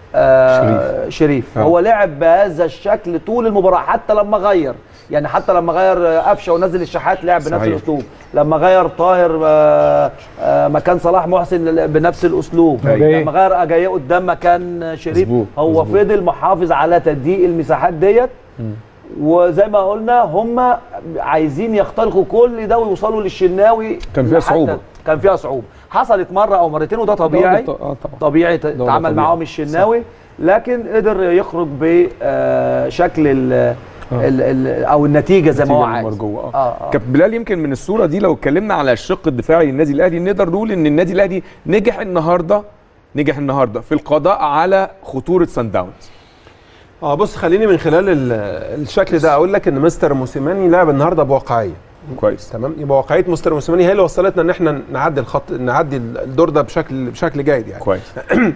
S5: آه شريف, شريف.
S1: آه.
S5: هو لعب بهذا الشكل طول المباراه حتى لما غير يعني حتى لما غير آه، قفشه ونزل الشحات لعب بنفس
S1: صحيح.
S5: الاسلوب لما غير طاهر آه، آه، مكان صلاح محسن بنفس الاسلوب
S3: أيوة.
S5: لما غير اجاييه قدام مكان شريف
S1: مظبوط،
S5: هو
S1: مظبوط.
S5: فضل محافظ على تضييق المساحات ديت وزي ما قلنا هم عايزين يخترقوا كل ده ويوصلوا للشناوي
S1: كان فيها
S5: لحتى-
S1: صعوبة.
S5: كان فيها صعوبه حصلت مره او مرتين وده طبيعي
S1: اه طبعا
S5: طبيعي ت-
S1: ده
S5: تعامل
S1: طبيعي.
S5: معاهم الشناوي لكن قدر يخرج بشكل ال ال ال او النتيجه زي ما هو
S1: النتيجة
S5: عايز
S1: المرجوة،
S5: اه اه
S1: كابتن بلال يمكن من الصوره دي لو اتكلمنا على الشق الدفاعي للنادي الاهلي نقدر نقول ان النادي الاهلي نجح النهارده نجح النهارده في القضاء على خطوره سان داونز
S6: اه بص خليني من خلال ال- الشكل ده اقول لك ان مستر موسيماني لعب النهارده بواقعيه
S1: كويس
S6: تمام يبقى واقعيه مستر موسيماني هي اللي وصلتنا ان احنا نعدي الخط نعدي الدور ده بشكل بشكل جيد يعني
S1: كويس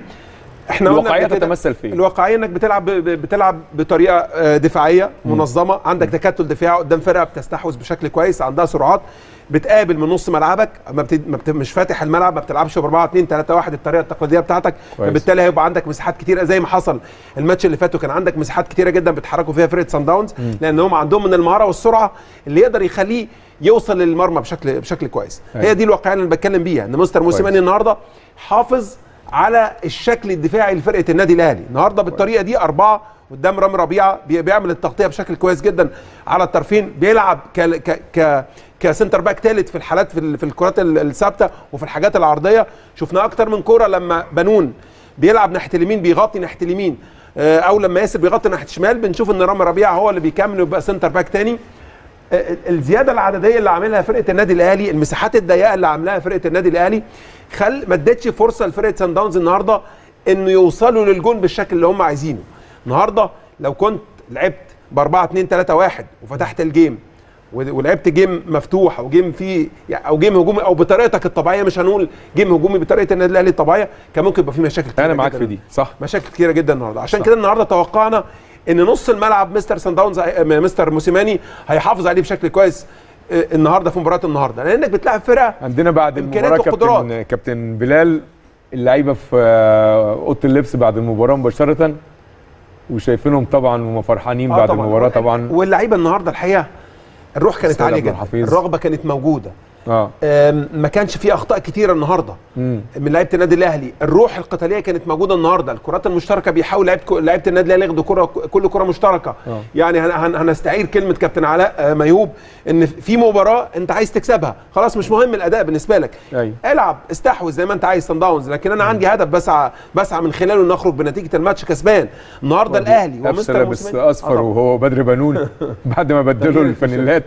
S6: احنا قلنا
S1: الواقعيه
S6: قبل كده
S1: تتمثل فين
S6: الواقعيه انك بتلعب ب- ب- بتلعب بطريقه آه، دفاعيه منظمه عندك تكتل دفاعي قدام فرقه بتستحوذ بشكل كويس عندها سرعات بتقابل من نص ملعبك ما, بت... ما بت... مش فاتح الملعب ما بتلعبش ب 4 2 3 1 الطريقه التقليديه بتاعتك
S1: كويس.
S6: فبالتالي هيبقى عندك مساحات كتيره زي ما حصل الماتش اللي فات وكان عندك مساحات كتيره جدا بيتحركوا فيها فرقه سان داونز لان هم عندهم من المهاره والسرعه اللي يقدر يخليه يوصل للمرمى بشكل بشكل كويس
S1: أيوة.
S6: هي دي الواقعيه اللي انا بتكلم بيها ان مستر موسيماني النهارده حافظ على الشكل الدفاعي لفرقه النادي الاهلي النهارده بالطريقه دي اربعه قدام رامي ربيعه بي- بيعمل التغطيه بشكل كويس جدا على الطرفين بيلعب ك ك ك كسنتر باك ثالث في الحالات في, ال- في الكرات ال- الثابته وفي الحاجات العرضيه شفنا اكتر من كوره لما بنون بيلعب ناحيه اليمين بيغطي ناحيه اليمين آه، او لما ياسر بيغطي ناحيه الشمال بنشوف ان رامي ربيعه هو اللي بيكمل ويبقى سنتر باك تاني ال- الزياده العدديه اللي عاملها فرقه النادي الاهلي المساحات الضيقه اللي عاملاها فرقه النادي الاهلي خل ما ادتش فرصه لفرقه سان داونز النهارده انه يوصلوا للجون بالشكل اللي هم عايزينه النهارده لو كنت لعبت ب 4 2 3 1 وفتحت الجيم و- ولعبت جيم مفتوح او جيم فيه يعني او جيم هجومي او بطريقتك الطبيعيه مش هنقول جيم هجومي بطريقه النادي الاهلي الطبيعيه كان ممكن يبقى فيه مشاكل كتير
S1: انا معاك في دي صح
S6: مشاكل كتيره جدا النهارده عشان كده النهارده توقعنا ان نص الملعب مستر سان داونز هي- مستر موسيماني هيحافظ عليه بشكل كويس آه، النهارده في مباراه النهارده لانك بتلاعب فرقه
S1: عندنا بعد
S6: إمكانيات
S1: المباراه
S6: وقدرات.
S1: كابتن كابتن بلال اللعيبه في آه، اوضه اللبس بعد المباراه مباشره وشايفينهم طبعا وهم فرحانين
S6: آه
S1: بعد
S6: طبعاً.
S1: المباراه طبعا
S6: واللعيبه النهارده الحقيقه الروح كانت
S1: أستاذ
S6: عاليه
S1: عبد
S6: جدا
S1: الحفيظ.
S6: الرغبه كانت موجوده
S1: اه
S6: آم، ما كانش فيه اخطاء كتيره النهارده
S1: مم.
S6: من لعيبه النادي الاهلي الروح القتاليه كانت موجوده النهارده الكرات المشتركه بيحاول لعيبه لعيبه النادي الاهلي ياخدوا كره كل كره مشتركه
S1: آه.
S6: يعني هن- هن- هنستعير كلمه كابتن علاء آه، ميهوب ان في مباراه انت عايز تكسبها خلاص مش مهم الاداء بالنسبه لك
S1: ايوه
S6: العب استحوذ زي ما انت عايز سان داونز لكن انا عندي هدف بسعى بسعى من خلاله ان اخرج بنتيجه الماتش كسبان النهارده الاهلي
S1: قفشه
S6: ومستر
S1: لابس
S6: موسيماني-
S1: اصفر
S6: آه طبعاً.
S1: وهو بدر بنون بعد ما بدلوا
S6: تغيير
S1: الفانيلات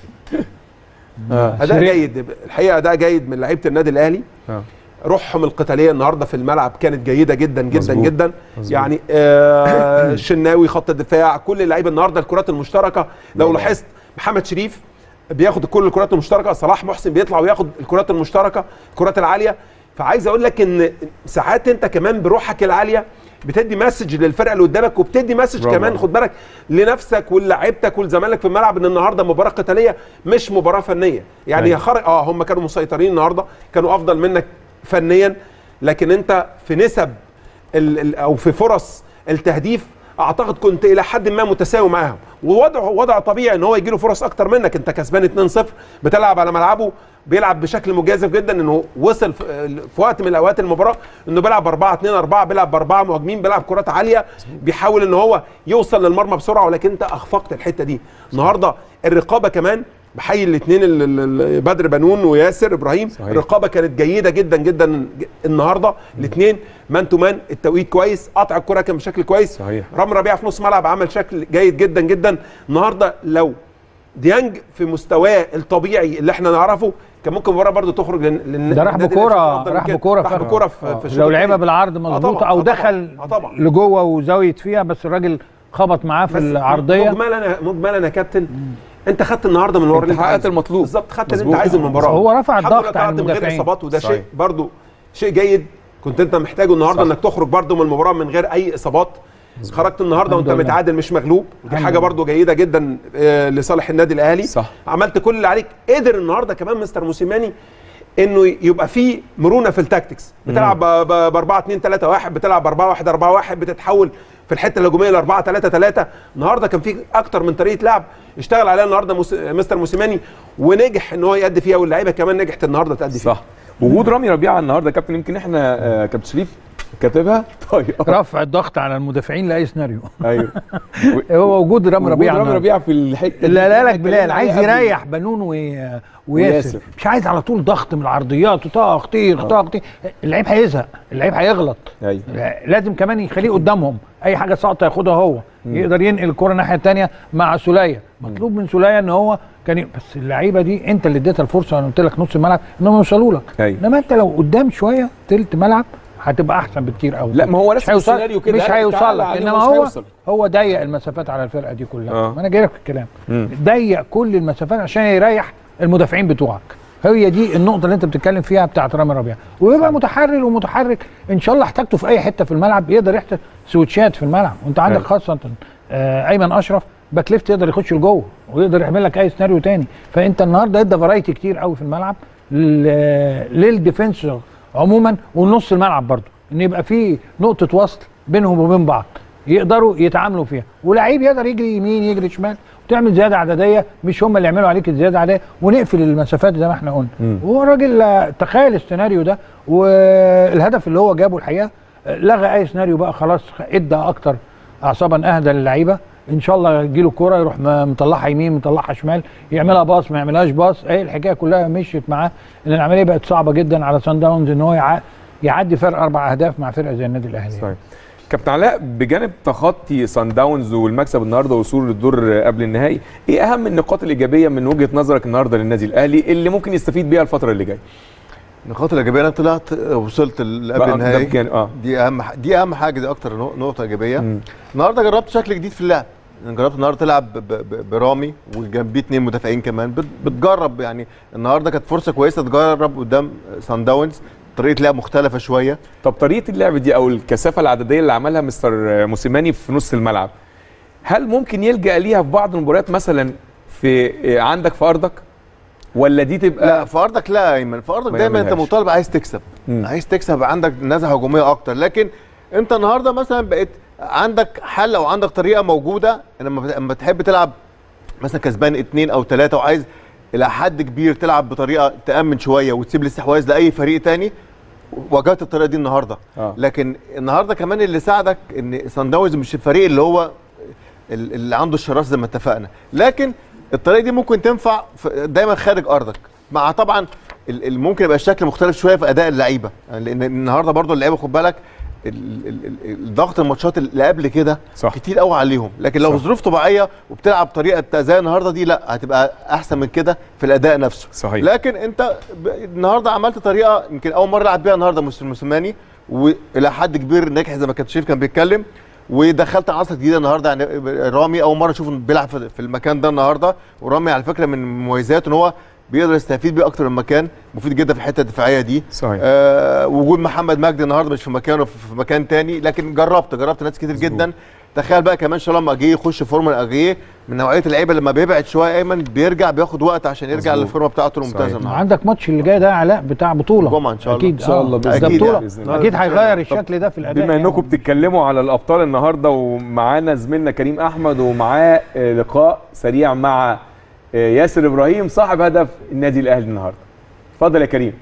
S6: اداء جيد الحقيقه اداء جيد من لعيبه النادي الاهلي
S1: آه.
S6: روحهم القتاليه النهارده في الملعب كانت جيده جدا جدا
S1: مظبوط.
S6: جدا
S1: مظبوط.
S6: يعني آه الشناوي خط الدفاع كل اللعيبه النهارده الكرات المشتركه لو
S1: طبعاً.
S6: لاحظت محمد شريف بياخد كل الكرات المشتركه صلاح محسن بيطلع وياخد الكرات المشتركه الكرات العاليه فعايز اقول لك ان ساعات انت كمان بروحك العاليه بتدي مسج للفرقه اللي قدامك وبتدي مسج
S1: برافو
S6: كمان
S1: عليك.
S6: خد بالك لنفسك ولعيبتك ولزمالك في الملعب ان النهارده مباراه قتاليه مش مباراه فنيه يعني
S1: أيوة.
S6: يا خارج اه هم كانوا مسيطرين النهارده كانوا افضل منك فنيا لكن انت في نسب ال ال او في فرص التهديف اعتقد كنت الى حد ما متساوي معاهم ووضع وضع طبيعي ان هو يجي له فرص اكتر منك انت كسبان 2-0 بتلعب على ملعبه بيلعب بشكل مجازف جدا انه وصل في في وقت من الاوقات المباراه انه بيلعب 4 2 4 بيلعب باربعه مهاجمين بيلعب كرات عاليه بيحاول ان هو يوصل للمرمى بسرعه ولكن انت اخفقت الحته دي النهارده الرقابه كمان بحيي الاثنين بدر بنون وياسر ابراهيم
S1: صحيح.
S6: الرقابه كانت جيده جدا جدا النهارده الاثنين مان تو مان التوقيت كويس قطع الكره كان بشكل كويس
S1: صحيح.
S6: رامي ربيعه في نص ملعب عمل شكل جيد جدا جدا النهارده لو ديانج في مستواه الطبيعي اللي احنا نعرفه كان ممكن المباراه برضه تخرج لن... لن...
S3: ده راح
S6: النادي
S3: بكرة-
S6: الأهلي أفضل من
S3: راح
S6: كده.
S3: بكرة
S6: راح
S3: فعلا.
S6: بكره في,
S3: آه.
S6: في الشوط
S3: لو لعبها
S6: التاني.
S3: بالعرض
S6: آه
S3: مظبوط
S6: طبعاً،
S3: او
S6: آه طبعاً،
S3: دخل
S6: آه طبعا
S3: لجوه وزاويه فيها بس الراجل خبط معاه في
S6: بس
S3: العرضيه
S6: مجملا مجملا يا كابتن انت خدت النهارده من ورا
S1: انت
S6: اللي
S1: حققت
S6: عايزه.
S1: المطلوب.
S6: بالظبط خدت اللي انت
S1: مظبوط.
S6: عايزه من المباراه
S3: هو رفع
S6: الحمد لله
S3: الضغط عن
S6: طلعت من غير
S3: المدافعين.
S6: اصابات وده
S1: صحيح.
S6: شيء برضو شيء جيد كنت انت محتاجه النهارده
S1: صح.
S6: انك تخرج برضو من المباراه من غير اي اصابات خرجت النهارده وانت
S3: الحمد لله.
S6: متعادل مش مغلوب ودي
S3: الحمد
S6: حاجه
S3: لله.
S6: برضو جيده جدا آه، لصالح النادي الاهلي
S1: صح.
S6: عملت كل اللي عليك قدر النهارده كمان مستر موسيماني انه يبقى في مرونه في التاكتكس بتلعب ب 4 2 3 1 بتلعب ب 4 1 4 1 بتتحول في الحته الهجوميه ل 4 3 3 النهارده كان في اكتر من طريقه لعب اشتغل عليها النهارده موس... مستر موسيماني ونجح ان هو يأدي فيها واللعيبه كمان نجحت النهارده تأدي فيها
S1: صح وجود رامي ربيعه النهارده كابتن يمكن احنا آه، كابتن شريف كاتبها طيب
S3: رفع الضغط على المدافعين لاي سيناريو
S1: ايوه
S3: هو وجود رامي
S1: وجود
S3: ربيعه
S1: رامي
S3: النهاردة.
S1: ربيعه في الحته
S3: لا لا لك
S1: اللي
S3: بلال
S1: اتكلمنا
S3: عايز
S1: عليها قبل.
S3: يريح بنون و... وياسر
S1: وياسر.
S3: مش عايز على طول ضغط من العرضيات وطاق طير طاق طير اللعيب هيزهق اللعيب هيغلط
S1: ايوه
S3: لازم كمان يخليه قدامهم اي حاجه ساقطه ياخدها هو يقدر ينقل الكره الناحيه الثانيه مع سوليه مطلوب من سوليه ان هو كان ي- بس اللعيبه دي انت اللي اديتها الفرصه انا قلت لك نص الملعب انهم يوصلوا لك
S1: أيوة.
S3: انما انت لو قدام شويه تلت ملعب هتبقى احسن بكتير قوي
S1: لا ما هو
S3: مش
S1: رسم
S3: هيوصل
S1: السيناريو كده
S3: مش
S1: قال
S3: هيوصل
S1: تعالى
S3: لك
S1: عليهم
S3: انما
S1: مش
S3: هو
S1: هيوصل.
S3: هو ضيق المسافات على الفرقه دي كلها
S1: آه.
S3: ما انا جاي لك في الكلام
S1: مم.
S3: ضيق كل المسافات عشان يريح المدافعين بتوعك هي دي النقطة اللي أنت بتتكلم فيها بتاعت رامي ربيعة ويبقى متحرر ومتحرك إن شاء الله احتاجته في أي حتة في الملعب يقدر يحتاج سويتشات في الملعب وأنت عندك
S1: أيوة.
S3: خاصة آه أيمن أشرف باك ليفت يقدر يخش لجوه ويقدر يعمل لك أي سيناريو تاني فأنت النهاردة ادى فرايتي كتير قوي في الملعب لل- للديفنس عموما ونص الملعب برضه إن يبقى في نقطة وصل بينهم وبين بعض يقدروا يتعاملوا فيها ولعيب يقدر يجري يمين يجري شمال وتعمل زياده عدديه مش هم اللي يعملوا عليك الزياده العدديه ونقفل المسافات زي ما احنا قلنا وهو الراجل آه، تخيل السيناريو ده والهدف اللي هو جابه الحقيقه آه، لغى اي سيناريو بقى خلاص ادى اكتر اعصابا اهدى للعيبه ان شاء الله يجيله الكوره يروح م- مطلعها يمين مطلعها شمال يعملها باص ما يعملهاش باص ايه الحكايه كلها مشيت معاه ان العمليه بقت صعبه جدا على سان داونز ان هو يع- يعدي فرق اربع اهداف مع فرقه زي النادي الاهلي
S1: صحيح كابتن علاء بجانب تخطي سان داونز والمكسب النهارده وصول للدور قبل النهائي ايه اهم النقاط الايجابيه من وجهه نظرك النهارده للنادي الاهلي اللي ممكن يستفيد بيها الفتره اللي جايه
S4: النقاط الايجابيه انا طلعت وصلت ل-
S1: بقى
S4: قبل
S1: ده
S4: النهائي
S1: بجانب- اه
S4: دي اهم ح- دي اهم حاجه دي اكتر نق- نقطه ايجابيه
S1: مم.
S4: النهارده جربت شكل جديد في اللعب يعني جربت النهارده تلعب ب- ب- برامي وجنبيه اثنين مدافعين كمان بت- بتجرب يعني النهارده كانت فرصه كويسه تجرب قدام سان داونز طريقه لعب مختلفه شويه
S1: طب طريقه اللعب دي او الكثافه العدديه اللي عملها مستر موسيماني في نص الملعب هل ممكن يلجا ليها في بعض المباريات مثلا في عندك في ارضك ولا دي تبقى
S4: لا في ارضك لا يا ايمن في ارضك
S1: ما
S4: دايما انت
S1: يعملهاش.
S4: مطالب عايز تكسب
S1: مم.
S4: عايز تكسب عندك نزعه هجوميه اكتر لكن انت النهارده مثلا بقيت عندك حل او عندك طريقه موجوده لما بت- لما تحب تلعب مثلا كسبان اتنين او ثلاثه وعايز الى حد كبير تلعب بطريقه تامن شويه وتسيب الاستحواذ لاي فريق تاني واجهت الطريقه دي النهارده
S1: آه.
S4: لكن النهارده كمان اللي ساعدك ان سان داونز مش الفريق اللي هو ال- اللي عنده الشراسه زي ما اتفقنا لكن الطريقه دي ممكن تنفع في- دايما خارج ارضك مع طبعا ال- ال- ممكن يبقى الشكل مختلف شويه في اداء اللعيبه يعني لان النهارده برضو اللعيبه خد بالك ال- ال- ال- الضغط الماتشات اللي قبل كده
S1: صح.
S4: كتير قوي عليهم لكن لو
S1: صح.
S4: ظروف طبيعيه وبتلعب طريقه زي النهارده دي لا هتبقى احسن من كده في الاداء نفسه
S1: صحيح
S4: لكن انت ب- النهارده عملت طريقه يمكن اول مره العب بيها النهارده مستر موسيماني والى حد كبير نجح زي ما كابتن شريف كان بيتكلم ودخلت عناصر جديده النهارده يعني رامي اول مره اشوفه بيلعب في في المكان ده النهارده ورامي على فكره من مميزاته ان هو بيقدر يستفيد بيه اكتر من مكان مفيد جدا في الحته الدفاعيه دي
S1: صحيح
S4: آه وجود محمد مجدي النهارده مش في مكانه في في مكان تاني لكن جربت جربت ناس كتير جدا تخيل بقى كمان ان شاء الله لما اجيه يخش فورمه اجيه من نوعيه اللعيبه لما بيبعد شويه ايمن بيرجع بياخد وقت عشان يرجع
S1: مظبوط.
S4: للفورمه بتاعته الممتازه
S1: صحيح.
S4: معاه
S3: عندك ماتش اللي جاي ده علاء بتاع بطوله
S4: الجمعة إن شاء الله.
S3: اكيد
S1: إن شاء الله
S3: آه.
S1: بإذن
S3: ده
S4: الله.
S3: بطوله
S4: بإذن
S1: الله.
S3: اكيد هيغير الشكل ده في الاداء
S1: بما
S3: يعني.
S1: انكم بتتكلموا على الابطال النهارده ومعانا زميلنا كريم احمد ومعاه آه، لقاء سريع مع آه، ياسر ابراهيم صاحب هدف النادي الاهلي النهارده اتفضل يا كريم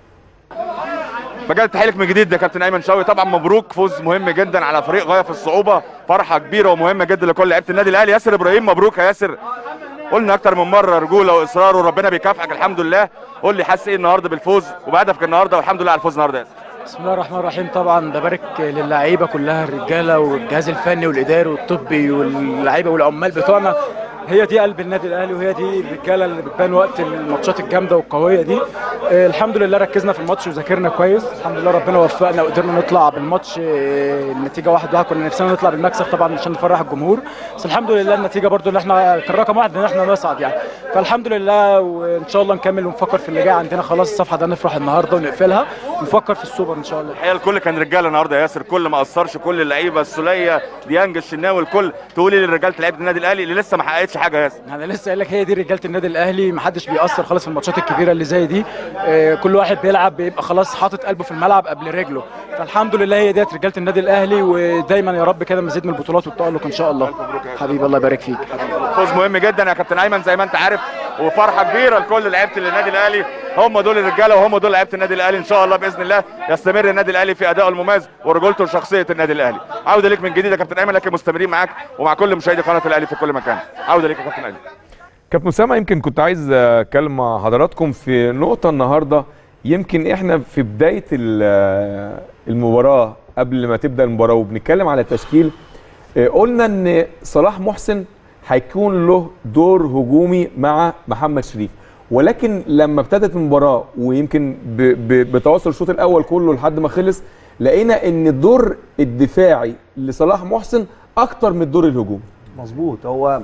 S11: بجد تحية لك من جديد يا كابتن ايمن شوقي طبعا مبروك فوز مهم جدا على فريق غايه في الصعوبه فرحه كبيره ومهمه جدا لكل لعيبه النادي الاهلي ياسر ابراهيم مبروك يا ياسر قلنا اكتر من مره رجوله واصرار وربنا بيكافئك الحمد لله قول لي حاسس ايه النهارده بالفوز وبهدفك النهارده والحمد لله على الفوز النهارده يا ياسر
S12: بسم الله الرحمن الرحيم طبعا ببارك للعيبه كلها الرجاله والجهاز الفني والاداري والطبي واللعيبه والعمال بتوعنا هي دي قلب النادي الاهلي وهي دي الرجاله اللي بتبان وقت الماتشات الجامده والقويه دي آه، الحمد لله ركزنا في الماتش وذاكرنا كويس الحمد لله ربنا وفقنا وقدرنا نطلع بالماتش آه، النتيجه واحد واحد كنا نفسنا نطلع بالمكسب طبعا عشان نفرح الجمهور بس الحمد لله النتيجه برضو اللي احنا كان رقم واحد ان احنا نصعد يعني فالحمد لله وان شاء الله نكمل ونفكر في اللي جاي عندنا خلاص الصفحه ده نفرح النهارده ونقفلها ونفكر في السوبر ان شاء الله
S11: الحقيقه الكل كان رجاله النهارده يا ياسر كل ما قصرش كل اللعيبه السوليه ديانج الشناوي الكل تقولي للرجاله لعيبه النادي الاهلي اللي لسه ما حققتش حاجه يا ياسر
S12: انا لسه قايل لك هي دي رجاله النادي الاهلي ما حدش بيأثر خالص في الماتشات الكبيره اللي زي دي آه، كل واحد بيلعب بيبقى خلاص حاطط قلبه في الملعب قبل رجله فالحمد لله هي ديت رجاله النادي الاهلي ودايما يا رب كده مزيد من البطولات والتألق ان شاء الله حبيبي الله يبارك فيك
S11: فوز مهم جدا يا كابتن ايمن زي ما انت عارف وفرحه كبيره لكل لعيبه النادي الاهلي هم دول الرجاله وهم دول لعيبه النادي الاهلي ان شاء الله باذن الله يستمر النادي الاهلي في ادائه المميز ورجولته وشخصيه النادي الاهلي عوده ليك من جديد يا كابتن ايمن لكن مستمرين معاك ومع كل مشاهدي قناه الاهلي في كل مكان عوده ليك يا كابتن ايمن
S1: كابتن اسامه يمكن كنت عايز اتكلم مع حضراتكم في نقطه النهارده يمكن احنا في بدايه ال- المباراه قبل ما تبدا المباراه وبنتكلم على التشكيل آه، قلنا ان صلاح محسن هيكون له دور هجومي مع محمد شريف ولكن لما ابتدت المباراه ويمكن ب- ب- بتواصل الشوط الاول كله لحد ما خلص لقينا ان الدور الدفاعي لصلاح محسن اكتر من الدور الهجومي
S5: مظبوط هو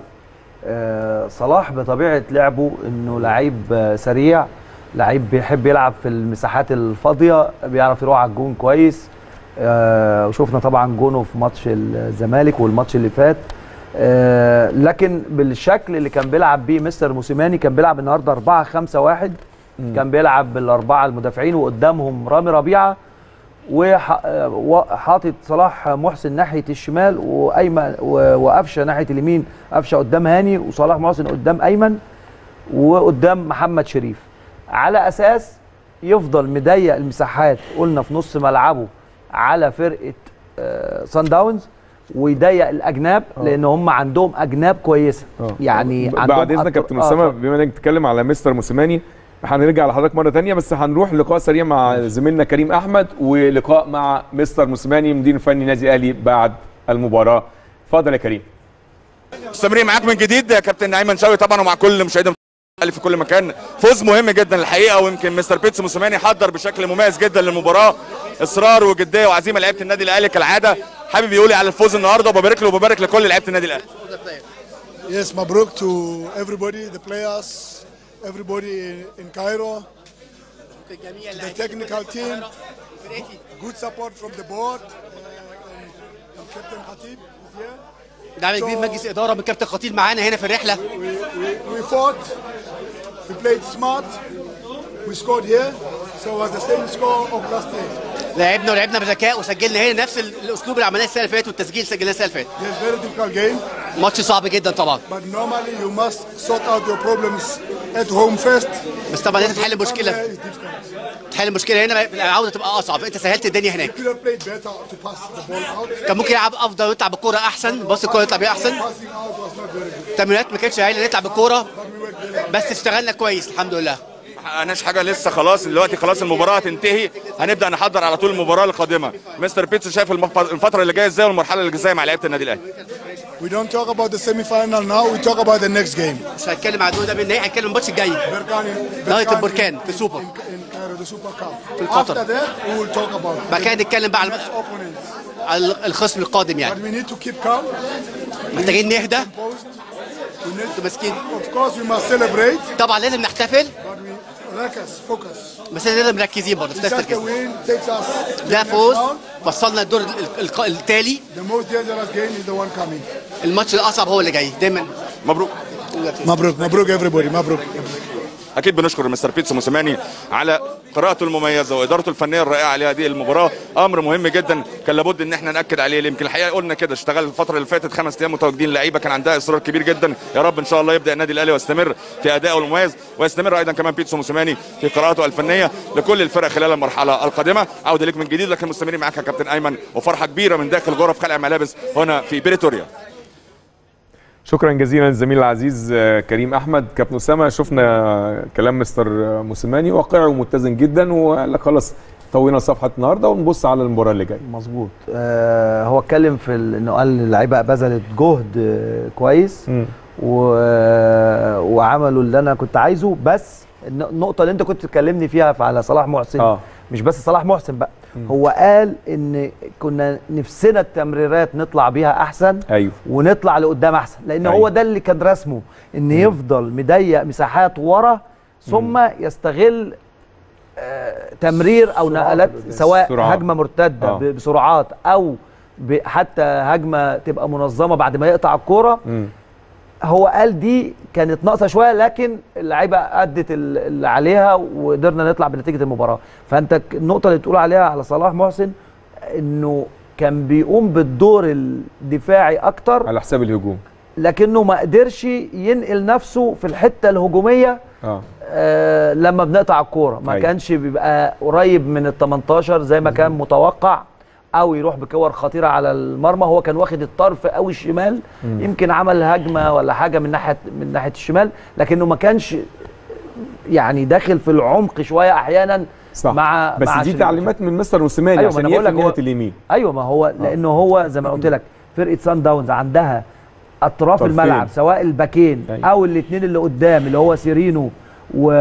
S5: آه، صلاح بطبيعه لعبه انه لعيب آه، سريع لعيب بيحب يلعب في المساحات الفاضيه بيعرف يروح على الجون كويس آه، وشفنا طبعا جونه في ماتش الزمالك والماتش اللي فات آه، لكن بالشكل اللي كان بيلعب بيه مستر موسيماني كان بيلعب النهارده 4 5 1 كان بيلعب بالاربعه المدافعين وقدامهم رامي ربيعه وحاطط صلاح محسن ناحيه الشمال وايمن و- وقفشه ناحيه اليمين قفشه قدام هاني وصلاح محسن قدام ايمن وقدام محمد شريف على اساس يفضل مضيق المساحات قلنا في نص ملعبه على فرقه آه، سان داونز ويضيق الاجناب لان هم عندهم اجناب كويسه يعني عندهم
S1: بعد اذنك
S5: أكتر-
S1: كابتن
S5: آه،
S1: اسامه
S5: اتفضل.
S1: بما انك بتتكلم على مستر موسيماني هنرجع لحضرتك مره تانية بس هنروح لقاء سريع مع زميلنا كريم احمد ولقاء مع مستر موسيماني مدير فني نادي الاهلي بعد المباراه اتفضل يا كريم
S11: مستمرين معاك من جديد يا كابتن ايمن شوقي طبعا ومع كل مشاهدي الاهلي في كل مكان فوز مهم جدا الحقيقه ويمكن مستر بيتسو موسيماني حضر بشكل مميز جدا للمباراه اصرار وجديه وعزيمه لعيبه النادي الاهلي كالعاده حابب يقول لي على الفوز النهارده وببارك له وببارك لكل لعيبه النادي الاهلي
S13: Yes, Mabruk to everybody, the players, everybody in Cairo, the technical team, good support from the board, uh, and Captain Khatib is here.
S14: دعم كبير
S13: So-
S14: مجلس اداره من كابتن خطيب معانا هنا في الرحله
S13: We, we fought, we played smart, we scored here, so it was the same score of last night.
S14: لعبنا ولعبنا بذكاء وسجلنا هنا نفس ال- الاسلوب اللي عملناه السنه اللي فاتت والتسجيل سجلناه السنه اللي فاتت
S13: Yes, very difficult game,
S14: ماتش صعب جدا طبعا
S13: but normally you must sort out your problems at home first.
S14: بس طبعا لازم تحل المشكله تحل المشكله هنا العوده تبقى اصعب انت سهلت الدنيا هناك
S13: Could have played better to pass the ball out.
S14: كان ممكن يلعب افضل ويطلع بالكوره احسن بص الكوره يطلع بيها احسن
S13: Passing out was not very good.
S14: التمريرات ما كانتش عايله نطلع بالكوره بس اشتغلنا كويس الحمد لله
S11: ما حققناش حاجه لسه خلاص دلوقتي خلاص المباراه هتنتهي هنبدا نحضر على طول المباراه القادمه مستر بيتسو شايف المف- الفتره اللي جايه ازاي والمرحله اللي جايه مع لعيبه النادي الاهلي
S13: We don't talk about the semi-final now, we talk about the next game.
S14: مش هنتكلم عن ده بالنهائي هنتكلم الماتش الجاي
S13: Berkane,
S14: نهايه
S13: Berkane
S14: البركان في سوبر
S13: in Cairo, the Super Cup.
S14: في القطر.
S13: After that, we will talk about
S14: بعد كده نتكلم بقى على
S13: opponents.
S14: على الخصم القادم
S13: But
S14: يعني
S13: we need to keep calm.
S14: محتاجين نهدى
S13: We need
S14: انتوا ماسكين
S13: Of course, we must celebrate,
S14: طبعا لازم نحتفل
S13: but we ركز فوكس
S14: بس احنا مركزين برضه في نفس
S13: Just the
S14: التركيز
S13: win takes us to
S14: ده
S13: the next
S14: فوز
S13: round.
S14: وصلنا الدور ال- ال- التالي
S13: The most dangerous game is the one coming.
S14: الماتش الاصعب هو اللي جاي دايما
S11: مبروك
S13: مبروك مبروك everybody مبروك
S11: اكيد بنشكر مستر بيتسو موسيماني على قراءته المميزه وادارته الفنيه الرائعه لهذه المباراه امر مهم جدا كان لابد ان احنا ناكد عليه يمكن الحقيقه قلنا كده اشتغل الفتره اللي فاتت خمس ايام متواجدين لعيبه كان عندها اصرار كبير جدا يا رب ان شاء الله يبدا النادي الاهلي ويستمر في ادائه المميز ويستمر ايضا كمان بيتسو موسيماني في قراءته الفنيه لكل الفرق خلال المرحله القادمه عوده لك من جديد لكن مستمرين معاك يا كابتن ايمن وفرحه كبيره من داخل غرف خلع ملابس هنا في بريتوريا
S1: شكرا جزيلا للزميل العزيز آه، كريم احمد كابتن اسامه شفنا كلام مستر آه، موسيماني واقعي ومتزن جدا وقال لك خلاص طوينا صفحه النهارده ونبص على المباراه اللي جايه
S5: مظبوط آه هو اتكلم في ال- انه قال اللعيبه بذلت جهد آه، كويس و... وعملوا اللي انا كنت عايزه بس الن- النقطه اللي انت كنت تكلمني فيها على صلاح محسن
S1: آه.
S5: مش بس صلاح محسن بقى هو قال ان كنا نفسنا التمريرات نطلع بيها احسن
S1: ايوه
S5: ونطلع لقدام احسن لان
S1: أيوة.
S5: هو ده اللي كان رسمه ان يفضل مضيق مساحات ورا ثم يستغل آه، تمرير او نقلات سواء
S1: سرعات.
S5: هجمه مرتده
S1: آه.
S5: ب- بسرعات او ب- حتى هجمه تبقى منظمه بعد ما يقطع الكوره
S1: مم.
S5: هو قال دي كانت ناقصه شويه لكن اللعيبه ادت ال- اللي عليها وقدرنا نطلع بنتيجه المباراه فانت ك- النقطه اللي تقول عليها على صلاح محسن انه كان بيقوم بالدور الدفاعي اكتر
S1: على حساب الهجوم
S5: لكنه ما قدرش ينقل نفسه في الحته الهجوميه
S1: اه
S5: آه لما بنقطع الكوره ما
S1: أيوة.
S5: كانش بيبقى قريب من ال 18 زي ما كان متوقع او يروح بكور خطيره على المرمى هو كان واخد الطرف قوي الشمال
S1: مم.
S5: يمكن عمل هجمه ولا حاجه من ناحيه من ناحيه الشمال لكنه ما كانش يعني داخل في العمق شويه احيانا
S1: صح
S5: مع
S1: بس
S5: مع
S1: دي
S5: شريف.
S1: تعليمات من مستر موسيماني
S5: أيوة، ما
S1: عشان
S5: أنا بقول
S1: يقفل
S5: لك هو-
S1: ناحيه اليمين
S5: ايوه ما هو لانه هو زي ما قلت لك فرقه سان داونز عندها اطراف
S1: طرفين.
S5: الملعب سواء الباكين
S1: أيوة.
S5: او الاثنين اللي قدام اللي هو سيرينو و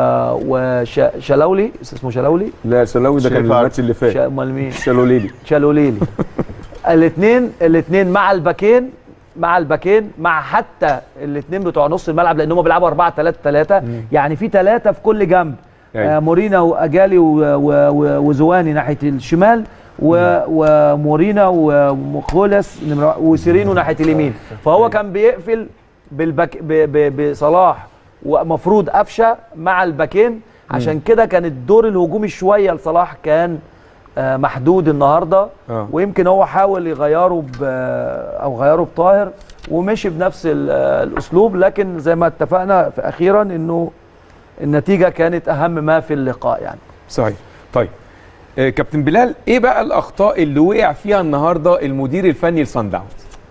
S5: وشلاولي اسمه شلاولي
S1: لا شلاوي ده كان
S4: شريف عارف.
S1: الماتش اللي فات
S5: شا- امال مين
S1: شالوليلي
S5: شالوليلي الاثنين الاثنين مع الباكين مع الباكين مع حتى الاثنين بتوع نص الملعب لان هم بيلعبوا 4 3 3 يعني في ثلاثه في كل جنب
S1: أيوة.
S5: آه مورينا واجالي و- و- و- وزواني ناحيه الشمال و- ومورينا ومخولس نمرة- وسيرينو ناحيه اليمين فهو كان بيقفل بالبك ب- ب- بصلاح ومفروض قفشه مع الباكين عشان كده كان الدور الهجومي شويه لصلاح كان آه، محدود النهارده
S1: آه.
S5: ويمكن هو حاول يغيره ب او غيره بطاهر ومشي بنفس ال- آه، الاسلوب لكن زي ما اتفقنا في اخيرا انه النتيجه كانت اهم ما في اللقاء يعني
S1: صحيح طيب آه، كابتن بلال ايه بقى الاخطاء اللي وقع فيها النهارده المدير الفني لصن داونز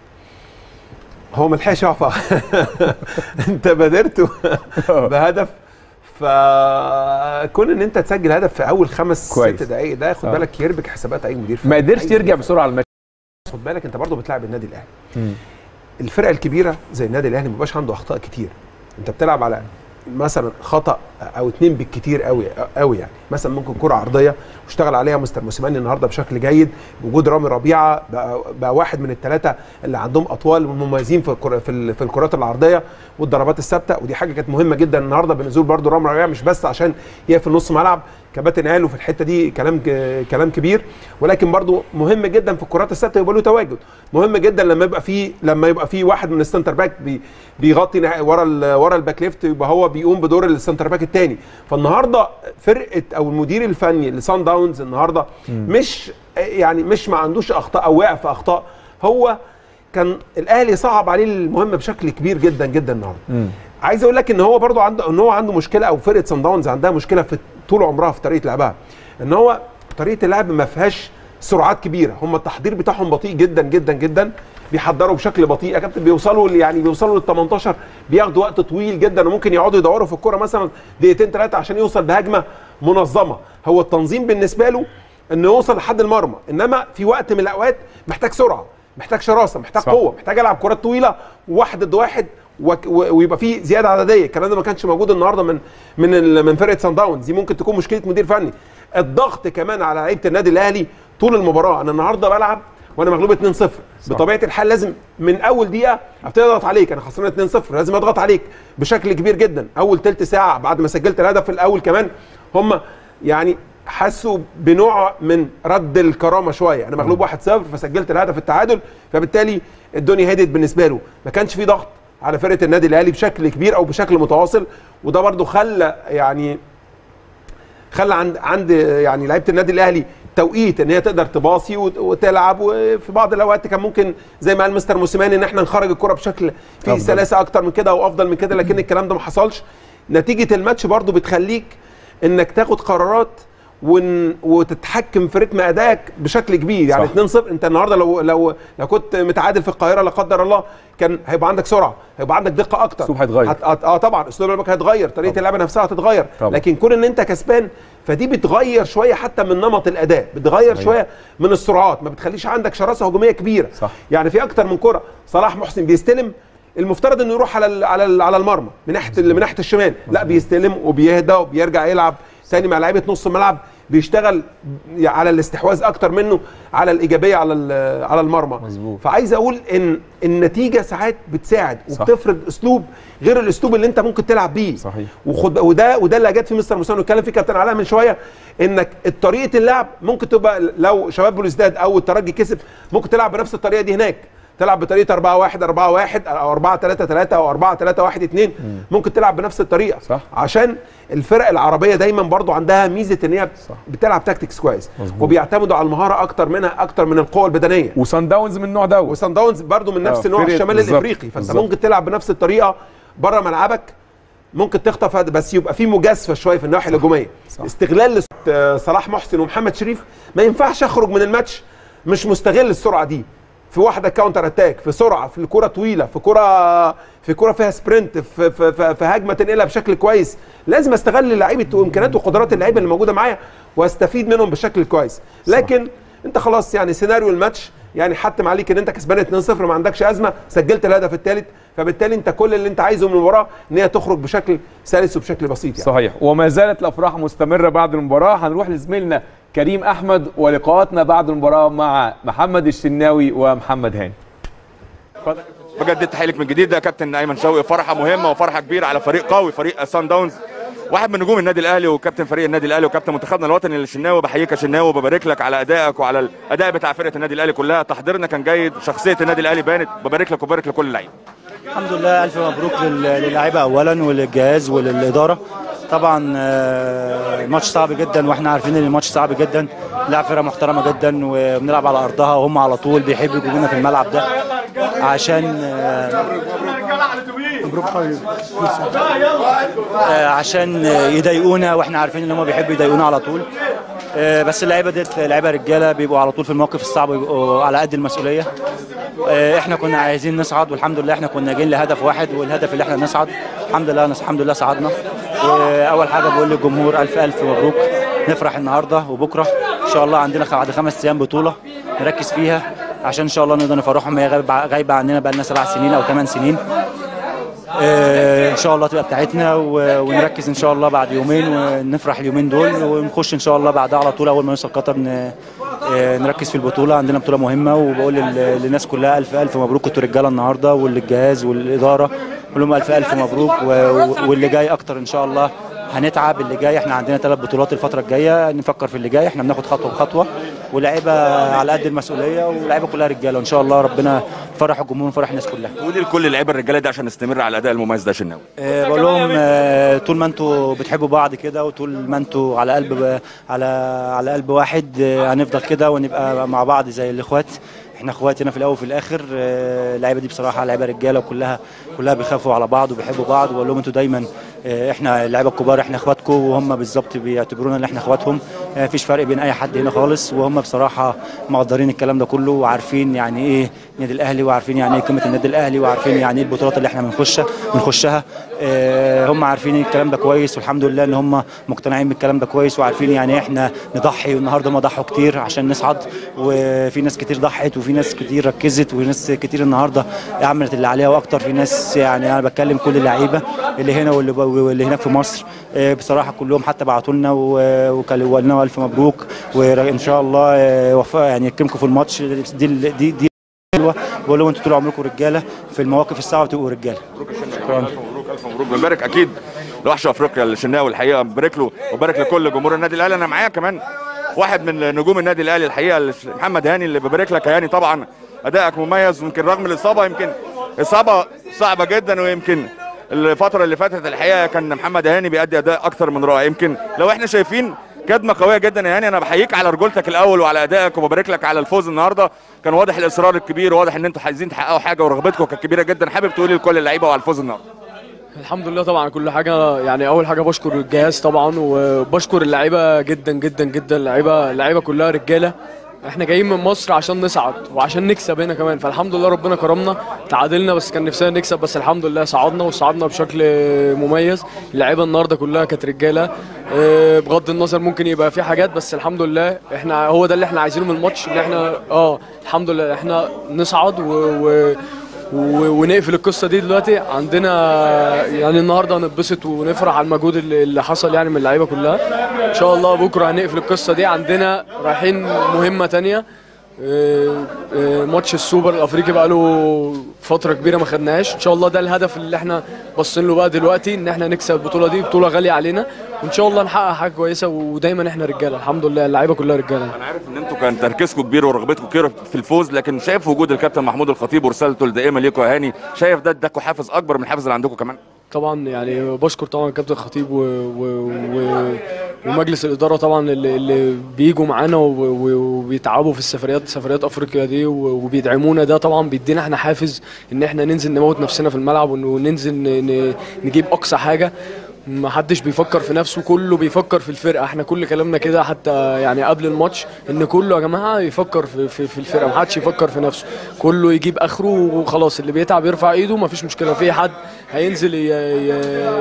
S6: هو ما لحقش يقف انت بادرت بهدف فكون ان انت تسجل هدف في اول خمس
S1: كويس.
S6: ست دقائق ده خد
S1: آه.
S6: بالك يربك حسابات اي مدير
S1: ما
S6: فني.
S1: قدرش
S6: أي
S1: يرجع
S6: مدير
S1: بسرعه الماتش
S6: فني. خد بالك انت برضه بتلعب النادي الاهلي الفرقه الكبيره زي النادي الاهلي ما بيبقاش عنده اخطاء كتير انت بتلعب على مثلا خطا او اتنين بالكتير قوي قوي يعني مثلا ممكن كره عرضيه واشتغل عليها مستر موسيماني النهارده بشكل جيد بوجود رامي ربيعه بقى, بقى واحد من الثلاثه اللي عندهم اطوال مميزين في الكرة في, ال- في الكرات العرضيه والضربات الثابته ودي حاجه كانت مهمه جدا النهارده بنزول برده رامي ربيعه مش بس عشان يقفل نص ملعب كباتن قالوا في الحته دي كلام ك- كلام كبير ولكن برضو مهم جدا في الكرات الثابته يبقى له تواجد مهم جدا لما يبقى في لما يبقى في واحد من السنتر باك بي بيغطي ناحية- ورا ال- ورا الباك ليفت يبقى هو بيقوم بدور السنتر باك الثاني فالنهارده فرقه او المدير الفني لسان داونز النهارده مش يعني مش ما عندوش اخطاء او واقع في اخطاء هو كان الاهلي صعب عليه المهمه بشكل كبير جدا جدا النهارده عايز اقول لك ان هو برضو عنده ان هو عنده مشكله او فرقه سان داونز عندها مشكله في طول عمرها في طريقه لعبها ان هو طريقه اللعب ما فيهاش سرعات كبيره هم التحضير بتاعهم بطيء جدا جدا جدا بيحضروا بشكل بطيء يا كابتن بيوصلوا ل- يعني بيوصلوا لل 18 بياخدوا وقت طويل جدا وممكن يقعدوا يدوروا في الكوره مثلا دقيقتين ثلاثه عشان يوصل بهجمه منظمه هو التنظيم بالنسبه له انه يوصل لحد المرمى انما في وقت من الاوقات محتاج سرعه محتاج شراسه محتاج
S1: صح.
S6: قوه محتاج العب كرات طويله واحد ضد واحد وك- و- ويبقى في زياده عدديه الكلام ده ما كانش موجود النهارده من من ال- من فرقه سان داونز دي ممكن تكون مشكله مدير فني الضغط كمان على لعيبه النادي الاهلي طول المباراه انا النهارده بلعب وانا مغلوب 2-0 بطبيعه الحال لازم من اول دقيقه ابتدي اضغط عليك انا خسران 2-0 لازم اضغط عليك بشكل كبير جدا اول ثلث ساعه بعد ما سجلت الهدف الاول كمان هم يعني حسوا بنوع من رد الكرامه شويه انا مغلوب 1-0 فسجلت الهدف التعادل فبالتالي الدنيا هدت بالنسبه له ما كانش في ضغط على فرقه النادي الاهلي بشكل كبير او بشكل متواصل وده برده خلى يعني خلى عند عند يعني لعيبه النادي الاهلي توقيت ان هي تقدر تباصي وت- وتلعب وفي بعض الاوقات كان ممكن زي ما قال مستر موسيماني ان احنا نخرج الكره بشكل فيه
S1: أفضل.
S6: سلاسه اكتر من كده وافضل من كده لكن الكلام ده ما حصلش نتيجه الماتش برضو بتخليك انك تاخد قرارات ون... وتتحكم في رتم ادائك بشكل كبير يعني 2-0 انت النهارده لو لو لو كنت متعادل في القاهره لا قدر الله كان هيبقى عندك سرعه هيبقى عندك دقه اكتر
S1: أسلوب هيتغير.
S6: هت... هت... اه طبعا اسلوب لعبك هيتغير طريقه اللعب نفسها هتتغير
S1: طبعا.
S6: لكن كون ان انت كسبان فدي بتغير شويه حتى من نمط الاداء بتغير
S1: صحيح.
S6: شويه من السرعات ما بتخليش عندك شراسه هجوميه كبيره
S1: صح.
S6: يعني في اكتر من كره صلاح محسن بيستلم المفترض انه يروح على ال على ال على المرمى من ناحيه ال- من ناحيه الشمال لا بيستلم وبيهدى وبيرجع يلعب تاني مع لعيبه نص الملعب بيشتغل على الاستحواذ اكتر منه على الايجابيه على ال- على المرمى
S1: مظبوط.
S6: فعايز اقول ان النتيجه ساعات بتساعد
S1: صح.
S6: وبتفرض اسلوب غير الاسلوب اللي انت ممكن تلعب بيه
S1: صحيح.
S6: وخد وده وده اللي جت في مستر موسى واتكلم فيه كابتن علاء من شويه انك طريقه اللعب ممكن تبقى لو شباب بلوزداد او الترجي كسب ممكن تلعب بنفس الطريقه دي هناك تلعب بطريقه 4 1 4 1 او 4 3 3 او 4 3 1 2 ممكن تلعب بنفس الطريقه
S1: صح.
S6: عشان الفرق العربيه دايما برضو عندها ميزه ان هي بتلعب تاكتكس كويس
S1: مظبوط.
S6: وبيعتمدوا على المهاره اكتر منها اكتر من القوه البدنيه
S1: وسان داونز من النوع دوت
S6: وسان داونز برضو من نفس
S1: آه،
S6: نوع
S1: فرقة-
S6: الشمال
S1: بالظبط،
S6: الافريقي فانت
S1: بالظبط.
S6: ممكن تلعب بنفس الطريقه بره ملعبك ممكن تخطف هذا بس يبقى في مجازفه شويه في الناحيه الهجوميه استغلال لس- آه، صلاح محسن ومحمد شريف ما ينفعش اخرج من الماتش مش مستغل السرعه دي في واحده كاونتر اتاك في سرعه في كره طويله في كره في كره فيها سبرنت في, في, في, في هجمه تنقلها بشكل كويس لازم استغل لعيبه وامكانيات وقدرات اللعيبه اللي موجوده معايا واستفيد منهم بشكل كويس لكن انت خلاص يعني سيناريو الماتش يعني حتم عليك ان انت كسبان 2-0 ما عندكش ازمه سجلت الهدف الثالث فبالتالي انت كل اللي انت عايزه من المباراه ان هي تخرج بشكل سلس وبشكل بسيط يعني
S1: صحيح وما زالت الافراح مستمره بعد المباراه هنروح لزميلنا كريم احمد ولقاءاتنا بعد المباراه مع محمد الشناوي ومحمد هاني
S11: بجدد تحية من جديد ده كابتن ايمن شوقي فرحه مهمه وفرحه كبيره على فريق قوي فريق سان داونز واحد من نجوم النادي الاهلي وكابتن فريق النادي الاهلي وكابتن منتخبنا الوطني الشناوي بحييك يا شناوي وببارك لك على ادائك وعلى الاداء بتاع فرقه النادي الاهلي كلها تحضيرنا كان جيد شخصيه النادي الاهلي بانت ببارك لك وبارك لكل اللعيبه
S12: الحمد لله الف مبروك لل- للاعيبه اولا وللجهاز وللاداره طبعا آه، الماتش صعب جدا واحنا عارفين ان الماتش صعب جدا لاعب فرقه محترمه جدا وبنلعب على ارضها وهم على طول بيحبوا يجيبونا في الملعب ده عشان آه، آه، عشان يضايقونا واحنا عارفين ان هم بيحبوا يضايقونا على طول آه، بس اللعيبه ديت لعيبه رجاله بيبقوا على طول في المواقف الصعبه بيبقوا على قد المسؤوليه آه، احنا كنا عايزين نصعد والحمد لله احنا كنا جايين لهدف واحد والهدف اللي احنا نصعد الحمد لله الحمد لله صعدنا واول حاجه بقول للجمهور الف الف مبروك نفرح النهارده وبكره ان شاء الله عندنا خ- بعد خمس ايام بطوله نركز فيها عشان ان شاء الله نقدر نفرحهم هي غايبه غايبه عننا بقى لنا سبع سنين او ثمان سنين آه، ان شاء الله تبقى بتاعتنا و- ونركز ان شاء الله بعد يومين ونفرح اليومين دول ونخش ان شاء الله بعدها على طول اول ما نوصل قطر ن- آه، نركز في البطوله عندنا بطوله مهمه وبقول لل- للناس كلها الف الف مبروك انتوا رجاله النهارده وللجهاز والاداره بقول لهم الف الف مبروك و- و- واللي جاي اكتر ان شاء الله هنتعب اللي جاي احنا عندنا ثلاث بطولات الفتره الجايه نفكر في اللي جاي احنا بناخد خطوه بخطوه ولاعيبه على قد المسؤوليه ولاعيبه كلها رجاله وان شاء الله ربنا يفرح الجمهور ويفرح الناس كلها
S11: قولي لكل اللعيبه الرجاله دي عشان نستمر على الاداء المميز ده يا شناوي
S12: آه، بقول لهم آه، طول ما انتوا بتحبوا بعض كده وطول ما انتوا على قلب على على قلب واحد آه، هنفضل كده ونبقى مع بعض زي الاخوات احنا اخوات هنا في الاول وفي الاخر آه، اللعيبه دي بصراحه لعيبه رجاله وكلها كلها بيخافوا على بعض وبيحبوا بعض وبقول لهم انتوا دايما آه، احنا اللعيبه الكبار احنا اخواتكم وهم بالظبط بيعتبرونا ان احنا اخواتهم آه، مفيش فرق بين اي حد هنا خالص وهم بصراحه مقدرين الكلام ده كله وعارفين يعني ايه النادي الاهلي وعارفين يعني ايه قيمه النادي الاهلي وعارفين يعني ايه البطولات اللي احنا بنخشها بنخشها آه، هم عارفين الكلام ده كويس والحمد لله ان هم مقتنعين بالكلام ده كويس وعارفين يعني احنا نضحي والنهارده ما ضحوا كتير عشان نصعد وفي ناس كتير ضحت وفي ناس كتير ركزت وناس كتير النهارده عملت اللي عليها واكتر في ناس يعني انا بتكلم كل اللعيبه اللي هنا واللي
S15: واللي هناك في مصر آه، بصراحه كلهم حتى بعتوا لنا و- وكلموا لنا الف مبروك وان شاء الله آه، وفاء يعني يكرمكم في الماتش دي دي دي حلوه بقول لهم انتوا طول عمركم رجاله في المواقف الصعبه تبقوا رجاله
S11: الف مبروك الف مبروك بنبارك اكيد لوحش افريقيا الشناوي الحقيقه بنبارك له وبارك لكل جمهور النادي الاهلي انا معايا كمان واحد من نجوم النادي الاهلي الحقيقه الش- محمد هاني اللي ببارك لك يا هاني طبعا ادائك مميز ويمكن رغم الاصابه يمكن اصابه صعبه جدا ويمكن الفتره اللي فاتت الحقيقه كان محمد هاني بيأدي اداء اكثر من رائع يمكن لو احنا شايفين كدمه قويه جدا يا هاني انا بحييك على رجولتك الاول وعلى ادائك وببارك لك على الفوز النهارده كان واضح الاصرار الكبير وواضح ان انتوا عايزين تحققوا حاجه ورغبتكم كانت كبيره جدا حابب تقولي لكل اللعيبه وعلى الفوز النهارده
S16: الحمد لله طبعا كل حاجه يعني اول حاجه بشكر الجهاز طبعا وبشكر اللعيبه جدا جدا جدا اللعيبه اللعيبه كلها رجاله احنا جايين من مصر عشان نصعد وعشان نكسب هنا كمان فالحمد لله ربنا كرمنا تعادلنا بس كان نفسنا نكسب بس الحمد لله صعدنا وصعدنا بشكل مميز اللعيبه النهارده كلها كانت رجاله اه، بغض النظر ممكن يبقى في حاجات بس الحمد لله احنا هو ده اللي احنا عايزينه من الماتش ان احنا اه الحمد لله احنا نصعد و, و و- ونقفل القصه دي دلوقتي عندنا يعني النهارده هنتبسط ونفرح على المجهود اللي اللي حصل يعني من اللعيبه كلها ان شاء الله بكره هنقفل القصه دي عندنا رايحين مهمه تانية آه، آه، ماتش السوبر الافريقي بقى له فتره كبيره ما خدناهاش ان شاء الله ده الهدف اللي احنا باصين له بقى دلوقتي ان احنا نكسب البطوله دي بطوله غاليه علينا وان شاء الله نحقق حاجه كويسه ودايما احنا رجاله الحمد لله اللعيبه كلها رجاله
S11: انا عارف ان انتوا كان تركيزكم كبير ورغبتكم كبيره في الفوز لكن شايف وجود الكابتن محمود الخطيب ورسالته الدائمه ليكم يا هاني شايف ده اداكم حافز اكبر من الحافز اللي عندكم كمان
S16: طبعا يعني بشكر طبعا الكابتن الخطيب و... و... و... ومجلس الاداره طبعا اللي, اللي بيجوا معانا و... و... وبيتعبوا في السفريات سفريات افريقيا دي و... وبيدعمونا ده طبعا بيدينا احنا حافز ان احنا ننزل نموت نفسنا في الملعب ون- وننزل ن... ن... نجيب اقصى حاجه ما حدش بيفكر في نفسه كله بيفكر في الفرقه احنا كل كلامنا كده حتى يعني قبل الماتش ان كله يا جماعه يفكر في, في, في الفرقه ما حدش يفكر في نفسه كله يجيب اخره وخلاص اللي بيتعب يرفع ايده ما فيش مشكله في حد هينزل ي... ي...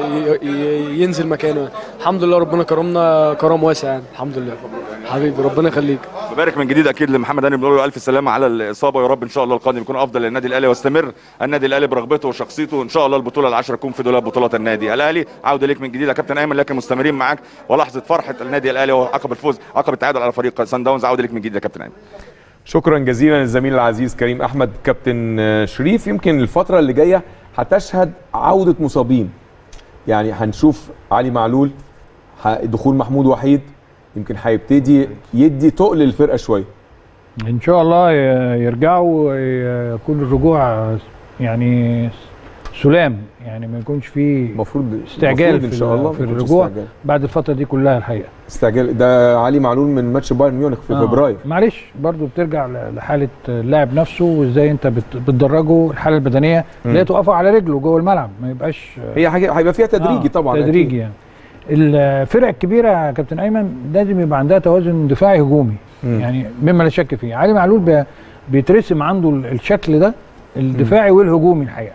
S16: ي... ينزل مكانه الحمد لله ربنا كرمنا كرم واسع يعني الحمد لله حبيبي ربنا يخليك
S11: ببارك من جديد اكيد لمحمد هاني بنقول له الف سلامه على الاصابه يا رب ان شاء الله القادم يكون افضل للنادي الاهلي واستمر النادي الاهلي برغبته وشخصيته ان شاء الله البطوله العشره تكون في دولاب بطولات النادي الاهلي عوده ليك من جديد يا كابتن ايمن لكن مستمرين معاك ولحظه فرحه النادي الاهلي وعقب الفوز عقب التعادل على فريق سان داونز عوده ليك من جديد يا كابتن ايمن
S1: شكرا جزيلا للزميل العزيز كريم احمد كابتن آه، شريف يمكن الفتره اللي جايه هتشهد عوده مصابين يعني هنشوف علي معلول ح- دخول محمود وحيد يمكن هيبتدي يدي تقل للفرقه شويه
S3: ان شاء الله ي- يرجعوا ويكون الرجوع يعني سلام يعني ما يكونش فيه
S1: المفروض
S3: استعجال
S1: المفروض
S3: في,
S1: إن شاء الله
S3: ال- في
S1: ما يكونش
S3: الرجوع
S1: استعجال.
S3: بعد الفتره دي كلها الحقيقه
S1: استعجال ده علي معلول من ماتش بايرن ميونخ في
S3: آه.
S1: فبراير
S3: معلش برضو بترجع ل- لحاله اللاعب نفسه وازاي انت بت- بتدرجه الحاله البدنيه اللي هي
S1: مم.
S3: توقفه على رجله جوه الملعب ما يبقاش
S1: هي حاجه هيبقى فيها تدريجي طبعا
S3: تدريجي
S1: أكيد.
S3: يعني الفرق الكبيره يا كابتن ايمن لازم يبقى عندها توازن دفاعي هجومي
S1: مم.
S3: يعني مما لا شك فيه علي معلول بي- بيترسم عنده ال- الشكل ده الدفاعي والهجومي الحقيقه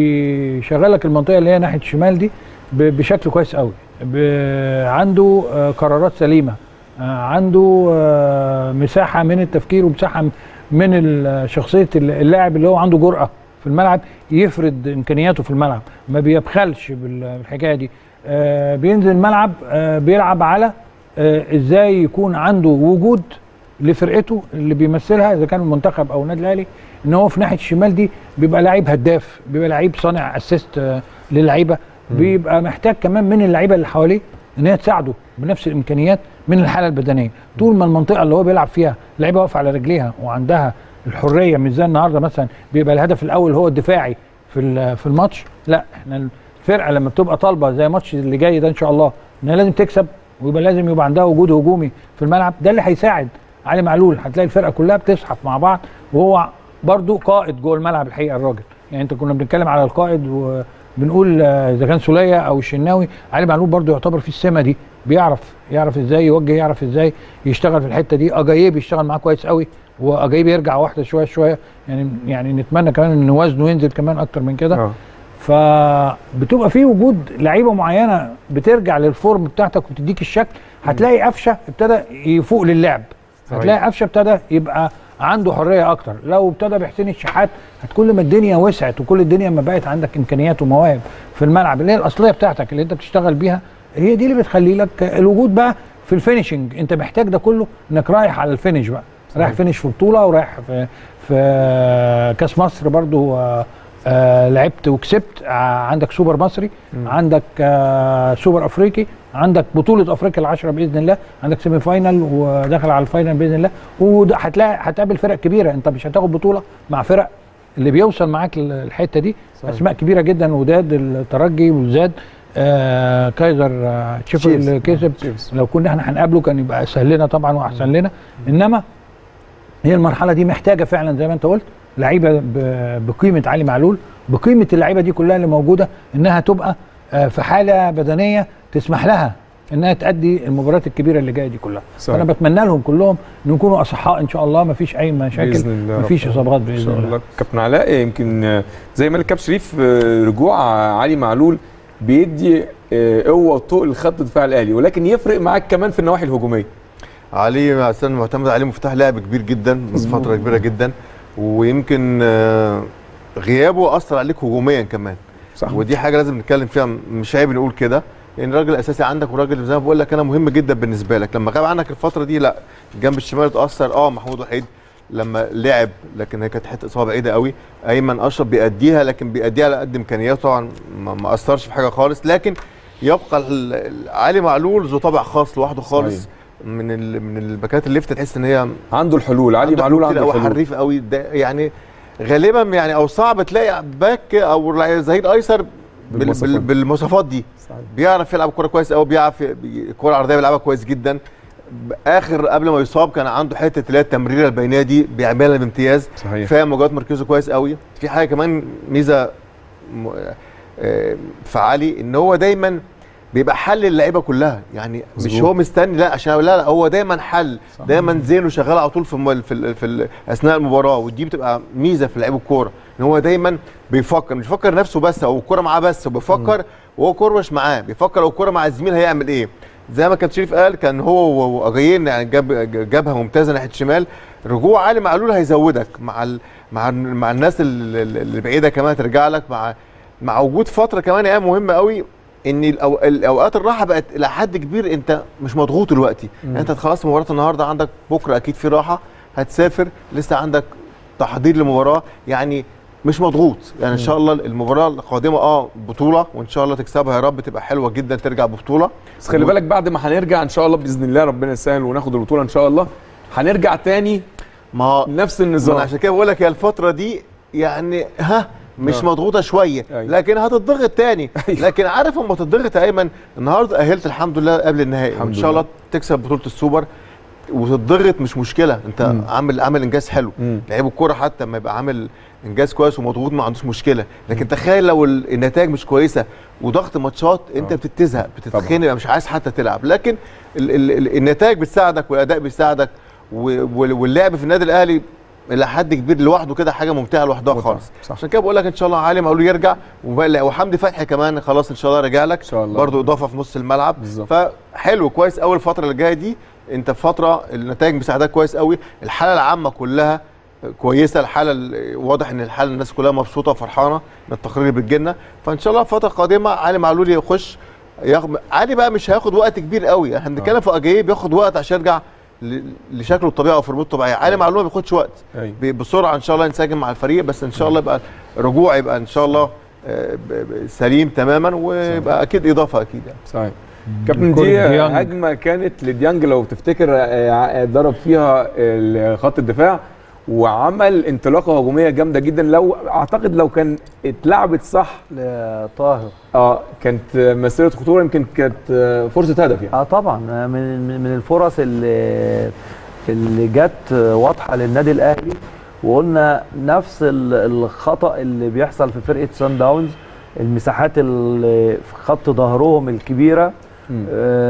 S3: بيشغلك المنطقه اللي هي ناحيه الشمال دي ب- بشكل كويس قوي ب- عنده آه، قرارات سليمه آه، عنده آه، مساحه من التفكير ومساحه من ال- شخصيه اللاعب اللي هو عنده جرأه في الملعب يفرض امكانياته في الملعب ما بيبخلش بال- بالحكايه دي آه، بينزل الملعب آه، بيلعب على آه، ازاي يكون عنده وجود لفرقته اللي بيمثلها اذا كان المنتخب او النادي الاهلي ان هو في ناحيه الشمال دي بيبقى لعيب هداف بيبقى لعيب صانع اسيست آه، للعيبه بيبقى محتاج كمان من اللعيبه اللي حواليه ان هي تساعده بنفس الامكانيات من الحاله البدنيه طول ما المنطقه اللي هو بيلعب فيها اللعيبه واقفه على رجليها وعندها الحريه مش زي النهارده مثلا بيبقى الهدف الاول هو الدفاعي في ال- في الماتش لا احنا الفرقه لما بتبقى طالبه زي الماتش اللي جاي ده ان شاء الله انها لازم تكسب ويبقى لازم يبقى عندها وجود هجومي في الملعب ده اللي هيساعد علي معلول هتلاقي الفرقه كلها بتزحف مع بعض وهو برضو قائد جوه الملعب الحقيقه الراجل يعني انت كنا بنتكلم على القائد وبنقول آه، اذا كان سوليه او الشناوي علي معلول برضو يعتبر في السمه دي بيعرف يعرف ازاي يوجه يعرف ازاي يشتغل في الحته دي اجاييه بيشتغل معاه كويس قوي واجاييه بيرجع واحده شويه شويه يعني يعني نتمنى كمان ان وزنه ينزل كمان اكتر من كده
S1: آه.
S3: فبتبقى في وجود لعيبه معينه بترجع للفورم بتاعتك وتديك الشكل هتلاقي قفشه ابتدى يفوق للعب
S1: صحيح.
S3: هتلاقي قفشه ابتدى يبقى عنده حريه اكتر لو ابتدى بحسين الشحات هت كل ما الدنيا وسعت وكل الدنيا ما بقت عندك امكانيات ومواهب في الملعب اللي هي الاصليه بتاعتك اللي انت بتشتغل بيها هي دي اللي بتخلي لك الوجود بقى في الفينشنج انت محتاج ده كله انك رايح على الفينش بقى رايح
S1: صحيح.
S3: فينش في بطوله ورايح في في كاس مصر برضو آه، آه، لعبت وكسبت آه، عندك سوبر مصري عندك آه، سوبر افريقي عندك بطوله افريقيا العشره باذن الله عندك سيمي فاينل وداخل على الفاينل باذن الله وده هتلاقي هتقابل فرق كبيره انت مش هتاخد بطوله مع فرق اللي بيوصل معاك الحته دي
S1: صحيح.
S3: اسماء كبيره جدا وداد الترجي وزاد آه كايزر آه تشيفر
S1: تشيفز.
S3: اللي كسب
S1: تشيفز.
S3: لو كنا احنا هنقابله كان يبقى اسهل لنا طبعا واحسن لنا انما هي المرحله دي محتاجه فعلا زي ما انت قلت لعيبه ب- بقيمه علي معلول بقيمه اللعيبه دي كلها اللي موجوده انها تبقى آه، في حاله بدنيه تسمح لها انها تأدي المباريات الكبيره اللي جايه دي كلها
S1: صحيح.
S3: فانا بتمنى لهم كلهم ان يكونوا اصحاء ان شاء الله ما فيش اي مشاكل
S1: باذن الله
S3: ما فيش
S1: رب.
S3: اصابات
S1: ان
S3: باذن
S1: شاء
S3: الله
S1: الله كابتن علاء يمكن آه، زي ما قال الكابتن شريف آه، رجوع علي معلول بيدي آه، قوه وطوق لخط دفاع الاهلي ولكن يفرق معاك كمان في النواحي الهجوميه
S4: علي اصلا معتمد عليه مفتاح لعب كبير جدا من
S1: مظبوط.
S4: فتره كبيره جدا ويمكن آه، غيابه اثر عليك هجوميا كمان
S1: صح.
S4: ودي حاجه لازم نتكلم فيها مش عيب نقول كده لان الراجل الاساسي عندك وراجل زي ما بقول لك انا مهم جدا بالنسبه لك لما غاب عنك الفتره دي لا الجنب الشمال اتاثر اه محمود وحيد لما لعب لكن هي كانت حته اصابه بعيده قوي ايمن اشرف بيأديها لكن بيأديها على قد امكانياته طبعا ما ما اثرش في حاجه خالص لكن يبقى ال- ال- علي معلول ذو طابع خاص لوحده خالص
S1: صحيح.
S4: من ال من الباكات الليفت تحس ان هي
S1: عنده الحلول علي
S4: عنده
S1: معلول
S4: حلول
S1: عنده
S4: كتير قوي
S1: الحلول
S4: حريف قوي ده يعني غالبا يعني او صعب تلاقي باك او ظهير ايسر بال-
S1: بالمواصفات.
S4: بال- بالمواصفات دي
S1: صحيح.
S4: بيعرف يلعب كوره كويس قوي بيعرف ي- الكوره العرضيه بيلعبها كويس جدا اخر قبل ما يصاب كان عنده حته اللي هي التمريره البينيه دي بيعملها بامتياز
S1: صحيح.
S4: فاهم وجهات مركزه كويس قوي في حاجه كمان ميزه م- آه، في علي ان هو دايما بيبقى حل اللعيبه كلها يعني مش
S1: مظبوط.
S4: هو مستني لا عشان لا لا هو دايما حل
S1: صح.
S4: دايما ذهنه شغال على طول في الم- في, ال- في ال- اثناء المباراه ودي بتبقى ميزه في لعيب الكوره ان هو دايما بيفكر مش بيفكر نفسه بس او الكوره معاه بس هو بيفكر وهو الكوره مش معاه بيفكر لو الكوره مع الزميل هيعمل ايه زي ما كابتن شريف قال كان هو واجايين يعني جاب جابها ممتازه ناحيه الشمال رجوع علي معلول هيزودك مع ال مع ال مع الناس ال- ال- اللي بعيده كمان ترجع لك مع مع وجود فتره كمان ايام مهمه قوي ان الأو... الاوقات الراحه بقت الى حد كبير انت مش مضغوط دلوقتي
S1: مم.
S4: انت خلاص مباراه النهارده عندك بكره اكيد في راحه هتسافر لسه عندك تحضير لمباراه يعني مش مضغوط يعني ان شاء الله المباراه القادمه اه بطوله وان شاء الله تكسبها يا رب تبقى حلوه جدا ترجع ببطوله
S1: بس خلي بالك بعد ما هنرجع ان شاء الله باذن الله ربنا يسهل وناخد البطوله ان شاء الله هنرجع تاني
S4: ما
S1: نفس
S4: ما انا
S1: النظام
S4: عشان كده بقول لك هي الفتره دي يعني ها مش
S1: آه.
S4: مضغوطه شويه
S1: أيوة.
S4: لكن هتضغط تاني
S1: أيوة.
S4: لكن عارف اما تضغط يا ايمن النهارده اهلت الحمد لله قبل النهائي
S1: الحمد
S4: وان شاء الله
S1: لله.
S4: تكسب بطوله السوبر وتضغط مش مشكله انت
S1: مم.
S4: عامل عامل انجاز حلو
S1: مم.
S4: لعيب الكوره حتى لما يبقى عامل انجاز كويس ومضغوط ما عندوش مشكله لكن تخيل لو ال- النتائج مش كويسه وضغط ماتشات انت
S1: آه.
S4: بتتزهق بتتخنق يبقى مش عايز حتى تلعب لكن ال ال ال النتائج بتساعدك والاداء بيساعدك و- وال- واللعب في النادي الاهلي الى حد كبير لوحده كده حاجه ممتعه لوحدها
S1: متعة،
S4: خالص
S1: صح.
S4: عشان كده بقول لك ان شاء الله علي معلول يرجع وبقى- وحمدي فتحي كمان خلاص ان شاء الله راجع لك
S1: ان شاء الله
S4: برضه اضافه في نص الملعب
S1: بالظبط.
S4: فحلو كويس قوي الفتره اللي جايه دي انت في فتره النتائج مساعداك كويس قوي الحاله العامه كلها كويسه الحاله ال- واضح ان الحاله الناس كلها مبسوطه وفرحانه من التقرير اللي بتجيلنا فان شاء الله الفتره القادمه علي معلول يخش ياخد علي بقى مش هياخد وقت كبير قوي احنا بنتكلم في اجاييه بياخد وقت عشان يرجع ل- لشكله الطبيعي او فورمته الطبيعيه علي معلول ما بياخدش وقت
S1: أيوة.
S4: ب- بسرعه ان شاء الله ينسجم مع الفريق بس ان شاء الله يبقى رجوع يبقى ان شاء الله آه، ب- ب- سليم تماما ويبقى اكيد اضافه اكيد يعني
S1: صحيح كابتن
S3: كرة
S1: دي
S3: ديانج.
S1: هجمه كانت لديانج لو تفتكر آه، ضرب فيها ال- خط الدفاع وعمل انطلاقه هجوميه جامده جدا لو اعتقد لو كان اتلعبت صح
S5: لطاهر
S1: اه كانت مسيره خطوره يمكن كانت آه، فرصه هدف يعني
S5: اه طبعا من من- من الفرص اللي اللي جت واضحه للنادي الاهلي وقلنا نفس ال- الخطا اللي بيحصل في فرقه سان داونز المساحات اللي في خط ظهرهم الكبيره
S1: مم.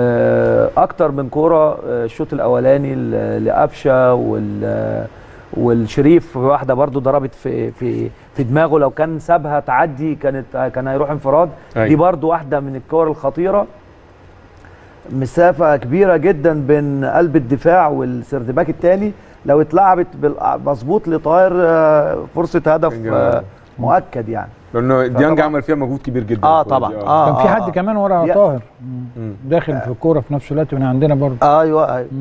S5: آه، اكتر من كوره آه، الشوط الاولاني ل- لقفشه وال والشريف واحده برضو ضربت في في في دماغه لو كان سابها تعدي كانت كان هيروح انفراد
S1: أيوة.
S5: دي برضو واحده من الكور الخطيره مسافه كبيره جدا بين قلب الدفاع والسردباك الثاني لو اتلعبت بال- مظبوط لطاهر آه، فرصه هدف آه، مؤكد يعني
S1: لانه ديانج
S5: فطبعا-
S1: عمل فيها مجهود كبير جدا
S5: اه
S1: الكرة دي.
S5: طبعا اه
S3: كان في
S5: آه،
S3: حد
S5: آه.
S3: كمان ورا
S5: يا-
S3: طاهر داخل في الكوره في نفس الوقت من عندنا برضه
S5: ايوه ايوه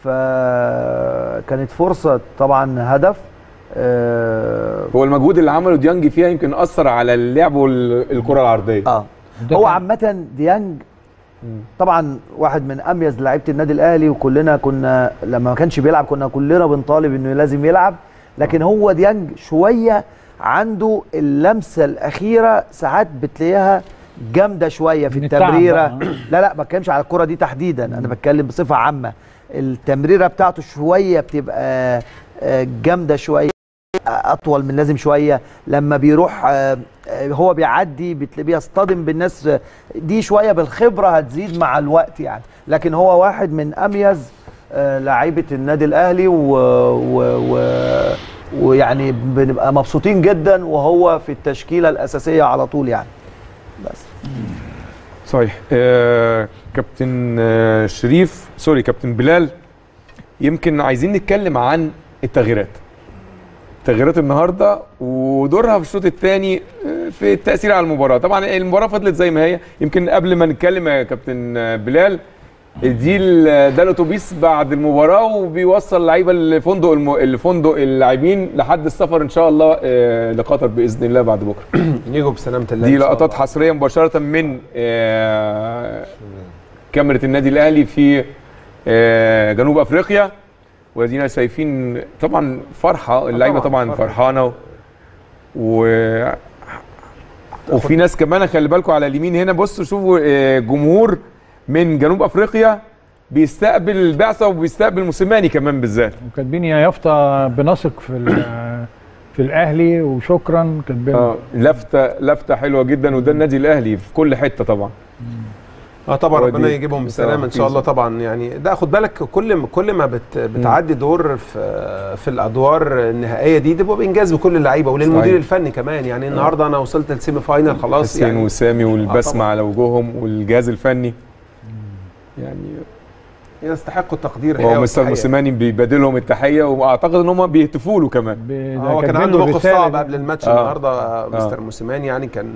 S5: فكانت فرصه طبعا هدف آه،
S1: هو المجهود اللي عمله ديانج فيها يمكن اثر على اللعب والكره العرضيه
S5: اه هو عامة ديانج طبعا واحد من اميز لعيبه النادي الاهلي وكلنا كنا لما ما كانش بيلعب كنا كلنا بنطالب انه لازم يلعب لكن هو ديانج شويه عنده اللمسه الاخيره ساعات بتلاقيها جامده شويه في
S3: من التعب
S5: التمريره
S3: بقى.
S5: لا لا ما بتكلمش على الكره دي تحديدا انا بتكلم بصفه عامه التمريره بتاعته شويه بتبقى آه، جامده شويه اطول من لازم شويه لما بيروح آه، آه، هو بيعدي بتلاقيه بيصطدم بالناس آه، دي شويه بالخبره هتزيد مع الوقت يعني لكن هو واحد من اميز آه، لعيبه النادي الاهلي و... و... و... ويعني بنبقى مبسوطين جدا وهو في التشكيله الاساسيه على طول يعني بس
S1: صحيح آه كابتن آه شريف سوري كابتن بلال يمكن عايزين نتكلم عن التغييرات تغييرات النهارده ودورها في الشوط الثاني في التاثير على المباراه طبعا المباراه فضلت زي ما هي يمكن قبل ما نتكلم يا كابتن آه، بلال دي ال- ده الاتوبيس بعد المباراه وبيوصل لعيبه لفندق الم... لفندق اللاعبين لحد السفر ان شاء الله آه، لقطر باذن الله بعد بكره
S6: يجوا بسلامه الله
S1: دي
S6: إن شاء
S1: لقطات حصريه مباشره من آه، كاميرا النادي الاهلي في آه، جنوب افريقيا وادينا شايفين طبعا فرحه اللعيبه
S6: طبعاً،
S1: طبعا
S6: فرحة.
S1: فرحانه و وفي ناس كمان خلي بالكم على اليمين هنا بصوا شوفوا آه، جمهور من جنوب افريقيا بيستقبل البعثه وبيستقبل موسيماني كمان بالذات
S3: وكاتبين يا يافطه بنثق في ال- في الاهلي وشكرا كاتبين
S1: اه لفته لفته حلوه جدا وده النادي الاهلي في كل حته طبعا
S6: اه طبعا
S1: هو
S6: ربنا
S1: دي
S6: يجيبهم
S1: بصراحة
S6: بالسلامه ان شاء الله طبعا يعني ده خد بالك كل ما كل ما بت بتعدي دور في في الادوار النهائيه دي ده بيبقى انجاز لكل اللعيبه وللمدير
S1: صحيح.
S6: الفني كمان يعني النهارده انا وصلت للسيمي فاينل خلاص
S1: حسين
S6: يعني
S1: وسامي والبسمه
S6: طبعاً.
S1: على وجوههم والجهاز الفني يعني
S6: يستحقوا التقدير
S1: هو
S6: هي
S1: مستر
S6: والتحية.
S1: موسيماني بيبادلهم التحيه واعتقد ان هم بيهتفوا له كمان
S6: هو كان عنده موقف صعب قبل الماتش
S1: آه.
S6: النهارده
S1: آه.
S6: مستر موسيماني يعني كان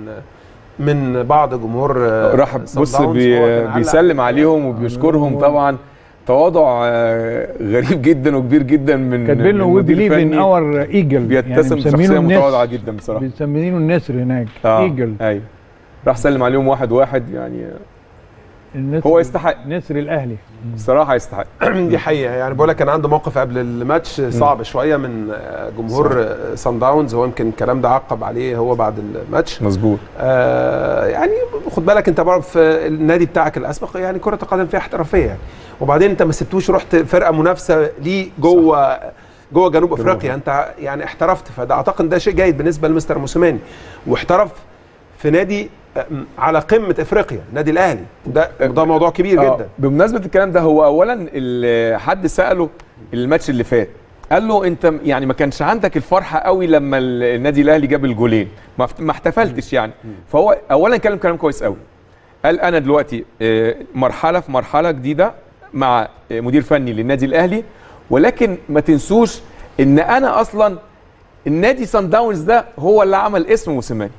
S6: من بعض جمهور آه،
S1: راح
S6: صن
S1: بص
S6: داونز،
S1: بي
S6: هو كان علق
S1: بيسلم عليهم وبيشكرهم طبعا تواضع آه، غريب جدا وكبير جدا من
S3: كاتبين له
S1: من
S3: وي
S1: المدير
S3: بليف ان
S1: الفني.
S3: اور ايجل
S1: بيتسم بشخصيه متواضعه جدا بصراحه
S3: مسمينه النسر هناك
S1: اه
S3: ايجل
S1: ايوه راح سلم عليهم واحد واحد يعني
S3: النسر
S1: هو يستحق
S3: نسر الاهلي
S1: بصراحه يستحق
S6: دي حقيقه يعني بقول لك كان عنده موقف قبل الماتش صعب شويه من آه، جمهور آه، صن داونز هو يمكن الكلام ده عقب عليه هو بعد الماتش
S1: مظبوط
S6: آه يعني خد بالك انت برضه في النادي بتاعك الاسبق يعني كره القدم فيها احترافيه يعني وبعدين انت ما سبتوش رحت فرقه منافسه ليه جوه جوه جنوب افريقيا انت يعني احترفت فده اعتقد ده شيء جيد بالنسبه لمستر موسيماني واحترف في نادي آه، على قمه افريقيا نادي الاهلي وده وده موضوع كبير
S1: آه،
S6: جدا
S1: بمناسبه الكلام ده هو اولا ال- حد ساله الماتش اللي فات قال له انت يعني ما كانش عندك الفرحه قوي لما ال- النادي الاهلي جاب الجولين ما افت- ما احتفلتش يعني فهو اولا كلام كلام كويس قوي قال انا دلوقتي آه، مرحله في مرحله جديده مع آه، مدير فني للنادي الاهلي ولكن ما تنسوش ان انا اصلا النادي سان داونز ده هو اللي عمل اسم موسيماني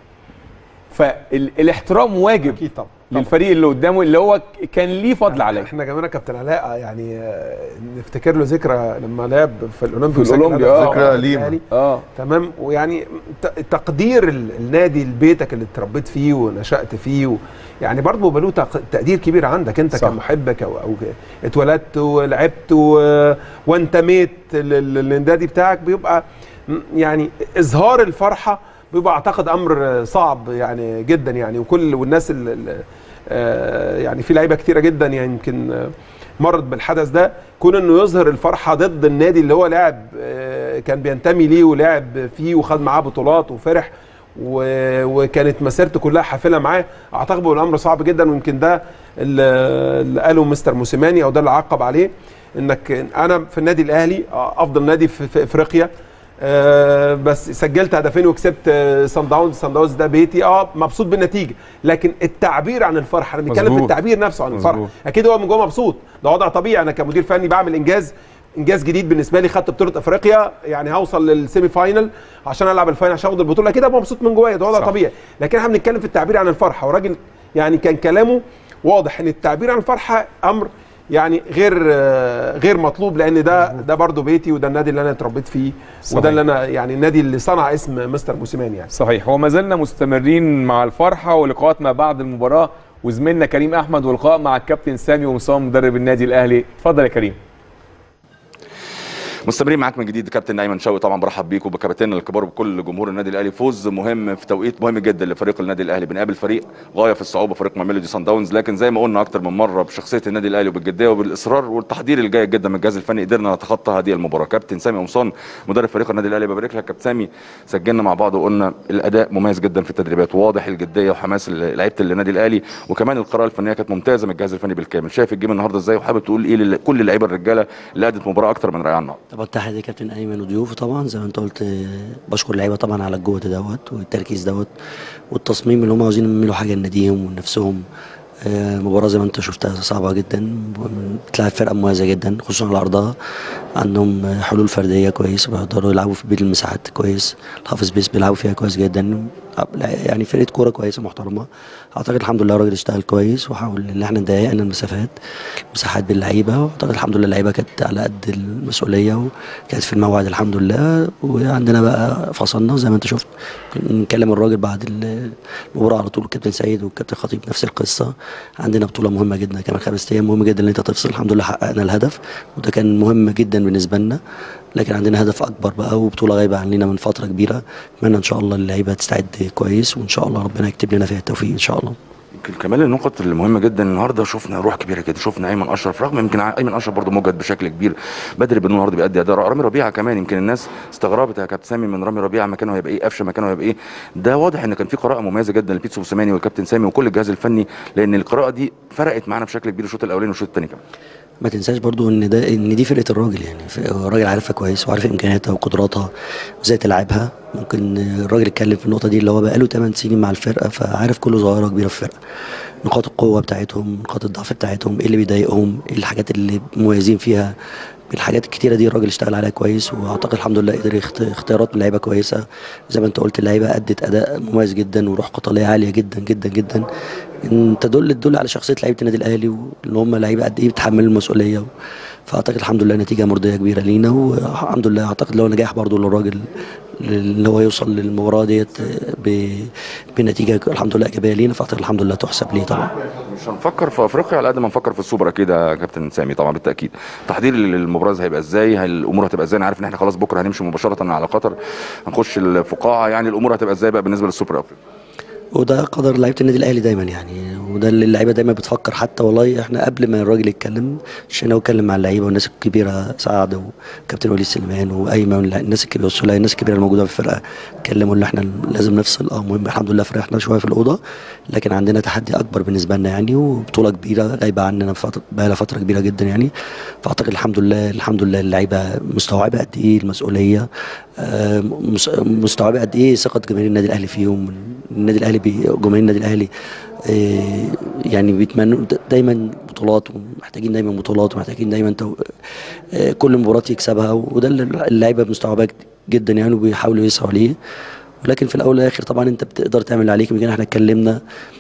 S1: فالاحترام واجب
S6: اكيد طبعا
S1: للفريق اللي قدامه اللي هو كان ليه فضل عليه
S6: احنا كمان يا كابتن علاء يعني آه، نفتكر له ذكرى لما لعب في الاولمبي
S1: في
S6: وسجل
S1: الأولمبي،
S6: هدف
S1: آه.
S6: ذكرى
S1: ذكرى
S6: ليما
S1: ليما. اه
S6: تمام ويعني ت- تقدير ال- النادي لبيتك اللي اتربيت فيه ونشأت فيه و يعني برضه بيبقى له تق- تقدير كبير عندك انت
S1: صح.
S6: كمحبك او او اتولدت ولعبت و- وانتميت لل- للنادي بتاعك بيبقى م- يعني اظهار الفرحه بيبقى اعتقد امر صعب يعني جدا يعني وكل والناس ال- ال- آه، يعني في لعيبه كتيره جدا يعني يمكن آه، مرت بالحدث ده كون انه يظهر الفرحه ضد النادي اللي هو لاعب آه، كان بينتمي ليه ولعب فيه وخد معاه بطولات وفرح و- وكانت مسيرته كلها حافله معاه اعتقد بيبقى الامر صعب جدا ويمكن ده اللي اللي قاله مستر موسيماني او ده اللي عقب عليه انك انا في النادي الاهلي آه، افضل نادي في, في افريقيا آه بس سجلت هدفين وكسبت آه سان داونز سان داونز ده بيتي اه مبسوط بالنتيجه لكن التعبير عن الفرحه انا بنتكلم في
S1: مظبوط.
S6: التعبير نفسه عن الفرحه
S1: مظبوط.
S6: اكيد هو من جوه مبسوط ده وضع طبيعي انا كمدير فني بعمل انجاز انجاز جديد بالنسبه لي خدت بطوله افريقيا يعني هوصل للسيمي فاينل عشان العب الفاينل عشان اخد البطوله اكيد ابقى مبسوط من جوايا ده وضع
S1: صح.
S6: طبيعي لكن احنا بنتكلم في التعبير عن الفرحه وراجل يعني كان كلامه واضح ان التعبير عن الفرحه امر يعني غير آه، غير مطلوب لان ده ده برضه بيتي وده النادي اللي انا اتربيت فيه
S1: صحيح.
S6: وده اللي انا يعني النادي اللي صنع اسم مستر موسيماني يعني
S1: صحيح وما زلنا مستمرين مع الفرحه ولقاءات ما بعد المباراه وزميلنا كريم احمد ولقاء مع الكابتن سامي ومصام مدرب النادي الاهلي اتفضل يا كريم
S2: مستمرين معاك من جديد كابتن ايمن شوقي طبعا برحب بيكم بكابتننا الكبار وبكل جمهور النادي الاهلي فوز مهم في توقيت مهم جدا لفريق النادي الاهلي بنقابل فريق غايه في الصعوبه فريق ميلودي سان داونز لكن زي ما قلنا اكتر من مره بشخصيه النادي الاهلي وبالجديه وبالاصرار والتحضير الجيد جدا من الجهاز الفني قدرنا نتخطى هذه المباراه كابتن سامي قمصان مدرب فريق النادي الاهلي ببارك لك كابتن سامي سجلنا مع بعض وقلنا الاداء مميز جدا في التدريبات واضح الجديه وحماس لعيبه النادي الاهلي وكمان القراءه الفنيه كانت ممتازه من الجهاز الفني بالكامل شايف الجيم النهارده ازاي وحابب تقول ايه لكل اللعيبه الرجاله اللي ادت مباراه اكتر من رائعه النهارده
S17: طبعا تحية كابتن ايمن وضيوفه طبعا زي ما انت قلت آه، بشكر اللعيبه طبعا على الجهد دوت والتركيز دوت والتصميم اللي هم عاوزين يعملوا حاجه لناديهم ولنفسهم آه، مباراة زي ما انت شفتها صعبة جدا بتلعب فرقة مميزة جدا خصوصا على أرضها عندهم آه، حلول فردية كويس بيقدروا يلعبوا في بين المساحات كويس الهاف سبيس بيلعبوا فيها كويس جدا يعني فرقة كورة كويسة محترمة أعتقد الحمد لله الراجل اشتغل كويس وحاول إن احنا نضيقنا المسافات مساحات باللعيبة وأعتقد الحمد لله اللعيبة كانت على قد المسؤولية وكانت في الموعد الحمد لله وعندنا بقى فصلنا زي ما انت شفت نكلم الراجل بعد المباراة على طول الكابتن سيد والكابتن خطيب نفس القصة عندنا بطولة مهمة جدا كمان خمس أيام مهم جدا إن أنت تفصل الحمد لله حققنا الهدف وده كان مهم جدا بالنسبة لنا لكن عندنا هدف أكبر بقى وبطولة غايبة عننا من فترة كبيرة أتمنى إن شاء الله اللعيبة تستعد كويس وإن شاء الله ربنا يكتب لنا فيها التوفيق إن شاء الله
S2: يمكن كمان النقط المهمه جدا النهارده شفنا روح كبيره كده شفنا ايمن اشرف رغم يمكن ايمن اشرف برضه موجد بشكل كبير بدري بن النهارده بيأدي اداء رائع. رامي ربيعه كمان يمكن الناس استغربت يا كابتن سامي من رامي ربيعه مكانه هيبقى ايه قفشه مكانه هيبقى ايه ده واضح ان كان في قراءه مميزه جدا لبيتسو موسيماني والكابتن سامي وكل الجهاز الفني لان القراءه دي فرقت معانا بشكل كبير الشوط الاولاني والشوط الثاني كمان
S17: ما تنساش برضو ان ده ان دي فرقه الراجل يعني ف- الراجل عارفها كويس وعارف امكانياتها وقدراتها وازاي تلعبها ممكن الراجل اتكلم في النقطه دي اللي هو بقاله 8 سنين مع الفرقه فعارف كل صغيره وكبيره في الفرقه نقاط القوه بتاعتهم نقاط الضعف بتاعتهم ايه اللي بيضايقهم ايه الحاجات اللي مميزين فيها الحاجات الكتيره دي الراجل اشتغل عليها كويس واعتقد الحمد لله قدر يخت- اختيارات من لعيبه كويسه زي ما انت قلت اللعيبه ادت اداء مميز جدا وروح قتاليه عاليه جدا جدا جدا ان تدل تدل على شخصيه لعيبه النادي الاهلي وان هم لعيبه قد ايه بيتحملوا المسؤوليه فاعتقد الحمد لله نتيجه مرضيه كبيره لينا والحمد لله اعتقد لو نجاح برضو للراجل اللي هو يوصل للمباراه ديت ب- بنتيجه الحمد لله ايجابيه لينا فاعتقد الحمد لله تحسب ليه طبعا
S2: مش هنفكر في افريقيا على قد ما نفكر في السوبر اكيد يا كابتن سامي طبعا بالتاكيد تحضير للمباراه هيبقى ازاي هل الامور هتبقى ازاي انا عارف ان احنا خلاص بكره هنمشي مباشره على قطر هنخش الفقاعه يعني الامور هتبقى ازاي بقى بالنسبه للسوبر الافريقي
S17: وده قدر لعيبه النادي الاهلي دايما يعني وده اللي اللعيبه دايما بتفكر حتى والله احنا قبل ما الراجل يتكلم عشان هو اتكلم مع اللعيبه والناس الكبيره سعد وكابتن وليد سليمان وايمن الناس الكبيره والسلاي الناس الكبيره الموجوده في الفرقه اتكلموا ان احنا لازم نفصل اه مهم الحمد لله فرحنا شويه في الاوضه لكن عندنا تحدي اكبر بالنسبه لنا يعني وبطوله كبيره غايبه عننا فتره بقى لها فتره كبيره جدا يعني فاعتقد الحمد لله الحمد لله اللعيبه مستوعبه قد ايه المسؤوليه آه، مس- مستوعبه قد ايه ثقه جماهير النادي الاهلي فيهم النادي الاهلي بي- جماهير النادي الاهلي آه، يعني بيتمنوا د- دايما بطولات ومحتاجين دايما بطولات ومحتاجين دايما تو... آه، كل مباراه يكسبها وده اللي اللعيبه مستوعباه جدا يعني وبيحاولوا يسعوا ليه ولكن في الاول والاخر طبعا انت بتقدر تعمل اللي عليك يمكن احنا اتكلمنا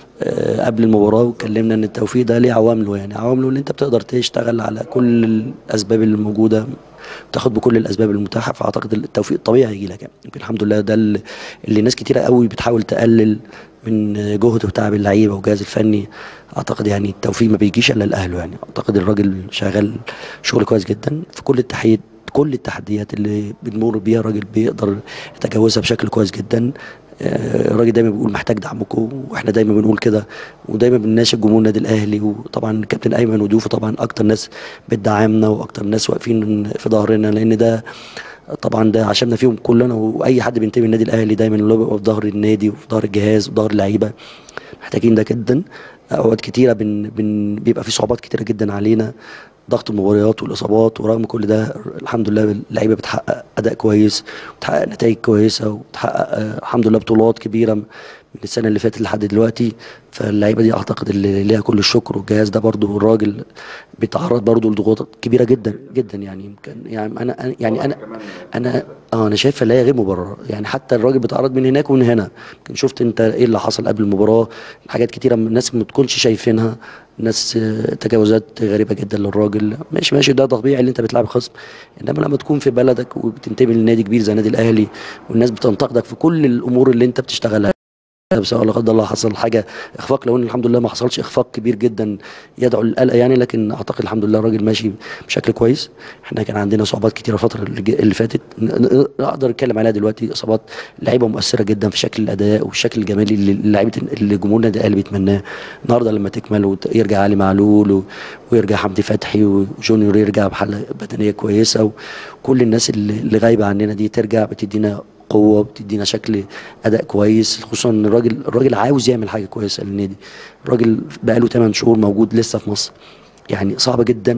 S17: آه، قبل المباراه واتكلمنا ان التوفيق ده ليه عوامله يعني عوامله ان انت بتقدر تشتغل على كل الاسباب اللي موجوده تاخد بكل الاسباب المتاحه فاعتقد التوفيق الطبيعي هيجي لك يعني يمكن الحمد لله ده اللي اللي ناس كتيره قوي بتحاول تقلل من جهد وتعب اللعيبه والجهاز الفني اعتقد يعني التوفيق ما بيجيش الا لاهله يعني اعتقد الراجل شغال شغل كويس جدا في كل التحديات كل التحديات اللي بنمر بيها الراجل بيقدر يتجاوزها بشكل كويس جدا آه، الراجل دايما بيقول محتاج دعمكم واحنا دايما بنقول كده ودايما بنناشد جمهور النادي الاهلي وطبعا الكابتن ايمن وضيوفه طبعا اكتر ناس بتدعمنا واكتر ناس واقفين في ظهرنا لان ده طبعا ده عشمنا فيهم كلنا واي حد بينتمي للنادي الاهلي دايما اللي هو بيبقى في ظهر النادي وفي ظهر الجهاز وفي ظهر اللعيبه محتاجين ده جدا اوقات كتيره بن بن بيبقى في صعوبات كتيره جدا علينا ضغط المباريات والاصابات ورغم كل ده الحمد لله اللعيبه بتحقق اداء اداء كويس وتحقق نتائج كويسه وتحقق آه، الحمد لله بطولات كبيره من السنه اللي فاتت لحد دلوقتي فاللعيبه دي اعتقد اللي ليها كل الشكر والجهاز ده برضو الراجل بيتعرض برضو لضغوطات كبيره جدا جدا يعني يمكن يعني انا أنا- يعني انا انا اه انا شايفها لا غير مبرره يعني حتى الراجل بيتعرض من هناك ومن هنا يمكن شفت انت ايه اللي حصل قبل المباراه حاجات كتيره من الناس ما تكونش شايفينها ناس آه، تجاوزات غريبه جدا للراجل ماشي ماشي ده طبيعي اللي انت بتلعب خصم انما لما تكون في بلدك وبتنتمي لنادي كبير زي النادي الاهلي والناس بتنتقدك في كل الامور اللي انت بتشتغلها بس لا قدر الله حصل حاجه اخفاق لو ان الحمد لله ما حصلش اخفاق كبير جدا يدعو للقلق يعني لكن اعتقد الحمد لله الراجل ماشي بشكل كويس احنا كان عندنا صعوبات كتيره الفتره اللي ج- اللي فاتت ن- ن- اقدر اتكلم عليها دلوقتي اصابات لعيبه مؤثره جدا في شكل الاداء والشكل الجمالي اللي لعيبه اللي جمهور النادي الاهلي بيتمناه النهارده لما تكمل ويرجع علي معلول و- ويرجع حمدي فتحي وجونيور يرجع بحاله بدنيه كويسه وكل الناس اللي اللي غايبه عننا دي ترجع بتدينا قوه بتدينا شكل اداء كويس خصوصا ان الراجل الراجل عاوز يعمل حاجه كويسه للنادي الراجل بقاله 8 شهور موجود لسه في مصر يعني صعب جدا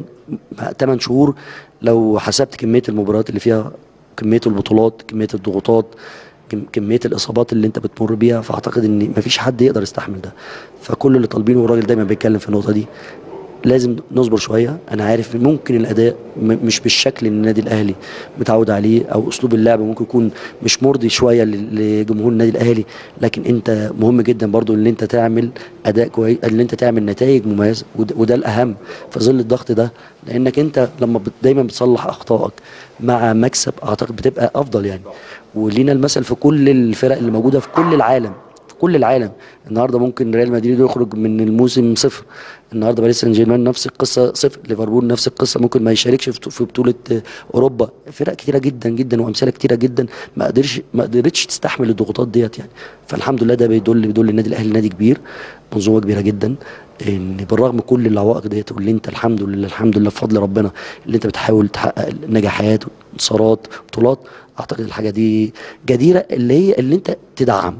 S17: 8 شهور لو حسبت كميه المباريات اللي فيها كميه البطولات كميه الضغوطات كم- كميه الاصابات اللي انت بتمر بيها فاعتقد ان مفيش حد يقدر يستحمل ده فكل اللي طالبينه والراجل دايما بيتكلم في النقطه دي لازم نصبر شويه انا عارف ممكن الاداء م- مش بالشكل اللي النادي الاهلي متعود عليه او اسلوب اللعب ممكن يكون مش مرضي شويه ل- لجمهور النادي الاهلي لكن انت مهم جدا برضو ان انت تعمل اداء كويس ان انت تعمل نتائج مميزه وده, وده الاهم في ظل الضغط ده لانك انت لما بت- دايما بتصلح اخطائك مع مكسب اعتقد بتبقى افضل يعني ولينا المثل في كل الفرق اللي موجوده في كل العالم في كل العالم النهارده ممكن ريال مدريد يخرج من الموسم صفر النهارده باريس سان جيرمان نفس القصه صفر ليفربول نفس القصه ممكن ما يشاركش في في بطوله آه، اوروبا فرق كتيره جدا جدا وامثله كتيره جدا ما قدرش ما قدرتش تستحمل الضغوطات ديت يعني فالحمد لله ده بيدل بيدل النادي الاهلي نادي كبير منظومه كبيره جدا ان بالرغم كل العوائق ديت واللي انت الحمد لله الحمد لله بفضل ربنا اللي انت بتحاول تحقق نجاحات وانتصارات بطولات اعتقد الحاجه دي جديره اللي هي اللي انت تدعم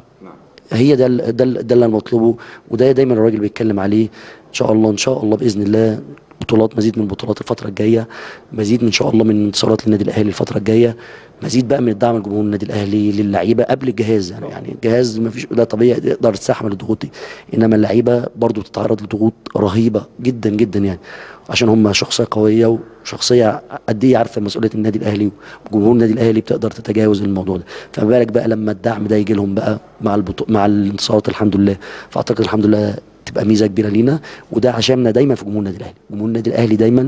S17: هي ده ال- ده ال- ده اللي انا مطلوبه وده دايما الراجل بيتكلم عليه ان شاء الله ان شاء الله باذن الله بطولات مزيد من البطولات الفتره الجايه مزيد من ان شاء الله من انتصارات للنادي الاهلي الفتره الجايه مزيد بقى من الدعم الجمهور النادي الاهلي للعيبه قبل الجهاز يعني يعني الجهاز ما فيش ده طبيعي يقدر يستحمل الضغوط دي انما اللعيبه برضو تتعرض لضغوط رهيبه جدا جدا يعني عشان هم شخصيه قويه وشخصيه قد ايه عارفه مسؤوليه النادي الاهلي وجمهور النادي الاهلي بتقدر تتجاوز الموضوع ده فما بالك بقى لما الدعم ده يجي لهم بقى مع البطو... مع الانتصارات الحمد لله فاعتقد الحمد لله تبقى ميزه كبيره لينا وده عشاننا دايما في جمهور النادي الاهلي جمهور النادي الاهلي دايما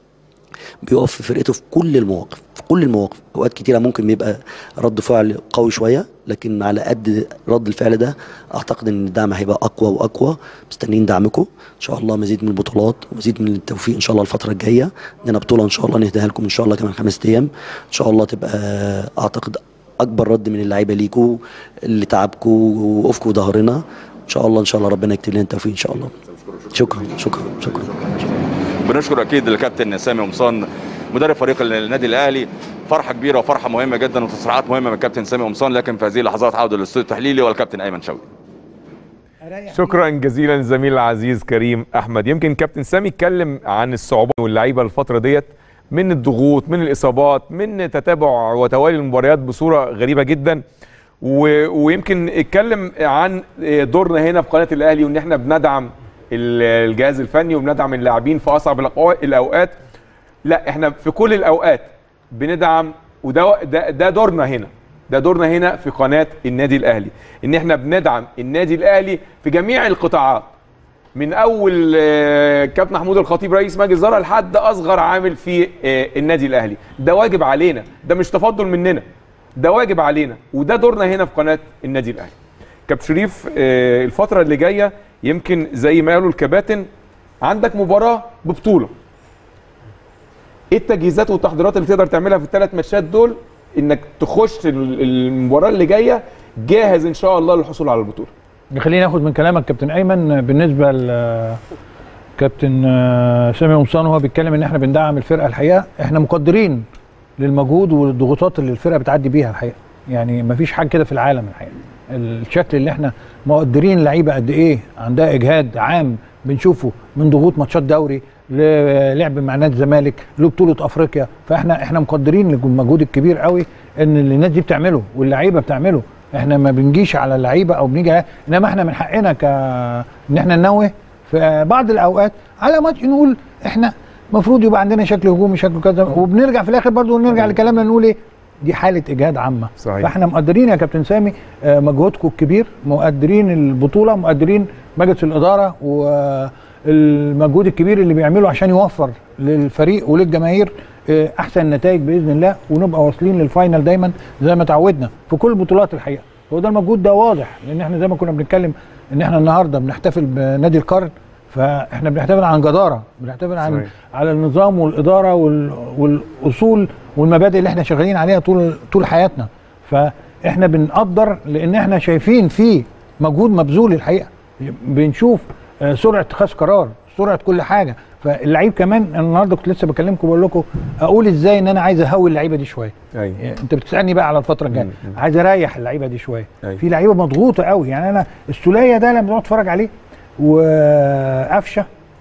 S17: بيقف في فرقته في كل المواقف في كل المواقف اوقات كتيره ممكن بيبقى رد فعل قوي شويه لكن على قد رد الفعل ده اعتقد ان الدعم هيبقى اقوى واقوى مستنيين دعمكم ان شاء الله مزيد من البطولات ومزيد من التوفيق ان شاء الله الفتره الجايه عندنا بطوله ان شاء الله نهديها لكم ان شاء الله كمان خمس ايام ان شاء الله تبقى اعتقد اكبر رد من اللعيبه ليكوا اللي تعبكم ووقوفكم ظهرنا ان شاء الله ان شاء الله ربنا يكتب لنا التوفيق ان شاء الله شكرا شكرا شكرا
S11: بنشكر اكيد الكابتن سامي قمصان مدرب فريق النادي الاهلي فرحه كبيره وفرحه مهمه جدا وتصريحات مهمه من الكابتن سامي قمصان لكن في هذه اللحظات عوده للاستوديو التحليلي والكابتن ايمن شوقي
S1: شكرا جزيلا زميل العزيز كريم احمد يمكن كابتن سامي اتكلم عن الصعوبات واللعيبه الفتره ديت من الضغوط من الاصابات من تتابع وتوالي المباريات بصوره غريبه جدا و... ويمكن اتكلم عن دورنا هنا في قناه الاهلي وان احنا بندعم ال- الجهاز الفني وبندعم اللاعبين في اصعب الأقوا- الاوقات لا احنا في كل الاوقات بندعم وده ده, ده دورنا هنا ده دورنا هنا في قناه النادي الاهلي ان احنا بندعم النادي الاهلي في جميع القطاعات من اول آه، كابتن محمود الخطيب رئيس مجلس الاداره لحد اصغر عامل في آه، النادي الاهلي ده واجب علينا ده مش تفضل مننا ده واجب علينا وده دورنا هنا في قناه النادي الاهلي كابتن شريف آه، الفتره اللي جايه يمكن زي ما قالوا الكباتن عندك مباراه ببطوله ايه التجهيزات والتحضيرات اللي تقدر تعملها في الثلاث ماتشات دول انك تخش ال- المباراه اللي جايه جاهز ان شاء الله للحصول على البطوله
S3: خليني اخد من كلامك كابتن ايمن بالنسبه لكابتن سامي قمصان وهو بيتكلم ان احنا بندعم الفرقه الحقيقه احنا مقدرين للمجهود والضغوطات اللي الفرقه بتعدي بيها الحقيقه يعني ما فيش حاجه كده في العالم الحقيقه الشكل اللي احنا مقدرين لعيبه قد ايه عندها اجهاد عام بنشوفه من ضغوط ماتشات دوري للعب مع نادي الزمالك لبطوله افريقيا فاحنا احنا مقدرين المجهود الكبير قوي ان اللي الناس دي بتعمله واللعيبه بتعمله احنا ما بنجيش على اللعيبه او بنيجي على- انما احنا من حقنا ك ان احنا ننوه في بعض الاوقات على ماتش نقول احنا المفروض يبقى عندنا شكل هجومي شكل كذا وبنرجع في الاخر برضو نرجع لكلامنا نقول ايه دي حاله اجهاد عامه
S1: صحيح.
S3: فاحنا مقدرين يا كابتن سامي آه، مجهودكم الكبير مقدرين البطوله مقدرين مجلس الاداره والمجهود الكبير اللي بيعمله عشان يوفر للفريق وللجماهير آه، احسن نتائج باذن الله ونبقى واصلين للفاينل دايما زي ما تعودنا في كل البطولات الحقيقه هو ده المجهود ده واضح لان احنا زي ما كنا بنتكلم ان احنا النهارده بنحتفل بنادي القرن فاحنا بنحتفل عن جداره بنحتفل عن
S1: صحيح.
S3: على النظام والاداره وال... والاصول والمبادئ اللي احنا شغالين عليها طول طول حياتنا فاحنا بنقدر لان احنا شايفين في مجهود مبذول الحقيقه بنشوف آه، سرعه اتخاذ قرار سرعه كل حاجه فاللعيب كمان أنا النهارده كنت لسه بكلمكم بقول لكم اقول ازاي ان انا عايز اهوي اللعيبه دي شويه
S1: ايوه
S3: انت بتسالني بقى على الفتره الجايه عايز اريح اللعيبه دي شويه
S1: أيوة.
S3: في لعيبه مضغوطه قوي يعني انا السوليه ده لما بنقعد نتفرج عليه وقفشه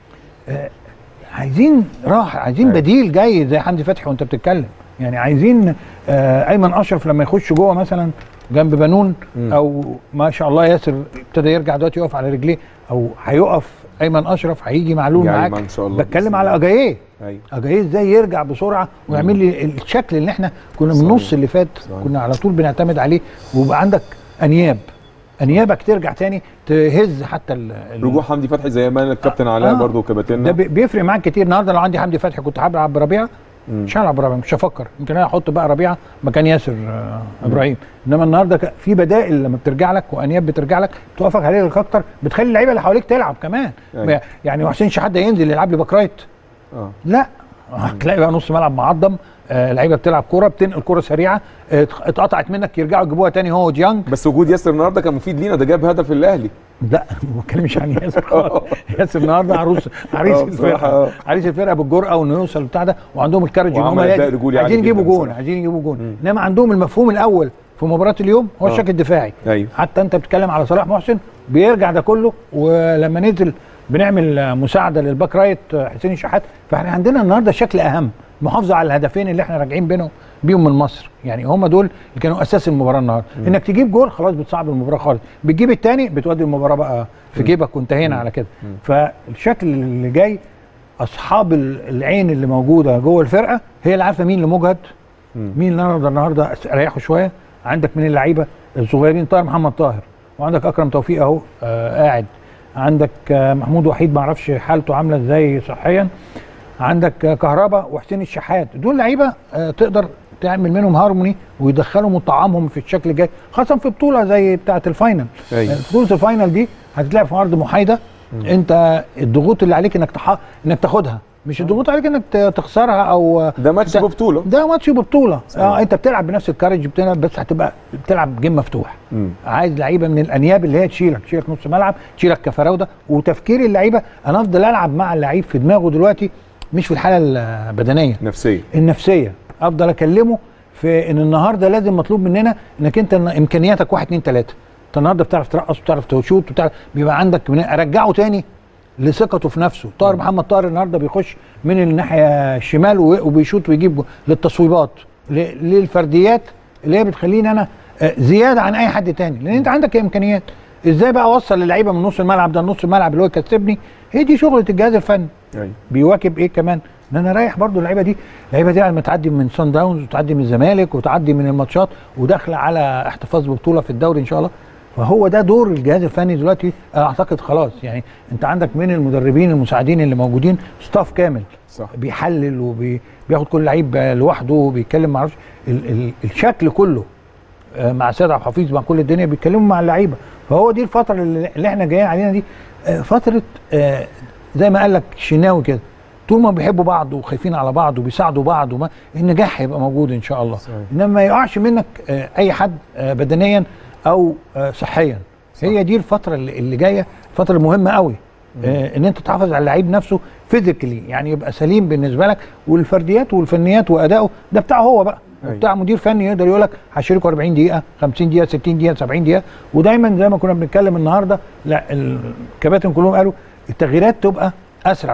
S3: آه، عايزين راحه عايزين بديل جيد زي حمدي فتحي وانت بتتكلم يعني عايزين آه، ايمن اشرف لما يخش جوه مثلا جنب بنون او ما شاء الله ياسر ابتدى يرجع دلوقتي يقف على رجليه او هيقف ايمن اشرف هيجي معلول
S1: يعني
S3: معاك
S1: ما إن شاء الله
S3: بتكلم على اجاييه
S1: ايوه
S3: اجاييه ازاي يرجع بسرعه ويعمل لي الشكل اللي احنا كنا من النص اللي فات كنا على طول بنعتمد عليه ويبقى عندك انياب انيابك ترجع تاني تهز حتى ال- ال-
S1: رجوع حمدي فتحي زي ما الكابتن علاء
S3: آه.
S1: برضو كباتنا
S3: ده بي- بيفرق معاك كتير النهارده لو عندي حمدي فتحي كنت هلعب بربيعه مش هلعب بربيعه مش هفكر يمكن انا احط بقى ربيعه مكان ياسر آه، ابراهيم انما النهارده ك- في بدائل لما بترجع لك وانياب بترجع لك بتوقفك على رجلك اكتر بتخلي اللعيبه اللي حواليك تلعب كمان
S1: أيوة.
S3: يعني حسين شحاته ينزل يلعب لي باك رايت
S1: اه
S3: لا هتلاقي بقى نص ملعب معضم آه، لعيبه بتلعب كوره بتنقل كوره سريعه آه، اتخ- اتقطعت منك يرجعوا يجيبوها تاني هو وديانج
S1: بس وجود ياسر النهارده كان مفيد لينا ده جاب هدف الاهلي
S3: لا ما بتكلمش عن ياسر خالص ياسر النهارده عروس عريس
S1: آه، بصراحة،
S3: الفرقه
S1: آه.
S3: عريس الفرقه بالجرأه وانه يوصل بتاع ده وعندهم الكارج ان هم
S1: وعمل أداء
S3: لازم-
S1: رجولي
S3: عايزين
S1: عالي
S3: يجيبوا
S1: جداً
S3: جون
S1: بصراحة.
S3: عايزين يجيبوا جون انما عندهم المفهوم الاول في مباراه اليوم هو
S1: آه.
S3: الشكل الدفاعي
S1: ايوه
S3: حتى انت بتتكلم على صلاح محسن بيرجع ده كله ولما نزل بنعمل آه، مساعده للباك رايت آه، حسين الشحات فاحنا عندنا النهارده شكل اهم المحافظه على الهدفين اللي احنا راجعين بينهم بيهم من مصر يعني هم دول اللي كانوا اساس المباراه النهارده انك تجيب جول خلاص بتصعب المباراه خالص بتجيب الثاني بتودي المباراه بقى في جيبك وانتهينا على كده فالشكل اللي جاي اصحاب ال- العين اللي موجوده جوه الفرقه هي اللي عارفه مين اللي مجهد مين اللي انا اقدر النهارده اريحه شويه عندك من اللعيبه الصغيرين طاهر محمد طاهر وعندك اكرم توفيق اهو آه قاعد عندك آه محمود وحيد ما اعرفش حالته عامله ازاي صحيا عندك آه كهربا وحسين الشحات دول لعيبه آه تقدر تعمل منهم هارموني ويدخلهم وتطعمهم في الشكل الجاي خاصه في بطوله زي بتاعه الفاينل
S1: أيوة.
S3: آه، بطوله الفاينل دي هتتلعب في ارض محايده انت الضغوط اللي عليك انك تح... انك تاخدها مش الضغوط عليك انك ت- تخسرها او
S1: ده ماتش ببطوله
S3: ده ماتش ببطوله اه انت بتلعب بنفس الكارج بتلعب بس هتبقى بتلعب جيم مفتوح
S1: مم.
S3: عايز لعيبه من الانياب اللي هي تشيلك تشيلك نص ملعب تشيلك كفراوده وتفكير اللعيبه انا افضل العب مع اللعيب في دماغه دلوقتي مش في الحاله البدنيه
S1: نفسيه
S3: النفسيه افضل اكلمه في ان النهارده لازم مطلوب مننا انك انت إن امكانياتك واحد اتنين تلاته انت النهارده بتعرف ترقص وبتعرف تشوت وبتعرف بيبقى عندك من ارجعه تاني لثقته في نفسه طاهر محمد طاهر النهارده بيخش من الناحيه الشمال و- وبيشوط ويجيب جو- للتصويبات ل- للفرديات اللي هي بتخليني انا آه، زياده عن اي حد تاني لان انت عندك امكانيات ازاي بقى اوصل اللعيبه من نص الملعب ده لنص الملعب اللي هو يكسبني هي دي شغله الجهاز الفني
S1: ايوه
S3: بيواكب ايه كمان ان انا رايح برضو اللعيبه دي اللعيبه دي لما تعدي من سان داونز وتعدي من الزمالك وتعدي من الماتشات وداخله على احتفاظ ببطوله في الدوري ان شاء الله فهو ده دور الجهاز الفني دلوقتي أنا اعتقد خلاص يعني انت عندك من المدربين المساعدين اللي موجودين ستاف كامل
S1: صح
S3: بيحلل وبياخد كل لعيب لوحده وبيتكلم مع عرفش ال ال الشكل كله آه، مع سيد عبد الحفيظ مع كل الدنيا بيتكلموا مع اللعيبه فهو دي الفتره اللي اللي احنا جايين علينا دي آه، فتره آه، زي ما قال لك شناوي كده طول ما بيحبوا بعض وخايفين على بعض وبيساعدوا بعض وما النجاح هيبقى موجود ان شاء الله
S1: صحيح.
S3: انما ما يقعش منك آه، اي حد آه، بدنيا او آه، صحيا هي دي الفتره اللي اللي جايه فتره مهمه قوي آه، ان انت تحافظ على اللعيب نفسه فيزيكلي يعني يبقى سليم بالنسبه لك والفرديات والفنيات وادائه ده بتاعه هو بقى
S1: أيوة.
S3: بتاع مدير فني يقدر يقول لك هشاركه 40 دقيقه 50 دقيقه 60 دقيقه 70 دقيقه ودايما زي ما كنا بنتكلم النهارده لا الكباتن كلهم قالوا التغييرات تبقى اسرع شويه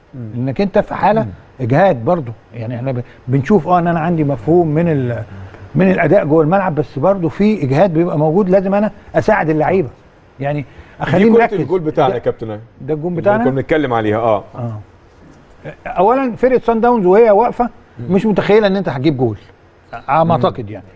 S3: انك انت في حاله اجهاد برضو يعني احنا ب- بنشوف اه ان انا عندي مفهوم من ال من الاداء جوه الملعب بس برضو في اجهاد بيبقى موجود لازم انا اساعد اللعيبه يعني اخليه
S1: دي كرة
S3: مركز
S1: الجول بتاعنا يا كابتن أيمن.
S3: ده الجون
S1: اللي
S3: بتاعنا
S1: كنا بنتكلم عليها اه
S3: اه اولا فرقه سان داونز وهي واقفه مش متخيله ان انت هتجيب جول على ما اعتقد يعني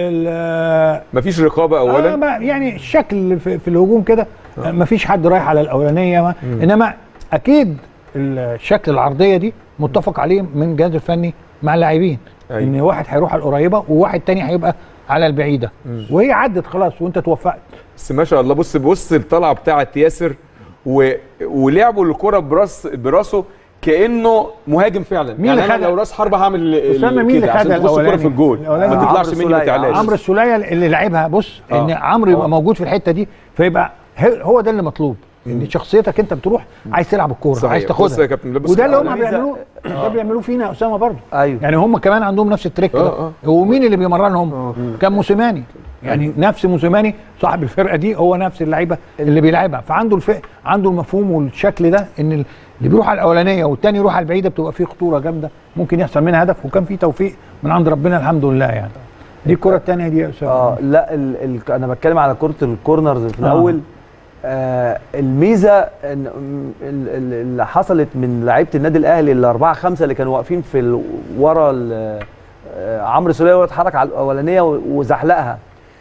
S3: ال-
S1: مفيش رقابه اولا
S3: آه ما يعني الشكل في, في الهجوم كده آه. مفيش حد رايح على الاولانيه ما انما اكيد الشكل العرضيه دي متفق عليه من الجهاز الفني مع اللاعبين
S1: أيوة.
S3: ان واحد هيروح على القريبه وواحد تاني هيبقى على البعيده
S1: مم.
S3: وهي عدت خلاص وانت توفقت
S1: بس ما شاء الله بص بص الطلعه بتاعت ياسر و... ولعبوا الكره براس براسه كانه مهاجم فعلا
S3: مين
S1: يعني
S3: اللي
S1: انا
S3: خد-
S1: لو راس حربه هعمل ال-
S3: اسامه مين اللي
S1: كده عشان
S3: خدها
S1: تخش الكره
S3: الاولاني
S1: في الجول
S3: الأولاني
S1: ما تطلعش
S3: عمرو
S1: مني ما
S3: السولية.
S1: تعلاش
S3: عمرو السوليه اللي لعبها بص
S1: آه.
S3: ان عمرو يبقى
S1: آه.
S3: موجود في الحته دي فيبقى هي- هو ده اللي مطلوب ان شخصيتك انت بتروح عايز تلعب الكوره
S1: صحيح.
S3: عايز
S1: بص
S3: تاخدها
S1: يا كابتن، بص
S3: وده اللي هم
S1: الميزة-
S3: بيعملوه ده بيعملوه فينا يا اسامه برضه
S5: ايوه
S3: يعني هم كمان عندهم نفس التريك ده
S1: آه،
S3: ومين اللي بيمرنهم كان موسيماني يعني نفس موسيماني صاحب الفرقه دي هو نفس اللعيبه اللي بيلعبها فعنده الف... عنده المفهوم والشكل ده ان اللي بيروح على الاولانيه والتاني يروح على البعيده بتبقى فيه خطوره جامده ممكن يحصل منها هدف وكان فيه توفيق من عند ربنا الحمد لله يعني دي الكره الثانيه دي يا اسامه
S5: اه لا ال ال انا بتكلم على كره الكورنرز في
S3: آه.
S5: الاول آه الميزه ان م- ال- ال- اللي حصلت من لعيبه النادي الاهلي الاربعه خمسه اللي كانوا واقفين في ال- ورا ال- آه، عمرو سوليه وهو اتحرك على الاولانيه و- وزحلقها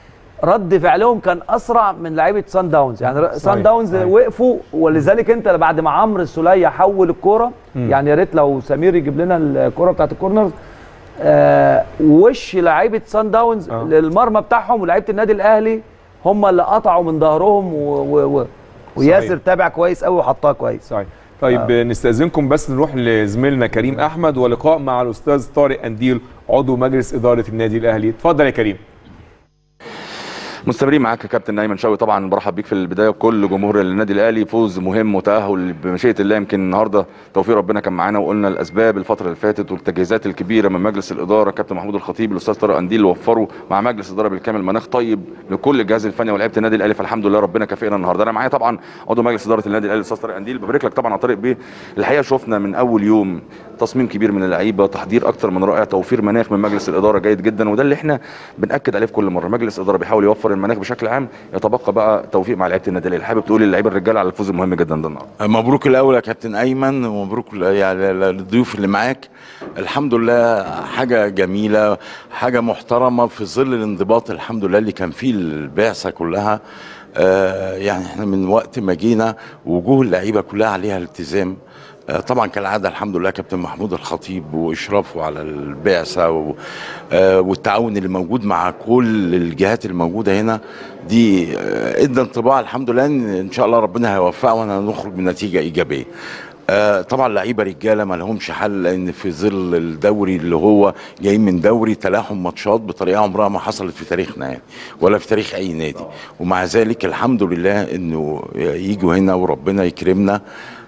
S5: رد فعلهم كان اسرع من لعيبه سان داونز يعني ر- سان داونز
S1: صحيح.
S5: وقفوا ولذلك انت بعد ما عمرو السوليه حول الكوره
S1: مم.
S5: يعني يا ريت لو سمير يجيب لنا الكوره بتاعت الكورنرز آه وش لعيبه سان داونز
S1: آه.
S5: للمرمى بتاعهم ولعيبه النادي الاهلي هم اللي قطعوا من ظهرهم و... و... و... وياسر
S1: صحيح.
S5: تابع كويس قوي وحطها كويس
S1: صحيح طيب آه. نستاذنكم بس نروح لزميلنا كريم احمد ولقاء مع الاستاذ طارق انديل عضو مجلس اداره النادي الاهلي اتفضل يا كريم
S2: مستمرين معاك يا كابتن ايمن شوقي طبعا برحب بيك في البدايه كل جمهور النادي الاهلي فوز مهم وتاهل بمشيئه الله يمكن النهارده توفيق ربنا كان معانا وقلنا الاسباب الفتره اللي فاتت والتجهيزات الكبيره من مجلس الاداره كابتن محمود الخطيب الاستاذ طارق انديل اللي وفروا مع مجلس الاداره بالكامل مناخ طيب لكل الجهاز الفني ولاعيبه النادي الاهلي فالحمد لله ربنا كافئنا النهارده انا معايا طبعا عضو مجلس اداره النادي الاهلي الاستاذ طارق انديل ببارك لك طبعا على طارق بيه الحقيقه شفنا من اول يوم تصميم كبير من اللعيبه تحضير اكتر من رائع توفير مناخ من مجلس الاداره جيد جدا وده اللي احنا بناكد عليه في كل مره مجلس الاداره بيحاول يوفر المناخ بشكل عام يتبقى بقى توفيق مع لعيبه النادي الاهلي حابب تقول للعيبه الرجاله على الفوز المهم جدا ده النهارده
S18: مبروك الاول يا كابتن ايمن ومبروك ل- يعني للضيوف اللي معاك الحمد لله حاجه جميله حاجه محترمه في ظل الانضباط الحمد لله اللي كان فيه البعثه كلها آه يعني احنا من وقت ما جينا وجوه اللعيبه كلها عليها التزام آه، طبعا كالعاده الحمد لله كابتن محمود الخطيب واشرافه على البعثه و- آه، والتعاون اللي موجود مع كل الجهات الموجوده هنا دي آه، ادى انطباع الحمد لله ان ان شاء الله ربنا هيوفقنا ونخرج بنتيجه ايجابيه آه، طبعا لعيبه رجاله ما لهمش حل لان في ظل الدوري اللي هو جايين من دوري تلاحم ماتشات بطريقه عمرها ما حصلت في تاريخنا يعني ولا في تاريخ اي نادي ومع ذلك الحمد لله انه يجوا هنا وربنا يكرمنا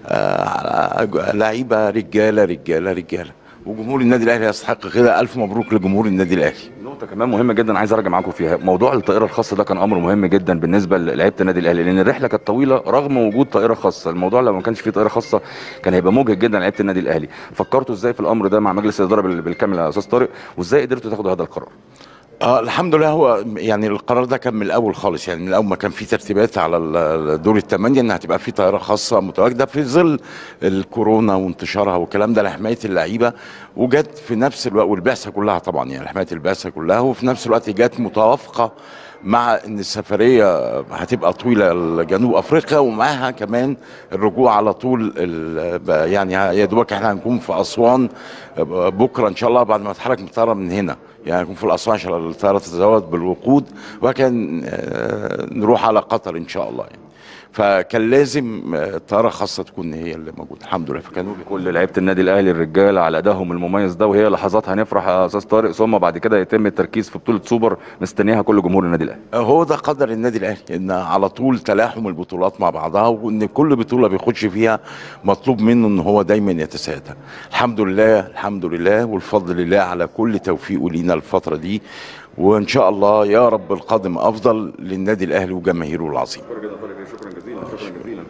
S18: آه، لعيبه رجاله رجاله رجاله وجمهور النادي الاهلي يستحق كده الف مبروك لجمهور النادي الاهلي
S2: نقطة كمان مهمة جدا عايز ارجع معاكم فيها، موضوع الطائرة الخاصة ده كان أمر مهم جدا بالنسبة للعيبة النادي الأهلي، لأن الرحلة كانت طويلة رغم وجود طائرة خاصة، الموضوع لو ما كانش فيه طائرة خاصة كان هيبقى مجهد جدا لعيبة النادي الأهلي، فكرتوا ازاي في الأمر ده مع مجلس الإدارة بال- بالكامل يا أستاذ طارق، وازاي قدرتوا تاخدوا هذا القرار؟
S18: اه الحمد لله هو يعني القرار ده كان من الاول خالص يعني من الاول ما كان في ترتيبات على ال- دور الثمانيه ان هتبقى في طائره خاصه متواجده في ظل الكورونا وانتشارها والكلام ده لحمايه اللعيبه وجت في نفس الوقت والبعثه كلها طبعا يعني لحمايه البعثه كلها وفي نفس الوقت جت متوافقه مع ان السفريه هتبقى طويله لجنوب افريقيا ومعاها كمان الرجوع على طول ال- يعني يا دوبك احنا هنكون في اسوان بكره ان شاء الله بعد ما نتحرك من الطياره من هنا يعني هنكون في الاسوان عشان الطياره تتزود بالوقود وكان آه، نروح على قطر ان شاء الله يعني فكان لازم آه، طياره خاصه تكون هي اللي موجوده الحمد لله فكانوا
S2: كل لعيبة النادي الأهلي الرجالة على أدائهم المميز ده وهي لحظات هنفرح يا أستاذ طارق ثم بعد كده يتم التركيز في بطولة سوبر مستنياها كل جمهور النادي الأهلي.
S18: هو ده قدر النادي الاهلي ان على طول تلاحم البطولات مع بعضها وان كل بطوله بيخش فيها مطلوب منه ان هو دايما يتسادى الحمد لله الحمد لله والفضل لله على كل توفيقه لينا الفتره دي وان شاء الله يا رب القادم افضل للنادي الاهلي وجماهيره العظيم
S2: شكرا جزيلا شكرا جزيلا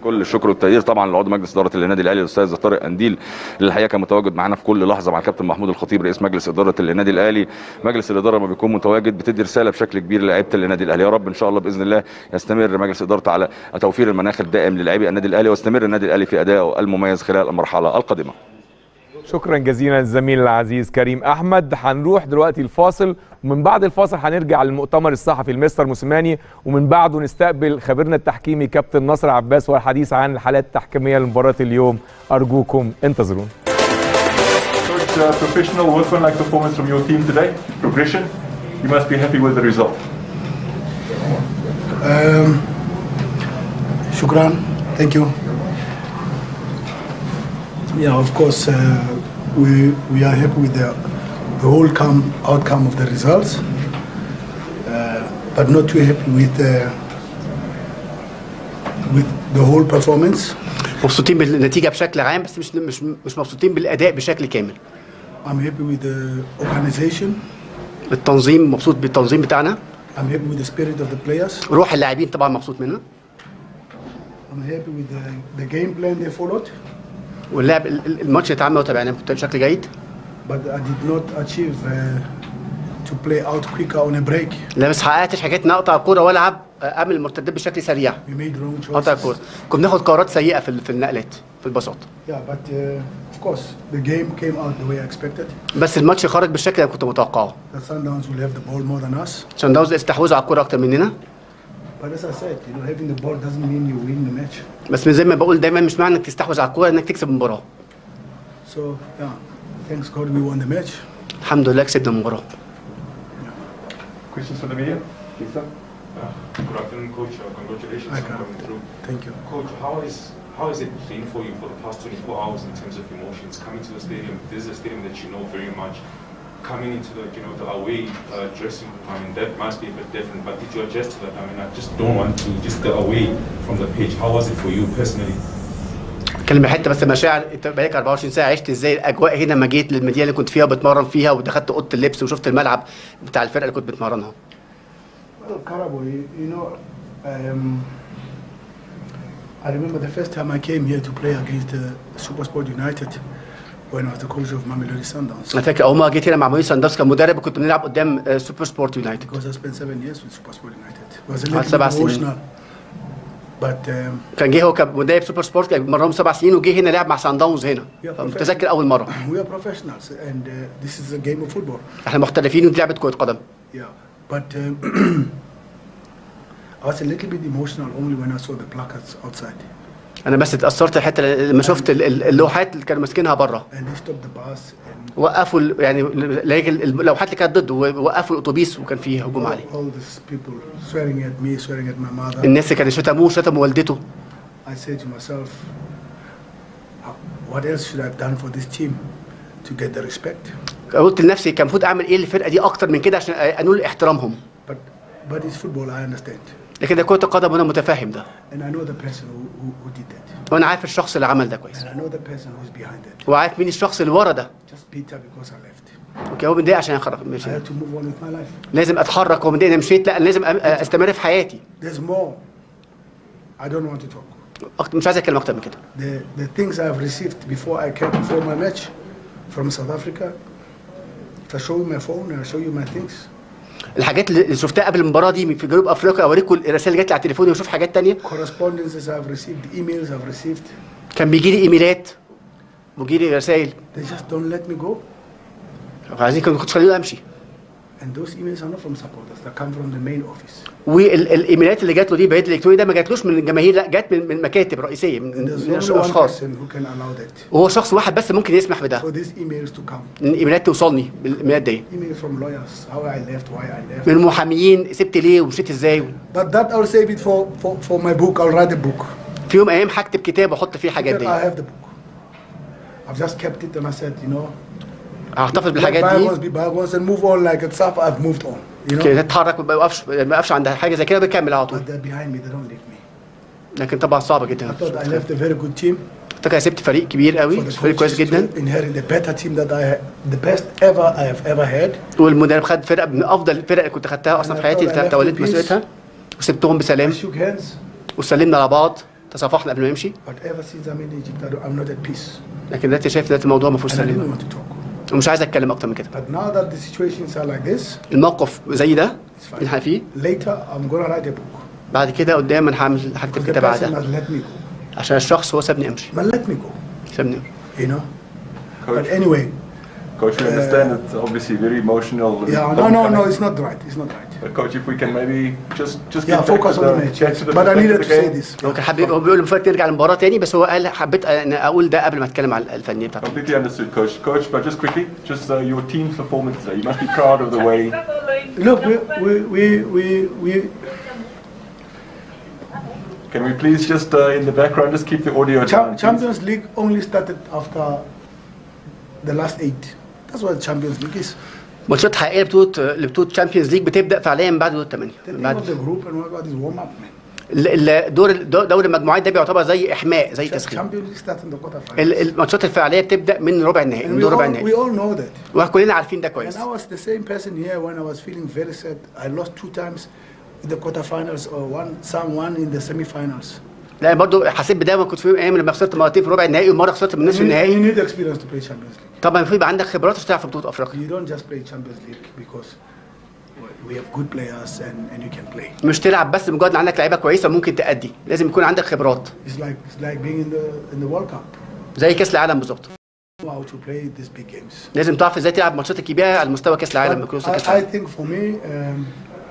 S2: كل الشكر والتقدير طبعا لعضو مجلس اداره النادي الاهلي الاستاذ طارق قنديل اللي الحقيقه كان متواجد معانا في كل لحظه مع الكابتن محمود الخطيب رئيس مجلس اداره النادي الاهلي مجلس الاداره لما بيكون متواجد بتدي رساله بشكل كبير للاعيبه النادي الاهلي يا رب ان شاء الله باذن الله يستمر مجلس ادارته على توفير المناخ الدائم للاعبي النادي الاهلي ويستمر النادي الاهلي في ادائه المميز خلال المرحله القادمه
S1: شكرا جزيلا للزميل العزيز كريم احمد هنروح دلوقتي الفاصل ومن بعد الفاصل هنرجع للمؤتمر الصحفي المستر موسيماني ومن بعده نستقبل خبيرنا التحكيمي كابتن نصر عباس والحديث عن الحالات التحكيميه لمباراه اليوم ارجوكم انتظرونا
S19: It's a professional workmanlike performance from your team today. Progression. You must be happy with the result.
S13: Um, shukran. Thank you. Yeah, of course, uh, we we are happy with the the whole come, outcome of the results, uh, but not too happy with uh, with the whole performance.
S14: مبسوطين بالنتيجه بشكل عام بس مش مش مش مبسوطين بالاداء بشكل كامل
S13: I'm happy with the organization.
S14: التنظيم مبسوط بالتنظيم بتاعنا
S13: I'm happy with the spirit of the players.
S14: روح اللاعبين طبعا مبسوط منها
S13: I'm happy with the, the game plan they followed,
S14: واللعب ال- ال- الماتش اللي اتعمل وتابعناه بشكل جيد
S13: but I did not achieve uh, to play out quicker on a break.
S14: لا بس حققتش حاجات ان اقطع الكوره والعب قبل المرتدات بشكل سريع
S13: We made wrong choices.
S14: قطع الكوره كنا بناخد قرارات سيئه في ال- في النقلات في البساط
S13: Yeah, but uh, of course the game came out the way I expected.
S14: بس الماتش خرج بالشكل اللي كنت متوقعه
S13: The Sundowns will have the ball more than us.
S14: عشان داوز استحوذوا على الكوره اكتر مننا
S13: But as I said, you know, having the ball doesn't mean you win the match.
S14: بس زي ما بقول دايما مش معنى انك تستحوذ على الكوره انك تكسب المباراه
S13: So yeah, thanks God we won the match.
S14: الحمد لله كسبنا المباراه
S19: Questions for the media? Lisa?
S20: Good afternoon, Coach. Uh, congratulations
S13: Hi,
S20: on
S13: Carl.
S20: coming through.
S13: Thank you.
S20: Coach, how is how has it been for you for the past 24 hours in terms of emotions coming to the stadium? This is a stadium that you know very much. Coming into the you know the away uh, dressing room, I mean that must be a bit different. But did you adjust to that? I mean, I just don't want to just go away from the pitch. How was it for you personally?
S14: اتكلم حته بس مشاعر انت بقالك 24 ساعه عشت ازاي الاجواء هنا لما جيت للمدينه اللي كنت فيها وبتمرن فيها ودخلت اوضه اللبس وشفت الملعب بتاع الفرقه اللي كنت بتمرنها
S13: Well, Karabo, you, you know, um, I remember the first time I came here to play against uh, Supersport United when I was the coach of Mamelodi Sundowns.
S14: انا فاكر اول ما جيت هنا مع موريس ساندرز كمدرب وكنت بنلعب قدام آه، سوبر سبورت يونايتد
S13: Because I spent seven years with Supersport United. It was a
S14: قعدت
S13: little
S14: سبع
S13: bit
S14: سنين.
S13: emotional. But um,
S14: كان جه هو كمدرب سوبر سبورت كان مرهم سبع سنين وجه هنا لعب مع سان داونز هنا
S13: we are
S14: متذكر اول مره
S13: we are professionals and uh, this is a game of football.
S14: احنا محترفين ودي لعبه كره قدم
S13: Yeah, but um, I was a little bit emotional only when I saw the placards outside.
S14: انا بس اتاثرت الحته لما شفت ال- ال- اللوحات اللي كانوا ماسكينها بره
S13: And they stopped the bus and
S14: وقفوا ال- يعني ال- اللوحات اللي كانت ضده وقفوا الاتوبيس وكان فيه هجوم عليه
S13: all these people swearing at me, swearing at my mother.
S14: الناس اللي كانوا شتموه شتموا والدته
S13: I said to myself, what else should I have done for this team to get the respect?
S14: قلت لنفسي كان المفروض اعمل ايه للفرقه دي اكتر من كده عشان انول احترامهم
S13: But it's football, I understand.
S14: لكن ده كره القدم وانا متفاهم ده
S13: And I know the person who, who, who did that.
S14: وانا عارف الشخص اللي عمل ده كويس
S13: And I know the person who's behind it.
S14: وعارف مين الشخص اللي ورا ده
S13: Just Peter because I left.
S14: اوكي هو متضايق عشان يخرج
S13: I
S14: ماشي
S13: had to move on with my life.
S14: لازم اتحرك هو متضايق انا مشيت لا انا لازم أ- استمر في حياتي
S13: There's more. I don't want to talk.
S14: أكتر مش عايز اتكلم اكتر من كده
S13: The, the things I've received before I came before my match from South Africa, if I show you my phone and I show you my things,
S14: الحاجات اللي شفتها قبل المباراه دي في جنوب افريقيا اوريكم الرسائل اللي جات لي على تليفوني واشوف حاجات تانية
S13: correspondences I've received, emails I've received,
S14: كان بيجي لي ايميلات ويجي لي رسائل
S13: they just don't let me go.
S14: عايزين كانوا كنتش خليني امشي
S13: And those emails are not from supporters, they come from the main office.
S14: والايميلات اللي جات له دي بريد الالكتروني ده ما جاتلوش من الجماهير لا جات من من مكاتب رئيسيه من,
S13: And there's
S14: من
S13: only one
S14: اشخاص
S13: person who can allow that.
S14: وهو شخص واحد بس ممكن يسمح بده
S13: For these emails to come.
S14: ان الايميلات توصلني بالايميلات دي
S13: Emails from lawyers, how I left, why I left.
S14: من محاميين سبت ليه ومشيت ازاي
S13: But that I'll save it for, for, for my book. I'll write a book.
S14: في يوم من الايام هكتب كتاب واحط فيه الحاجات
S13: Because
S14: دي
S13: I have the book. I've just kept it and I said, you know,
S14: هحتفظ
S13: let
S14: بالحاجات
S13: bygones
S14: دي
S13: be bygones and move on like it's up. I've moved on. You know,
S14: كده اتحرك ما بوقفش ما بوقفش عند حاجه زي كده بكمل على طول
S13: but they're behind me. They don't leave me.
S14: لكن طبعا صعبه جدا
S13: I thought I left a very good team.
S14: افتكر انا سبت فريق كبير قوي
S13: for the
S14: فريق كويس
S13: coaches
S14: جدا
S13: to inherit the better team that I had, the best ever I have ever had.
S14: والمدرب خد فرقه من افضل الفرق اللي كنت خدتها اصلا في حياتي اللي توليت مسؤوليتها وسبتهم بسلام
S13: Shook hands.
S14: وسلمنا على بعض تصافحنا قبل ما يمشي
S13: But ever since I'm in Egypt, I don't- I'm not at peace.
S14: لكن دلوقتي شايف دلوقتي الموضوع ما فيهوش
S13: And I didn't
S14: سلام
S13: want to talk.
S14: ومش عايز اتكلم اكتر من كده
S13: But now that the situations are like this,
S14: الموقف زي ده اللي احنا فيه
S13: later I'm going to write a book.
S14: بعد كده قدام انا هعمل هكتب
S13: The
S14: كتاب
S13: person
S14: بعدها
S13: has let me go.
S14: عشان الشخص هو سابني امشي
S13: But let me go,
S14: سابني
S13: you know. But anyway,
S19: Coach, we understand it's obviously very emotional.
S13: yeah, no, no, no, it's not right. It's not right.
S19: But coach, if we can maybe just just
S13: Yeah,
S19: get back
S13: focus
S19: to
S13: on
S19: the,
S13: the match.
S19: back to the
S13: But I needed to say
S19: game.
S13: this.
S14: هو كان حابب هو بيقول المفروض نرجع للمباراه تاني بس هو قال حبيت ان اقول ده قبل ما اتكلم على الفنيه بتاعته
S19: Completely understood, coach. Coach, but just quickly, just uh, your team's performance today. You must be proud of the way.
S13: Look, we, we, we, we, we
S19: Can we please just uh, in the background just keep the audio
S13: Cha-
S19: down? please?
S13: Champions League only started after the last eight. That's what Champions League is.
S14: ماتشات حقيقيه لبطوله لبطوله تشامبيونز ليج بتبدا فعليا بعد دور الثمانيه
S13: The thing
S14: بعد
S13: of the group and what is warm up, man.
S14: ال- ال- دور الدو- دوري المجموعات ده بيعتبر زي احماء زي تسخين
S13: Champions League starts in the quarterfinals.
S14: ال- الماتشات الفعليه بتبدا من ربع النهائي
S13: And
S14: من
S13: we
S14: دور ربع
S13: all,
S14: النهائي
S13: we all know that.
S14: وكلنا عارفين ده
S13: And
S14: كويس
S13: I was the same person here when I was feeling very sad. I lost two times in the quarterfinals or one, some one in the semifinals.
S14: لا برضو حسيت بده ما كنت في ايام لما خسرت مرتين في ربع النهائي ومره خسرت من نصف
S13: You need, you
S14: النهائي
S13: need experience to play Champions League.
S14: طبعا المفروض يبقى عندك خبرات عشان تلعب في بطوله افريقيا
S13: You don't just play Champions League because we have good players and, and you can play.
S14: مش تلعب بس مجرد ان عندك لعيبه كويسه ممكن تأدي لازم يكون عندك خبرات
S13: It's like it's like being in the in the World Cup.
S14: زي كاس العالم بالظبط
S13: Know how to play these big games.
S14: لازم تعرف ازاي تلعب ماتشات الكبيره على مستوى كاس العالم
S13: But
S14: بكل
S13: I,
S14: كاس
S13: I
S14: العالم
S13: think for me, um,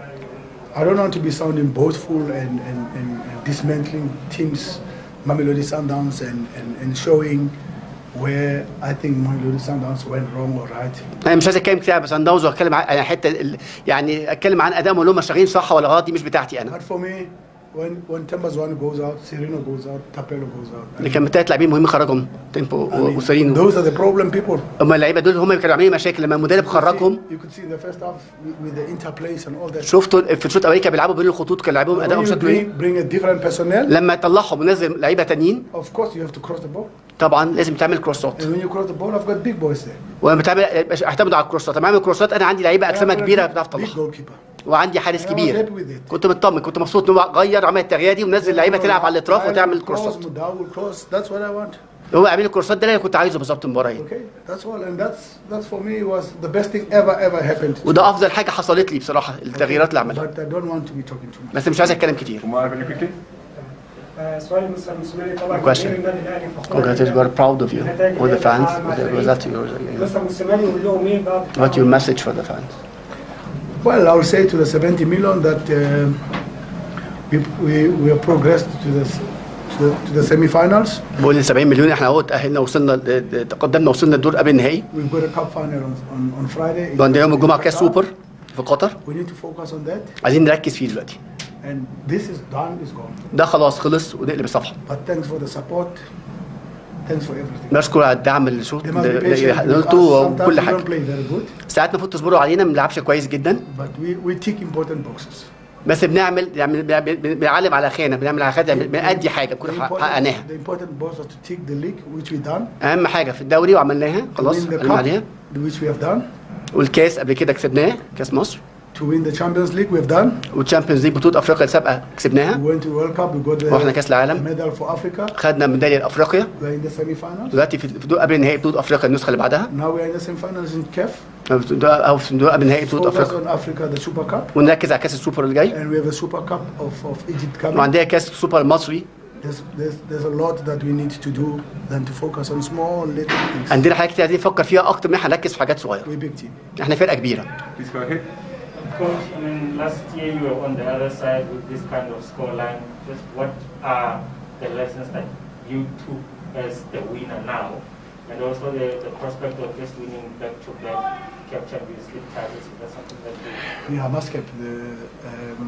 S13: I don't want to be sounding boastful and, and, and, and dismantling teams, Mamelodi Sundowns, and, and, and showing where I think Mamelodi Sundowns went wrong or right.
S14: انا مش عايز اتكلم كتير عن سان داونز واتكلم عن عن حته ال- يعني اتكلم عن ادائهم اللي هم شغالين صح ولا غلط دي مش بتاعتي انا
S13: But for me, when when Tembas one goes out, Sereno goes out, Tapelo goes out.
S14: اللي كان ثلاث لاعبين مهمين خرجهم تيمبو و- وسيرينو
S13: Those are the problem people.
S14: هم اللعيبه دول هم اللي كانوا عاملين مشاكل لما المدرب خرجهم
S13: You could see the first half with, with the interplays and all that.
S14: شفتوا في الشوط الاولاني كانوا بيلعبوا بين الخطوط كانوا لعيبهم
S13: When
S14: ادائهم
S13: you
S14: شكله ايه
S13: bring, bring a different personnel,
S14: لما يطلعهم ونزل لعيبه تانيين
S13: of course you have to cross the ball.
S14: طبعا لازم تعمل كروسات
S13: And when you cross the ball, I've got big boys there.
S14: ولما تعمل اعتمد على الكروسات لما اعمل كروسات انا عندي لعيبه اجسامها كبيره بتعرف
S13: Big
S14: تطلعها
S13: goalkeeper.
S14: وعندي حارس
S13: And I was
S14: كبير
S13: happy with it.
S14: كنت مطمن كنت مبسوط ان هو غير عمل التغيير دي ونزل لعيبه تلعب على الاطراف وتعمل
S13: Cross,
S14: كروسات
S13: Mudau will cross. That's what I want.
S14: هو عامل الكروسات ده اللي أنا كنت عايزه بالظبط المباراه هنا
S13: Okay, that's all. And that's that's for me was the best thing ever ever happened.
S14: وده افضل حاجه حصلت لي بصراحه التغييرات اللي عملها
S13: But I don't want to be talking too much.
S14: بس مش عايز اتكلم كتير
S19: Umar, very quickly.
S21: سؤال مستر موسيماني طبعا
S14: Question.
S21: جماهير النادي الاهلي فخور
S14: Congratulations, we're proud of you with the fans with the result yours
S21: مستر موسيماني يقول لهم ايه بعد
S14: What your message for the fans
S13: Well, I'll say to the 70 million that uh, we, we we have progressed to the to the, to the semi-finals.
S14: بقول ل 70 مليون احنا اهو تاهلنا وصلنا تقدمنا وصلنا الدور قبل النهائي
S13: We've got a cup final on on, on Friday.
S14: وعندنا يوم الجمعه كاس سوبر في قطر
S13: We need to focus on that.
S14: عايزين نركز فيه دلوقتي
S13: And this is done, is gone.
S14: ده خلاص خلص ونقلب الصفحه
S13: But thanks for the support. Thanks for everything.
S14: بشكر على الدعم اللي شفت
S13: They must be
S14: اللي
S13: patient with us.
S14: قلته
S13: Sometimes
S14: وكل
S13: we
S14: حاجه
S13: don't play very good,
S14: ساعات المفروض تصبروا علينا ما بنلعبش كويس جدا
S13: but we, we tick important boxes.
S14: بس بنعمل يعني بن- بن- بنعلم على خانه بنعمل على خانه بنأدي حاجه
S13: The
S14: كنا
S13: important,
S14: حققناها
S13: the important box was to tick the league, which we done.
S14: اهم حاجه في الدوري وعملناها
S13: To
S14: خلاص
S13: win the
S14: علمنا عليها
S13: cup, which we have done.
S14: والكاس قبل كده كسبناه كاس مصر
S13: To win the Champions League, we have done.
S14: والتشامبيونز ليج بطوله افريقيا السابقه
S13: We
S14: كسبناها
S13: went to World Cup, we got the
S14: واحنا كاس العالم
S13: medal for Africa.
S14: خدنا ميداليه لافريقيا
S13: We're in the semi-finals.
S14: دلوقتي في في دور قبل نهائي بطوله افريقيا النسخه اللي بعدها
S13: Now we are in the semi-finals in CAF.
S14: او في دور قبل نهائي بطوله
S13: Focus
S14: افريقيا
S13: on Africa, the Super Cup.
S14: ونركز على كاس السوبر اللي جاي
S13: And we have a Super Cup of, of Egypt coming.
S14: وعندنا كاس السوبر المصري
S13: There's, there's, there's a lot that we need to do than to focus on small little things.
S14: عندنا حاجات كتير عايزين نفكر فيها اكتر من احنا نركز في حاجات صغيره
S13: We're big team.
S14: احنا فرقه كبيره
S19: Please go ahead.
S21: Coach, I mean, last year you were on the other side with this kind of scoreline. Just what are the lessons that you took as the winner now? And also the, the prospect of just winning back-to-back CAF Champions League titles. Is that something that you...
S13: Yeah, Muscat, the, um,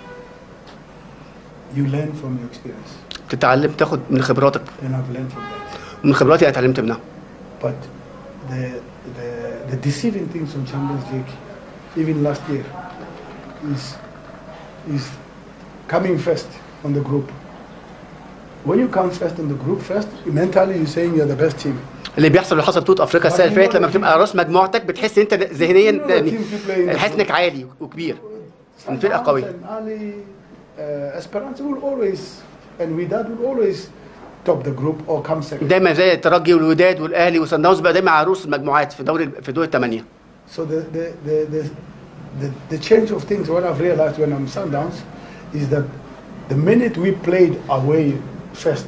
S13: you learn from your experience.
S14: تتعلم تاخد من خبراتك
S13: And I've learned from that.
S14: من خبراتي انا اتعلمت منها
S13: But the, the, the deceiving things on Champions League, even last year, is, is coming first on the group. When you come first on the group first, mentally you're saying you're the best team.
S14: اللي بيحصل اللي حصل بطوله افريقيا السنه اللي فاتت لما بتبقى راس مجموعتك بتحس ان انت ذهنيا يعني حاسس انك عالي وكبير من فرقه قوية
S13: And Ali, uh, Esperance will always
S7: and Wydad will always top the group or come second.
S14: دايما زي الترجي والوداد والاهلي وصن داونز بقى دايما عروس المجموعات في دوري في دور الثمانيه
S7: So the, the, the, the, the, the change of things, what I've realized when I'm Sundowns, is that the minute we played away first,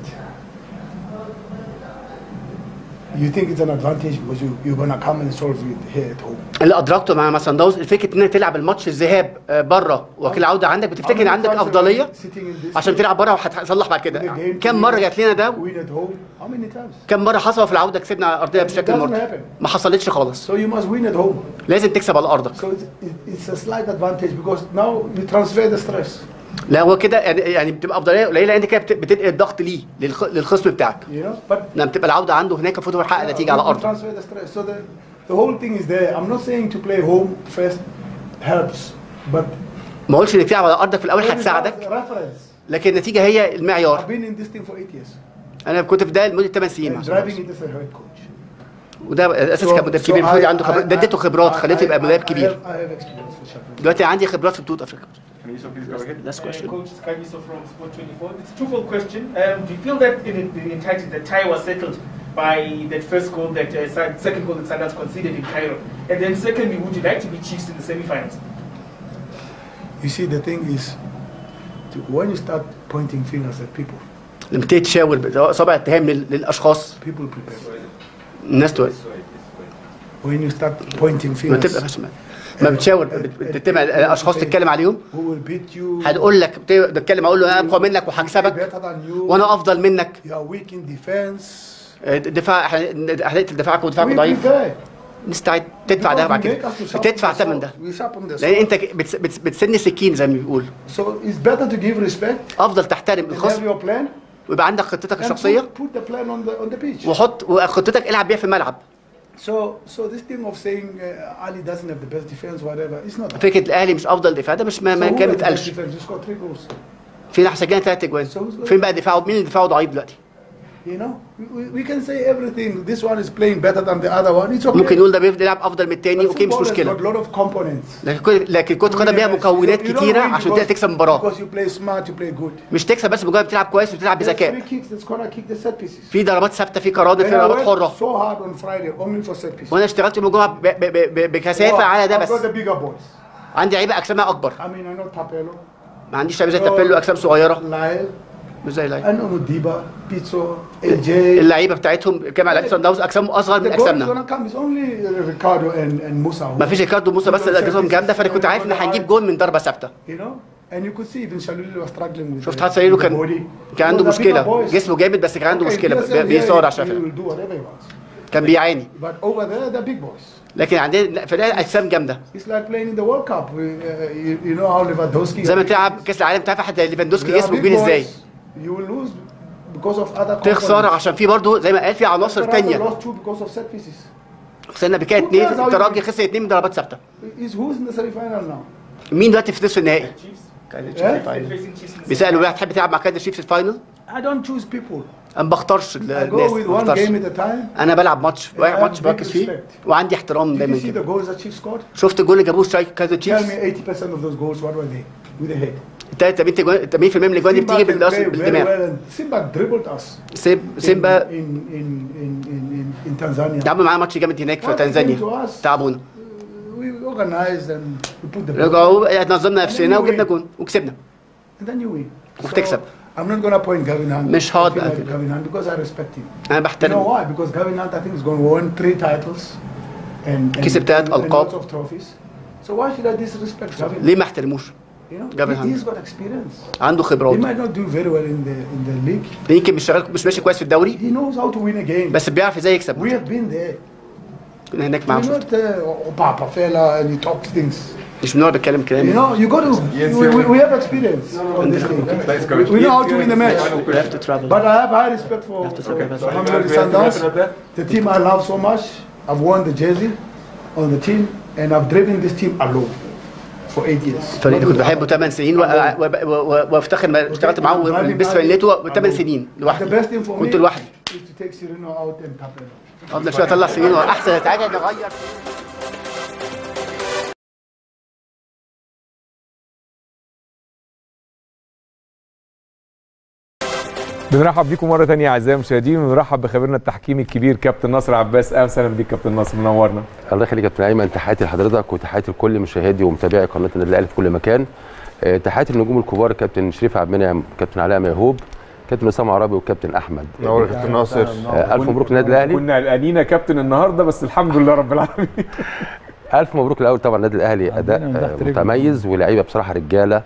S7: you think it's an advantage because you, you're going to come and solve it here at home.
S14: اللي ادركته مع مع صن داونز الفكره ان انت تلعب الماتش الذهاب آه، بره وكيل العوده عندك بتفتكر ان عندك افضليه عشان تلعب بره وهتصلح بعد كده كم مره جات لنا ده
S7: Win at home, how many times?
S14: كم مره حصل في العوده كسبنا على ارضيه بشكل
S7: doesn't
S14: مرضي
S7: happen.
S14: ما حصلتش خالص
S7: So you must win at home.
S14: لازم تكسب على ارضك
S7: So it's, it- it's a slight advantage because now you transfer the stress.
S14: لا هو كده يعني يعني بتبقى افضليه قليله لان انت كده بت- بتنقل الضغط ليه للخ- للخصم بتاعك
S7: You know, but
S14: لما بتبقى العوده عنده هناك المفروض هو يحقق نتيجه على
S7: you
S14: ارضه
S7: transfer the stress. So the, the whole thing is there. I'm not saying to play home first helps, but
S14: ما اقولش انك تلعب على ارضك في الاول
S7: there is
S14: هتساعدك
S7: a reference.
S14: لكن النتيجه هي المعيار
S7: I've been in this thing for eight years.
S14: انا كنت في ده لمده 8 سنين مع
S7: And
S14: صن
S7: driving
S14: داونز.
S7: it as a head coach.
S14: وده اساس
S7: So-
S14: كمدرب
S7: so
S14: كبير المفروض
S7: I-
S14: عنده خبرات
S7: I-
S14: ده اديته خبرات
S7: I-
S14: خليته يبقى
S7: I-
S14: مدرب
S7: I
S14: كبير
S7: have- I have experience for Champions
S14: دلوقتي عندي خبرات في بطوله افريقيا
S20: Can you so please go ahead?
S14: Last question.
S22: Coach Skagiso from Sport 24. It's a twofold question. Um, do you feel that in the entirety the tie was settled by that first goal that uh, Sun- second goal that Sundowns conceded in Cairo? And then secondly, would you like to be Chiefs in the semi-finals?
S7: You see, the thing is, to, when you start pointing fingers at people,
S14: لما تيجي تشاور باصابع اتهام لل- للاشخاص
S7: people prepare.
S14: الناس تقول
S7: When you start pointing
S14: ما
S7: fingers,
S14: تبقى بس ما- ما بتشاور بت- بتتبع الاشخاص تتكلم عليهم
S7: who will beat you,
S14: هتقول لك بت- بتكلم اقول له انا اقوى منك وهكسبك
S7: better than you,
S14: وانا افضل منك
S7: you are weak in defense.
S14: الدفاع هنقتل دفاعك ودفاعك
S7: We
S14: ضعيف
S7: prepare.
S14: نستعد تدفع ده
S7: Because
S14: بعد
S7: we
S14: كده
S7: make us to sharpen
S14: بتدفع
S7: the
S14: ثمن
S7: sword.
S14: ده
S7: We sharpen the
S14: لان
S7: sword.
S14: انت بتس- بتس- بتسن سكين زي ما بيقول
S7: So it's better to give respect
S14: افضل تحترم
S7: and have
S14: الخصم
S7: your plan
S14: ويبقى عندك خطتك
S7: and
S14: الشخصيه
S7: put, put the plan on the on the pitch.
S14: وحط وخطتك العب بيها في الملعب
S7: So so this thing of saying uh, Ali doesn't have the best defense, whatever, it's not.
S14: فكره الاهلي مش افضل دفاع ده مش ما,
S7: So
S14: ما
S7: who
S14: كان
S7: has the best
S14: بيتقالش
S7: defense? You scored three goals.
S14: فين احنا سجلنا ثلاث اجوان فين بقى دفاعه مين اللي دفاعه ضعيف دلوقتي
S7: You know, we, we can say everything. This one is playing better than the other one. It's okay.
S14: ممكن نقول ده بيلعب افضل من التاني
S7: But
S14: اوكي مش
S7: football has got
S14: مشكله
S7: a lot of components.
S14: لكن كل- لكن كره القدم ليها مكونات
S7: You don't
S14: كتيره
S7: win
S14: عشان
S7: because-
S14: تقدر تكسب مباراه
S7: Because you play smart, you play good.
S14: مش تكسب بس مجرد بتلعب كويس وبتلعب
S7: There's
S14: بذكاء
S7: three kicks that's gonna kick the set pieces.
S14: في ضربات ثابته في قرارات في
S7: And I
S14: ضربات
S7: worked
S14: حره
S7: so hard on Friday only for set pieces.
S14: وانا اشتغلت يوم الجمعه ب- ب- ب- ب- بكثافه على ده
S7: I've
S14: بس
S7: got the bigger boys.
S14: عندي لعيبه اجسامها اكبر
S7: I mean, I know Tapelo,
S14: ما عنديش لعيبه زي تابيلو اجسام صغيره
S7: Lyle,
S14: مش زي لعيبه
S7: and Omudiba, Pizzo, LJ.
S14: اللعيبه بتاعتهم كما لعيبه صن داونز اجسامهم اصغر من
S7: The goal is
S14: اجسامنا
S7: gonna come. It's only uh, Ricardo and, and Musa. who-
S14: ما فيش ريكاردو موسى بس اللي اجسامهم جامده فانا كنت عارف ان هنجيب جول من ضربه ثابته
S7: You know, and you could see even Shaluli was struggling with
S14: شفت
S7: the-
S14: حد سيرو
S7: with the
S14: كان
S7: body.
S14: كان عنده
S7: Because the bigger
S14: مشكله
S7: boys-
S14: جسمه جامد بس كان عنده
S7: Okay,
S14: مشكله
S7: PSL
S14: بي-
S7: here,
S14: بيصارع
S7: he
S14: عشان
S7: will do whatever he wants.
S14: كان بيعاني
S7: But over there, they're big boys.
S14: لكن عندنا فرقه اجسام جامده
S7: It's like playing in the World Cup. We, uh, you, you know how Lewandowski.
S14: زي ما تلعب كاس العالم تعرف حتى ليفاندوسكي
S7: They are
S14: جسمه
S7: big
S14: كبير ازاي
S7: boys. You will lose because of other
S14: تخسر
S7: components.
S14: عشان في برضه زي ما قال في عناصر
S7: Toronto
S14: تانية
S7: lost two because of set pieces.
S14: خسرنا بكده
S7: Who
S14: اتنين
S7: cares how you
S14: الترجي
S7: win?
S14: خسر اتنين من ضربات ثابته
S7: Is who's in the semi-final now?
S14: مين دلوقتي في نصف النهائي؟
S7: Yeah?
S14: بيسالوا واحد تحب تلعب مع كايزر شيفز في الفاينل؟
S7: I don't choose people.
S14: انا ما بختارش
S7: I
S14: الناس
S7: go with
S14: ما
S7: one
S14: بختارش
S7: game at a time.
S14: انا بلعب ماتش
S7: I
S14: واحد
S7: have
S14: ماتش
S7: big
S14: بركز فيه
S7: respect.
S14: وعندي احترام
S7: Did
S14: دايما
S7: you see the
S14: كده
S7: goals that Chiefs scored?
S14: شفت الجول اللي جابوه سترايك كايزر
S7: Tell
S14: تشيفز
S7: me 80% of those goals, what were they? With the head.
S14: 83% من الاجوان دي
S7: Simba
S14: بتيجي
S7: can
S14: بالأصل
S7: play very
S14: بالدماغ
S7: well and Simba dribbled us.
S14: سيب
S7: in-
S14: سيمبا
S7: in, in, in, in, in, in Tanzania.
S14: لعبوا معاه ماتش جامد هناك في
S7: What they
S14: تنزانيا
S7: came to us,
S14: تعبونا
S7: we organized and we put the ball.
S14: رجعوا نظمنا
S7: And then
S14: نفسنا
S7: you
S14: وجبنا
S7: win.
S14: جون وكسبنا
S7: And then you win.
S14: وبتكسب
S7: I'm not going to point Gavin Hunt.
S14: مش
S7: I
S14: هقعد
S7: feel like
S14: أقفل.
S7: Gavin Hunt because I respect him.
S14: انا
S7: You know
S14: بحترم
S7: why? Because Gavin Hunt, I think, is going to win three titles and, and,
S14: كسب تلات
S7: and, and
S14: ألقاب.
S7: lots of trophies. So why should I disrespect Gavin?
S14: ليه ما احترموش؟
S7: You know,
S14: Gavin
S7: he,
S14: Hunt.
S7: he's got experience.
S14: عنده
S7: He
S14: خبرات
S7: might not do very well in the in the league.
S14: يمكن مش شغال مش ماشي كويس في الدوري
S7: He knows how to win a game.
S14: بس بيعرف ازاي يكسب
S7: We have been there.
S14: كنا هناك معاه
S7: We're
S14: شفت
S7: not uh, oh, Papa fella and he talks things.
S14: مش من النوع اللي بيتكلم
S7: You
S14: كلام
S7: know, you got to. We, we, we have experience on this thing. We, we know how to win the match.
S14: You have to travel.
S7: But I have high respect for, for Mamelodi Sundowns, the team I love so much. I've worn the jersey on the team, and I've driven this team alone for eight years.
S14: الفريق اللي كنت بحبه 8 سنين و- و- و- وافتخر ما اشتغلت معاه ولبست فانيلته 8 سنين
S7: The
S14: لوحدي
S7: best thing for me
S14: كنت لوحدي
S7: is to take Sereno out and Capello.
S14: افضل شويه اطلع سنين احسن حاجه نغير
S1: بنرحب بيكم مره ثانيه اعزائي المشاهدين ونرحب بخبيرنا التحكيمي الكبير كابتن ناصر عباس اهلا بيك كابتن ناصر منورنا
S8: الله يخليك يا كابتن ايمن تحياتي لحضرتك وتحياتي لكل مشاهدي ومتابعي قناه النادي الاهلي في كل مكان آه، تحياتي للنجوم الكبار كابتن شريف عبد المنعم كابتن علاء ميهوب كابتن اسامه عربي والكابتن احمد
S4: نور يا كابتن ناصر.
S8: آه، الف مبروك للنادي الاهلي
S1: كنا قلقانين يا كابتن النهارده بس الحمد لله رب العالمين
S8: الف مبروك الاول طبعا النادي الاهلي اداء
S1: من تحت
S8: آه،
S1: رجله.
S8: متميز ولاعيبه بصراحه رجاله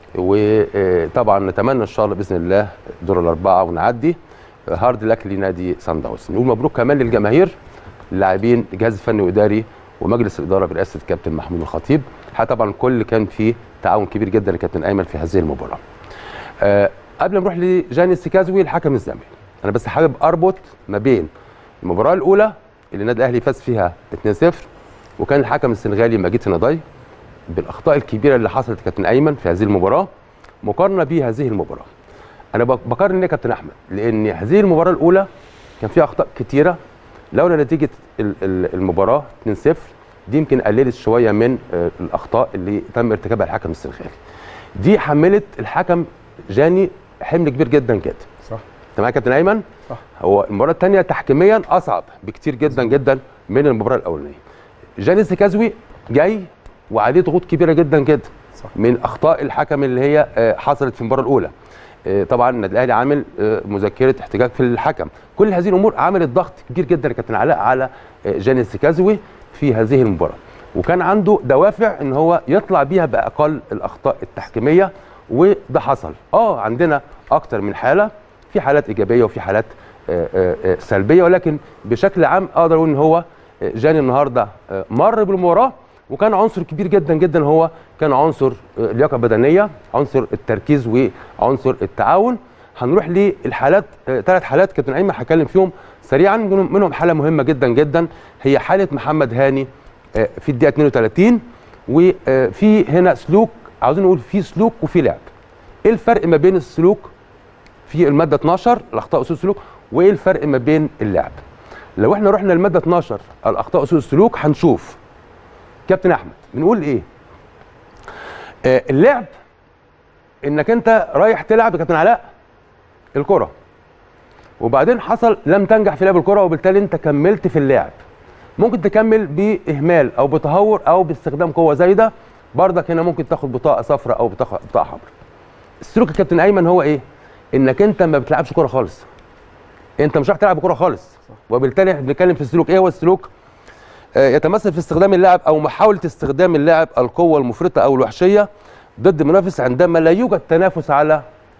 S8: وطبعا نتمنى ان شاء الله باذن الله دور الاربعه ونعدي آه، هارد لك لنادي سان داونز نقول مبروك كمان للجماهير اللاعبين الجهاز الفني واداري ومجلس الاداره برئاسه الكابتن محمود الخطيب حتى طبعا الكل كان في تعاون كبير جدا لكابتن ايمن في هذه المباراه آه، قبل ما نروح لجاني السكازوي الحكم الزمني انا بس حابب اربط ما بين المباراه الاولى اللي النادي الاهلي فاز فيها 2-0 وكان الحكم السنغالي مجيد سناداي بالاخطاء الكبيره اللي حصلت كابتن ايمن في هذه المباراه مقارنه بهذه المباراه انا بق- بقارن ليه يا كابتن احمد لان هذه المباراه الاولى كان فيها اخطاء كتيره لولا نتيجه ال- ال- المباراه 2-0 دي يمكن قللت شويه من آه، الاخطاء اللي تم ارتكابها الحكم السنغالي دي حملت الحكم جاني حمل كبير جدا جدا
S1: صح
S8: تمام يا كابتن ايمن
S1: صح
S8: هو المباراه الثانيه تحكيميا اصعب بكتير جدا جدا من المباراه الاولانيه جاني سيكازوي جاي وعليه ضغوط كبيره جدا جدا
S1: صح.
S8: من اخطاء الحكم اللي هي آه، حصلت في المباراه الاولى آه، طبعا النادي الاهلي عامل آه، مذكره احتجاج في الحكم كل هذه الامور عملت ضغط كبير جدا يا كابتن علاء على آه، جاني سيكازوي في هذه المباراه وكان عنده دوافع ان هو يطلع بيها باقل الاخطاء التحكيميه وده حصل اه عندنا اكتر من حاله في حالات ايجابيه وفي حالات آه، آه، آه، سلبيه ولكن بشكل عام اقدر اقول ان هو آه، جاني النهارده آه، مر بالمباراه وكان عنصر كبير جدا جدا هو كان عنصر آه، لياقه بدنيه عنصر التركيز وعنصر التعاون هنروح للحالات ثلاث حالات كابتن ايمن هتكلم فيهم سريعا منهم منهم حاله مهمه جدا جدا هي حاله محمد هاني آه، في الدقيقه 32 وفي هنا سلوك عاوزين نقول في سلوك وفي لعب ايه الفرق ما بين السلوك في الماده 12 الاخطاء اصول السلوك وايه الفرق ما بين اللعب لو احنا رحنا للماده 12 الاخطاء اصول السلوك هنشوف كابتن احمد بنقول ايه آه اللعب انك انت رايح تلعب يا كابتن علاء الكره وبعدين حصل لم تنجح في لعب الكره وبالتالي انت كملت في اللعب ممكن تكمل باهمال او بتهور او باستخدام قوه زايده برضك هنا ممكن تاخد بطاقه صفراء او بطاقه بطاقه حمراء السلوك يا كابتن ايمن هو ايه انك انت ما بتلعبش كوره خالص انت مش رايح تلعب كوره خالص وبالتالي احنا بنتكلم في السلوك ايه هو السلوك آه، يتمثل في استخدام اللاعب او محاوله استخدام اللاعب القوه المفرطه او الوحشيه ضد منافس عندما لا يوجد تنافس على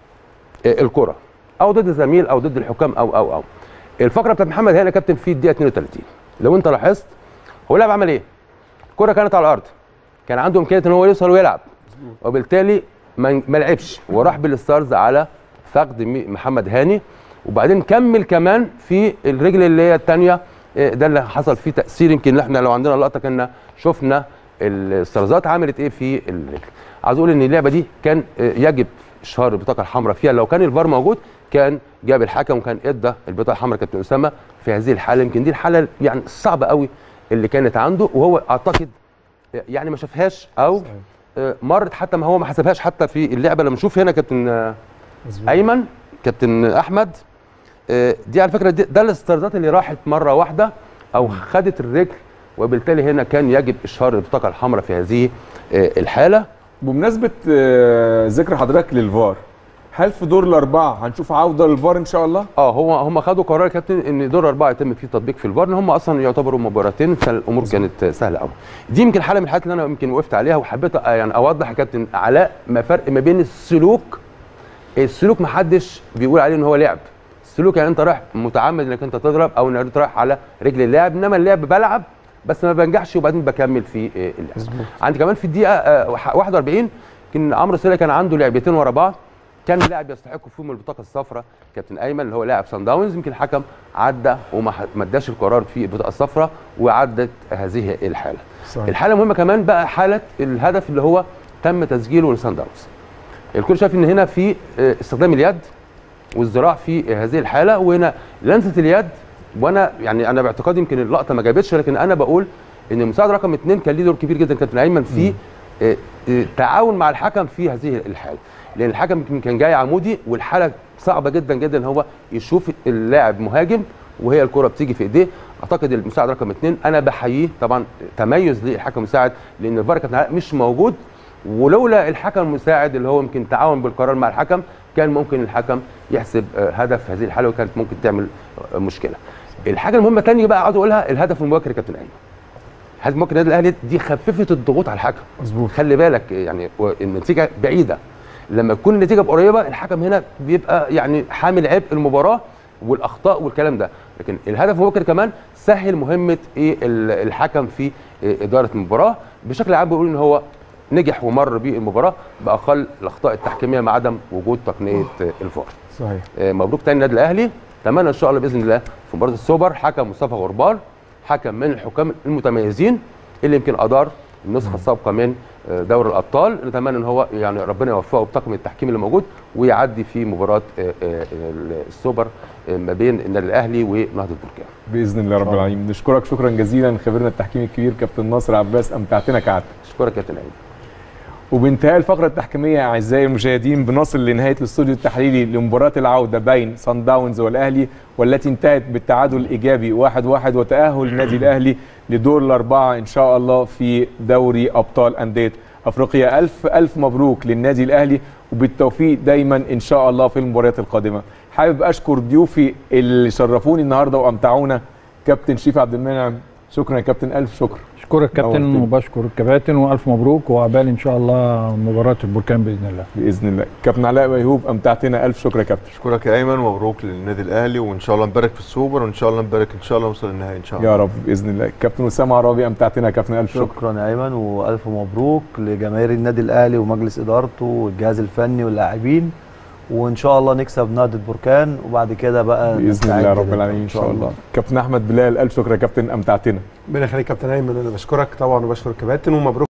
S8: آه، الكره او ضد زميل او ضد الحكام او او او الفقره بتاعت محمد هاني يا كابتن في الدقيقه 32 لو انت لاحظت هو اللاعب عمل ايه الكره كانت على الارض كان عنده امكانيه ان هو يوصل ويلعب وبالتالي ما ما لعبش وراح بالستارز على فقد مي- محمد هاني وبعدين كمل كمان في الرجل اللي هي الثانيه ده اللي حصل فيه تاثير يمكن احنا لو عندنا لقطه كنا شفنا الستارزات عملت ايه في الرجل عايز اقول ان اللعبه دي كان آه، يجب اشهار البطاقه الحمراء فيها لو كان الفار موجود كان جاب الحكم وكان ادى البطاقه الحمراء كابتن اسامه في هذه الحاله يمكن دي الحاله يعني الصعبه قوي اللي كانت عنده وهو اعتقد يعني ما شافهاش او آه، مرت حتى ما هو ما حسبهاش حتى في اللعبه لما نشوف هنا كابتن آه، ايمن كابتن احمد آه، دي على فكره دي- ده الاسترداد اللي راحت مره واحده او خدت الرجل وبالتالي هنا كان يجب اشهار البطاقه الحمراء في هذه آه، الحاله
S1: بمناسبه آه، ذكر حضرتك للفار هل في دور الاربعه هنشوف عوده للفار ان شاء الله
S8: اه هو هم خدوا قرار يا كابتن ان دور اربعه يتم فيه تطبيق في الفار ان هم اصلا يعتبروا مباراتين فالامور كانت سهله قوي دي يمكن حاله من الحالات اللي انا يمكن وقفت عليها وحبيت آه، يعني اوضح يا كابتن علاء ما فرق ما بين السلوك السلوك ما حدش بيقول عليه ان هو لعب السلوك يعني انت رايح متعمد انك انت تضرب او انك انت رايح على رجل اللاعب انما اللعب بلعب بس ما بنجحش وبعدين بكمل في آه، اللعب عندي كمان في الدقيقه آه، 41 كان عمرو سيلا كان عنده لعبتين ورا بعض كان لاعب يستحق فيهم البطاقه الصفراء كابتن ايمن اللي هو لاعب سان داونز يمكن الحكم عدى وما ح- ما اداش القرار في البطاقه الصفراء وعدت هذه الحاله
S1: صحيح.
S8: الحاله المهمه كمان بقى حاله الهدف اللي هو تم تسجيله لسان داونز الكل شايف ان هنا في آه، استخدام اليد والذراع في هذه الحاله وهنا لمسه اليد وانا يعني انا باعتقادي يمكن اللقطه ما جابتش لكن انا بقول ان المساعد رقم اثنين كان ليه دور كبير جدا كابتن ايمن في آه، آه، تعاون مع الحكم في هذه الحاله لان الحكم يمكن كان جاي عمودي والحاله صعبه جدا جدا ان هو يشوف اللاعب مهاجم وهي الكره بتيجي في ايديه اعتقد المساعد رقم اثنين انا بحييه طبعا تميز للحكم المساعد لان الفار كابتن علاء مش موجود ولولا الحكم المساعد اللي هو يمكن تعاون بالقرار مع الحكم كان ممكن الحكم يحسب آه، هدف في هذه الحاله وكانت ممكن تعمل آه، مشكله. الحاجه المهمه الثانيه بقى عاوز اقولها الهدف المبكر يا كابتن ايمن. الهدف المبكر النادي الاهلي دي خففت الضغوط على الحكم.
S1: مظبوط
S8: خلي بالك يعني و- النتيجه بعيده لما تكون النتيجه قريبه الحكم هنا بيبقى يعني حامل عبء المباراه والاخطاء والكلام ده لكن الهدف المبكر كمان سهل مهمه ايه ال- الحكم في إيه اداره المباراه بشكل عام بيقول ان هو نجح ومر بالمباراه باقل الاخطاء التحكيميه مع عدم وجود تقنيه آه، الفار
S1: صحيح
S8: آه، مبروك تاني النادي الاهلي اتمنى ان شاء الله باذن الله في مباراه السوبر حكم مصطفى غربال حكم من الحكام المتميزين اللي يمكن ادار النسخه السابقه من آه، دوري الابطال نتمنى ان هو يعني ربنا يوفقه بطاقم التحكيم اللي موجود ويعدي في مباراه آه، آه، السوبر آه، ما بين النادي الاهلي ونهضه بركان
S1: باذن الله رب العالمين نشكرك شكرا جزيلا خبيرنا التحكيمي الكبير كابتن ناصر عباس امتعتنا كعادة
S8: اشكرك يا كابتن ايمن
S1: وبانتهاء الفقرة التحكيمية أعزائي المشاهدين بنصل لنهاية الاستوديو التحليلي لمباراة العودة بين صن داونز والأهلي والتي انتهت بالتعادل الإيجابي واحد واحد وتأهل النادي الأهلي لدور الأربعة إن شاء الله في دوري أبطال أندية أفريقيا ألف ألف مبروك للنادي الأهلي وبالتوفيق دايما إن شاء الله في المباريات القادمة حابب أشكر ضيوفي اللي شرفوني النهاردة وأمتعونا كابتن شريف عبد المنعم شكرا يا كابتن ألف شكر
S3: اشكرك كابتن
S1: نورتني.
S3: وبشكر الكباتن والف مبروك وعقبال ان شاء الله مباراه البركان باذن الله
S1: باذن الله كابتن علاء ميهوب امتعتنا الف شكر يا كابتن
S4: اشكرك يا ايمن ومبروك للنادي الاهلي وان شاء الله نبارك في السوبر وان شاء الله نبارك ان شاء الله نوصل للنهائي ان شاء الله
S1: يا رب باذن الله كابتن اسامه عرابي امتعتنا يا كابتن الف شكر
S5: شكرا يا ايمن والف مبروك لجماهير النادي الاهلي ومجلس ادارته والجهاز الفني واللاعبين وان شاء الله نكسب نهضه بركان وبعد كده بقى
S1: باذن
S5: نستعد
S1: الله رب
S5: لل-
S1: العالمين ان شاء الله كابتن احمد بلال الف شكر يا كابتن امتعتنا
S6: ربنا يخليك كابتن ايمن انا بشكرك طبعا وبشكر الكباتن ومبروك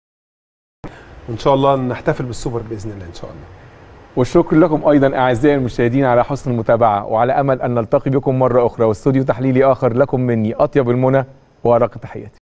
S6: وان شاء الله نحتفل بالسوبر باذن الله ان شاء الله
S1: والشكر لكم ايضا اعزائي المشاهدين على حسن المتابعه وعلى امل ان نلتقي بكم مره اخرى واستوديو تحليلي اخر لكم مني اطيب المنى وارق تحياتي